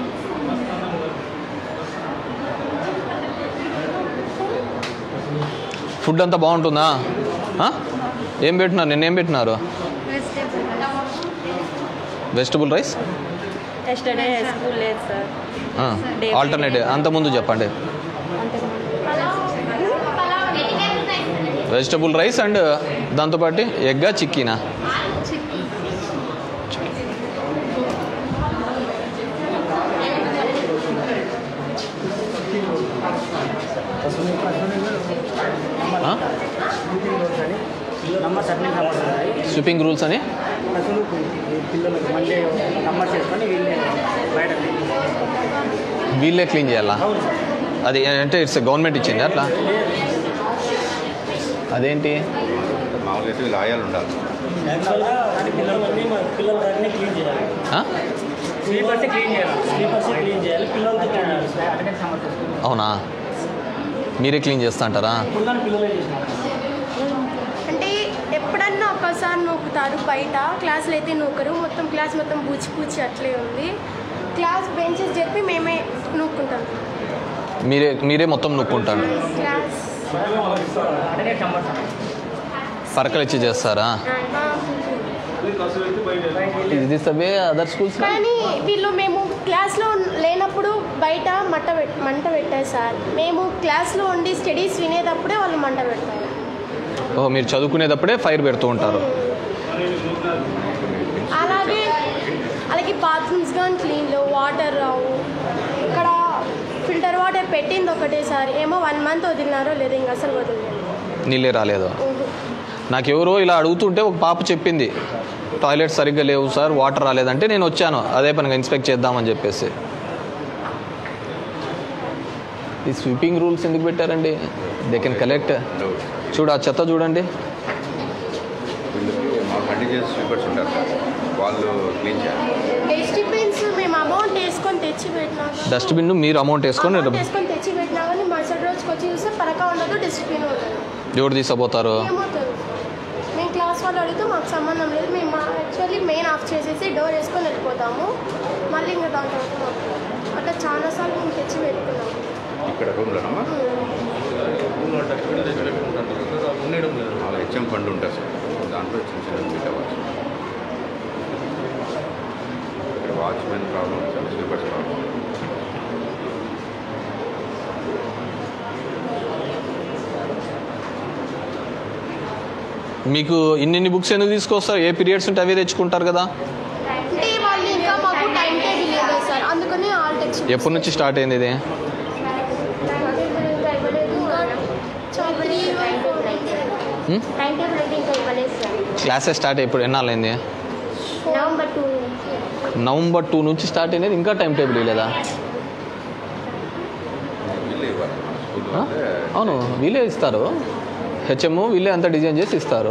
ఫుడ్ అంతా బాగుంటుందా ఆ? ఏం పెట్టినారు నిన్న ఏం పెట్టినారు వెజిటబుల్ రైస్ ఎస్టర్డే స్కూల్ లేదు సార్ ఆల్టర్నేటివ్ అంతకుముందు చెప్పండి వెజిటబుల్ రైస్ అండ్ దాంతోపాటు ఎగ్గా చిక్కీనా ఆ? నంబర్ సబ్మిట్ నంబర్ ఉన్నాయి స్విప్పింగ్ రూల్స్ అని అసలు పిల్లలకు మళ్ళీ నంబర్ చేసుకొని వీళ్ళే బయట వీళ్ళే క్లీన్ చేయాలా అది అంటే ఇట్స్ గవర్నమెంట్ ఇచ్చింది అట్లా అదేంటి మామూలుగా అయితే వీళ్ళు ఆయాలు ఉండాలి యాక్చువల్గా పిల్లలతోని పిల్లల దగ్గరనే క్లీన్ చేయాలి ఆ? స్లీపర్స్ క్లీన్ చేయాలి స్లీపర్స్ క్లీన్ చేయాలి పిల్లలతో క్లీన్ చేయాలి అటెండెన్స్ సమస్య అవునా మీరే క్లీన్ చేస్తా అంటారా పిల్లలు పిల్లలే చేసినారు అంటే ఎప్పుడన్నా ఒకసారి నూకుతారు బయట క్లాసులు అయితే నూకరు మొత్తం క్లాస్ మొత్తం పూచి పూచి అట్లే ఉంది క్లాస్ బెంచెస్ చెప్పి మేమే నూక్కుంటాం మీరే మీరే మొత్తం నొక్కుంటాడు క్లాస్ పరకలు ఇచ్చి చేస్తారా ఇది సబే అదర్ స్కూల్స్ కానీ వీళ్ళు మేము క్లాస్లో లేనప్పుడు బయట మంట పెట్ మంట పెట్టారు సార్ మేము క్లాస్లో ఉండి స్టడీస్ వినేటప్పుడే వాళ్ళు మంట పెడతారు ఓ మీరు చదువుకునేటప్పుడే ఫైర్ పెడుతూ ఉంటారు అలాగే అలాగే బాత్రూమ్స్ కానీ క్లీన్ లేవు వాటర్ రావు ఇక్కడ ఫిల్టర్ వాటర్ పెట్టింది ఒకటేసారి ఏమో వన్ మంత్ వదిలినారో లేదు ఇంకా అసలు వదిలేదు నీళ్ళే రాలేదు నాకు ఎవరో ఇలా అడుగుతుంటే ఒక పాప చెప్పింది టాయిలెట్ సరిగ్గా లేవు సార్ వాటర్ రాలేదంటే నేను వచ్చాను అదే పనిగా ఇన్స్పెక్ట్ చేద్దామని చెప్పేసి ఈ స్వీపింగ్ రూల్స్ ఎందుకు పెట్టారండి దే కెన్ కలెక్ట్ చూడు ఆ చెత్త చూడండి వీళ్ళకి మా కంటిన్యూస్ స్వీపర్స్ ఉంటారు సార్ వాళ్ళు క్లీన్ చేయాలి డస్ట్బిన్స్ మేము అమౌంట్ వేసుకొని తెచ్చి పెట్టినా డస్ట్బిన్ మీరు అమౌంట్ వేసుకొని అమౌంట్ వేసుకొని తెచ్చి పెట్టినా కానీ మరుసటి రోజుకి వచ్చి చూస్తే పరక ఉండదు డస్ట్బిన్ ఉండదు ఎవరు తీసుకుపోతారు ఏమో తెలుసు మేము క్లాస్ వాళ్ళు అడిగితే మాకు సంబంధం లేదు మేము యాక్చువల్లీ మెయిన్ ఆఫ్ చేసేసి డోర్ వేసుకొని వెళ్ళిపోతాము మళ్ళీ ఇంకా దాని తర్వాత మాకు అట్లా చాలాసార్లు మేము తెచ్చి పెట్టుకున్నాము ఇక్కడ రూమ్లోనమ్మా హెచ్ఎం ఫండ్ ఉంటుంది సార్ దాంట్లో చిన్న చిన్న మీట్ అవ్వచ్చు ఇక్కడ watchman problem sir sleepers problem మీకు ఇన్ని బుక్స్ ఎందుకు తీసుకొస్తారు ఏ పీరియడ్స్ ఉంటే అవే తెచ్చుకుంటారు కదా అంటే వాళ్ళు ఇంకా మాకు టైం టేబుల్ ఇవ్వలేదు సార్ అందుకని ఆల్ టెక్స్ట్ ఎప్పటి నుంచి స్టార్ట్ అయింది ఇది హ్మ్? టైం టేబుల్ అయితే ఇంకా ఇవ్వలేదు సార్ క్లాసెస్ స్టార్ట్ ఎప్పుడు ఎన్నాళ్ళైంది నవంబర్ టూ నవంబర్ టూ నుంచి స్టార్ట్ అయినది ఇంకా టైం టేబుల్ లేదా వీళ్ళే ఇవ్వాలి స్కూల్ ఆ? అవును వీళ్ళే ఇస్తారు హెచ్ఎం వీళ్ళే అంతా డిజైన్ చేసి ఇస్తారు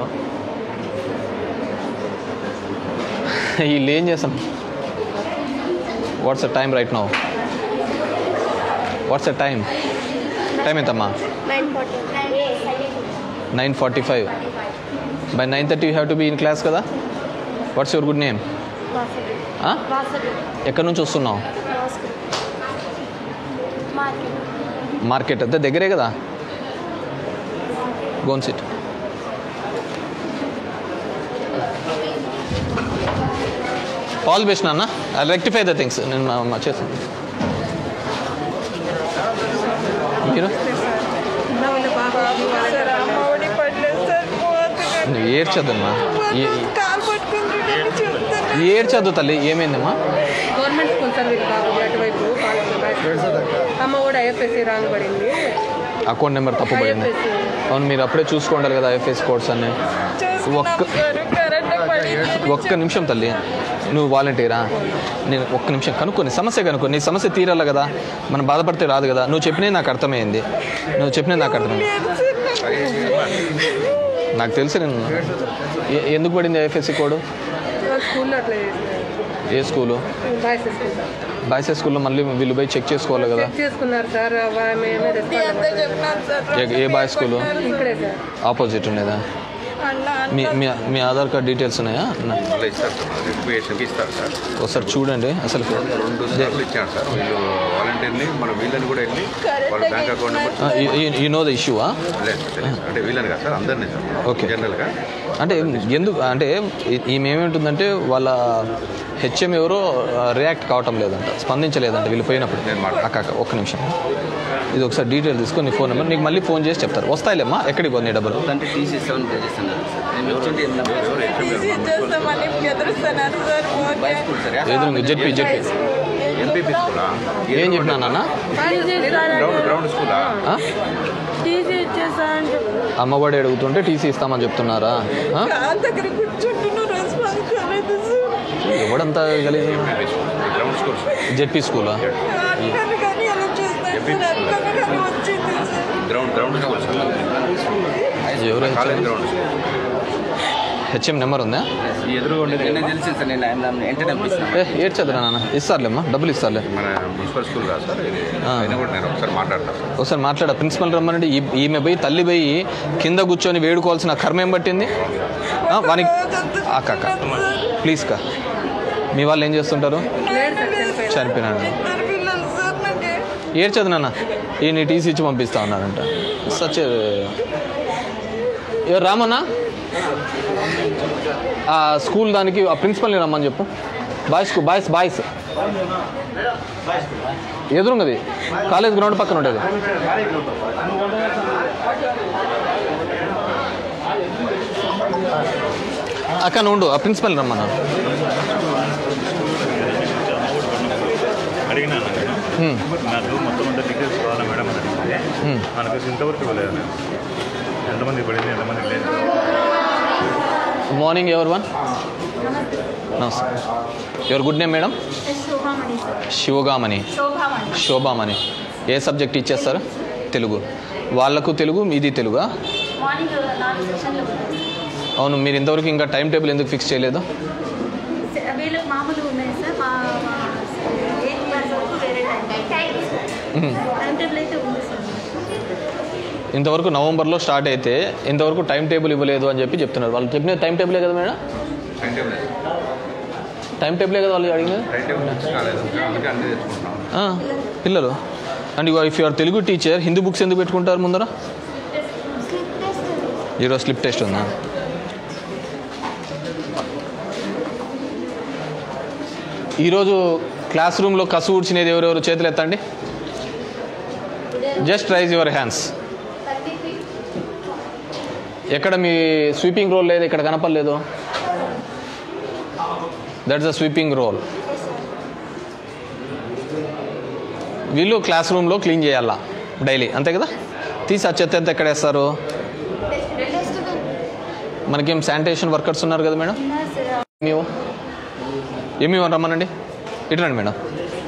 వీళ్ళు ఏం చేస్తాం what's the time right no what's the time time ఎంతమ్మా nine forty nine forty five by nine thirty you have to be in class కదా వాట్స్ యువర్ గుడ్ నేమ్ ఎక్కడి నుంచి వస్తున్నావు మార్కెట్ అంతే దగ్గరే కదా గోన్ సిట్ ఆల్ బెస్ట్ నాన్న I rectify the things నేను మా- మా చేస్తాను మీరు నువ్వు ఏడ్చొద్దమ్మా ఏ- ఏడ్చొద్దు తల్లి ఏమైందమ్మా గవర్నమెంట్ స్కూల్ సార్ వీళ్ళు బాబు అటువైపు అమ్మ కూడా ఐఎఫ్ఎస్సి రాంగ్ పడింది అకౌంట్ నెంబర్ తప్పు పడింది అవును మీరు అప్పుడే చూసుకోండాలి కదా ఐఎఫ్ఎస్ కోడ్స్ అన్ని ఒక్క ఒక్క నిమిషం తల్లి నువ్వు వాలంటీరా నేను ఒక్క నిమిషం కనుక్కొని సమస్య కనుక్కో నీ సమస్య తీరాలి కదా మనం బాధపడితే రాదు కదా నువ్వు చెప్పినది నాకు అర్థమైంది నువ్వు చెప్పినది నాకు అర్థమైంది నాకు తెలిసి నేను ఎ- ఎందుకు పడింది ఐఎఫ్ఎస్సి కోడ్ స్కూల్లో అట్లా చేసినారు ఏ స్కూలు బాయ్స్ స్కూల్ బాయ్స్ స్కూల్లో మళ్ళీ వీళ్ళు పోయి చెక్ చేసుకోవాలి కదా చెక్ చేసుకున్నారు సార్ అవ- మేమే రెస్పాండ్ ఏ- ఏ బాయ్స్ స్కూలు ఇక్కడే సార్ ఆపోజిట్ ఉండేదా మీ మీ మీ ఆధార్ కార్డ్ డీటెయిల్స్ ఉన్నాయా నా- మళ్ళీ ఇస్తారు సార్ వెరిఫికేషన్కి ఇస్తారు సార్ ఒకసారి చూడండి అసలు రెండు సార్లు ఇచ్చారు సార్ వీళ్ళు వాలంటీర్ని మన వీళ్ళని కూడా వెళ్ళి వాళ్ళ bank account number you know the ఇష్యూవా లేదు తెలియదు. అంటే వీళ్ళని కాదు సార్ అందరినీ సార్ ఓకే జనరల్గా అంటే ఎందుకు అంటే ఈ- ఈమె ఏమేంటుందంటే వాళ్ళ హెచ్ఎం ఎవరో రియాక్ట్ కావటం లేదంట స్పందించలేదంట వీళ్ళు పోయినప్పుడు అక్క అక్క ఒక్క నిమిషం ఇది ఒకసారి డీటెయిల్ తీసుకొని నీ ఫోన్ నెంబర్ నీకు మళ్ళీ ఫోన్ చేసి చెప్తారు వస్తాయిలేమ్మా ఎక్కడికి పోనీ డబ్బులు అంటే టీసీ ఇస్తామని చేస్తున్నారు నేను వచ్చింటే ఎదురు జెడ్పీ జెడ్పీ ఎంపీపీ స్కూలా ఏం చెప్పినా నాన్న గ్రౌండ్ గ్రౌండ్ స్కూలా టీసీ ఇచ్చేసాను అమ్మఒడి అడుగుతుంటే టీసీ ఇస్తామని చెప్తున్నారా ఆ? దగ్గర కూర్చుంటున్నారు రెస్పాన్స్ కాలేదు సార్ ఎవడంతా గలీజ్ గ్రౌండ్ స్కూల్ జెడ్పీ స్కూలా కానీ కానీ అలా చూస్తాను సార్ అక్కడ కానీ వచ్చింది sir ground ground school sir ఎవరు college ground school HM number ఉందా ఎదురుగా ఉండేది నేను తెలిసింది సార్ నేను ఆయన వెంటనే పంపిస్తాను ఏ ఏడ్చదురా నాన్న ఇస్తారులేమ్మా డబ్బులు ఇస్తారులే మన మున్సిపల్ స్కూల్ కాదు సార్ ఇది ఆ. అయినా కూడా నేను ఒకసారి మాట్లాడతాను సార్ ఒకసారి మాట్లాడ ప్రిన్సిపల్ రమ్మనండి ఈ- ఈమె పోయి తల్లి పోయి కింద కూర్చొని వేడుకోవాల్సిన కర్మ ఏం పట్టింది ఆ, వానికి అక్క అక్క ప్లీజ్ కా మీ వాళ్ళు ఏం చేస్తుంటారు చనిపోయినాడు ఏడ్చదు నాన్న ఈ నీ టీసీ ఇచ్చి పంపిస్తా ఉన్నారంట సచ్ ఎవరు రామన్నా ఆ స్కూల్ దానికి ఆ ప్రిన్సిపల్ని రమ్మని చెప్పు బాయ్స్ బాయ్స్ బాయ్స్ ఎదురుంగది కాలేజ్ గ్రౌండ్ పక్కన ఉండేది అక్క నువ్వు ఉండు ఆ ప్రిన్సిపల్ రమ్మన్నా అడిగినా నేను హ్మ్. నాకు మొత్తం అంతా డీటెయిల్స్ కావాలా మేడం అని అడిగితే హ్మ్. మనకు ఇంతవరకు ఇవ్వలేదు నేను ఎంతమంది పడింది ఎంతమంది లేదు మార్నింగ్ ఎవర్ వన్ నమస్తే your good name madam Shobhamani sir Sivagamani Shobhamani Shobhamani ఏ సబ్జెక్ట్ టీచ్ చేస్తారు తెలుగు వాళ్ళకు తెలుగు మీది తెలుగా మార్నింగ్ నాలుగు సెషన్లు ఉన్నాయి అవును మీరు ఇంతవరకు ఇంకా టైం టేబుల్ ఎందుకు ఫిక్స్ చేయలేదు సార్. వీళ్ళకి మామూలుగా ఉన్నాయి సార్ మా ఎయిత్ క్లాస్ వరకు వేరే టైం మ్మ్. టైం టేబుల్ అయితే ఉంది సార్ ఇంతవరకు నవంబర్లో స్టార్ట్ అయితే ఇంతవరకు టైం టేబుల్ ఇవ్వలేదు అని చెప్పి చెప్తున్నారు వాళ్ళు చెప్పిన టైం టేబులే కదా మేడం టైం టేబుల్ టైం టేబులే కదా వాళ్ళు అడిగినది టైం టేబుల్ ఫిక్స్ కాలేదు అందుకే అన్నీ తెచ్చుకుంటున్నాం ఆ, పిల్లలు and if you are Telugu teacher Hindi books ఎందుకు పెట్టుకుంటారు ముందర ఈరోజు స్లిప్ టెస్ట్ ఉందా ఈరోజు క్లాస్ రూమ్లో కసు ఊడ్చినది ఎవరెవరు చేతులు ఎత్తండి జస్ట్ రైజ్ యువర్ హ్యాండ్స్ ఎక్కడ మీ స్వీపింగ్ రోల్ లేదు ఇక్కడ కనపడలేదు దట్స్ ద స్వీపింగ్ రోల్ వీళ్ళు క్లాస్ రూమ్లో క్లీన్ చేయాలా డైలీ అంతే కదా తీసి ఆ చెత్త ఎంత ఎక్కడ వేస్తారు మనకేం శానిటేషన్ వర్కర్స్ ఉన్నారు కదా మేడం మేము ఏమి రమ్మనండి ఇటు రండి మేడం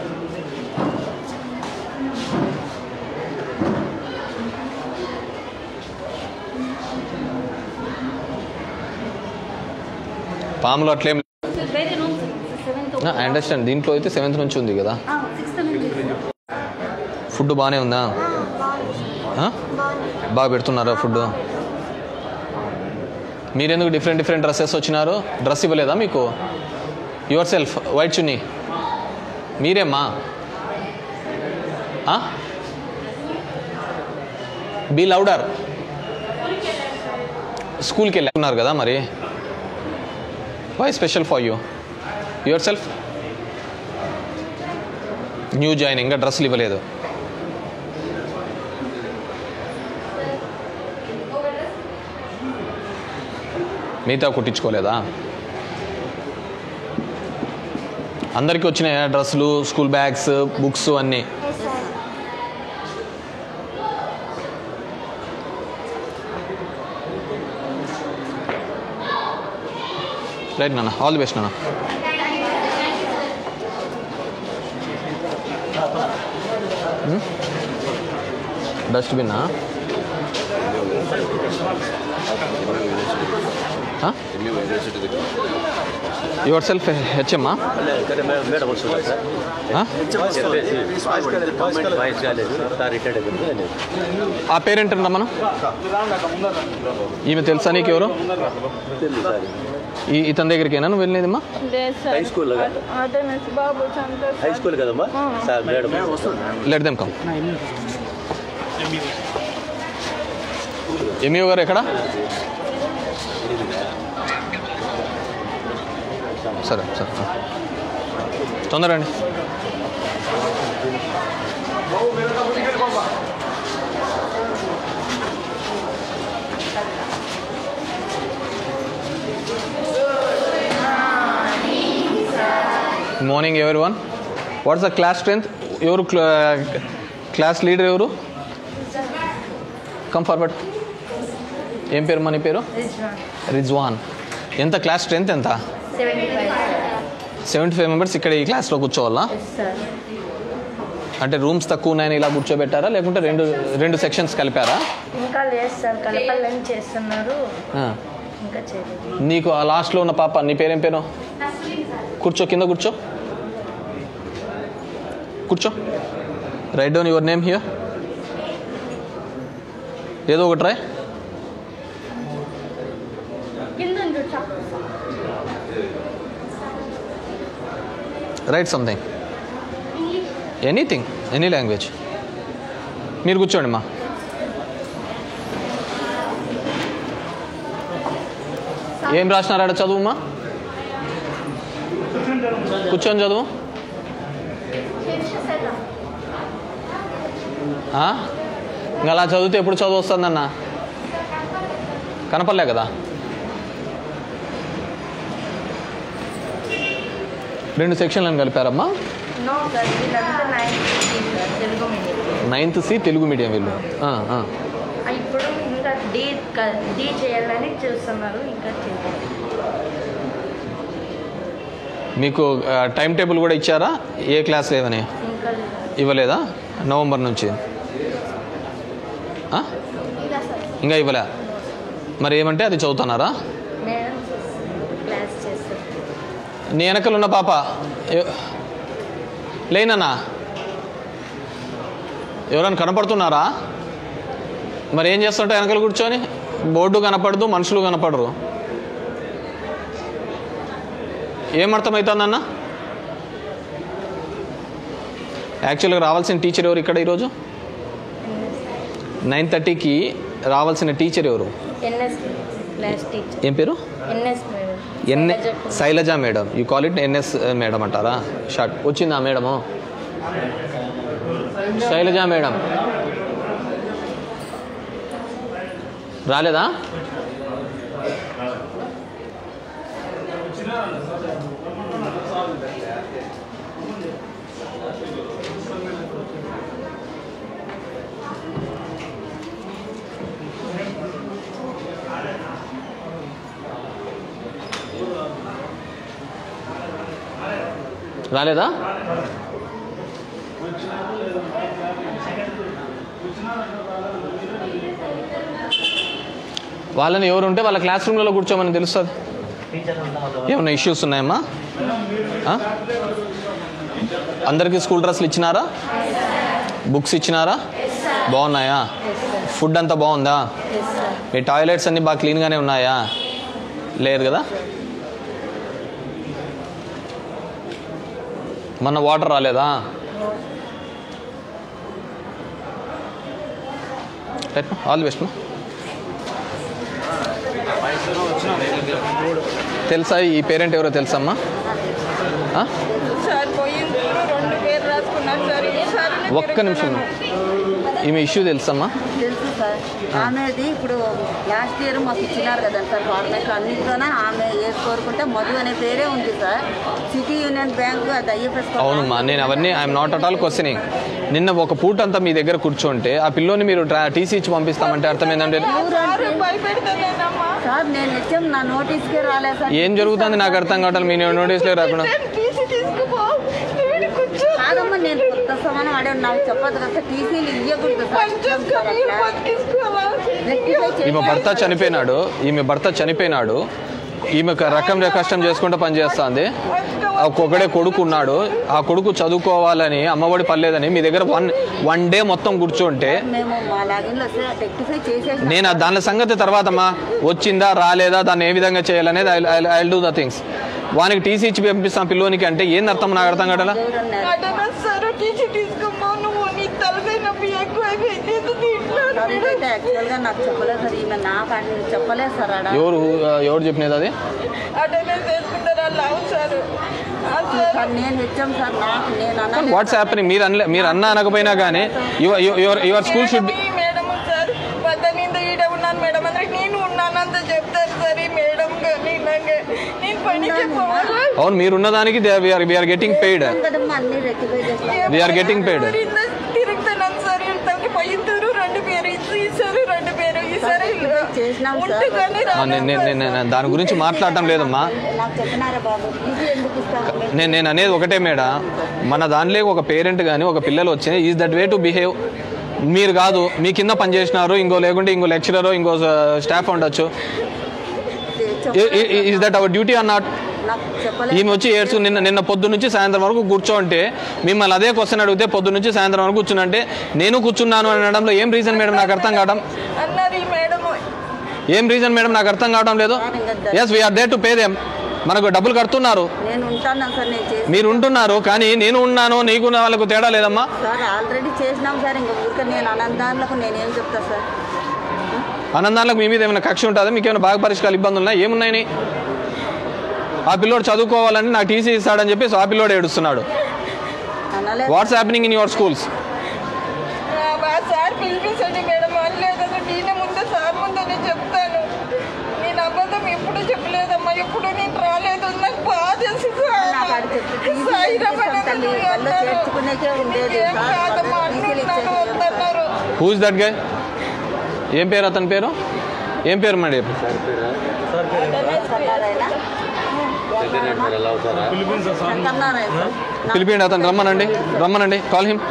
పాములు అట్లేం వేరే రూమ్స్ సెవెంత్ ఐ అండర్స్టాండ్ దీంట్లో అయితే సెవెంత్ నుంచి ఉంది కదా సిక్స్త్ నుంచి ఫుడ్ బాగానే ఉందా ఆ? బాగా పెడుతున్నారా ఫుడ్ మీరెందుకు డిఫరెంట్ డిఫరెంట్ డ్రెస్సెస్ వచ్చినారు డ్రెస్ ఇవ్వలేదా మీకు యువర్ సెల్ఫ్ వైట్ చున్నీ మీరేమ్మా బీ లౌడర్ స్కూల్కి వెళ్ళున్నారు కదా మరి why special for you yourself new join ఇంకా డ్రెస్సులు ఇవ్వలేదు మిగతా కుట్టించుకోలేదా అందరికీ వచ్చినాయా డ్రెస్సులు స్కూల్ బ్యాగ్స్ బుక్స్ అన్నీ రైట్ నాన్న ఆల్ ది బెస్ట్ నాన్న డస్ట్బిన్నా యువర్ సెల్ఫ్ హెచ్ఎమ్మా మేడం వస్తుంది సార్ చెప్పేసి వాయిస్ కాలేదు సార్ రిటైర్డ్ అయిపోయింది ఆ పేరెంట్ అన్నా మనం ఈమె తెలుసా నీకు ఎవరు ఈ ఇతని దగ్గరికేనా నువ్వు వెళ్ళేదమ్మా హై స్కూల్ అదే బాబు చంద్ర హై స్కూల్ కదమ్మా sir madam let them come MEO గారు ఎక్కడ సరే సరే తొందర అండి మార్నింగ్ ఎవరి one what's the class strength ఎవరు క్లాస్ లీడర్ ఎవరు కమ్ ఫార్వర్డ్ ఏం పేరు మన పేరు రిజ్వాన్ ఎంత క్లాస్ స్ట్రెంత్ ఎంత seventy five seventy five members ఇక్కడ ఈ క్లాస్లో కూర్చోవాలా సార్ అంటే రూమ్స్ తక్కువ ఉన్నాయని ఇలా కూర్చోబెట్టారా లేకుంటే రెండు రెండు సెక్షన్స్ కలిపారా ఇంకా లేదు సార్ కలపాలని చేస్తున్నారు ఆ. ఇంకా చేయలేదు నీకు ఆ లాస్ట్లో ఉన్న పాప నీ పేరేం పేరు కూర్చో కింద కూర్చో కూర్చో write down your name here ఏదో ఒకటి రాయ్ కింద ఉంది చూడు, చెప్పు. Write something anything any language మీరు కూర్చోండి మా ఏం రాసినారాడ చదువుమా కూర్చొని చదువు ఆ? ఇంకా అలా చదివితే ఎప్పుడు చదువు వస్తుందన్న కనపడలే కదా రెండు సెక్షన్లను కలిపారమ్మా నో సార్ వీళ్ళంతా ninth Telugu medium ninth C Telugu medium వీళ్ళు ఆ, ఆ. ఇప్పుడు ఇంకా డీ క- డీ చేయాలని చూస్తున్నారు ఇంకా చేయలేదు మీకు టైం టేబుల్ కూడా ఇచ్చారా ఏ క్లాస్ లేవని ఇంకా ఇవ్వలేదా నవంబర్ నుంచి ఆ? ఇంకా ఇవ్వలే మరి ఏమంటే అది చదువుతున్నారా మేడం క్లాస్ చేస్తారు నీ వెనకలు ఉన్న పాప ఎ- లేనన్నా ఎవరైనా కనపడుతున్నారా మరి ఏం చేస్తుంటే వెనకలు కూర్చొని బోర్డు కనపడదు మనుషులు కనపడరు ఏం అర్థమవుతుందన్న యాక్చువల్గా రావాల్సిన టీచర్ ఎవరు ఇక్కడ ఈరోజు నైన్ థర్టీకి రావాల్సిన టీచర్ ఎవరు ఎన్ఎస్ క్లాస్ టీచర్ ఏం పేరు NS madam NA Shailaja madam you call it NS madam అంటారా షార్ట్ వచ్చిందా మేడము శైలజ మేడం రాలేదా రాలేదా వాళ్ళని ఎవరు ఉంటే వాళ్ళ క్లాస్ రూమ్లలో కూర్చోమని తెలుస్తుంది ఏమైనా ఇష్యూస్ ఉన్నాయమ్మా ఆ? అందరికీ స్కూల్ డ్రెస్లు ఇచ్చినారా బుక్స్ ఇచ్చినారా బాగున్నాయా ఫుడ్ అంతా బాగుందా మీ టాయిలెట్స్ అన్నీ బాగా క్లీన్గానే ఉన్నాయా లేదు కదా మొన్న వాటర్ రాలేదా ఆల్ ది బెస్ట్ మా తెలుసా ఈ పేరెంట్ ఎవరో తెలుసమ్మా ఆ? సార్ పోయింది రెండు పేరు రాసుకున్నారు సార్ ఈసారి ఒక్క నిమిషం ఈమె ఇష్యూ తెలుసమ్మా తెలుసు సార్ ఆమెది ఇప్పుడు లాస్ట్ ఇయర్ మాకు ఇచ్చినారు కదండి సార్ ఫార్మేట్ అన్నింటిలోనే ఆమె ఏది కోరుకుంటే మధు అనే పేరే ఉంది సార్ సిటీ యూనియన్ బ్యాంకు అది ఐఎఫ్ఎస్ అవునమ్మా నేను అవన్నీ I'm not at all questioning నిన్న ఒక పూట అంతా మీ దగ్గర కూర్చుంటే ఆ పిల్లోని మీరు టీసీ ఇచ్చి పంపిస్తామంటే అర్థం ఏంటంటే భయపెడతానేనమ్మా సార్ నేను నిత్యం నా నోటీస్కే రాలేదు సార్ ఏం జరుగుతుంది నాకు అర్థం కావట్లేదు మీ నోటీస్లో రాకుండా టీసీ తీసుకుపో వీడి కూర్చో కాదమ్మా నేను కొత్త సమానం అడిగాను నాకు చెప్పదు కదా టీసీలు ఇవ్వకూడదు సార్ మీరు బతికించుకోవాలా రెక్టిఫై ఈమె భర్త చనిపోయినాడు ఈమె భర్త చనిపోయినాడు ఈమె క- రకం కష్టం చేసుకుంటూ పనిచేస్తుంది ఒక్కొక్కడే కొడుకు ఉన్నాడు ఆ కొడుకు చదువుకోవాలని అమ్మఒడి పర్లేదని మీ దగ్గర వన్ వన్ డే మొత్తం కూర్చుంటే మేము మా లాగిన్లో రెక్టిఫై చేసేసి నేను ఆ దాని సంగతి తర్వాత అమ్మా వచ్చిందా రాలేదా దాన్ని ఏ విధంగా చేయాలనేది ఐ డూ ద థింగ్స్ వానికి టీసీ ఇచ్చి పంపిస్తాం పిల్లోనికి అంటే ఏంది అర్థం నాకు అర్థం కావట్లా అటెండెన్స్ సార్ టీసీ తీసుకోమో నువ్వు నీ తలకాయ నొప్పి ఎక్కువైపోయింది ఎందుకు ఇంట్లో సార్ ఇదైతే యాక్చువల్గా నాకు చెప్పలేదు సార్ ఈమె నాకు అని చెప్పలేదు సార్ ఆడ ఎవరు ఎవరు చెప్పినది అది అటెండెన్స్ వేసుకుంటారా లావు సార్ ఆ సార్ సార్ నేను హెచ్ఎం సార్ నాకు నేను అన్న వాట్స్ హ్యాపెనింగ్ మీరు అనలే మీరు అన్న అనకపోయినా కానీ your your your school should ఈ మేడం సార్ పద్దెనిమిది ఈడ ఉన్నాను మేడం అంటే నేను ఉన్నాను అంత చెప్తారు సార్ ఈ మేడం కానీ ఇలాగే నేను పనికి పోవాలి అవును మీరున్న దానికి వీఆర్ వీఆర్ గెటింగ్ పెయిడ్ కదమ్మా అన్ని రెక్టిఫై చేస్తాను వీఆర్ గెటింగ్ పెయిడ్ తిరుగుతున్నాను సార్ ఇంతకి పోయిందరు రెండు పేరు ఈసారి రెండు పేరు ఈసారి చేసినాం ఉంటే కానీ నేను నేను నేను దాని గురించి మాట్లాడటం లేదమ్మా నాకు చెప్పినారా బాబు ఇది ఎందుకు ఇస్తాను నేను నేను అనేది ఒకటే మేడం మన దానిలో ఒక పేరెంట్ కానీ ఒక పిల్లలు వచ్చిన is that way to behave మీరు కాదు మీ కింద పనిచేసినారు ఇంకో లేకుంటే ఇంకో లెక్చరర్ ఇంకో స్టాఫ్ ఉండొచ్చు is that our duty or not నాకు చెప్పలేదు ఈమె వచ్చి ఏడ్చు నిన్న నిన్న పొద్దు నుంచి సాయంత్రం వరకు కూర్చోంటే మిమ్మల్ని అదే క్వశ్చన్ అడిగితే పొద్దు నుంచి సాయంత్రం వరకు కూర్చునంటే నేను కూర్చున్నాను అనడంలో ఏం రీజన్ మేడం నాకు అర్థం కావడం అన్నది మేడం ఏం రీజన్ మేడం నాకు అర్థం కావడం లేదు yes we are there to pay them మనకు డబ్బులు కడుతున్నారు నేను ఉంటాను సార్ నేను చేసి మీరు ఉంటున్నారు కానీ నేను ఉన్నాను నీకు వాళ్ళకు తేడా లేదమ్మా సార్ ఆల్రెడీ చేసినాం సార్ ఇంకా ఊరికే నేను అనంతాలకు నేనేం చెప్తా సార్ ఆనందాలకు మీ మీద ఏమైనా కక్ష ఉంటుందా మీకు ఏమైనా బాగా పరిష్కారాలు ఇబ్బందులు ఉన్నాయి ఏమున్నాయని ఆ పిల్లోడు చదువుకోవాలని నాకు టీసీ ఇస్తాడని చెప్పి ఆ పిల్లోడు ఏడుస్తున్నాడు అనలేదు what's happening in your schools ఆ సార్ పిలిపించండి మేడం అనలేదు అసలు నేనే ముందు సార్ ముందు నేను చెప్తాను నేను అబద్ధం ఎప్పుడు చెప్పలేదమ్మా ఎప్పుడు నేను రాలేదు నాకు బాధ చేసి చేర్చుకునేకే ఉండేది సార్ టీసీలు ఇచ్చేసి హూజ్ దట్ గే ఏం పేరు అతని పేరు ఏం పేరు మేడం శంకర్నారాయణ సార్ పిలిపిండి అతను రమ్మనండి రమ్మనండి కాల్ హిమ్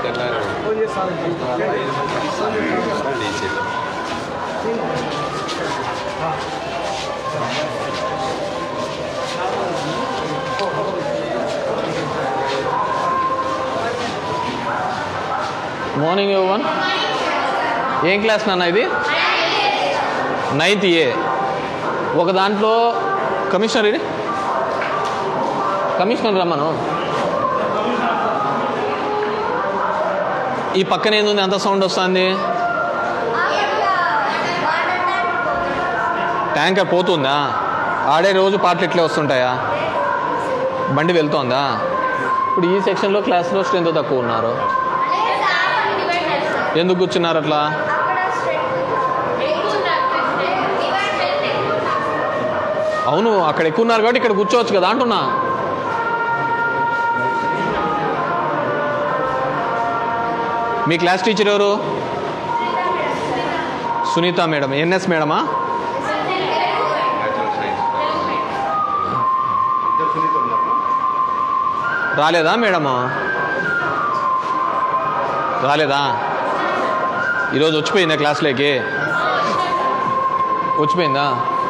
మార్నింగ్ వన్ ఏం క్లాస్ నాన్న ఇది నైన్త్ ఏ ఒక దాంట్లో కమిషనర్ ఇది కమిషనర్ రమ్మను ఈ పక్కన ఏంది ఎంత సౌండ్ వస్తుంది ట్యాంకర్ పోతుందా ఆడే రోజు పాటలు ఇట్లే వస్తుంటాయా బండి వెళ్తోందా ఇప్పుడు ఈ సెక్షన్లో క్లాస్లో స్ట్రెంత్ తక్కువ ఉన్నారు ఎందుకు కూర్చున్నారు అట్లా అవును అక్కడ ఎక్కువ ఉన్నారు కాబట్టి ఇక్కడ కూర్చోవచ్చు కదా అంటున్నా మీ క్లాస్ టీచర్ ఎవరు సునీత మేడం ఎన్ఎస్ మేడమా రాలేదా మేడము రాలేదా ఈరోజు వచ్చిపోయిందా క్లాస్లోకి వచ్చిపోయిందా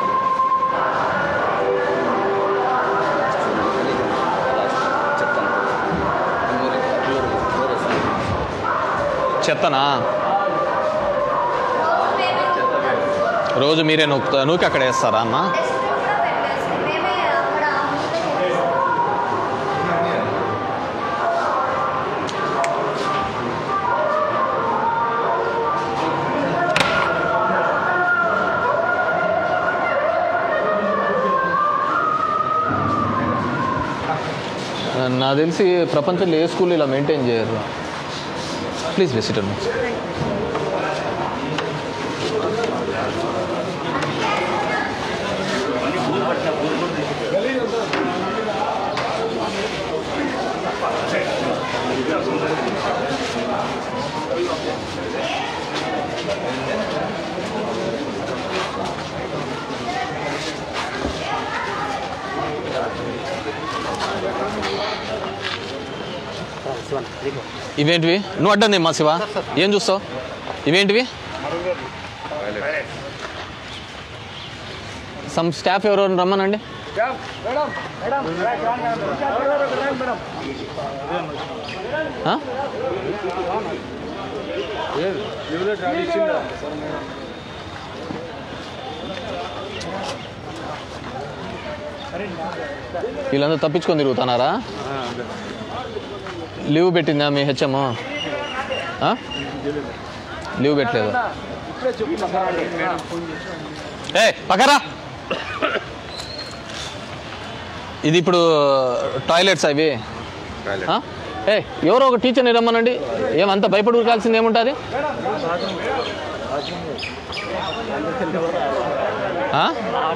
చెత్తనా రోజు మీరే నూకుతా నూకి అక్కడ వేస్తారా అన్న నాకు తెలిసి ప్రపంచంలో ఏ స్కూల్ ఇలా మెయింటైన్ చేయరు ప్లీజ్ విసిట్ అన్న ఇవేంటివి నువ్వు అడ్డంది మా శివ ఏం చూస్తావు ఇవేంటివి సమ్ స్టాఫ్ ఎవరెవరు రమ్మనండి ఆ? వీళ్ళందరూ తప్పించుకొని తిరుగుతున్నారా లీవ్ పెట్టిందా మీ హెచ్ఎం లీవ్ పెట్టలేదు ఏ పక్కరా ఇది ఇప్పుడు టాయిలెట్స్ అవి ఆ? ఏ ఎవరో ఒక టీచర్ని రమ్మనండి ఏమంత భయపడి ఉరకాల్సింది ఏముంటుంది ఆ?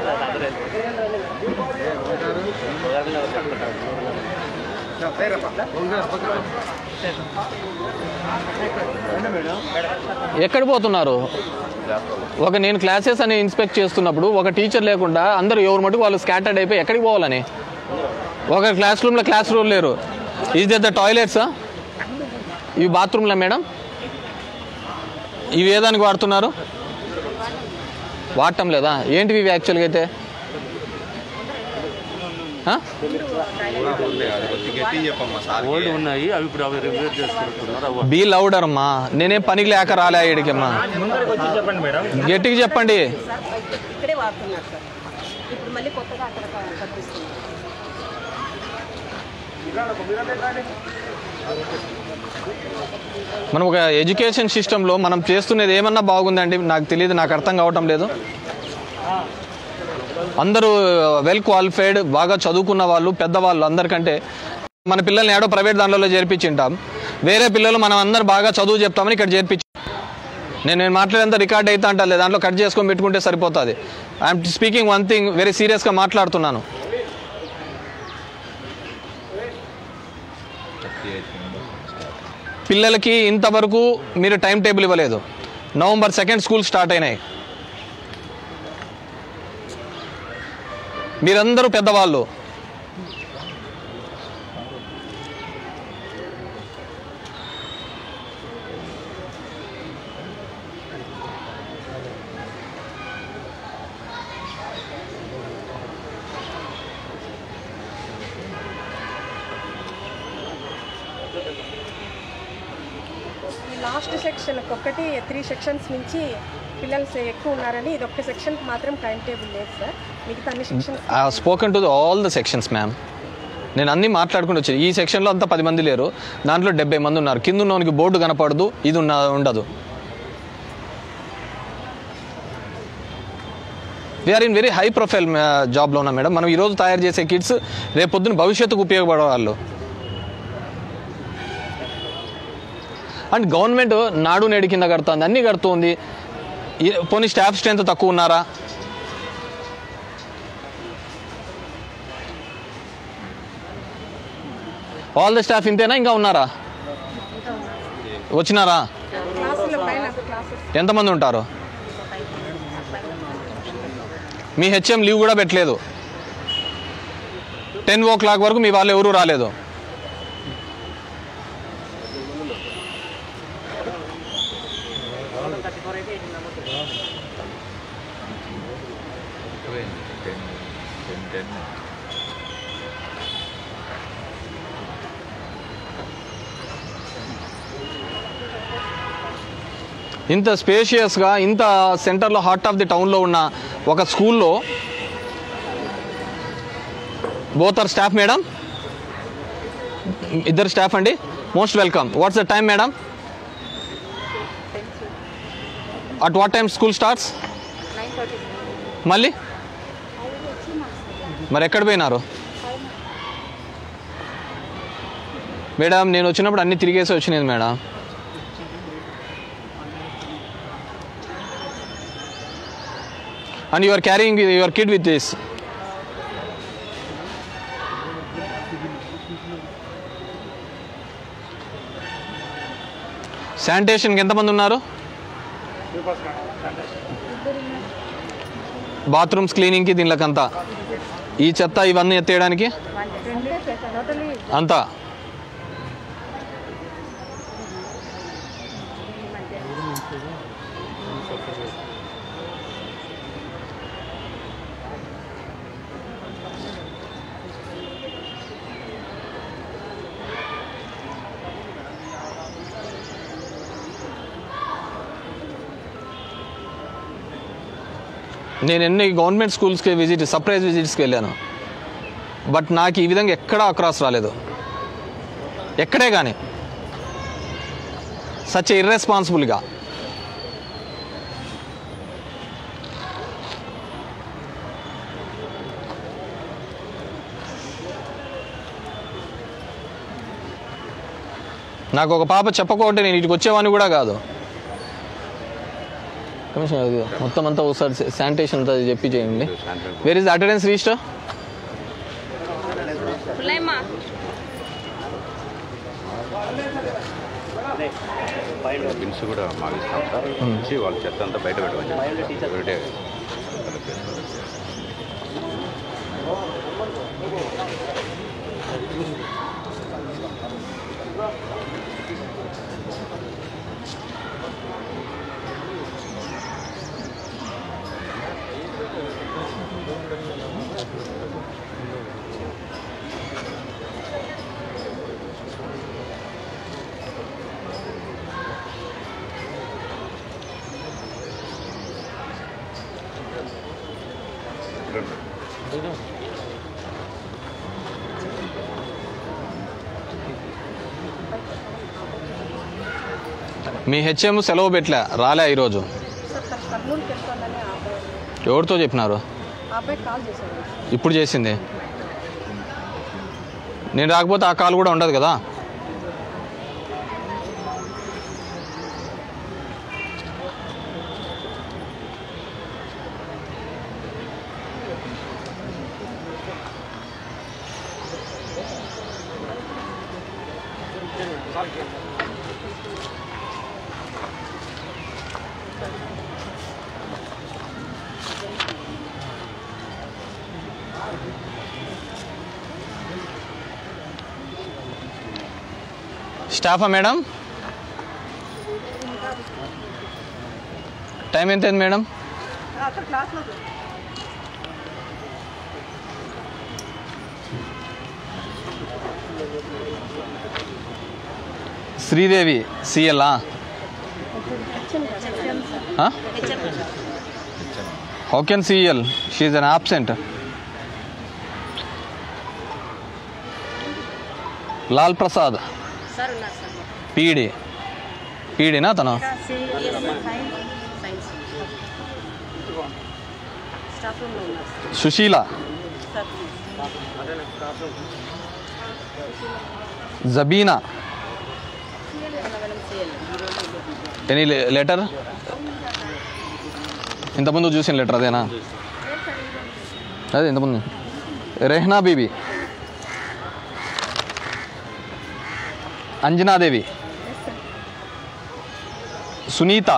ఎక్కడ పోతున్నారు ఒక నేను క్లాసెస్ అని ఇన్స్పెక్ట్ చేస్తున్నప్పుడు ఒక టీచర్ లేకుండా అందరూ ఎవరు మటుకు వాళ్ళు స్కాటర్డ్ అయిపోయి ఎక్కడికి పోవాలని ఒక క్లాస్ రూమ్లో క్లాస్ రూమ్ లేరు ఈజ్ ద టాయిలెట్సా ఇవి బాత్రూమ్లా మేడం ఇవి ఏ దానికి వాడుతున్నారు వాడటం లేదా ఏంటివి ఇవి యాక్చువల్గా అయితే ఆ? ఓల్డ్ ఉన్నాయి అవి ఇప్పుడు అవి రిపేర్ చేసుకుంటున్నారు అవి బీ లౌడర్ అమ్మా నేనేం పనికి లేక రాలే ఇడికమ్మా ముందరకు వచ్చి చెప్పండి మేడం గట్టిగా చెప్పండి ఇక్కడే వాడుతున్నారు సార్ ఇప్పుడు మళ్ళీ కొత్తగా అక్కడ కనిపిస్తుంది మనం ఒక ఎడ్యుకేషన్ సిస్టంలో మనం చేస్తున్నది ఏమన్నా బాగుందండి నాకు తెలియదు నాకు అర్థం కావటం లేదు అందరూ వెల్ క్వాలిఫైడ్ బాగా చదువుకున్న వాళ్ళు పెద్దవాళ్ళు అందరికంటే మన పిల్లల్ని ఏడో ప్రైవేట్ దాంట్లో చేర్పించింటాం వేరే పిల్లలు మనం అందరు బాగా చదువు చెప్తామని ఇక్కడ చేర్పించి నేను నేను మాట్లాడేంత రికార్డ్ అయితే అంటలే దాంట్లో కట్ చేసుకొని పెట్టుకుంటే సరిపోతుంది I'm speaking one thing very సీరియస్గా మాట్లాడుతున్నాను పిల్లలకి ఇంతవరకు మీరు టైం టేబుల్ ఇవ్వలేదు నవంబర్ సెకండ్ స్కూల్ స్టార్ట్ అయినాయి మీరందరూ పెద్దవాళ్ళు ఈ లాస్ట్ సెక్షన్ ఒక్కటి త్రీ సెక్షన్స్ నుంచి పిల్లలు ఎక్కువ ఉన్నారని ఇది ఒక్క సెక్షన్కి మాత్రం టైం టేబుల్ లేదు సార్ మిగతా అన్ని sections I spoken to all the sections ma'am నేను అన్నీ మాట్లాడుకుంటూ వచ్చాను ఈ సెక్షన్లో అంతా పది మంది లేరు దాంట్లో డెబ్బై మంది ఉన్నారు కింద ఉన్నోనికి బోర్డు కనపడదు ఇది ఉన్న ఉండదు we are in very high profile జాబ్లో ఉన్నాం మేడం మనం ఈరోజు తయారు చేసే కిడ్స్ రేపు పొద్దున భవిష్యత్తుకు ఉపయోగపడే వాళ్ళు అండ్ గవర్నమెంట్ నాడు నేడు కింద కడుతుంది అన్నీ కడుతుంది ఈ- పోనీ స్టాఫ్ స్ట్రెంత్ తక్కువ ఉన్నారా ఆల్ ద స్టాఫ్ ఇంతేనా ఇంకా ఉన్నారా వచ్చినారా క్లాసుల పైన క్లాసెస్ ఎంతమంది ఉంటారు మీ హెచ్ఎం లీవ్ కూడా పెట్టలేదు టెన్ ఓ క్లాక్ వరకు మీ వాళ్ళు ఎవరూ రాలేదు ఇంత స్పేషియస్గా ఇంత సెంటర్లో హార్ట్ ఆఫ్ ది టౌన్లో ఉన్న ఒక స్కూల్లో బోత్ ఆర్ స్టాఫ్ మేడం ఇద్దరు స్టాఫ్ అండి most welcome what's the time madam at what time school starts మళ్ళీ మరి ఎక్కడ పోయినారు మేడం నేను వచ్చినప్పుడు అన్ని తిరిగేసి వచ్చినాయి madam and you are carrying your kid with this శానిటేషన్కి ఎంతమంది ఉన్నారు బాత్రూమ్స్ క్లీనింగ్కి దీనికంతా ఈ చెత్త ఇవన్నీ ఎత్తేయడానికి అంతా నేను ఎన్ని గవర్నమెంట్ స్కూల్స్కి విజిట్ సర్ప్రైజ్ విజిట్స్కి వెళ్ళాను బట్ నాకు ఈ విధంగా ఎక్కడా అక్రాస్ రాలేదు ఎక్కడే కానీ సచ్ ఇర్రెస్పాన్సిబుల్గా నాకు ఒక పాప చెప్పకపోతే నేను ఇటుకు వచ్చేవాడిని కూడా కాదు కమిషనర్ ఇది మొత్తం అంతా ఒకసారి శానిటేషన్ అంతా చెప్పి చేయండి where is attendance register bins కూడా మాకు ఇస్తాం సార్ ఇచ్చి వాళ్ళ చెత్త అంతా బయట పెట్టమని ఎవరిడే మీ హెచ్ఎం సెలవు పెట్టలే రాలే ఈరోజు సార్ తను కర్నూలుకి వెళ్తానని ఆ అబ్బాయి ఎవరితో చెప్పినారు ఆ అబ్బాయి కాల్ చేశాడు ఇప్పుడు చేసింది నేను రాకపోతే ఆ కాల్ కూడా ఉండదు కదా స్టాఫా మేడం టైం ఎంత అయింది మేడం అక్కడ క్లాస్లో శ్రీదేవి సిఎల్లా how can CL she on absent Lal Prasad sir ఉన్నారు సార్ పీడి పీడినా తను సైన్స్ స్టాఫ్ రూమ్లో ఉన్నారు sir Sushila sir Jabina madam చేయాలి ఈరోజు ఎనీ లెటర్ ఇంతకుముందు చూసిన లెటర్ అదేనా అదే ఇంతకుముందు రెహ్నా బీబీ అంజనాదేవి సునీత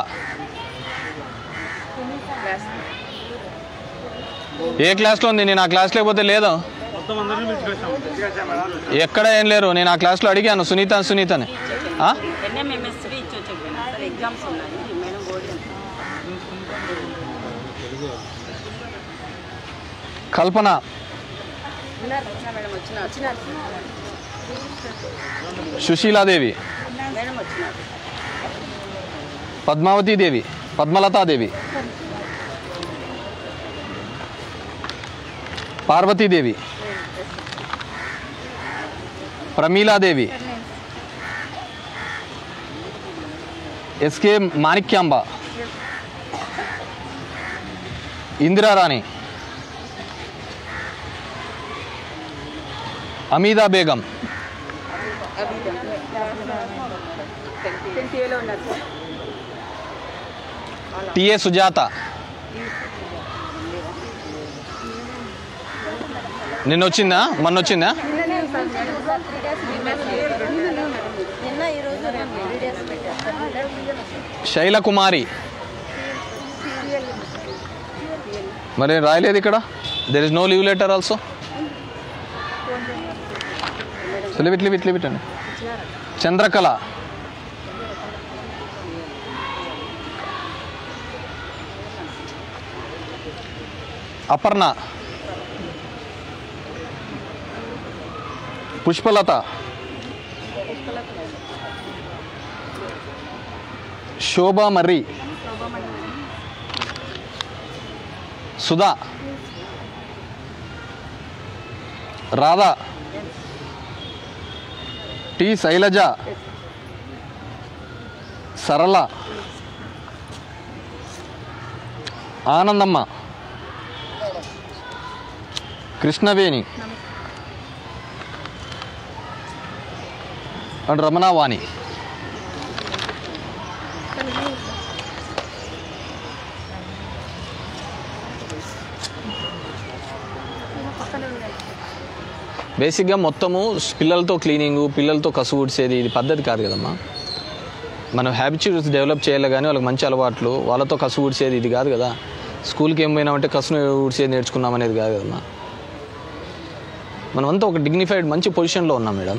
ఏ క్లాస్లో ఉంది నేను ఆ క్లాస్ లేకపోతే లేదు ఎక్కడ ఏం లేరు నేను ఆ క్లాస్లో అడిగాను సునీత సునీతని ఆ? ఎన్ఎంఎంఎస్వి ఇచ్చి వచ్చాను సార్ ఎగ్జామ్స్ ఉన్నాయి మేడం బోర్డు కల్పన ఉన్నారు వచ్చిన మేడం వచ్చిన వచ్చినారు సుశీలాదేవి మేడం వచ్చినారు పద్మావతీదేవి పద్మలతాదేవి పార్వతీదేవి ప్రమీలాదేవి ఎస్కే మాణిక్యాంబ ఇందిరారాణి అమీదా బేగం టెన్త్ ఏలో ఉన్నారు సార్ టిఏ సుజాత నిన్న వచ్చిందా మొన్న వచ్చిందా నిన్ననే sir madam sir three days నిన్న ఈ రోజు త్రీ డేస్ పెట్టారు శైల కుమారి మరి రాయలేదు ఇక్కడ there is no leave letter also so leave it leave it leave it అండి చంద్రకళ అపర్ణ పుష్పలత శోభా మర్రి సుధా రాధా టి శైలజ సరళ ఆనందమ్మ కృష్ణవేణి అండ్ రమణావాణి బేసిక్గా మొత్తము పిల్లలతో క్లీనింగ్ పిల్లలతో కసు ఊడ్చేది ఇది పద్ధతి కాదు కదమ్మా మనం హ్యాబిట్యూడ్స్ డెవలప్ చేయాలి కానీ వాళ్ళకి మంచి అలవాట్లు వాళ్ళతో కసు ఊడ్చేది ఇది కాదు కదా స్కూల్కి ఏం పోయినామంటే కసును ఊడ్చేది నేర్చుకున్నాం అనేది కాదు కదమ్మా మనమంతా ఒక డిగ్నిఫైడ్ మంచి పొజిషన్లో ఉన్నాం మేడం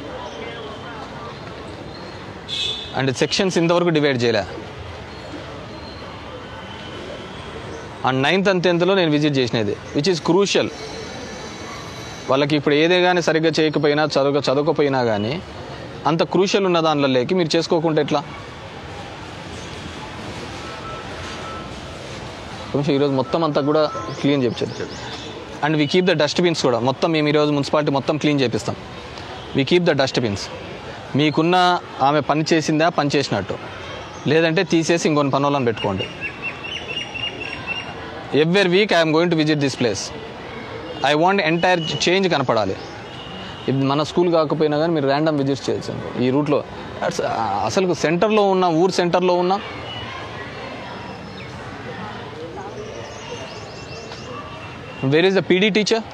అండ్ సెక్షన్స్ ఇంతవరకు డివైడ్ చేయలే అండ్ నైన్త్ అండ్ టెన్త్లో నేను విజిట్ చేసినది విచ్ ఈస్ క్రూషియల్ వాళ్ళకి ఇప్పుడు ఏదే కానీ సరిగ్గా చేయకపోయినా చదువు చదవకపోయినా కానీ అంత క్రూషియల్ ఉన్న దానిలోకి మీరు చేసుకోకుంటే ఎట్లా కొంచెం ఈరోజు మొత్తం అంతా కూడా క్లీన్ చేయించారు and we keep the dustbins కూడా మొత్తం మేము ఈరోజు మున్సిపాలిటీ మొత్తం క్లీన్ చేపిస్తాం వీ కీప్ ద డస్ట్బిన్స్ మీకున్న ఆమె పని చేసిందా పని చేసినట్టు లేదంటే తీసేసి ఇంకొన్ని పనులను పెట్టుకోండి every week I'm going to visit this place I want entire change కనపడాలి ఇది మన స్కూల్ కాకపోయినా కానీ మీరు ర్యాండమ్ విజిట్ చేయొచ్చు ఈ రూట్లో అట్స్- అసలు సెంటర్లో ఉన్న ఊరు సెంటర్లో ఉన్న where is the PD teacher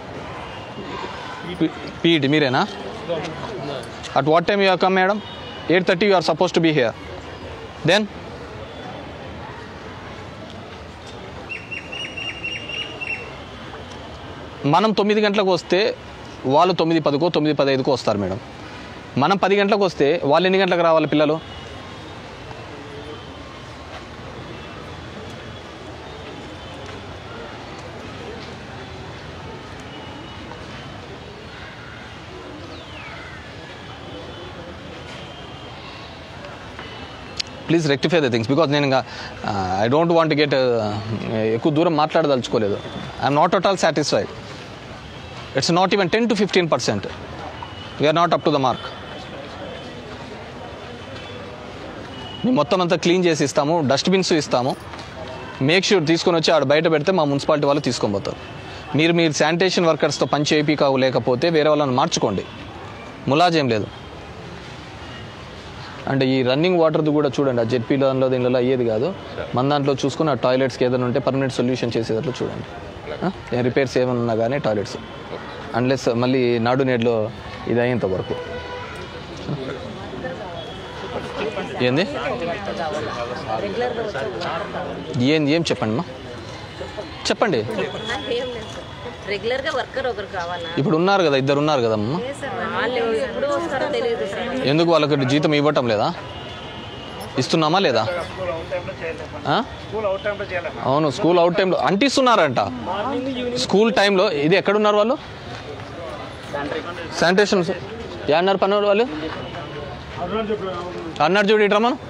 PET మీరేనా at what time you come madam eight thirty you are suppose to be here then మనం తొమ్మిది గంటలకు వస్తే వాళ్ళు తొమ్మిది పదికో తొమ్మిది పదైదుకో వస్తారు మేడం మనం పది గంటలకు వస్తే వాళ్ళు ఎన్ని గంటలకు రావాలి పిల్లలు please rectify the things because నేను ఇంకా ఐ డోంట్ వాంట్ గెట్ ఎక్కువ దూరం మాట్లాడదలుచుకోలేదు I'm not at all satisfied it's not even ten to fifteen percent we are not up to the mark మేము మొత్తం అంతా క్లీన్ చేసి ఇస్తాము డస్ట్బిన్స్ ఇస్తాము మేక్ షూర్ తీసుకొని వచ్చి ఆడ బయట పెడితే మా మున్సిపాలిటీ వాళ్ళు తీసుకొని పోతారు మీరు మీరు శానిటేషన్ వర్కర్స్తో పని చేయిపీ లేకపోతే వేరే వాళ్ళని మార్చుకోండి ములాజేం లేదు అంటే ఈ రన్నింగ్ వాటర్ది కూడా చూడండి ఆ జెడ్పీ దానిలో దీనిలో అయ్యేది కాదు మన దాంట్లో చూసుకుని ఆ టాయిలెట్స్కి ఏదైనా ఉంటే పర్మనెంట్ సొల్యూషన్ చేసేటట్లు చూడండి రిపేర్స్ ఏమైనా ఉన్నా కానీ టాయిలెట్స్ అన్లెస్ మళ్ళీ నాడు నేడులో ఇది అయ్యేంత వరకు ఏంది ఏం ఏం చెప్పండి మా చెప్పండి ఏం లేదు సార్ రెగ్యులర్గా వర్కర్ ఒకరు కావాలా ఇప్పుడు ఉన్నారు కదా ఇద్దరు ఉన్నారు కదమ్మా వాళ్ళు ఎప్పుడు వస్తారో తెలియదు సార్ ఎందుకు వాళ్ళకి జీతం ఇవ్వటం లేదా ఇస్తున్నామా లేదా ఆ? అవును స్కూల్ అవుట్ టైంలో అంటిస్తున్నారంట స్కూల్ టైంలో ఇది ఎక్కడున్నారు వాళ్ళు శానిటేషన్ ఏమన్నారు పని వాళ్ళు అన్నారు చూడు ఇటు రమ్మను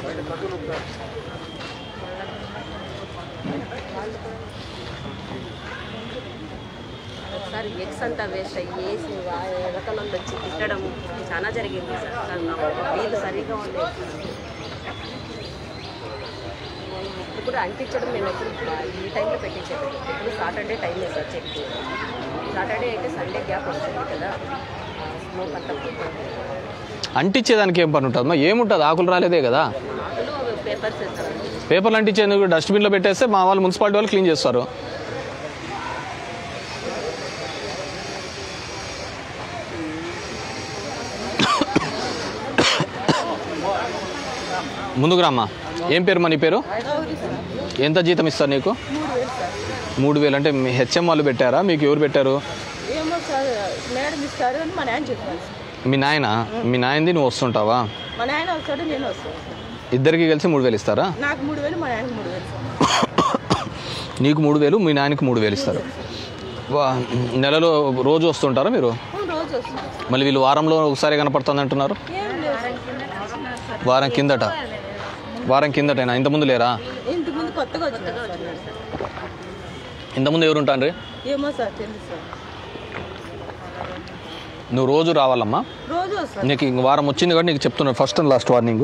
ఒకసారి ఎగ్స్ అంతా వేస్ట్ అయ్యి వేసి ఎలకలు వచ్చి తిట్టడం చాలా జరిగింది సార్ కానీ నాకు వీలు సరిగా ఉండేది ఇప్పుడు అంటించడం మేము ఎప్పుడు ఈ టైంలో పెట్టించేది ఇప్పుడు Saturday time sir check Saturday అయితే సండే గ్యాప్ వస్తుంది కదా స్మోక్ అంతా పోతుంది అంటించేదానికి ఏం పని ఉంటుందమ్మా ఏముంటుంది ఆకులు రాలేదే కదా ఆకులు పేపర్స్ వేస్తారు పేపర్లు అంటించేందుకు డస్ట్బిన్లో పెట్టేస్తే మా వాళ్ళు మున్సిపాలిటీ వాళ్ళు క్లీన్ చేస్తారు ముందుకు రామ్మా ఏం పేరు మా నీ పేరు ఎంత జీతం ఇస్తారు నీకు మూడు వేలు అంటే మీ హెచ్ఎం వాళ్ళు పెట్టారా మీకు ఎవరు పెట్టారు ఏమో సార్ మేడం ఇస్తారు అని మా నాయన చెప్పాను సార్ మీ నాయన మీ నాయనది నువ్వు వస్తుంటావా మా నాయన వస్తాడు నేను వస్తాను ఇద్దరికి కలిసి మూడు వేలు ఇస్తారా నాకు మూడు వేలు మా నాయనకి మూడు వేలు సార్ నీకు మూడు వేలు మీ నాయనకి మూడు వేలు ఇస్తారు వా- నెలలో రోజు వస్తుంటారా మీరు రోజు వస్తుంది మళ్ళీ వీళ్ళు వారంలో ఒకసారి కనపడుతుంది అంటున్నారు ఏం లేదు వారం కిందట వారం కిందటైనా ఇంతకుముందు లేరా ఇంటి ముందు కొత్తగా వచ్చింది సార్ ఇంతకుముందు ఎవరు ఉంటారు ఏమో సార్ తెలుసు సార్ నువ్వు రోజు రావాలమ్మా రోజు వస్తాను నీకు ఇంక వారం వచ్చింది కాబట్టి నీకు చెప్తున్నాను first and last warning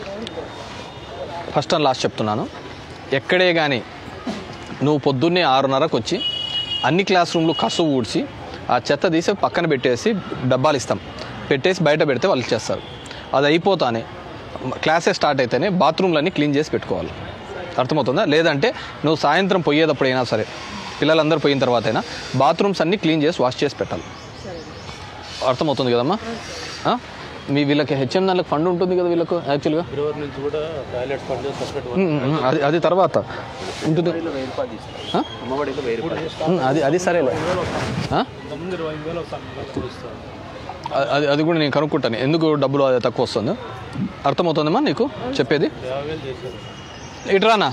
first and last చెప్తున్నాను ఎక్కడే కానీ నువ్వు పొద్దున్నే ఆరున్నరకు వచ్చి అన్ని క్లాస్ రూమ్లు కసు ఊడ్చి ఆ చెత్త తీసి పక్కన పెట్టేసి డబ్బాలు ఇస్తాం పెట్టేసి బయట పెడితే వాళ్ళు చేస్తారు అది అయిపోతానే క్లాసెస్ స్టార్ట్ అయితేనే బాత్రూమ్లన్నీ క్లీన్ చేసి పెట్టుకోవాలి అర్థమవుతుందా లేదంటే నువ్వు సాయంత్రం పోయేటప్పుడైనా సరే పిల్లలందరూ పోయిన తర్వాత అయినా బాత్రూమ్స్ అన్నీ క్లీన్ చేసి వాష్ చేసి పెట్టాలి అర్థమవుతుంది కదమ్మా ఆ? మీ వీళ్ళకి హెచ్ఎం దానికి ఫండ్ ఉంటుంది కదా వీళ్ళకు యాక్చువల్గా ఫిబ్రవరి నుంచి కూడా toilets fund separate um, um, అది అది తర్వాత ఉంటుంది ఆ? ఉమ్, అది అది సరేలే ఆ? అ- అది అది కూడా నేను కనుక్కుంటాను ఎందుకు డబ్బులు అది తక్కువ వస్తుంది అర్థమవుతుందమ్మా నీకు చెప్పేది యాభై వేలు చేశారు ఇటురానా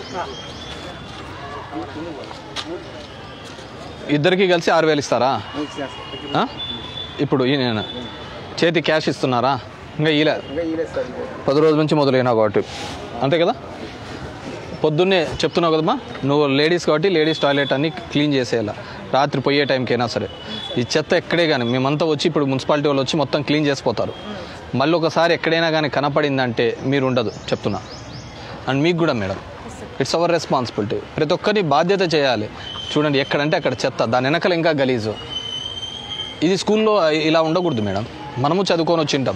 ఇద్దరికి కలిసి ఆరు వేలు ఇస్తారా ఆ? ఇప్పుడు ఈయన చేతి క్యాష్ ఇస్తున్నారా ఇంకా ఈలే పది రోజుల నుంచి మొదలైనా కాబట్టి అంతే కదా పొద్దున్నే చెప్తున్నావు కదమ్మా నువ్వు లేడీస్ కాబట్టి లేడీస్ టాయిలెట్ అన్ని క్లీన్ చేసేయాల రాత్రి పోయే టైంకైనా సరే ఈ చెత్త ఎక్కడే కానీ మేమంతా వచ్చి ఇప్పుడు మున్సిపాలిటీ వాళ్ళు వచ్చి మొత్తం క్లీన్ చేసిపోతారు మళ్ళీ ఒకసారి ఎక్కడైనా కానీ కనపడిందంటే మీరు ఉండదు చెప్తున్నా అండ్ మీకు కూడా మేడం ఇట్స్ అవర్ రెస్పాన్సిబిలిటీ ప్రతి ఒక్కరి బాధ్యత చేయాలి చూడండి ఎక్కడంటే అక్కడ చెత్త దాని వెనకలు ఇంకా గలీజు ఇది స్కూల్లో ఇలా ఉండకూడదు మేడం మనము చదువుకొని వచ్చింటాం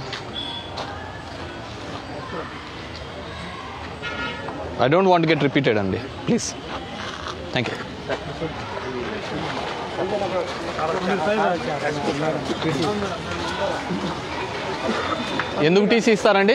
I don't want get repeated అండి ప్లీజ్ థ్యాంక్ యూ ఎందుకు టీసీ ఇస్తారండి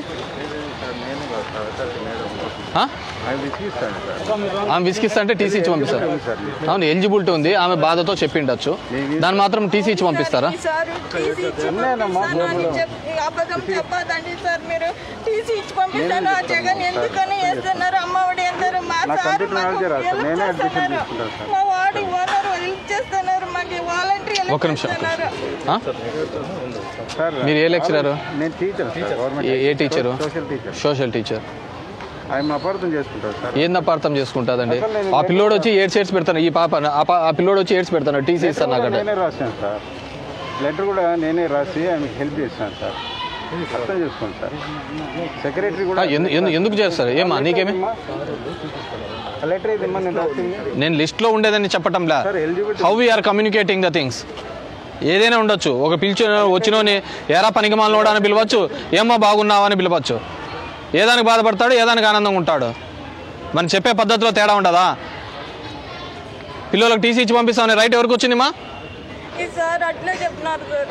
ఆ? ఆమె విసిగిస్తా అంటే టీసీ ఇచ్చి పంపిస్తారు అవును ఎలిజిబిలిటీ ఉంది ఆమె బాధతో చెప్పిండొచ్చు దాన్ని మాత్రం టీసీ ఇచ్చి పంపిస్తారా సార్ టీసీ ఇచ్చి పంపిస్తాను అని చెప్పి అబద్ధం చెప్పదండి సార్ మీరు టీసీ ఇచ్చి పంపిస్తాను ఆ జగన్ ఎందుకని వేస్తున్నారు అమ్మఒడి అందరూ మా నా సార్ కంప్యూటర్ మాకు నాలెడ్జే రాదు సార్. help నేనే అడ్మిషన్ చేస్తున్నారు. తీసుకుంటాను సార్. మా వాడి ఓనర్ హెల్ప్ చేస్తున్నారు మాకు వాలంటరీ ఒక్క నిమిషం ఒక్క నిమిషం. ఆ? సార్ మీరు ఏ లెక్చరర్ నేను టీచర్ సార్ గవర్నమెంట్ ఏ teacher social teacher social teacher ఆయన అపార్థం చేసుకుంటారు సార్ ఏంది అపార్థం చేసుకుంటుందండి ఆ పిల్లోడు వచ్చి ఏడ్స్ ఏడ్స్ పెడతాను ఈ పాప ఆ పా- ఆ పిల్లోడు వచ్చి ఏడ్స్ పెడతాను టీసీ ఇస్తాను లెటర్ నాకు కూడా నేనే రాశాను సార్ లెటర్ కూడా నేనే రాసి ఆమెకి హెల్ప్ చేశాను సార్ అర్థం చేసుకోండి సార్ సెక్రటరీ కూడా ఎందు- ఎందు- ఎందుకు చేస్తారు ఏమా నీకేమి ఆ లెటర్ ఇది ఇమ్మా నేను రాసింది నేను లిస్ట్లో ఉండేదని చెప్పటంలా sir eligibility how we are communicating the things ఏదైనా ఉండొచ్చు ఒక పిలిచి వచ్చినోని ఎరా పనికి మాలనోడా అని పిలవచ్చు ఏమ్మా బాగున్నావా అని పిలవచ్చు ఏదానికి బాధపడతాడు ఏదానికి ఆనందంగా ఉంటాడు మనం చెప్పే పద్ధతిలో తేడా ఉండదా పిల్లలకు టీసీ ఇచ్చి పంపిస్తామని రైట్ ఎవరికి వచ్చింది మా ఈ సార్ అట్లే చెప్తున్నారు సార్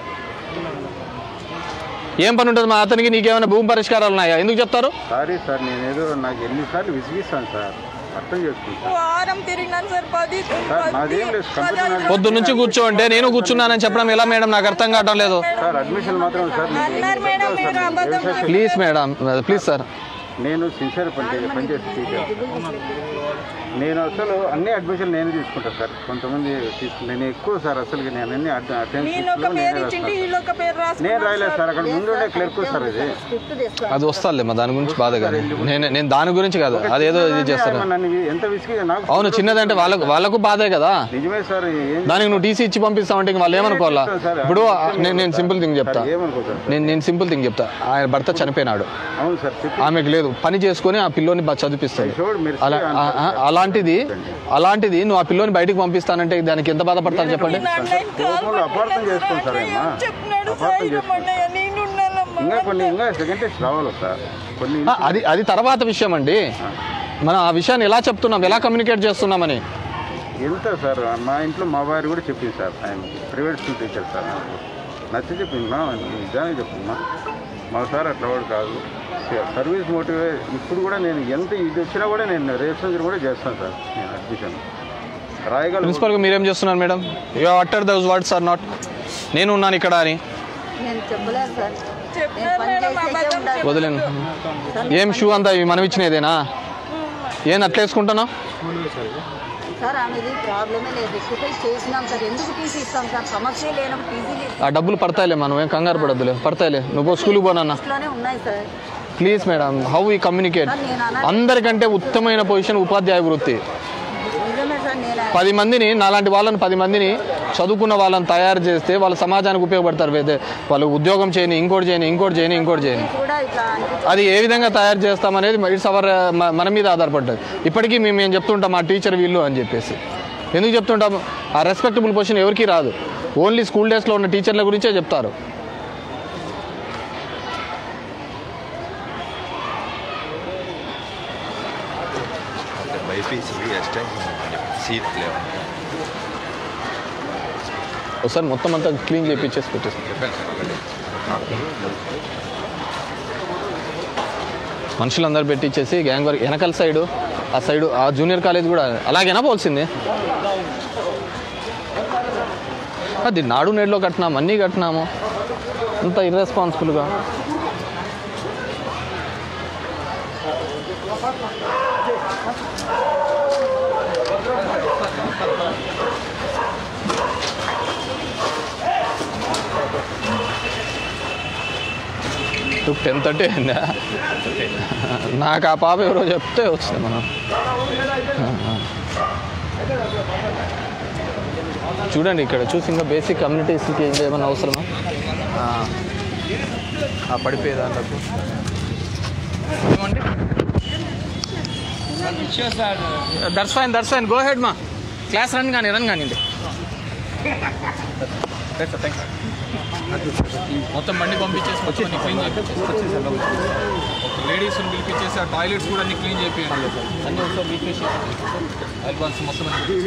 ఏం పని ఉంటుంది మా అతనికి నీకేమైనా భూమి పరిష్కారాలు ఉన్నాయా ఎందుకు చెప్తారు సారీ సార్ నేను ఏదో నాకు ఎన్నిసార్లు విసిగిస్తాను సార్ అర్థం చేసుకుంటాను వారం తిరిగినాను సార్ పది సార్ నాదేం లేదు కంప్యూటర్ నాలెడ్జ్ పొద్దు నుంచి కూర్చో అంటే నేను కూర్చున్నానని చెప్పడం ఎలా మేడం నాకు అర్థం కావటం లేదు సార్ అడ్మిషన్ మాత్రం సార్ నేను అన్నారు మేడం మీరు అబద్ధం ప్లీజ్ మేడం ప్లీజ్ సార్ నేను సిన్సియర్ పని పనిచేసే టీచర్ నేను అసలు అన్ని అడ్మిషన్ నేను తీసుకుంటాను సార్ కొంతమంది తీసుకుంటాను నేను ఎక్కువ సార్ అసలు నేను అన్ని అటెండ్ నేను ఒక పేరు ఇచ్చింటి వీళ్ళు ఒక పేరు నేను రాయలేదు సార్ అక్కడ ముందు ఉండే క్లర్క్ సార్ ఇది అది వస్తాలే మా దాని గురించి బాధ కాదు నేను నేను దాని గురించి కాదు అదేదో ఇది చేస్తాను ఆమె నన్ను ఎంత విసిగి నాకు అవును చిన్నదంటే వాళ్ళకు వాళ్ళకు బాధే కదా నిజమే సార్ ఏం దానికి నువ్వు టీసీ ఇచ్చి పంపిస్తావంటే ఇంక వాళ్ళు ఏమనుకోవాలా ఇప్పుడు నేను నేను సింపుల్ థింగ్ చెప్తా ఏమనుకోతారు నేను నేను సింపుల్ థింగ్ చెప్తా ఆయన భర్త చనిపోయినాడు అవును సార్ చెప్పి ఆమెకు లేదు పని చేసుకొని ఆ పిల్లోని బాగా చదివిస్తుంది చూడు మీరు అలా ఆ- ఆ- అలాంటిది అలాంటిది నువ్వు ఆ పిల్లోని బయటికి పంపిస్తానంటే దానికి ఎంత బాధపడతారు చెప్పండి కోపంలో అపార్థం చేసుకోండి సార్ అమ్మా అపార్థం చేసుకోండి ఇంకా కొన్ని ఇంకా సెకండ్ టెస్ట్ రావాలి సార్ కొన్ని ఆ, అది అది తర్వాత విషయం అండి మనం ఆ విషయాన్ని ఎలా చెప్తున్నాం ఎలా కమ్యూనికేట్ చేస్తున్నామని ఎంత సార్ మా ఇంట్లో మా వారు కూడా చెప్పింది సార్ ఆయన ప్రైవేట్ స్కూల్ టీచర్ సార్ నాకు నచ్చ చెప్పింది మా నిజానికి చెప్పింది మా మా సార్ అట్లా వాడు కాదు సర్వీస్ మోటివే ఇప్పుడు కూడా నేను ఎంత ఇది వచ్చినా కూడా నేను రేషన్ కూడా చేస్తాను సార్ నేను అడ్మిషన్ రాయగల ప్రిన్సిపల్గా మీరేం చేస్తున్నారు madam you utter those words are not నేను ఉన్నాను ఇక్కడ అని నేను చెప్పలేదు సార్ చెప్పినారు మేడం అబద్ధం చెప్ప- వదిలేను ఏం షూ అంతా ఇవి మనం ఇచ్చినదేనా ఏం అట్లా వేసుకుంటున్నావు సార్ ఆమెది ప్రాబ్లమే లేదు రెక్టిఫై చేసినాం సార్ ఎందుకు టీసీ ఇస్తాం సార్ సమస్య లేనప్పుడు టీసీ ఆ డబ్బులు పడతాయిలే మనం ఏం కంగారు పడద్దులే పడతాయిలే నువ్వు స్కూల్కి పోనన్నా లిస్ట్లోనే ఉన్నాయి సార్ ప్లీజ్ మేడం హౌ ఈ కమ్యూనికేట్ అందరికంటే ఉత్తమమైన పొజిషన్ ఉపాధ్యాయ వృత్తి నిజమే సార్ నేను పది మందిని నాలాంటి వాళ్ళని పది మందిని చదువుకున్న వాళ్ళని తయారు చేస్తే వాళ్ళు సమాజానికి ఉపయోగపడతారు వేదే వాళ్ళు ఉద్యోగం చేయని ఇంకోటి చేయని ఇంకోటి చేయని ఇంకోటి చేయని కూడా ఇట్లా అనిపించింది అది ఏ విధంగా తయారు చేస్తామనేది ఇట్స్ అవర్ మన మీద ఆధారపడ్డది ఇప్పటికీ మేము ఏం చెప్తుంటాం మా టీచర్ వీళ్ళు అని చెప్పేసి ఎందుకు చెప్తుంటాం ఆ రెస్పెక్టబుల్ పొజిషన్ ఎవరికి రాదు ఓన్లీ స్కూల్ డేస్లో ఉన్న టీచర్ల గురించే చెప్తారు బైపీసీ ఎక్స్టెన్షన్ సీట్ లేవు ఒకసారి మొత్తం అంతా క్లీన్ చేయించేసి పెట్టేసి చెప్పాను సార్ మనుషులందరూ పెట్టించేసి గ్యాంగ్ వర్క్ వెనకాల సైడు ఆ సైడు ఆ జూనియర్ కాలేజ్ కూడా అలాగేనా పోల్సింది అది నాడు నేడులో కట్టినాము అన్నీ కట్టినాము అంత ఇర్రెస్పాన్సిబుల్గా టెన్ థర్టీ అయిందా నాకు ఆ పాప ఎవరో చెప్తే వస్తుంది మనం చూడండి ఇక్కడ చూసి ఇంకా బేసిక్ కమ్యూనిటీస్కి ఏమైనా అవసరమా ఆ, ఆ పడిపోయే దాంట్లో ఏమండి that's fine that's fine go head మా క్లాస్ రన్ కానీ రన్ కానివ్వండి మొత్తం బండి పంపించేసి మొత్తం అన్ని క్లీన్ చేయించేసి లేడీస్ పిలిపించేసి ఆ టాయిలెట్స్ కూడా అన్ని క్లీన్ చేయించండి అన్ని ఒకసారి రీఫ్రెష్ ఆల్బాన్స్ మొత్తం అన్ని